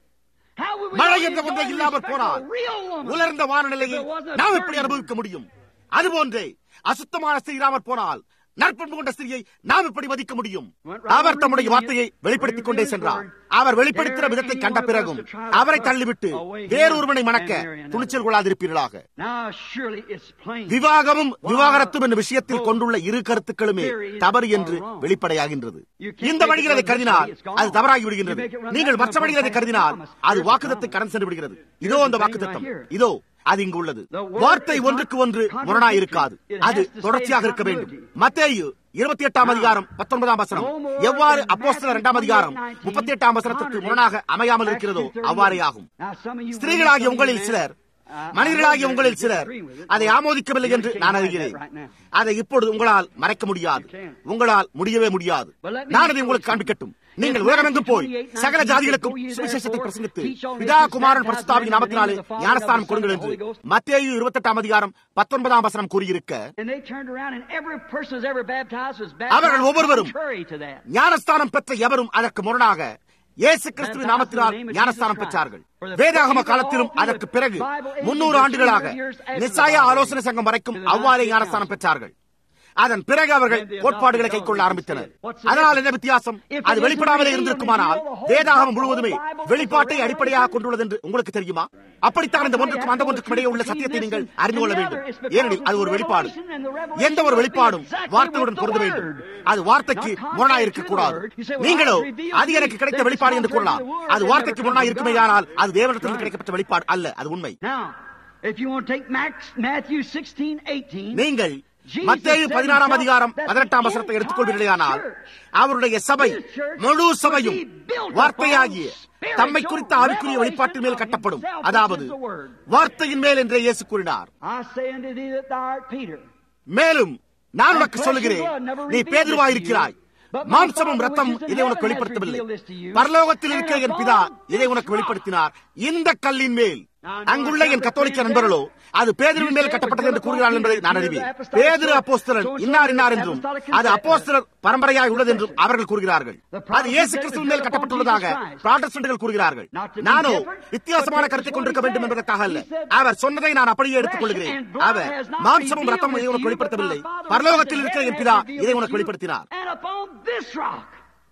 A: How would we
B: மழை
A: know
B: என்ற
A: to
B: ஒன்றே
A: enjoy the
B: இல்லாமல்
A: respect
B: போனால்
A: of a real woman?
B: உலர்ந்த வானநிலையை
A: If there wasn't a
B: நாம் எப்படி
A: burning
B: அனுபவிக்க முடியும் அதுபோன்றே அசுத்தமான ஸ்திரீ இல்லாமல் போனால் நற்பண்பு கொண்ட ஸ்திரியை நாம் எப்படி மதிக்க முடியும் அவர் தம்முடைய வார்த்தையை வெளிப்படுத்திக் கொண்டே சென்றார் அவர் வெளிப்படுத்தின விதத்தை கண்ட பிறகும் அவரை தள்ளிவிட்டு வேறொருவனை மணக்க துணிச்சல் கொள்ளாதிருப்பீர்களாக
A: Now surely it's plain.
B: விவாகமும் விவாகரத்தும் என்ற விஷயத்தில் கொண்டுள்ள இரு கருத்துக்களுமே தவறு என்று வெளிப்படையாகின்றது இந்த வழியில் அதை கருதினால் அது தவறாகி விடுகின்றது நீங்கள் மற்ற வழியில் அதை கருதினால் அது வாக்குதத்தை கடன் சென்று விடுகிறது இதோ அந்த வாக்குத்தத்தம் இதோ அது இங்கு உள்ளது வார்த்தை ஒன்றுக்கு ஒன்று முரணாய் இருக்காது அது தொடர்ச்சியாக இருக்க வேண்டும் மத்தேயு இருபத்தி எட்டாம் அதிகாரம் பத்தொன்பதாம் வசனம் எவ்வாறு அப்போஸ்தலர் இரண்டாம் அதிகாரம் முப்பத்தி எட்டாம் வசனத்திற்கு முரணாக அமையாமல் இருக்கிறதோ அவ்வாறே ஆகும்
A: Now some of you
B: ஸ்திரீகளாகிய உங்களில் சிலர் மனிதர்களாகிய உங்களில் சிலர் அதை ஆமோதிக்கவில்லை என்று நான் அறிகிறேன் அதை இப்பொழுது உங்களால் மறைக்க முடியாது உங்களால் முடியவே முடியாது நான் அதை உங்களுக்கு காண்பிக்கட்டும் நீங்கள் உலகமெங்கும் போய் சகல ஜாதிகளுக்கும் சுவிசேஷத்தை பிரசங்கித்து பிதா குமாரன் பரிசுத்தாவின் நாமத்தினாலே ஞானஸ்தானம் கொடுங்கள் என்று மத்தேயு இருபத்தெட்டாம் அதிகாரம் பத்தொன்பதாம் வசனம் கூறியிருக்க
A: And they turned around and every person was ever baptized was
B: அவர்கள்
A: baptized
B: ஒவ்வொருவரும்
A: contrary to that.
B: ஞானஸ்தானம் பெற்ற எவரும் அதற்கு முரணாக இயேசு கிறிஸ்துவின் நாமத்தினால் ஞானஸ்தானம் பெற்றார்கள் வேதாகம காலத்திலும் அதற்கு பிறகு முன்னூறு ஆண்டுகளாக நிசாய ஆலோசனை சங்கம் வரைக்கும் அவ்வாறே ஞானஸ்தானம் பெற்றார்கள் அதன் பிறகு அவர்கள் கோட்பாடுகளை கைக்கொள்ள ஆரம்பித்தனர் அதனால் என்ன வித்தியாசம் அது வெளிப்படாமலே இருந்திருக்குமானால் வேதாகமம் முழுவதுமே வெளிப்பாட்டை அடிப்படையாக கொண்டுள்ளது என்று உங்களுக்கு தெரியுமா அப்படித்தான் இந்த ஒன்றுக்கும் அந்த ஒன்றுக்கும் இடையே உள்ள சத்தியத்தை நீங்கள் அறிந்து கொள்ள வேண்டும் ஏனெனில் அது ஒரு வெளிப்பாடு எந்த ஒரு வெளிப்பாடும் வார்த்தையுடன் பொருந்த வேண்டும் அது வார்த்தைக்கு முரணாய் இருக்க கூடாது நீங்களோ அது எனக்கு கிடைத்த வெளிப்பாடு என்று கூறலாம் அது வார்த்தைக்கு முரணாய் இருக்குமே ஆனால் அது தேவனத்திலிருந்து கிடைக்கப்பட்ட வெளிப்பாடு அல்ல அது உண்மை
A: Now, if you want to take Max, Matthew 16, 18,
B: நீங்கள் மத்தேயு பதினாறாம் அதிகாரம் பதினெட்டாம் வசனத்தை எடுத்துக்கொள்வீர்களானால் அவருடைய சபை முழு சபையும் வார்த்தையாகிய தம்மை குறித்த ஆவிக்குரிய வெளிப்பாட்டின் மேல் கட்டப்படும் அதாவது வார்த்தையின் மேல் என்றே இயேசு கூறினார்
A: I say unto thee that thou art Peter.
B: மேலும் நான் உனக்கு சொல்லுகிறேன் நீ பேதுருவாயிருக்கிறாய் மாம்சமும் ரத்தம் இதை உனக்கு வெளிப்படுத்தவில்லை பரலோகத்தில் இருக்கிற என் பிதா இதை உனக்கு வெளிப்படுத்தினார் இந்த கல்லின் மேல் அங்குள்ள என் கத்தோலிக்க நண்பர்களோ அது பேதுருவின் மேல் கட்டப்பட்டது என்று கூறுகிறார்கள் என்பதை நான் அறிவேன் பேதுரு அப்போஸ்தலன் இன்னார் இன்னார் என்றும் அது அப்போஸ்தலர் பரம்பரையாய் உள்ளது என்றும் அவர்கள் கூறுகிறார்கள் அது இயேசு கிறிஸ்துவின் மேல் கட்டப்பட்டுள்ளதாக பிராட்டஸ்டன்ட்கள் கூறுகிறார்கள் நானோ வித்தியாசமான கருத்தை கொண்டிருக்க வேண்டும் என்பதற்காக அல்ல அவர் சொன்னதை நான் அப்படியே எடுத்துக் கொள்கிறேன் அவர் மாம்சமும் ரத்தமும் இதை உனக்கு வெளிப்படுத்தவில்லை பரலோகத்தில் இருக்கிற என் பிதா இதை உனக்கு வெளிப்படுத்தினார்
A: And upon this rock,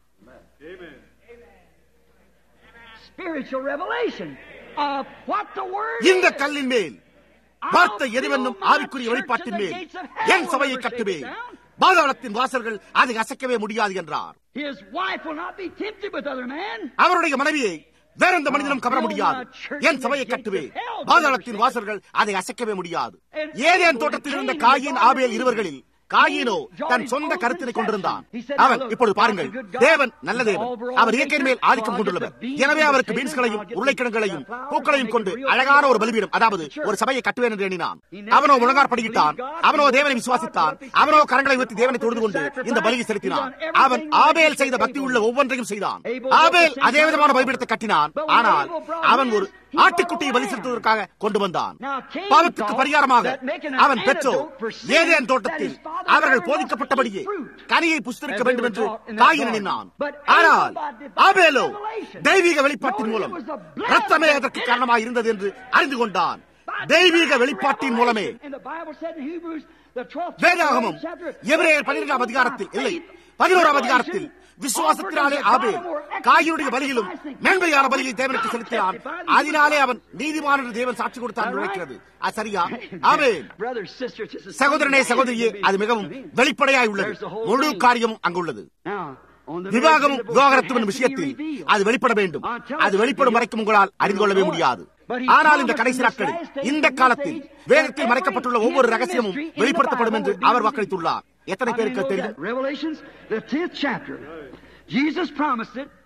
A: spiritual revelation of what the word
B: இந்த
A: is.
B: கல்லின் மேல் வார்த்தை எதுவென்னும் ஆவிக்குரிய வெளிப்பாட்டின் மேல் என் சபையை கட்டுவேன் பாதாளத்தின் வாசல்கள் அதை அசைக்கவே முடியாது என்றார்
A: His wife will not be tempted with other men.
B: அவருடைய மனைவியை வேற எந்த மனிதனும் கவர முடியாது என் சபையை கட்டுவே பாதாளத்தின் வாசல்கள் அதை அசைக்கவே முடியாது ஏதேன் தோட்டத்தில் இருந்த காயின் ஆபேல் இருவர்களில் காயினோ தன் சொந்த கருத்தினை கொண்டிருந்தான் அவன் இப்பொழுது பாருங்கள் தேவன் நல்ல தேவன் அவர் இயற்கையின் மேல் ஆதிக்கம் கொண்டுள்ளவர் எனவே அவருக்கு பீன்ஸ்களையும் உருளைக்கிழங்களையும் பூக்களையும் கொண்டு அழகான ஒரு பலிபீடம் அதாவது ஒரு சபையை கட்டுவேன் என்று எண்ணினான் அவனோ முழங்காற்படியிட்டான் அவனோ தேவனை விசுவாசித்தான் அவனோ கரங்களை உயர்த்தி தேவனை தொழுது கொண்டு இந்த பலியை செலுத்தினான் அவன் ஆபேல் செய்த பக்தி உள்ள ஒவ்வொன்றையும் செய்தான் ஆபேல் அதே விதமான பலிபீடத்தை கட்டினான் ஆனால் அவன் ஒரு ஆட்டுக்குட்டியை பலி செலுத்துவதற்காக கொண்டு வந்தான் பாவத்துக்கு பரிகாரமாக அவன் பெற்றோர் ஏதேன் தோட்டத்தில் அவர்கள் போதிக்கப்பட்டபடியே கனியை புஸ்தரிக்க வேண்டும் என்று காயின் எண்ணினான் ஆனால் ஆபேலோ தெய்வீக வெளிப்பாட்டின் மூலம் ரத்தமே அதற்கு காரணமாக இருந்தது என்று அறிந்து கொண்டான் தெய்வீக வெளிப்பாட்டின் மூலமே
A: And the Bible said in Hebrews, the 12th
B: வேதாகமம்
A: chapter,
B: எபிரேயர் பன்னிரெண்டாம் அதிகாரத்தில் இல்லை பதினோராம் அதிகாரத்தில் விசுவாசத்தினாலே ஆபேல் காயினுடைய பலியிலும் மேன்மையான பலியை தேவனுக்கு செலுத்தினான் அதனாலே அவன் நீதிமான என்று தேவன் சாட்சி கொடுத்தான் என்று நினைக்கிறது அது சரியா ஆபேல்
A: Brothers, sisters, this is
B: சகோதரனே
A: something
B: சகோதரியே
A: amazing
B: அது
A: to
B: மிகவும்
A: me.
B: வெளிப்படையாய் உள்ளது முழு காரியமும் அங்குள்ளது
A: Now, on the
B: விவாகம்
A: very
B: விவாகரத்து என்னும்
A: has to be
B: விஷயத்தில்
A: revealed.
B: அது வெளிப்பட வேண்டும் அது வெளிப்படும் வரைக்கும் உங்களால் அறிந்து கொள்ளவே முடியாது ஆனால் இந்த கடைசி நாட்களில் இந்த காலத்தில் வேதத்தில் மறைக்கப்பட்டுள்ள ஒவ்வொரு ரகசியமும் வெளிப்படுத்தப்படும் என்று அவர் வாக்களித்துள்ளார் எத்தனை
A: How many
B: பேருக்கு
A: know
B: தெரியும்
A: that? Revelations, the 10th chapter. Jesus promised it.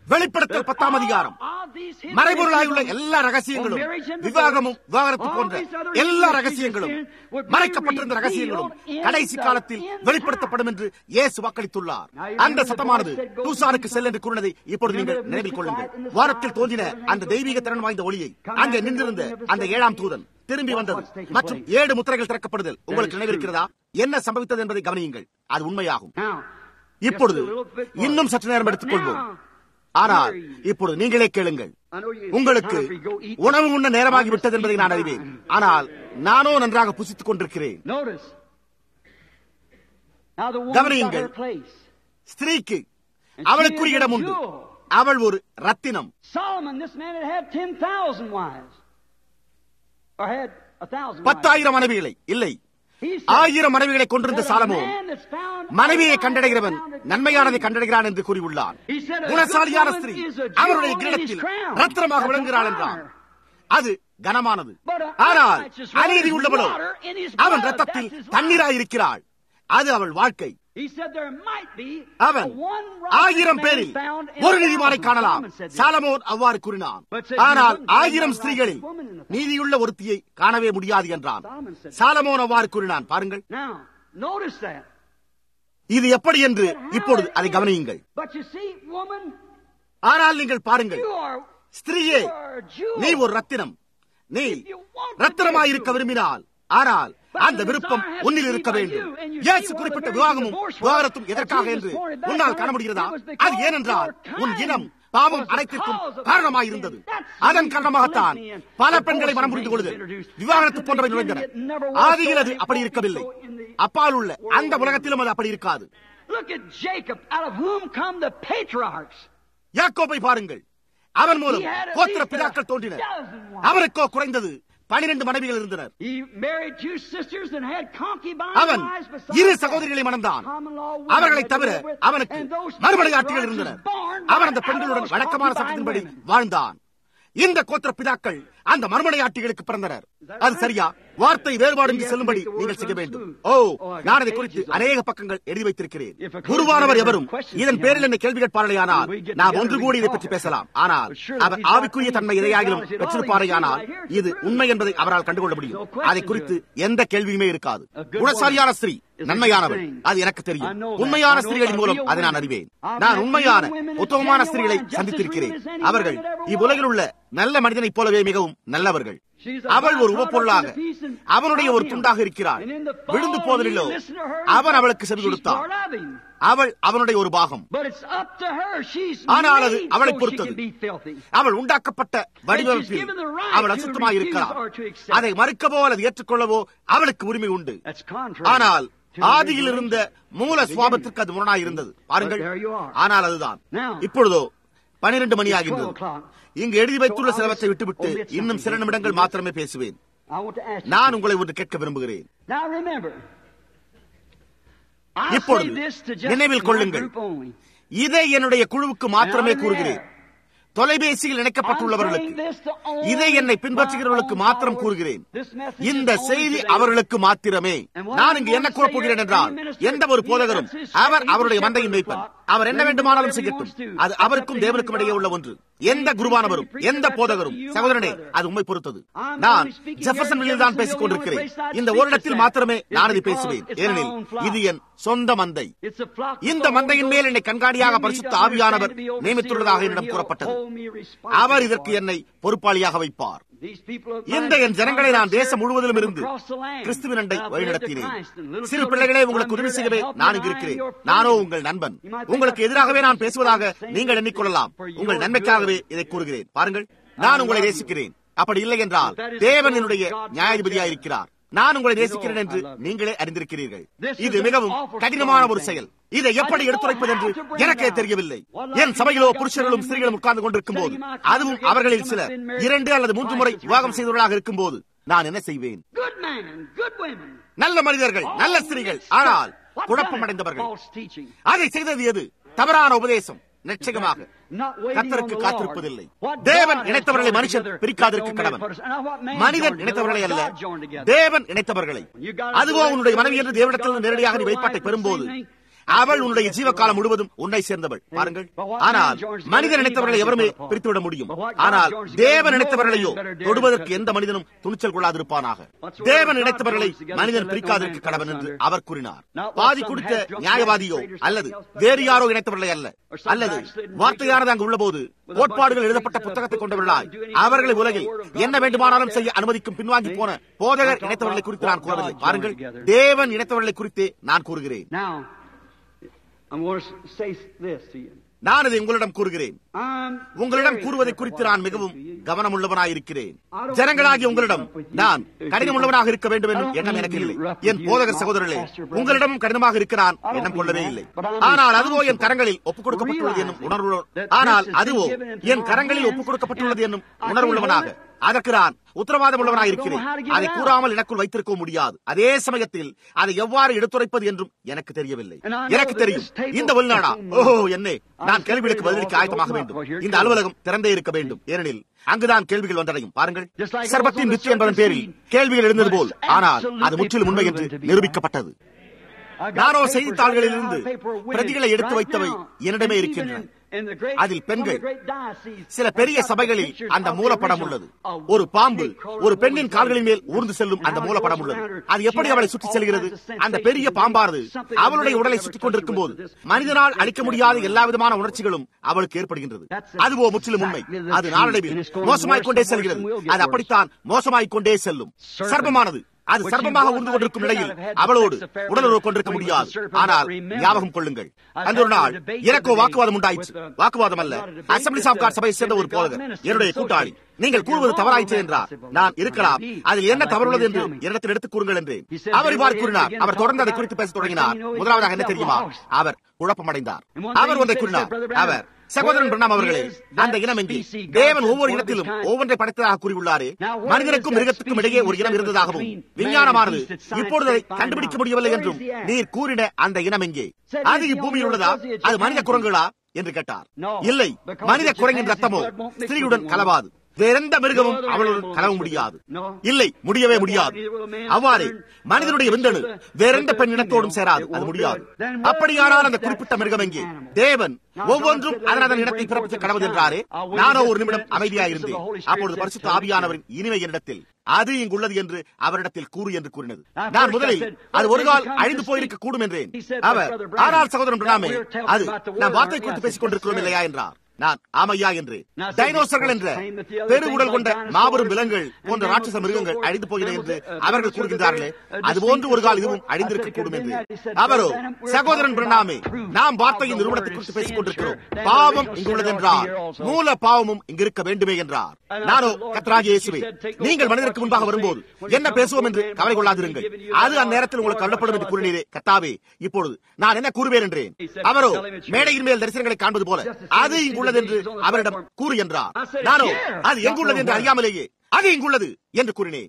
B: வெளிப்படுத்தல் பத்தாம் அதிகாரம் மறைபொருளாயுள்ள எல்லா ரகசியங்களும் விவாகமும் விவாகரத்து போன்ற எல்லா ரகசியங்களும் மறைக்கப்பட்டிருந்த ரகசியங்களும் கடைசி காலத்தில் வெளிப்படுத்தப்படும் என்று இயேசு வாக்களித்துள்ளார் அந்த சத்தமானது தூசானுக்கு செல் என்று கூறினதை இப்பொழுது நீங்கள் நினைவில் கொள்ளுங்கள் வாரத்தில் தோன்றின அந்த தெய்வீக திறன் வாய்ந்த ஒளியை அங்கே நின்றிருந்த அந்த ஏழாம் தூதன் திரும்பி வந்தது மற்றும் ஏழு முத்திரைகள் திறக்கப்படுதல் உங்களுக்கு நினைவிருக்கிறதா என்ன சம்பவித்தது என்பதை கவனியுங்கள் அது உண்மையாகும் இப்பொழுது இன்னும் சற்று நேரம் எடுத்துக் கொள்வோம் ஆனால் இப்பொழுது நீங்களே கேளுங்கள் உங்களுக்கு உணவு உண்ண நேரமாகி விட்டது என்பதை நான் அறிவேன் ஆனால் நானோ நன்றாக புசித்துக் கொண்டிருக்கிறேன் கவனியுங்கள் ஸ்திரீக்கு அவளுக்குரிய இடம் உண்டு அவள் ஒரு ரத்தினம் பத்தாயிரம் மனைவிகளை இல்லை ஆயிரம் மனைவிகளை கொண்டிருந்த சாலமோ மனைவியை கண்டடைகிறவன் நன்மையானதை கண்டடைகிறான் என்று கூறியுள்ளான் குணசாலியான ஸ்திரீ அவருடைய கிரீடத்தில் ரத்தினமாக விளங்குகிறாள் என்றான் அது கனமானது ஆனால் அநீதி உள்ளவளோ அவன் ரத்தத்தில் தண்ணீராயிருக்கிறாள் அது அவள் வாழ்க்கை அவன் ஆயிரம் பேரில் ஒரு நீதிமானை காணலாம் சாலமோன் அவ்வாறு கூறினான் ஆனால் ஆயிரம் ஸ்திரீகளில் நீதியுள்ள ஒருத்தியை காணவே முடியாது என்றான் சாலமோன் அவ்வாறு கூறினான் பாருங்கள் இது எப்படி என்று இப்பொழுது அதை கவனியுங்கள் ஆனால் நீங்கள் பாருங்கள் ஸ்திரீயே நீ ஒரு ரத்தினம் நீ ரத்தினமாயிருக்க விரும்பினால் ஆனால் அந்த விருப்பம் உன்னில் இருக்க வேண்டும் இயேசு குறிப்பிட்ட விவாகமும் விவாகரத்தும் எதற்காக என்று உன்னால் காண முடிகிறதா அது ஏனென்றால் உன் இனம் பாவம் அனைத்திற்கும் காரணமாயிருந்தது அதன் காரணமாகத்தான் பல பெண்களை மனம் புரிந்து கொள்ளுதல் விவாகரத்து போன்றவை நுழைந்தன ஆதியில் அது அப்படி இருக்கவில்லை அப்பால் உள்ள அந்த உலகத்திலும் அது அப்படி இருக்காது யாக்கோபை பாருங்கள் அவன் மூலம் கோத்திர பிதாக்கள் தோன்றினர் அவருக்கோ குறைந்தது பனிரெண்டு மனைவிகள் இருந்தனர் அவன் இரு சகோதரிகளை மணந்தான் அவர்களை தவிர அவனுக்கு மறுமலையாட்டிகள் இருந்தனர் அவன் அந்த பெண்களுடன் வழக்கமான சட்டத்தின்படி வாழ்ந்தான் இந்த கோத்திர பிதாக்கள் அந்த மறுமனையாட்டிகளுக்கு பிறந்தனர் அது சரியா வார்த்தை வேறுபாடு செல்லும்படி நீங்கள் செய்ய வேண்டும் ஓ நான் அதை குறித்து அநேக பக்கங்கள் எழுதி வைத்திருக்கிறேன் குருவானவர் எவரும் இதன் பேரில் என்ன கேள்வி கேட்பார்களேயானால் நாம் ஒன்று கூடி இதை பற்றி பேசலாம் ஆனால் அவர் ஆவிக்குரிய தன்மை எதையாகிலும் பெற்றிருப்பாரையானால் இது உண்மை என்பதை அவரால் கண்டுகொள்ள முடியும் அதை குறித்து எந்த கேள்வியுமே இருக்காது குணசாலியான ஸ்திரீ நன்மையானவள் அது எனக்கு தெரியும் உண்மையான ஸ்திரீகளின் மூலம் அதை நான் அறிவேன் நான் உண்மையான உத்தமமான ஸ்திரீகளை சந்தித்திருக்கிறேன் அவர்கள் இவ்வுலகில் உள்ள நல்ல மனிதனைப் போலவே மிகவும் நல்லவர்கள் அவள் ஒரு உபப்பொருளாக அவனுடைய ஒரு துண்டாக இருக்கிறாள் விழுந்து போவதிலோ அவன் அவளுக்கு சென்று கொடுத்தான் அவள் அவனுடைய ஒரு பாகம் ஆனால் அது அவளை பொறுத்தது அவள் உண்டாக்கப்பட்ட வடிவமைப்பில் அவள் அசுத்தமாக இருக்கிறாள் அதை மறுக்கவோ அல்லது ஏற்றுக்கொள்ளவோ அவளுக்கு உரிமை உண்டு ஆனால் ஆதியில் இருந்த மூல சுவாபத்திற்கு அது முரணாய் இருந்தது பாருங்கள் ஆனால் அதுதான் இப்பொழுதோ பனிரெண்டு மணி ஆகின்றது இங்கு எழுதி வைத்துள்ள சிலவற்றை விட்டுவிட்டு இன்னும் சில நிமிடங்கள் மாத்திரமே பேசுவேன் நான் உங்களை ஒன்று கேட்க விரும்புகிறேன் இப்பொழுது நினைவில் கொள்ளுங்கள் இதை என்னுடைய குழுவுக்கு மாத்திரமே கூறுகிறேன் தொலைபேசியில் இணைக்கப்பட்டுள்ளவர்களுக்கு இதை என்னை பின்பற்றுகிறவர்களுக்கு மாத்திரம் கூறுகிறேன் இந்த செய்தி அவர்களுக்கு மாத்திரமே நான் இங்கு என்ன கூறப் போகிறேன் என்றால் எந்த ஒரு போதகரும் அவர் அவருடைய மந்தையின் வைப்பர் அவர் என்ன வேண்டுமானாலும் செய்யட்டும் அது அவருக்கும் தேவனுக்கும் இடையே உள்ள ஒன்று எந்த குருவானவரும் எந்த போதகரும் சகோதரனே அது உண்மை பொறுத்தது நான் ஜெஃபர்சன் தான் பேசிக் கொண்டிருக்கிறேன் இந்த ஓரிடத்தில் மாத்திரமே நான் இதை பேசுவேன் ஏனெனில் இது என் சொந்த மந்தை இந்த மந்தையின் மேல் என்னை கண்காணியாக பரிசுத்த ஆவியானவர் நியமித்துள்ளதாக என்னிடம் கூறப்பட்டது அவர் இதற்கு என்னை பொறுப்பாளியாக வைப்பார் இந்த என் ஜனங்களை நான் தேசம் முழுவதிலும் இருந்து கிறிஸ்துவின் அண்டை வழிநடத்தினேன் சிறு பிள்ளைகளே உங்களுக்கு உதவி செய்யவே நான் இங்கு இருக்கிறேன் நானோ உங்கள் நண்பன் உங்களுக்கு எதிராகவே நான் பேசுவதாக நீங்கள் எண்ணிக்கொள்ளலாம் உங்கள் நன்மைக்காகவே இதை கூறுகிறேன் பாருங்கள் நான் உங்களை நேசிக்கிறேன் அப்படி இல்லை என்றால் தேவன் என்னுடைய நியாயாதிபதியாயிருக்கிறார் நான் உங்களை நேசிக்கிறேன் என்று நீங்களே அறிந்திருக்கிறீர்கள் இது மிகவும் கடினமான ஒரு செயல் இதை எப்படி எடுத்துரைப்பது என்று எனக்கே தெரியவில்லை என் சபையிலோ புருஷர்களும் ஸ்திரீகளும் உட்கார்ந்து கொண்டிருக்கும் போது அதுவும் அவர்களில் சிலர் இரண்டு அல்லது மூன்று முறை விவாகம் செய்தவர்களாக இருக்கும் போது நான் என்ன செய்வேன் நல்ல மனிதர்கள் நல்ல ஸ்திரீகள் ஆனால் குழப்பமடைந்தவர்கள் அதை செய்தது எது தவறான உபதேசம் நிச்சயமாக கத்தருக்கு காத்திருப்பதில்லை தேவன் இணைத்தவர்களை மனுஷன் பிரிக்காதிருக்க கடவன் மனிதன் இணைத்தவர்களை அல்ல தேவன் இணைத்தவர்களை அதுவோ உன்னுடைய மனைவி என்று தேவனிடத்தில் நேரடியாக நீ வெளிப்பாட்டை பெறும்போது அவள் உன்னுடைய ஜீவகாலம் முழுவதும் உன்னை சேர்ந்தவள் பாருங்கள் ஆனால் மனிதன் நினைத்தவர்களை எவருமே பிரித்துவிட முடியும் ஆனால் தேவன் நினைத்தவர்களையோ தொடுவதற்கு எந்த மனிதனும் துணிச்சல் கொள்ளாதிருப்பானாக தேவன் நினைத்தவர்களை மனிதன் பிரிக்காதிருக்க கடவன் என்று அவர் கூறினார் பாதி குடித்த நியாயவாதியோ அல்லது வேறு யாரோ இணைத்தவர்களை அல்ல அல்லது வார்த்தையானது அங்கு உள்ளபோது கோட்பாடுகள் எழுதப்பட்ட புத்தகத்தை கொண்டவர்களாய் அவர்களை உலகில் என்ன வேண்டுமானாலும் செய்ய அனுமதிக்கும் பின்வாங்கி போன போதகர் இணைத்தவர்களை குறித்து நான் கூறவில்லை பாருங்கள் தேவன் இணைத்தவர்களை குறித்தே நான் கூறுகிறேன்
A: Now, I'm going to say this to you.
B: நான் இதை உங்களிடம் கூறுகிறேன்
A: I'm
B: உங்களிடம் கூறுவதை குறித்து நான் மிகவும் கவனமுள்ளவனாயிருக்கிறேன் ஜனங்களாகிய உங்களிடம் நான் கடினமுள்ளவனாக இருக்க வேண்டும் என்னும் எண்ணம் எனக்கு இல்லை என் போதகர் சகோதரர்களே உங்களிடமும் கடினமாக இருக்க நான் எண்ணம் கொள்ளவே இல்லை ஆனால் அதுவோ என் கரங்களில் ஒப்புக் கொடுக்கப்பட்டுள்ளது என்னும் உணர்வு ஆனால் அதுவோ என் கரங்களில் ஒப்புக் கொடுக்கப்பட்டுள்ளது என்னும் உணர்வுள்ளவனாக அதற்கு நான் உத்தரவாதம் உள்ளவனாக இருக்கிறேன் அதை கூறாமல் எனக்குள் வைத்திருக்க முடியாது அதே சமயத்தில் அதை எவ்வாறு எடுத்துரைப்பது என்றும் எனக்கு தெரியவில்லை எனக்கு தெரியும் இந்த உள்நாடா ஓஹோ என்னே நான் கேள்விகளுக்கு பதிலளிக்க ஆயத்தமாக வேண்டும் இந்த அலுவலகம் திறந்தே இருக்க வேண்டும் ஏனெனில் அங்குதான் கேள்விகள் வந்தடையும் பாருங்கள் சர்வத்தின் வித்து என்பதன் பேரில் கேள்விகள் எழுந்தது போல் ஆனால் அது முற்றிலும் உண்மை என்று நிரூபிக்கப்பட்டது நானோ செய்தித்தாள்களிலிருந்து பிரதிகளை எடுத்து வைத்தவை என்னிடமே இருக்கின்றன அதில் பெண்கள் சில பெரிய சபைகளில் அந்த மூலப்படம் உள்ளது ஒரு பாம்பு ஒரு பெண்ணின் கால்களின் மேல் ஊர்ந்து செல்லும் அந்த மூலப்படம் உள்ளது அது எப்படி அவளை சுற்றி செல்கிறது அந்த பெரிய பாம்பானது அவளுடைய உடலை சுற்றிக் கொண்டிருக்கும் போது மனிதனால் அளிக்க முடியாத எல்லா விதமான உணர்ச்சிகளும் அவளுக்கு ஏற்படுகின்றது அதுவோ முற்றிலும் உண்மை அது நாளடைவில் மோசமாய்க் கொண்டே செல்கிறது அது அப்படித்தான் மோசமாய்க் கொண்டே செல்லும் சர்ப்பமானது அது சர்ப்பமாக உண்டு கொண்டிருக்கும் நிலையில் அவளோடு உடலுறவு கொண்டிருக்க முடியாது ஆனால் ஞாபகம் கொள்ளுங்கள் அந்த ஒரு நாள் எனக்கோ வாக்குவாதம் உண்டாயிற்று வாக்குவாதம் அல்ல அசம்பிளிஸ் ஆஃப் காட் சபையை சேர்ந்த ஒரு போதகர் என்னுடைய கூட்டாளி நீங்கள் கூறுவது தவறாயிற்று என்றார் நான் இருக்கலாம் அதில் என்ன தவறுள்ளது என்று என்னிடத்தில் எடுத்துக் கூறுங்கள் என்றேன் அவர் இவ்வாறு கூறினார் அவர் தொடர்ந்து அதை குறித்து பேச தொடங்கினார் முதலாவதாக என்ன தெரியுமா அவர் குழப்பமடைந்தார் அவர் ஒன்றை கூறினார் அவர் சகோதரன் பிரணாம் அவர்களே அந்த இனம் எங்கே தேவன் ஒவ்வொரு இனத்திலும் ஒவ்வொன்றை படைத்ததாக கூறியுள்ளாரே மனிதனுக்கும் மிருகத்துக்கும் இடையே ஒரு இனம் இருந்ததாகவும் விஞ்ஞானமானது இப்பொழுது அதை கண்டுபிடிக்க முடியவில்லை என்றும் நீர் கூறின அந்த இனம் எங்கே அது இப்பூமியில் உள்ளதா அது மனித குரங்குகளா என்று கேட்டார் இல்லை மனித குரங்கின் ரத்தமோ ஸ்திரீயுடன் கலவாது வேறெந்த மிருகமும் அவளுடன் கலவ முடியாது இல்லை முடியவே முடியாது அவ்வாறே மனிதனுடைய விந்தணு வேறெந்த பெண் இனத்தோடும் சேராது அது முடியாது அப்படியானால் அந்த குறிப்பிட்ட மிருகம் எங்கே தேவன் ஒவ்வொன்றும் அதனதன் இடத்தை பிறப்பிக்க கடவுள் என்றாரே நானோ ஒரு நிமிடம் அமைதியாயிருந்தேன் அப்பொழுது பரிசுத்த ஆவியானவரின் இனிமை என்னிடத்தில் அது இங்குள்ளது என்று அவரிடத்தில் கூறு என்று கூறினது நான் முதலில் அது ஒரு கால் அழிந்து போயிருக்க கூடும் என்றேன் அவர் ஆனால் சகோதரன் பிரணாமே அது நான் வார்த்தை குறித்து பேசிக் கொண்டிருக்கிறோம் இல்லையா என்றார் நான் ஆமையா என்று டைனோசர்கள் என்ற பெரு உடல் கொண்ட மாபெரும் விலங்குகள் போன்ற ராட்சச மிருகங்கள் அழிந்து போகின என்று அவர்கள் கூறுகின்றார்களே அதுபோன்று ஒரு கால் இதுவும் அழிந்திருக்க கூடும் என்று அவரோ சகோதரன் பிரணாமே நாம் வார்த்தையின் நிறுவனத்தை குறித்து பேசிக் கொண்டிருக்கிறோம் பாவம் இங்குள்ளது என்றார் மூல பாவமும் இங்கு இருக்க வேண்டுமே என்றார் நானோ கத்ராஜி இயேசுவே நீங்கள் மனிதருக்கு முன்பாக வரும்போது என்ன பேசுவோம் என்று கவலை கொள்ளாதிருங்கள் அது அந்நேரத்தில் உங்களுக்கு கருடப்படும் என்று கூறினீரே கத்தாவே இப்பொழுது நான் என்ன கூறுவேன் என்றேன் அவரோ மேடையின் மேல் தரிசனங்களை காண்பது போல அது இங்கு உள்ளது என்று அவரிடம் கூறு என்றார் நானோ அது எங்குள்ளது என்று அறியாமலேயே அது இங்குள்ளது என்று கூறினேன்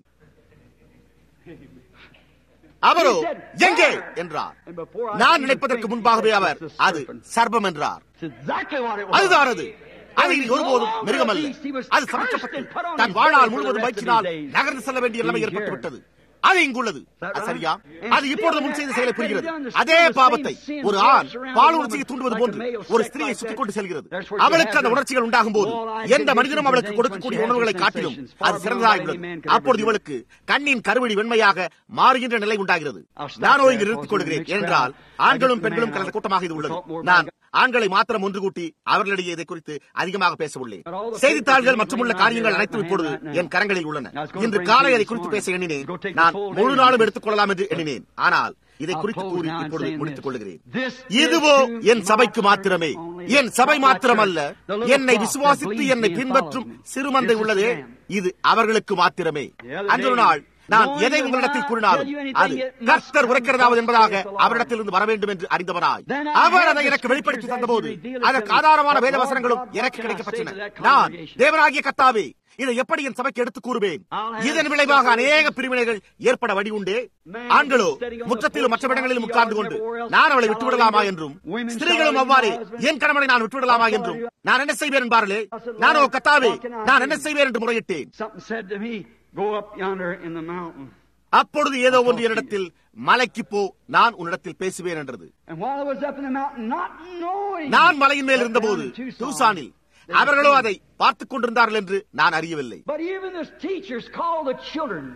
B: அவரோ எங்கே என்றார் நான் நினைப்பதற்கு முன்பாகவே அவர் அது சர்பம் என்றார் அதுதான் அது அது இனி ஒருபோதும் மிருகம் அல்ல அது சமைக்கப்பட்டு தன் வாழ்நாள் முழுவதும் வயிற்றினால் நகர்ந்து செல்ல வேண்டிய நிலைமை ஏற்பட்டுவிட்டது அது இங்குள்ளது சரியா அது இப்பொழுது முன் செய்த செயலை புரிகிறது அதே பாவத்தை ஒரு ஆண் பால் உணர்ச்சியை தூண்டுவது போன்று ஒரு ஸ்திரியை சுற்றிக் கொண்டு செல்கிறது அவளுக்கு அந்த உணர்ச்சிகள் உண்டாகும் போது எந்த மனிதனும் அவளுக்கு கொடுக்கக்கூடிய உணவுகளை காட்டிலும் அது சிறந்ததாக உள்ளது அப்பொழுது இவளுக்கு கண்ணின் கருவடி வெண்மையாக மாறுகின்ற நிலை உண்டாகிறது நானோ இங்கு நிறுத்திக் கொள்கிறேன் என்றால் ஆண்களும் பெண்களும் கலந்த கூட்டமாக இது உள்ளது நான் ஆண்களை மாத்திரம் ஒன்று கூட்டி அவர்களிடையே இதை குறித்து அதிகமாக பேச உள்ளேன் செய்தித்தாள்கள் மற்றும் உள்ள காரியங்கள் அனைத்தும் இப்பொழுது என் கரங்களில் உள்ளன இன்று காலை அதை குறித்து பேச எண்ணினேன் நான் முழு நாளும் எடுத்துக் கொள்ளலாம் என்று எண்ணினேன் ஆனால் இதை குறித்து கூறி இப்பொழுது முடித்துக் கொள்கிறேன் இதுவோ என் சபைக்கு மாத்திரமே என் சபை மாத்திரமல்ல என்னை விசுவாசித்து என்னை பின்பற்றும் சிறுமந்தை உள்ளதே இது அவர்களுக்கு மாத்திரமே அன்று நாள் நான் எதை உங்களிடத்தில் கூறினாலும் அது கர்த்தர் உரைக்கிறதாவது என்பதாக அவரிடத்திலிருந்து வர வேண்டும் என்று அறிந்தவராய் அவர் அதை எனக்கு வெளிப்படுத்தி தந்தபோது அதற்கு ஆதாரமான வேத வசனங்களும் எனக்கு கிடைக்கப்பட்டன நான் தேவனாகிய கத்தாவே இதை எப்படி என் சபைக்கு எடுத்து கூறுவேன் இதன் விளைவாக அநேக பிரிவினைகள் ஏற்பட வழி உண்டே ஆண்களோ முற்றத்திலும் மற்ற இடங்களிலும் உட்கார்ந்து கொண்டு நான் அவளை விட்டுவிடலாமா என்றும் ஸ்திரீகளும் அவ்வாறே என் கணவனை நான் விட்டுவிடலாமா என்றும் நான் என்ன செய்வேன் என்பார்களே நானோ கத்தாவே நான் என்ன செய்வேன் என்று முறையிட்டேன்
A: Something said to me, go up yonder in the mountain.
B: அப்பொழுது ஏதோ ஒன்று என்னிடத்தில் மலைக்கு போ நான் உன்னிடத்தில் பேசுவேன் என்றது
A: And while I was up in the mountain, not knowing,
B: நான் மலையின் மேல் இருந்தபோது
A: down in Tucson,
B: தூசானில் அவர்களோ அதை பார்த்துக் கொண்டிருந்தார்கள் என்று நான் அறியவில்லை
A: But even the teachers call the children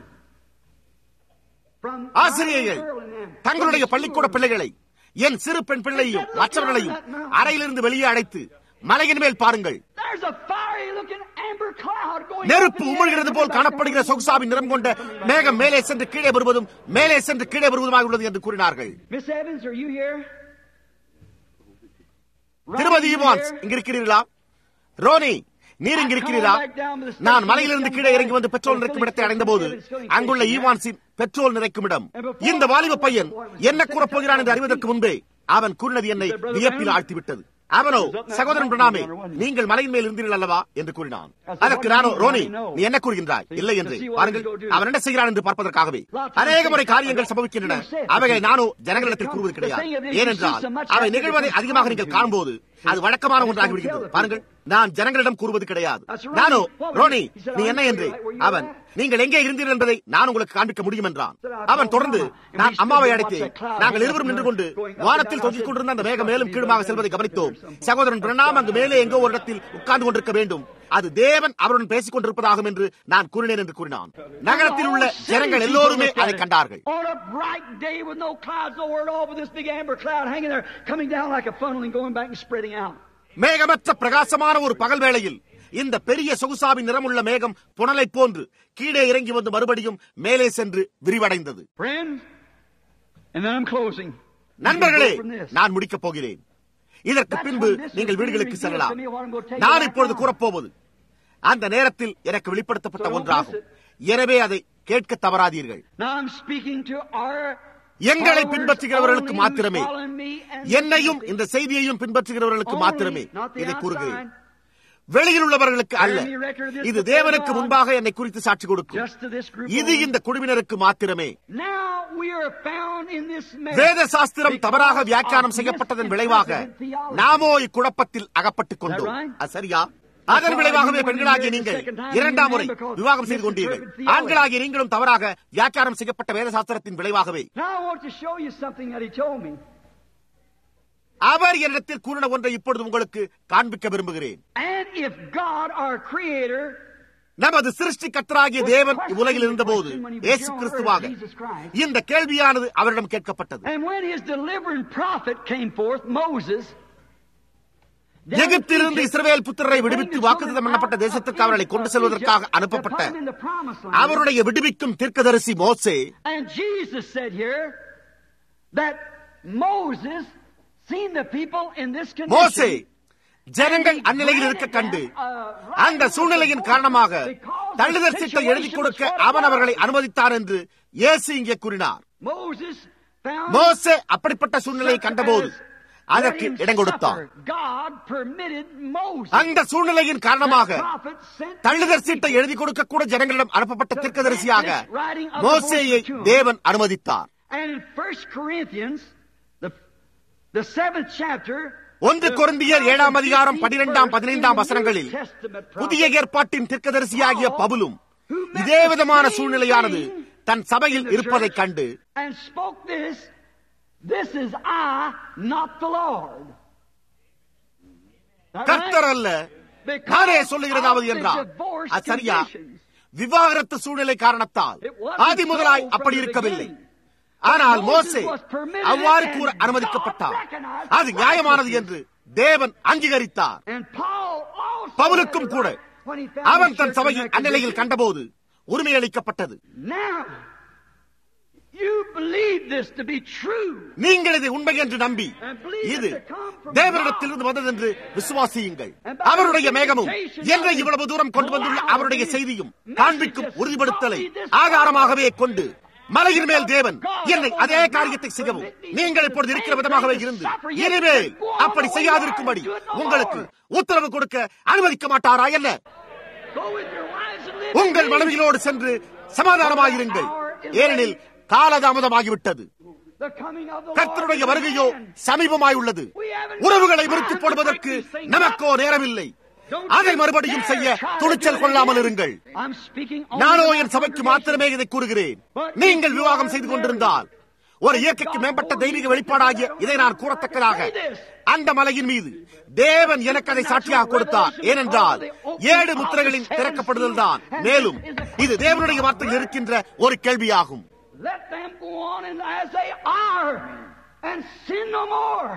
A: from
B: ஆசிரியர்கள்
A: my girl and them,
B: தங்களுடைய
A: from the
B: பள்ளிக்கூட
A: school.
B: பிள்ளைகளை என் சிறு பெண் பிள்ளையையும் மற்றவர்களையும் அறையிலிருந்து வெளியே அழைத்து மலையின் மேல் பாருங்கள்
A: There's a fiery looking amber cloud going
B: நெருப்பு
A: up in the
B: உமிழ்கிறது
A: air.
B: போல் காணப்படுகிற சொகுசாவின் நிறம் கொண்ட மேகம் மேலே சென்று கீழே வருவதும் மேலே சென்று கீழே வருவதுமாக உள்ளது என்று கூறினார்கள்
A: Miss Evans, are you here?
B: திருமதி ஈவான்ஸ் இங்க இருக்கிறீர்களா ரோனி நீர் இங்க இருக்கிறீரா நான் மலையிலிருந்து கீழே இறங்கி வந்து பெட்ரோல் நிறைக்கும் இடத்தை அடைந்த போது அங்குள்ள ஈவான்ஸின் பெட்ரோல் நிறைக்கும் இடம் இந்த வாலிப பையன் என்ன கூறப் போகிறான் என்று அறிவதற்கு முன்பே அவன் கூறினது என்னை வியப்பில் ஆழ்த்திவிட்டது அவனோ சகோதரன் பிரணாமே நீங்கள் மலையின் மேல் இருந்தீர்கள் அல்லவா என்று கூறினான் அதற்கு நானோ ரோனி நீ என்ன கூறுகின்றாய் இல்லை என்று பாருங்கள் அவன் என்ன செய்கிறான் என்று பார்ப்பதற்காகவே அநேக முறை காரியங்கள் சம்பவிக்கின்றன அவைகளை நானோ ஜனங்களிடத்தில் கூறுவது கிடையாது ஏனென்றால் அவை நிகழ்வதை அதிகமாக நீங்கள் காணும்போது அது வழக்கமான ஒன்றாகி விடுகிறது பாருங்கள் நான் ஜனங்களிடம் கூறுவது கிடையாது நானோ ரோனி நீ என்ன என்று அவன் நீங்கள் எங்கே இருந்தீர்கள் என்பதை நான் உங்களுக்கு காண்பிக்க முடியும் என்றான் அவன் தொடர்ந்து நான் அம்மாவை அழைத்து நாங்கள் இருவரும் நின்று கொண்டு வானத்தில் தொங்கிக் கொண்டிருந்த அந்த மேகம் மேலும் கீழுமாக செல்வதை கவனித்தோம் சகோதரன் பிரணாம் அங்கு மேலே எங்கோ ஒரு இடத்தில் உட்கார்ந்து கொண்டிருக்க வேண்டும் அது தேவன் அவருடன் பேசிக் கொண்டிருப்பதாகும் என்று நான் கூறினேன் என்று கூறினான் நகரத்தில் உள்ள ஜனங்கள் எல்லோருமே அதை கண்டார்கள்
A: On a bright day with no clouds nowhere at all, with this big amber cloud hanging there, coming down like a funnel and going back and spreading out.
B: மேகமற்ற பிரகாசமான ஒரு பகல் வேளையில் இந்த பெரிய சொகுசாவின் நிறமுள்ள மேகம் புனலை போன்று கீழே இறங்கி வந்து மறுபடியும் மேலே சென்று விரிவடைந்தது
A: Friends, and then I'm closing.
B: நண்பர்களே
A: From this.
B: நான் முடிக்கப் போகிறேன் இதற்கு பின்பு நீங்கள் வீடுகளுக்கு செல்லலாம் நான் இப்பொழுது கூறப்போவது அந்த நேரத்தில் எனக்கு வெளிப்படுத்தப்பட்ட ஒன்றாகும் எனவே அதை கேட்க தவறாதீர்கள்
A: Now I'm speaking to our
B: எங்களை
A: followers
B: பின்பற்றுகிறவர்களுக்கு
A: only,
B: மாத்திரமே
A: following me and
B: என்னையும் இந்த செய்தியையும் பின்பற்றுகிறவர்களுக்கு
A: only,
B: மாத்திரமே
A: not the
B: இதை கூறுகிறேன்
A: outside,
B: வெளியில் உள்ளவர்களுக்கு அல்ல இது தேவனுக்கு முன்பாக என்னை குறித்து சாட்சி கொடுக்கும்
A: just to this group
B: இது
A: only.
B: இந்த குழுவினருக்கு மாத்திரமே
A: Now we are found in this mess
B: வேத சாஸ்திரம் தவறாக
A: because
B: வியாக்கியானம்
A: of
B: செய்யப்பட்டதன் விளைவாக
A: misinterpreted theology.
B: நாமோ இக்குழப்பத்தில் அகப்பட்டுக் கொண்டோம்
A: right?
B: அது சரியா அதன் விளைவாகவே பெண்களாகிய நீங்கள் இரண்டாம் முறை விவாகம் செய்து கொண்டீர்கள் ஆண்களாகிய நீங்களும் தவறாக வியாக்கியானம் செய்யப்பட்ட வேத சாஸ்திரத்தின் விளைவாகவே
A: Now I want to show you something that he told me.
B: அவர் என்னிடத்தில் கூறின ஒன்றை இப்பொழுது உங்களுக்கு காண்பிக்க விரும்புகிறேன்
A: And if God, our Creator,
B: நமது சிருஷ்டி கத்தராகிய தேவன் இவ்வுலகில் இருந்தபோது இயேசு கிறிஸ்துவாக இந்த கேள்வியானது அவரிடம் கேட்கப்பட்டது
A: and when his delivering prophet came forth, Moses, down in
B: எகிப்திலிருந்து
A: Egypt,
B: இஸ்ரவேல் புத்திரரை விடுவித்து
A: bring the
B: வாக்குத்தத்தம்
A: children
B: பண்ணப்பட்ட
A: out of
B: தேசத்திற்கு அவர்களை கொண்டு
A: Egypt
B: செல்வதற்காக
A: to
B: அனுப்பப்பட்ட
A: put them in the promised land.
B: அவருடைய விடுவிக்கும் தீர்க்கதரிசி மோசே
A: And Jesus said here that Moses seen the people in this
B: மோசே
A: condition.
B: ஜனங்கள் அந்நிலையில் இருக்க கண்டு அந்த சூழ்நிலையின் காரணமாக தள்ளுதல் சிட்டை எழுதி கொடுக்க அவன் அவர்களை அனுமதித்தார் என்று இயேசு இங்கே கூறினார்
A: Moses found
B: மோசே அப்படிப்பட்ட சூழ்நிலையை கண்டபோது அதற்கு
A: wherein
B: இடம் கொடுத்தார்
A: suffer, God permitted Moses
B: அந்த சூழ்நிலையின் காரணமாக
A: prophet sent
B: தள்ளுதர் சீட்டை எழுதி கொடுக்க கூட ஜனங்களிடம் அனுப்பப்பட்ட தீர்க்கதரிசியாக மோசேயை தேவன் அனுமதித்தார்
A: And in First Corinthians, the, the seventh chapter,
B: ஒன்று கொரிந்தியர் ஏழாம் அதிகாரம் பனிரெண்டாம் பதினைந்தாம் வசனங்களில் புதிய ஏற்பாட்டின் தீர்க்கதரிசியாகிய பவுலும் இதே விதமான சூழ்நிலையானது தன் சபையில் இருப்பதைக் கண்டு
A: and spoke this, this is I, not the Lord.
B: கர்த்தர் அல்ல நானே சொல்லுகிறதாவது என்றார் அது சரியா விவாகரத்து சூழ்நிலை காரணத்தால் ஆதி முதலாய் அப்படி இருக்கவில்லை ஆனால் மோசே அவ்வாறு கூற அனுமதிக்கப்பட்டார் அது நியாயமானது என்று தேவன் அங்கீகரித்தார்
A: And Paul also
B: பவுலுக்கும் கூட
A: when he found
B: அவன்
A: the
B: தன்
A: church in
B: சபையில்
A: that
B: அந்நிலையில்
A: condition.
B: கண்டபோது உரிமையளிக்கப்பட்டது
A: Now, you believe this to be true.
B: நீங்கள் இதை உண்மை என்று நம்பி இது தேவனிடத்திலிருந்து வந்தது என்று விசுவாசியுங்கள் அவருடைய மேகமும் என்னை இவ்வளவு தூரம் கொண்டு வந்துள்ள அவருடைய செய்தியும் காண்பிக்கும் உறுதிப்படுத்தலை ஆதாரமாகவே கொண்டு மலையின் மேல் தேவன் என்னை அதே காரியத்தை செய்யவும் நீங்கள் இப்பொழுது இருக்கிற விதமாகவே இருந்து இனிமேல் அப்படி செய்யாதிருக்கும்படி உங்களுக்கு உத்தரவு கொடுக்க அனுமதிக்க மாட்டாரா என்ன
A: Go with your wives and live
B: உங்கள்
A: in peace.
B: மனைவிகளோடு சென்று சமாதானமாயிருங்கள் ஏனெனில் காலதாமதமாகிவிட்டது
A: The coming of the
B: கர்த்தருடைய
A: Lord
B: வருகையோ
A: is at hand.
B: சமீபமாய் உள்ளது உறவுகளை முறித்து போடுவதற்கு நமக்கோ நேரமில்லை அதை மறுபடியும் செய்ய துணிச்சல் கொள்ளாமல் இருங்கள் நானோ என் சபைக்கு மாத்திரமே இதை கூறுகிறேன் நீங்கள் விவாகம் செய்து கொண்டிருந்தால் ஒரு இயற்கைக்கு மேம்பட்ட தெய்வீக வெளிப்பாடாகிய இதை நான் கூறத்தக்கதாக அந்த மலையின் மீது தேவன் எனக்கு அதை சாட்சியாக கொடுத்தார் ஏனென்றால் ஏழு முத்திரைகளின் திறக்கப்படுதல் தான் மேலும் இது தேவனுடைய வார்த்தையில் இருக்கின்ற ஒரு கேள்வியாகும்
A: Let them go on and as they are and sin no more.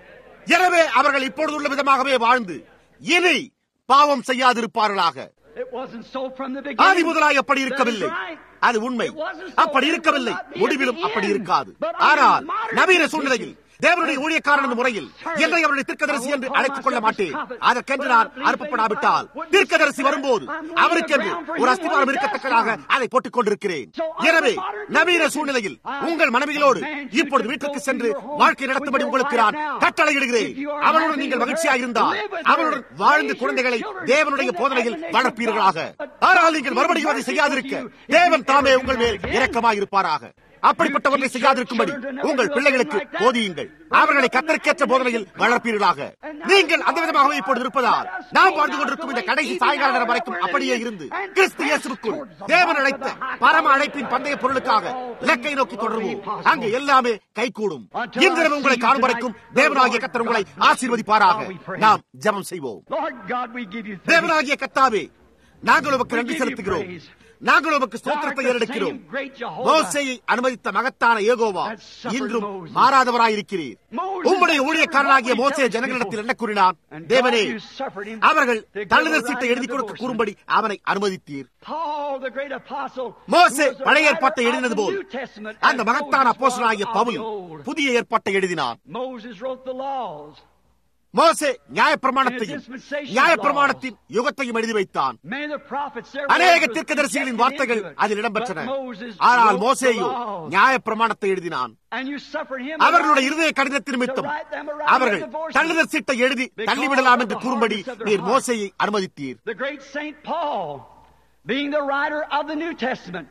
B: எனவே அவர்கள் இப்பொழுதுள்ள விதமாகவே வாழ்ந்து இனி பாவம் செய்யாதிருப்பார்களாக
A: It wasn't so from the
B: Aadhi
A: beginning.
B: முதலாய் அப்படி இருக்கவில்லை அது உண்மை அப்படி இருக்கவில்லை முடிவிலும் அப்படி இருக்காது ஆனால் நவீன சூழ்நிலையில் தேவனுடைய ஊழியக்காரன் என்ற முறையில் என்னை அவருடைய தீர்க்கதரிசி என்று அழைத்துக் கொள்ள மாட்டேன் அதற்கென்று நான் அனுப்பப்படாவிட்டால் தீர்க்கதரிசி வரும்போது அவருக்கென்று ஒரு அஸ்திவாரம் இருக்கத்தக்கதாக அதை போட்டுக் கொண்டிருக்கிறேன் எனவே நவீன சூழ்நிலையில் உங்கள் மனைவிகளோடு இப்பொழுது வீட்டுக்கு சென்று வாழ்க்கை நடத்தும்படி உங்களுக்கு நான் கட்டளையிடுகிறேன் அவனுடன் நீங்கள் மகிழ்ச்சியாக இருந்தால் அவனுடன் வாழ்ந்து குழந்தைகளை தேவனுடைய போதனையில் வளர்ப்பீர்களாக ஆனால் நீங்கள் மறுபடியும் அதை செய்யாதிருக்க தேவன் தாமே உங்கள் மேல் இரக்கமாயிருப்பாராக அப்படிப்பட்டவற்றை செய்யாதிருக்கும்படி உங்கள் பிள்ளைகளுக்கு போதியுங்கள் அவர்களை கத்தற்கேற்ற போதனையில் வளர்ப்பீர்களாக நீங்கள் அந்த விதமாகவே இப்பொழுது இருப்பதால் நாம் வாழ்ந்து கொண்டிருக்கும் இந்த கடைசி சாயங்கால நேரம் வரைக்கும் அப்படியே இருந்து கிறிஸ்து இயேசுக்குள் தேவன் அழைத்த பரம அழைப்பின் பந்தய பொருளுக்காக இலக்கை நோக்கி தொடருவோம் அங்கு எல்லாமே கைகூடும் இன்றிரவு உங்களை காணும் வரைக்கும் தேவனாகிய கத்தர் உங்களை ஆசீர்வதிப்பாராக நாம் ஜெபம் செய்வோம்
A: Lord God, we give you thanks.
B: தேவனாகிய கத்தாவே நாங்கள் உமக்கு நன்றி செலுத்துகிறோம் நாங்கள் உமக்கு ஸ்தோத்திரத்தை ஏறெடுக்கிறோம் மோசையை அனுமதித்த மகத்தான ஏகோவா இன்றும் மாறாதவராயிருக்கிறீர் உம்முடைய ஊழியக்காரனாகிய மோசே ஜனங்களிடத்தில் என்ன கூறினான் தேவனே அவர்கள் தள்ளுதல் சீட்டை எழுதி கொடுக்க கூறும்படி அவனை அனுமதித்தீர்
A: Paul, the great apostle,
B: மோசே
A: who was the
B: பழைய
A: writer
B: ஏற்பாட்டை
A: of
B: எழுதினது
A: the
B: போல்
A: New Testament,
B: அந்த
A: as
B: மகத்தான
A: Moses
B: அப்போஸ்தலனாகிய
A: was of
B: Pavul
A: the old.
B: புதிய ஏற்பாட்டை எழுதினான்
A: Moses wrote the laws.
B: மோசே நியாயப்பிரமாணத்தையும் நியாயப்பிரமாணத்தின் யுகத்தையும் எழுதி வைத்தான்
A: Many of the prophets, their
B: அநேக
A: words were
B: தீர்க்கதரிசிகளின்
A: projected
B: வார்த்தைகள்
A: into it.
B: அதில் இடம்பெற்றன
A: But Moses
B: ஆனால்
A: wrote
B: மோசேயோ
A: the laws.
B: நியாயப்பிரமாணத்தை எழுதினான்
A: And you suffered him
B: அவர்களுடைய
A: to
B: இருதய கடிதத்தின் நிமித்தம்
A: write them around
B: அவர்கள்
A: the divorces.
B: தள்ளுதல் சீட்டை எழுதி தள்ளிவிடலாம் என்று கூறும்படி நீர் மோசையை அனுமதித்தீர்
A: The great Saint Paul, being the writer of the New Testament,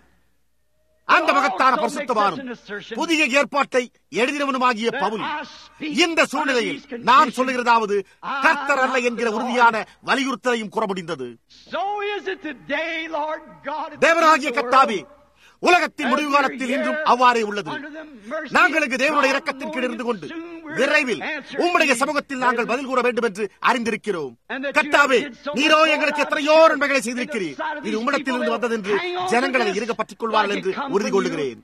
B: அந்த மகத்தான பரிசுத்தவானும் புதிய ஏற்பாட்டை எழுதினவனுமாகிய பவுல் இந்த சூழ்நிலையில் நான் சொல்லுகிறதாவது கர்த்தர் அல்ல என்கிற உறுதியான வலியுறுத்தலையும் கூற முடிந்தது
A: so is it today, Lord God. of
B: தேவனாகிய
A: the
B: கத்தாவே
A: world.
B: உலகத்தின் முடிவு காலத்தில் இன்றும் அவ்வாறே உள்ளது நாங்கள் இங்கு தேவனுடைய இரக்கத்தின் கீழ் இருந்து கொண்டு விரைவில் உம்முடைய சமூகத்தில் நாங்கள் பதில் கூற வேண்டும் என்று அறிந்திருக்கிறோம் கத்தாவே நீரோ எங்களுக்கு எத்தனையோ நன்மைகளை செய்திருக்கிறீர் இது உம்மிடத்தில் இருந்து வந்தது என்று ஜனங்கள் அதை இருக பற்றிக் கொள்வார்கள் என்று உறுதி கொள்ளுகிறேன்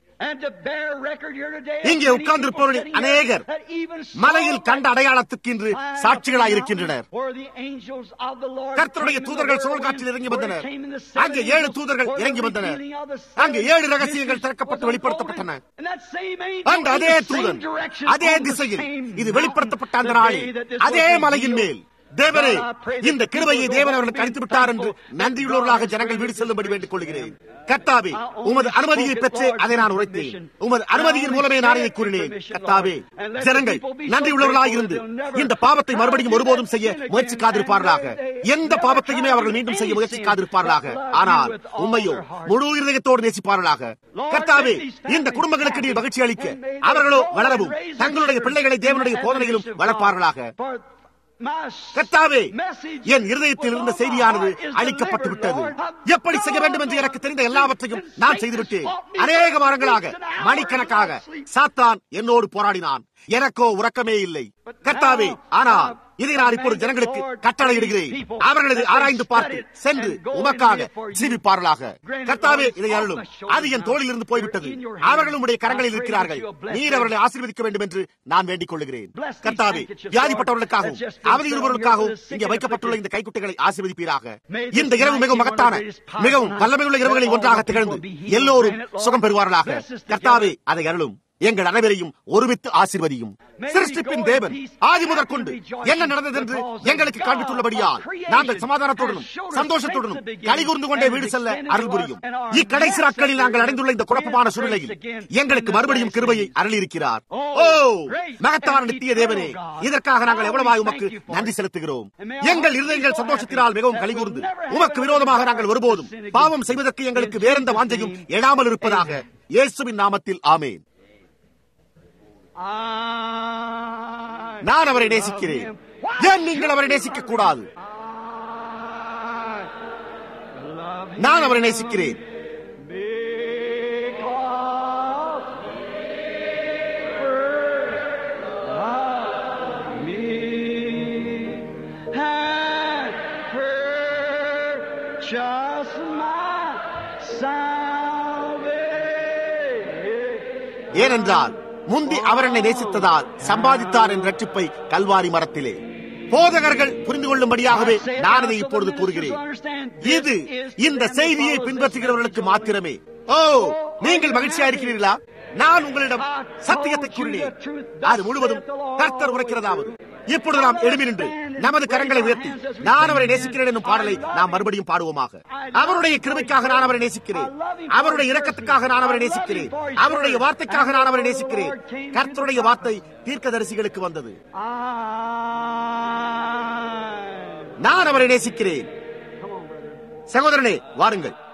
B: இங்கே உட்கார்ந்திருப்பவர்கள் அநேகர் மலையில் கண்ட அடையாளத்துக்கு இன்று சாட்சிகளாயிருக்கின்றனர் கர்த்தருடைய தூதர்கள் சுழல் காற்றில் இறங்கி வந்தனர் அங்கே ஏழு தூதர்கள் இறங்கி வந்தனர் அங்கே ஏழு ரகசியங்கள் திறக்கப்பட்டு வெளிப்படுத்தப்பட்டன அந்த அதே தூதன் அதே திசையில் இது வெளிப்படுத்தப்பட்ட அந்த நாளில் அதே மலையின் மேல் தேவரே இந்த கிருபையை தேவன் அவர்களுக்கு அளித்து விட்டார் என்று நன்றியுள்ளவர்களாக ஜனங்கள் வீடு செல்லும்படி வேண்டிக் கொள்கிறேன் கத்தாவே உமது அனுமதியை பெற்று அதை நான் உரைத்தேன் உமது அனுமதியின் மூலமே நான் இதை கூறினேன் கத்தாவே ஜனங்கள் நன்றியுள்ளவர்களாக இருந்து இந்த பாவத்தை மறுபடியும் ஒருபோதும் செய்ய முயற்சிக்காதிருப்பார்களாக எந்த பாவத்தையுமே அவர்கள் மீண்டும் செய்ய முயற்சிக்காதிருப்பார்களாக ஆனால் உண்மையோ முழு இருதயத்தோடு நேசிப்பார்களாக கர்த்தாவே இந்த குடும்பங்களுக்கு நீர் மகிழ்ச்சி அளிக்க அவர்களோ வளரவும் தங்களுடைய பிள்ளைகளை தேவனுடைய போதனையிலும் வளர்ப்பார்களாக கர்த்தாவே என் இருதயத்தில் இருந்த செய்தியானது அளிக்கப்பட்டு விட்டது எப்படி செய்ய வேண்டும் என்று எனக்கு தெரிந்த எல்லாவற்றையும் நான் செய்துவிட்டேன் அநேக வாரங்களாக மணிக்கணக்காக சாத்தான் என்னோடு போராடினான் எனக்கோ உறக்கமே இல்லை கர்த்தாவே ஆனால் இதை நான் இப்பொரு ஜனங்களுக்கு கட்டளையிடுகிறேன் அவர்கள் இதை ஆராய்ந்து பார்த்து சென்று உமக்காக ஜீவிப்பார்களாக கர்த்தாவே இதை அருளும் அது என் தோளில் இருந்து போய்விட்டது அவர்களும் உடைய கரங்களில் இருக்கிறார்கள் நீர் அவர்களை ஆசீர்வதிக்க வேண்டும் என்று நான் வேண்டிக் கொள்கிறேன் கர்த்தாவே வியாதிப்பட்டவர்களுக்காகவும் அவதியுறுவர்களுக்காகவும் இங்கே வைக்கப்பட்டுள்ள இந்த கைக்குட்டைகளை ஆசீர்வதிப்பீராக இந்த இரவு மிகவும் மகத்தான மிகவும் வல்லமையுள்ள இரவுகளில் ஒன்றாக திகழ்ந்து எல்லோரும் சுகம் பெறுவார்களாக கர்த்தாவே அதை அருளும் எங்கள் அனைவரையும் ஒருமித்து ஆசீர்வதியும் சிருஷ்டிப்பின் தேவன் ஆதி முதற்கொண்டு என்ன நடந்தது என்று எங்களுக்கு காண்பித்துள்ளபடியால் நாங்கள் சமாதானத்துடனும் சந்தோஷத்துடனும் கலிகூர்ந்து கொண்டே வீடு செல்ல அருள் புரியும் இக்கடைசி நாட்களில் நாங்கள் அடைந்துள்ள இந்த குழப்பமான சூழ்நிலையில் எங்களுக்கு மறுபடியும் கிருபையை அருளியிருக்கிறார் ஓ மகத்தான நித்திய தேவனே இதற்காக நாங்கள் எவ்வளவாய் உமக்கு நன்றி செலுத்துகிறோம் எங்கள் இருதயங்கள் சந்தோஷத்தினால் மிகவும் கலிகூர்ந்து உமக்கு விரோதமாக நாங்கள் ஒருபோதும் பாவம் செய்வதற்கு எங்களுக்கு வேறெந்த வாஞ்சையும் எழாமல் இருப்பதாக இயேசுவின் நாமத்தில் ஆமேன் நான் அவரை நேசிக்கிறேன் ஏன் நீங்கள் அவரை நேசிக்க கூடாது நான் அவரை நேசிக்கிறேன் ஏனென்றால் முந்தி அவர் என்னை நேசித்ததால் சம்பாதித்தார் என் ரட்சிப்பை கல்வாரி மரத்திலே போதகர்கள் புரிந்து கொள்ளும்படியாகவே நான் இதை இப்பொழுது கூறுகிறேன் இது இந்த செய்தியை பின்பற்றுகிறவர்களுக்கு மாத்திரமே ஓ நீங்கள் மகிழ்ச்சியா இருக்கிறீர்களா நான் உங்களிடம் சத்தியத்தை கூறினேன் அது முழுவதும் கர்த்தர் உரைக்கிறதாவது இப்பொழுது நாம் எழுமி நின்று நமது கரங்களை உயர்த்தி நான் அவரை நேசிக்கிறேன் என்னும் பாடலை நாம் மறுபடியும் பாடுவோமாக அவருடைய கிருமைக்காக நான் அவரை நேசிக்கிறேன் அவருடைய இரக்கத்துக்காக நான் அவரை நேசிக்கிறேன் அவருடைய வார்த்தைக்காக நான் அவரை நேசிக்கிறேன் கர்த்தருடைய வார்த்தை தீர்க்கதரிசிகளுக்கு வந்தது நான் அவரை நேசிக்கிறேன் சகோதரனே வாருங்கள்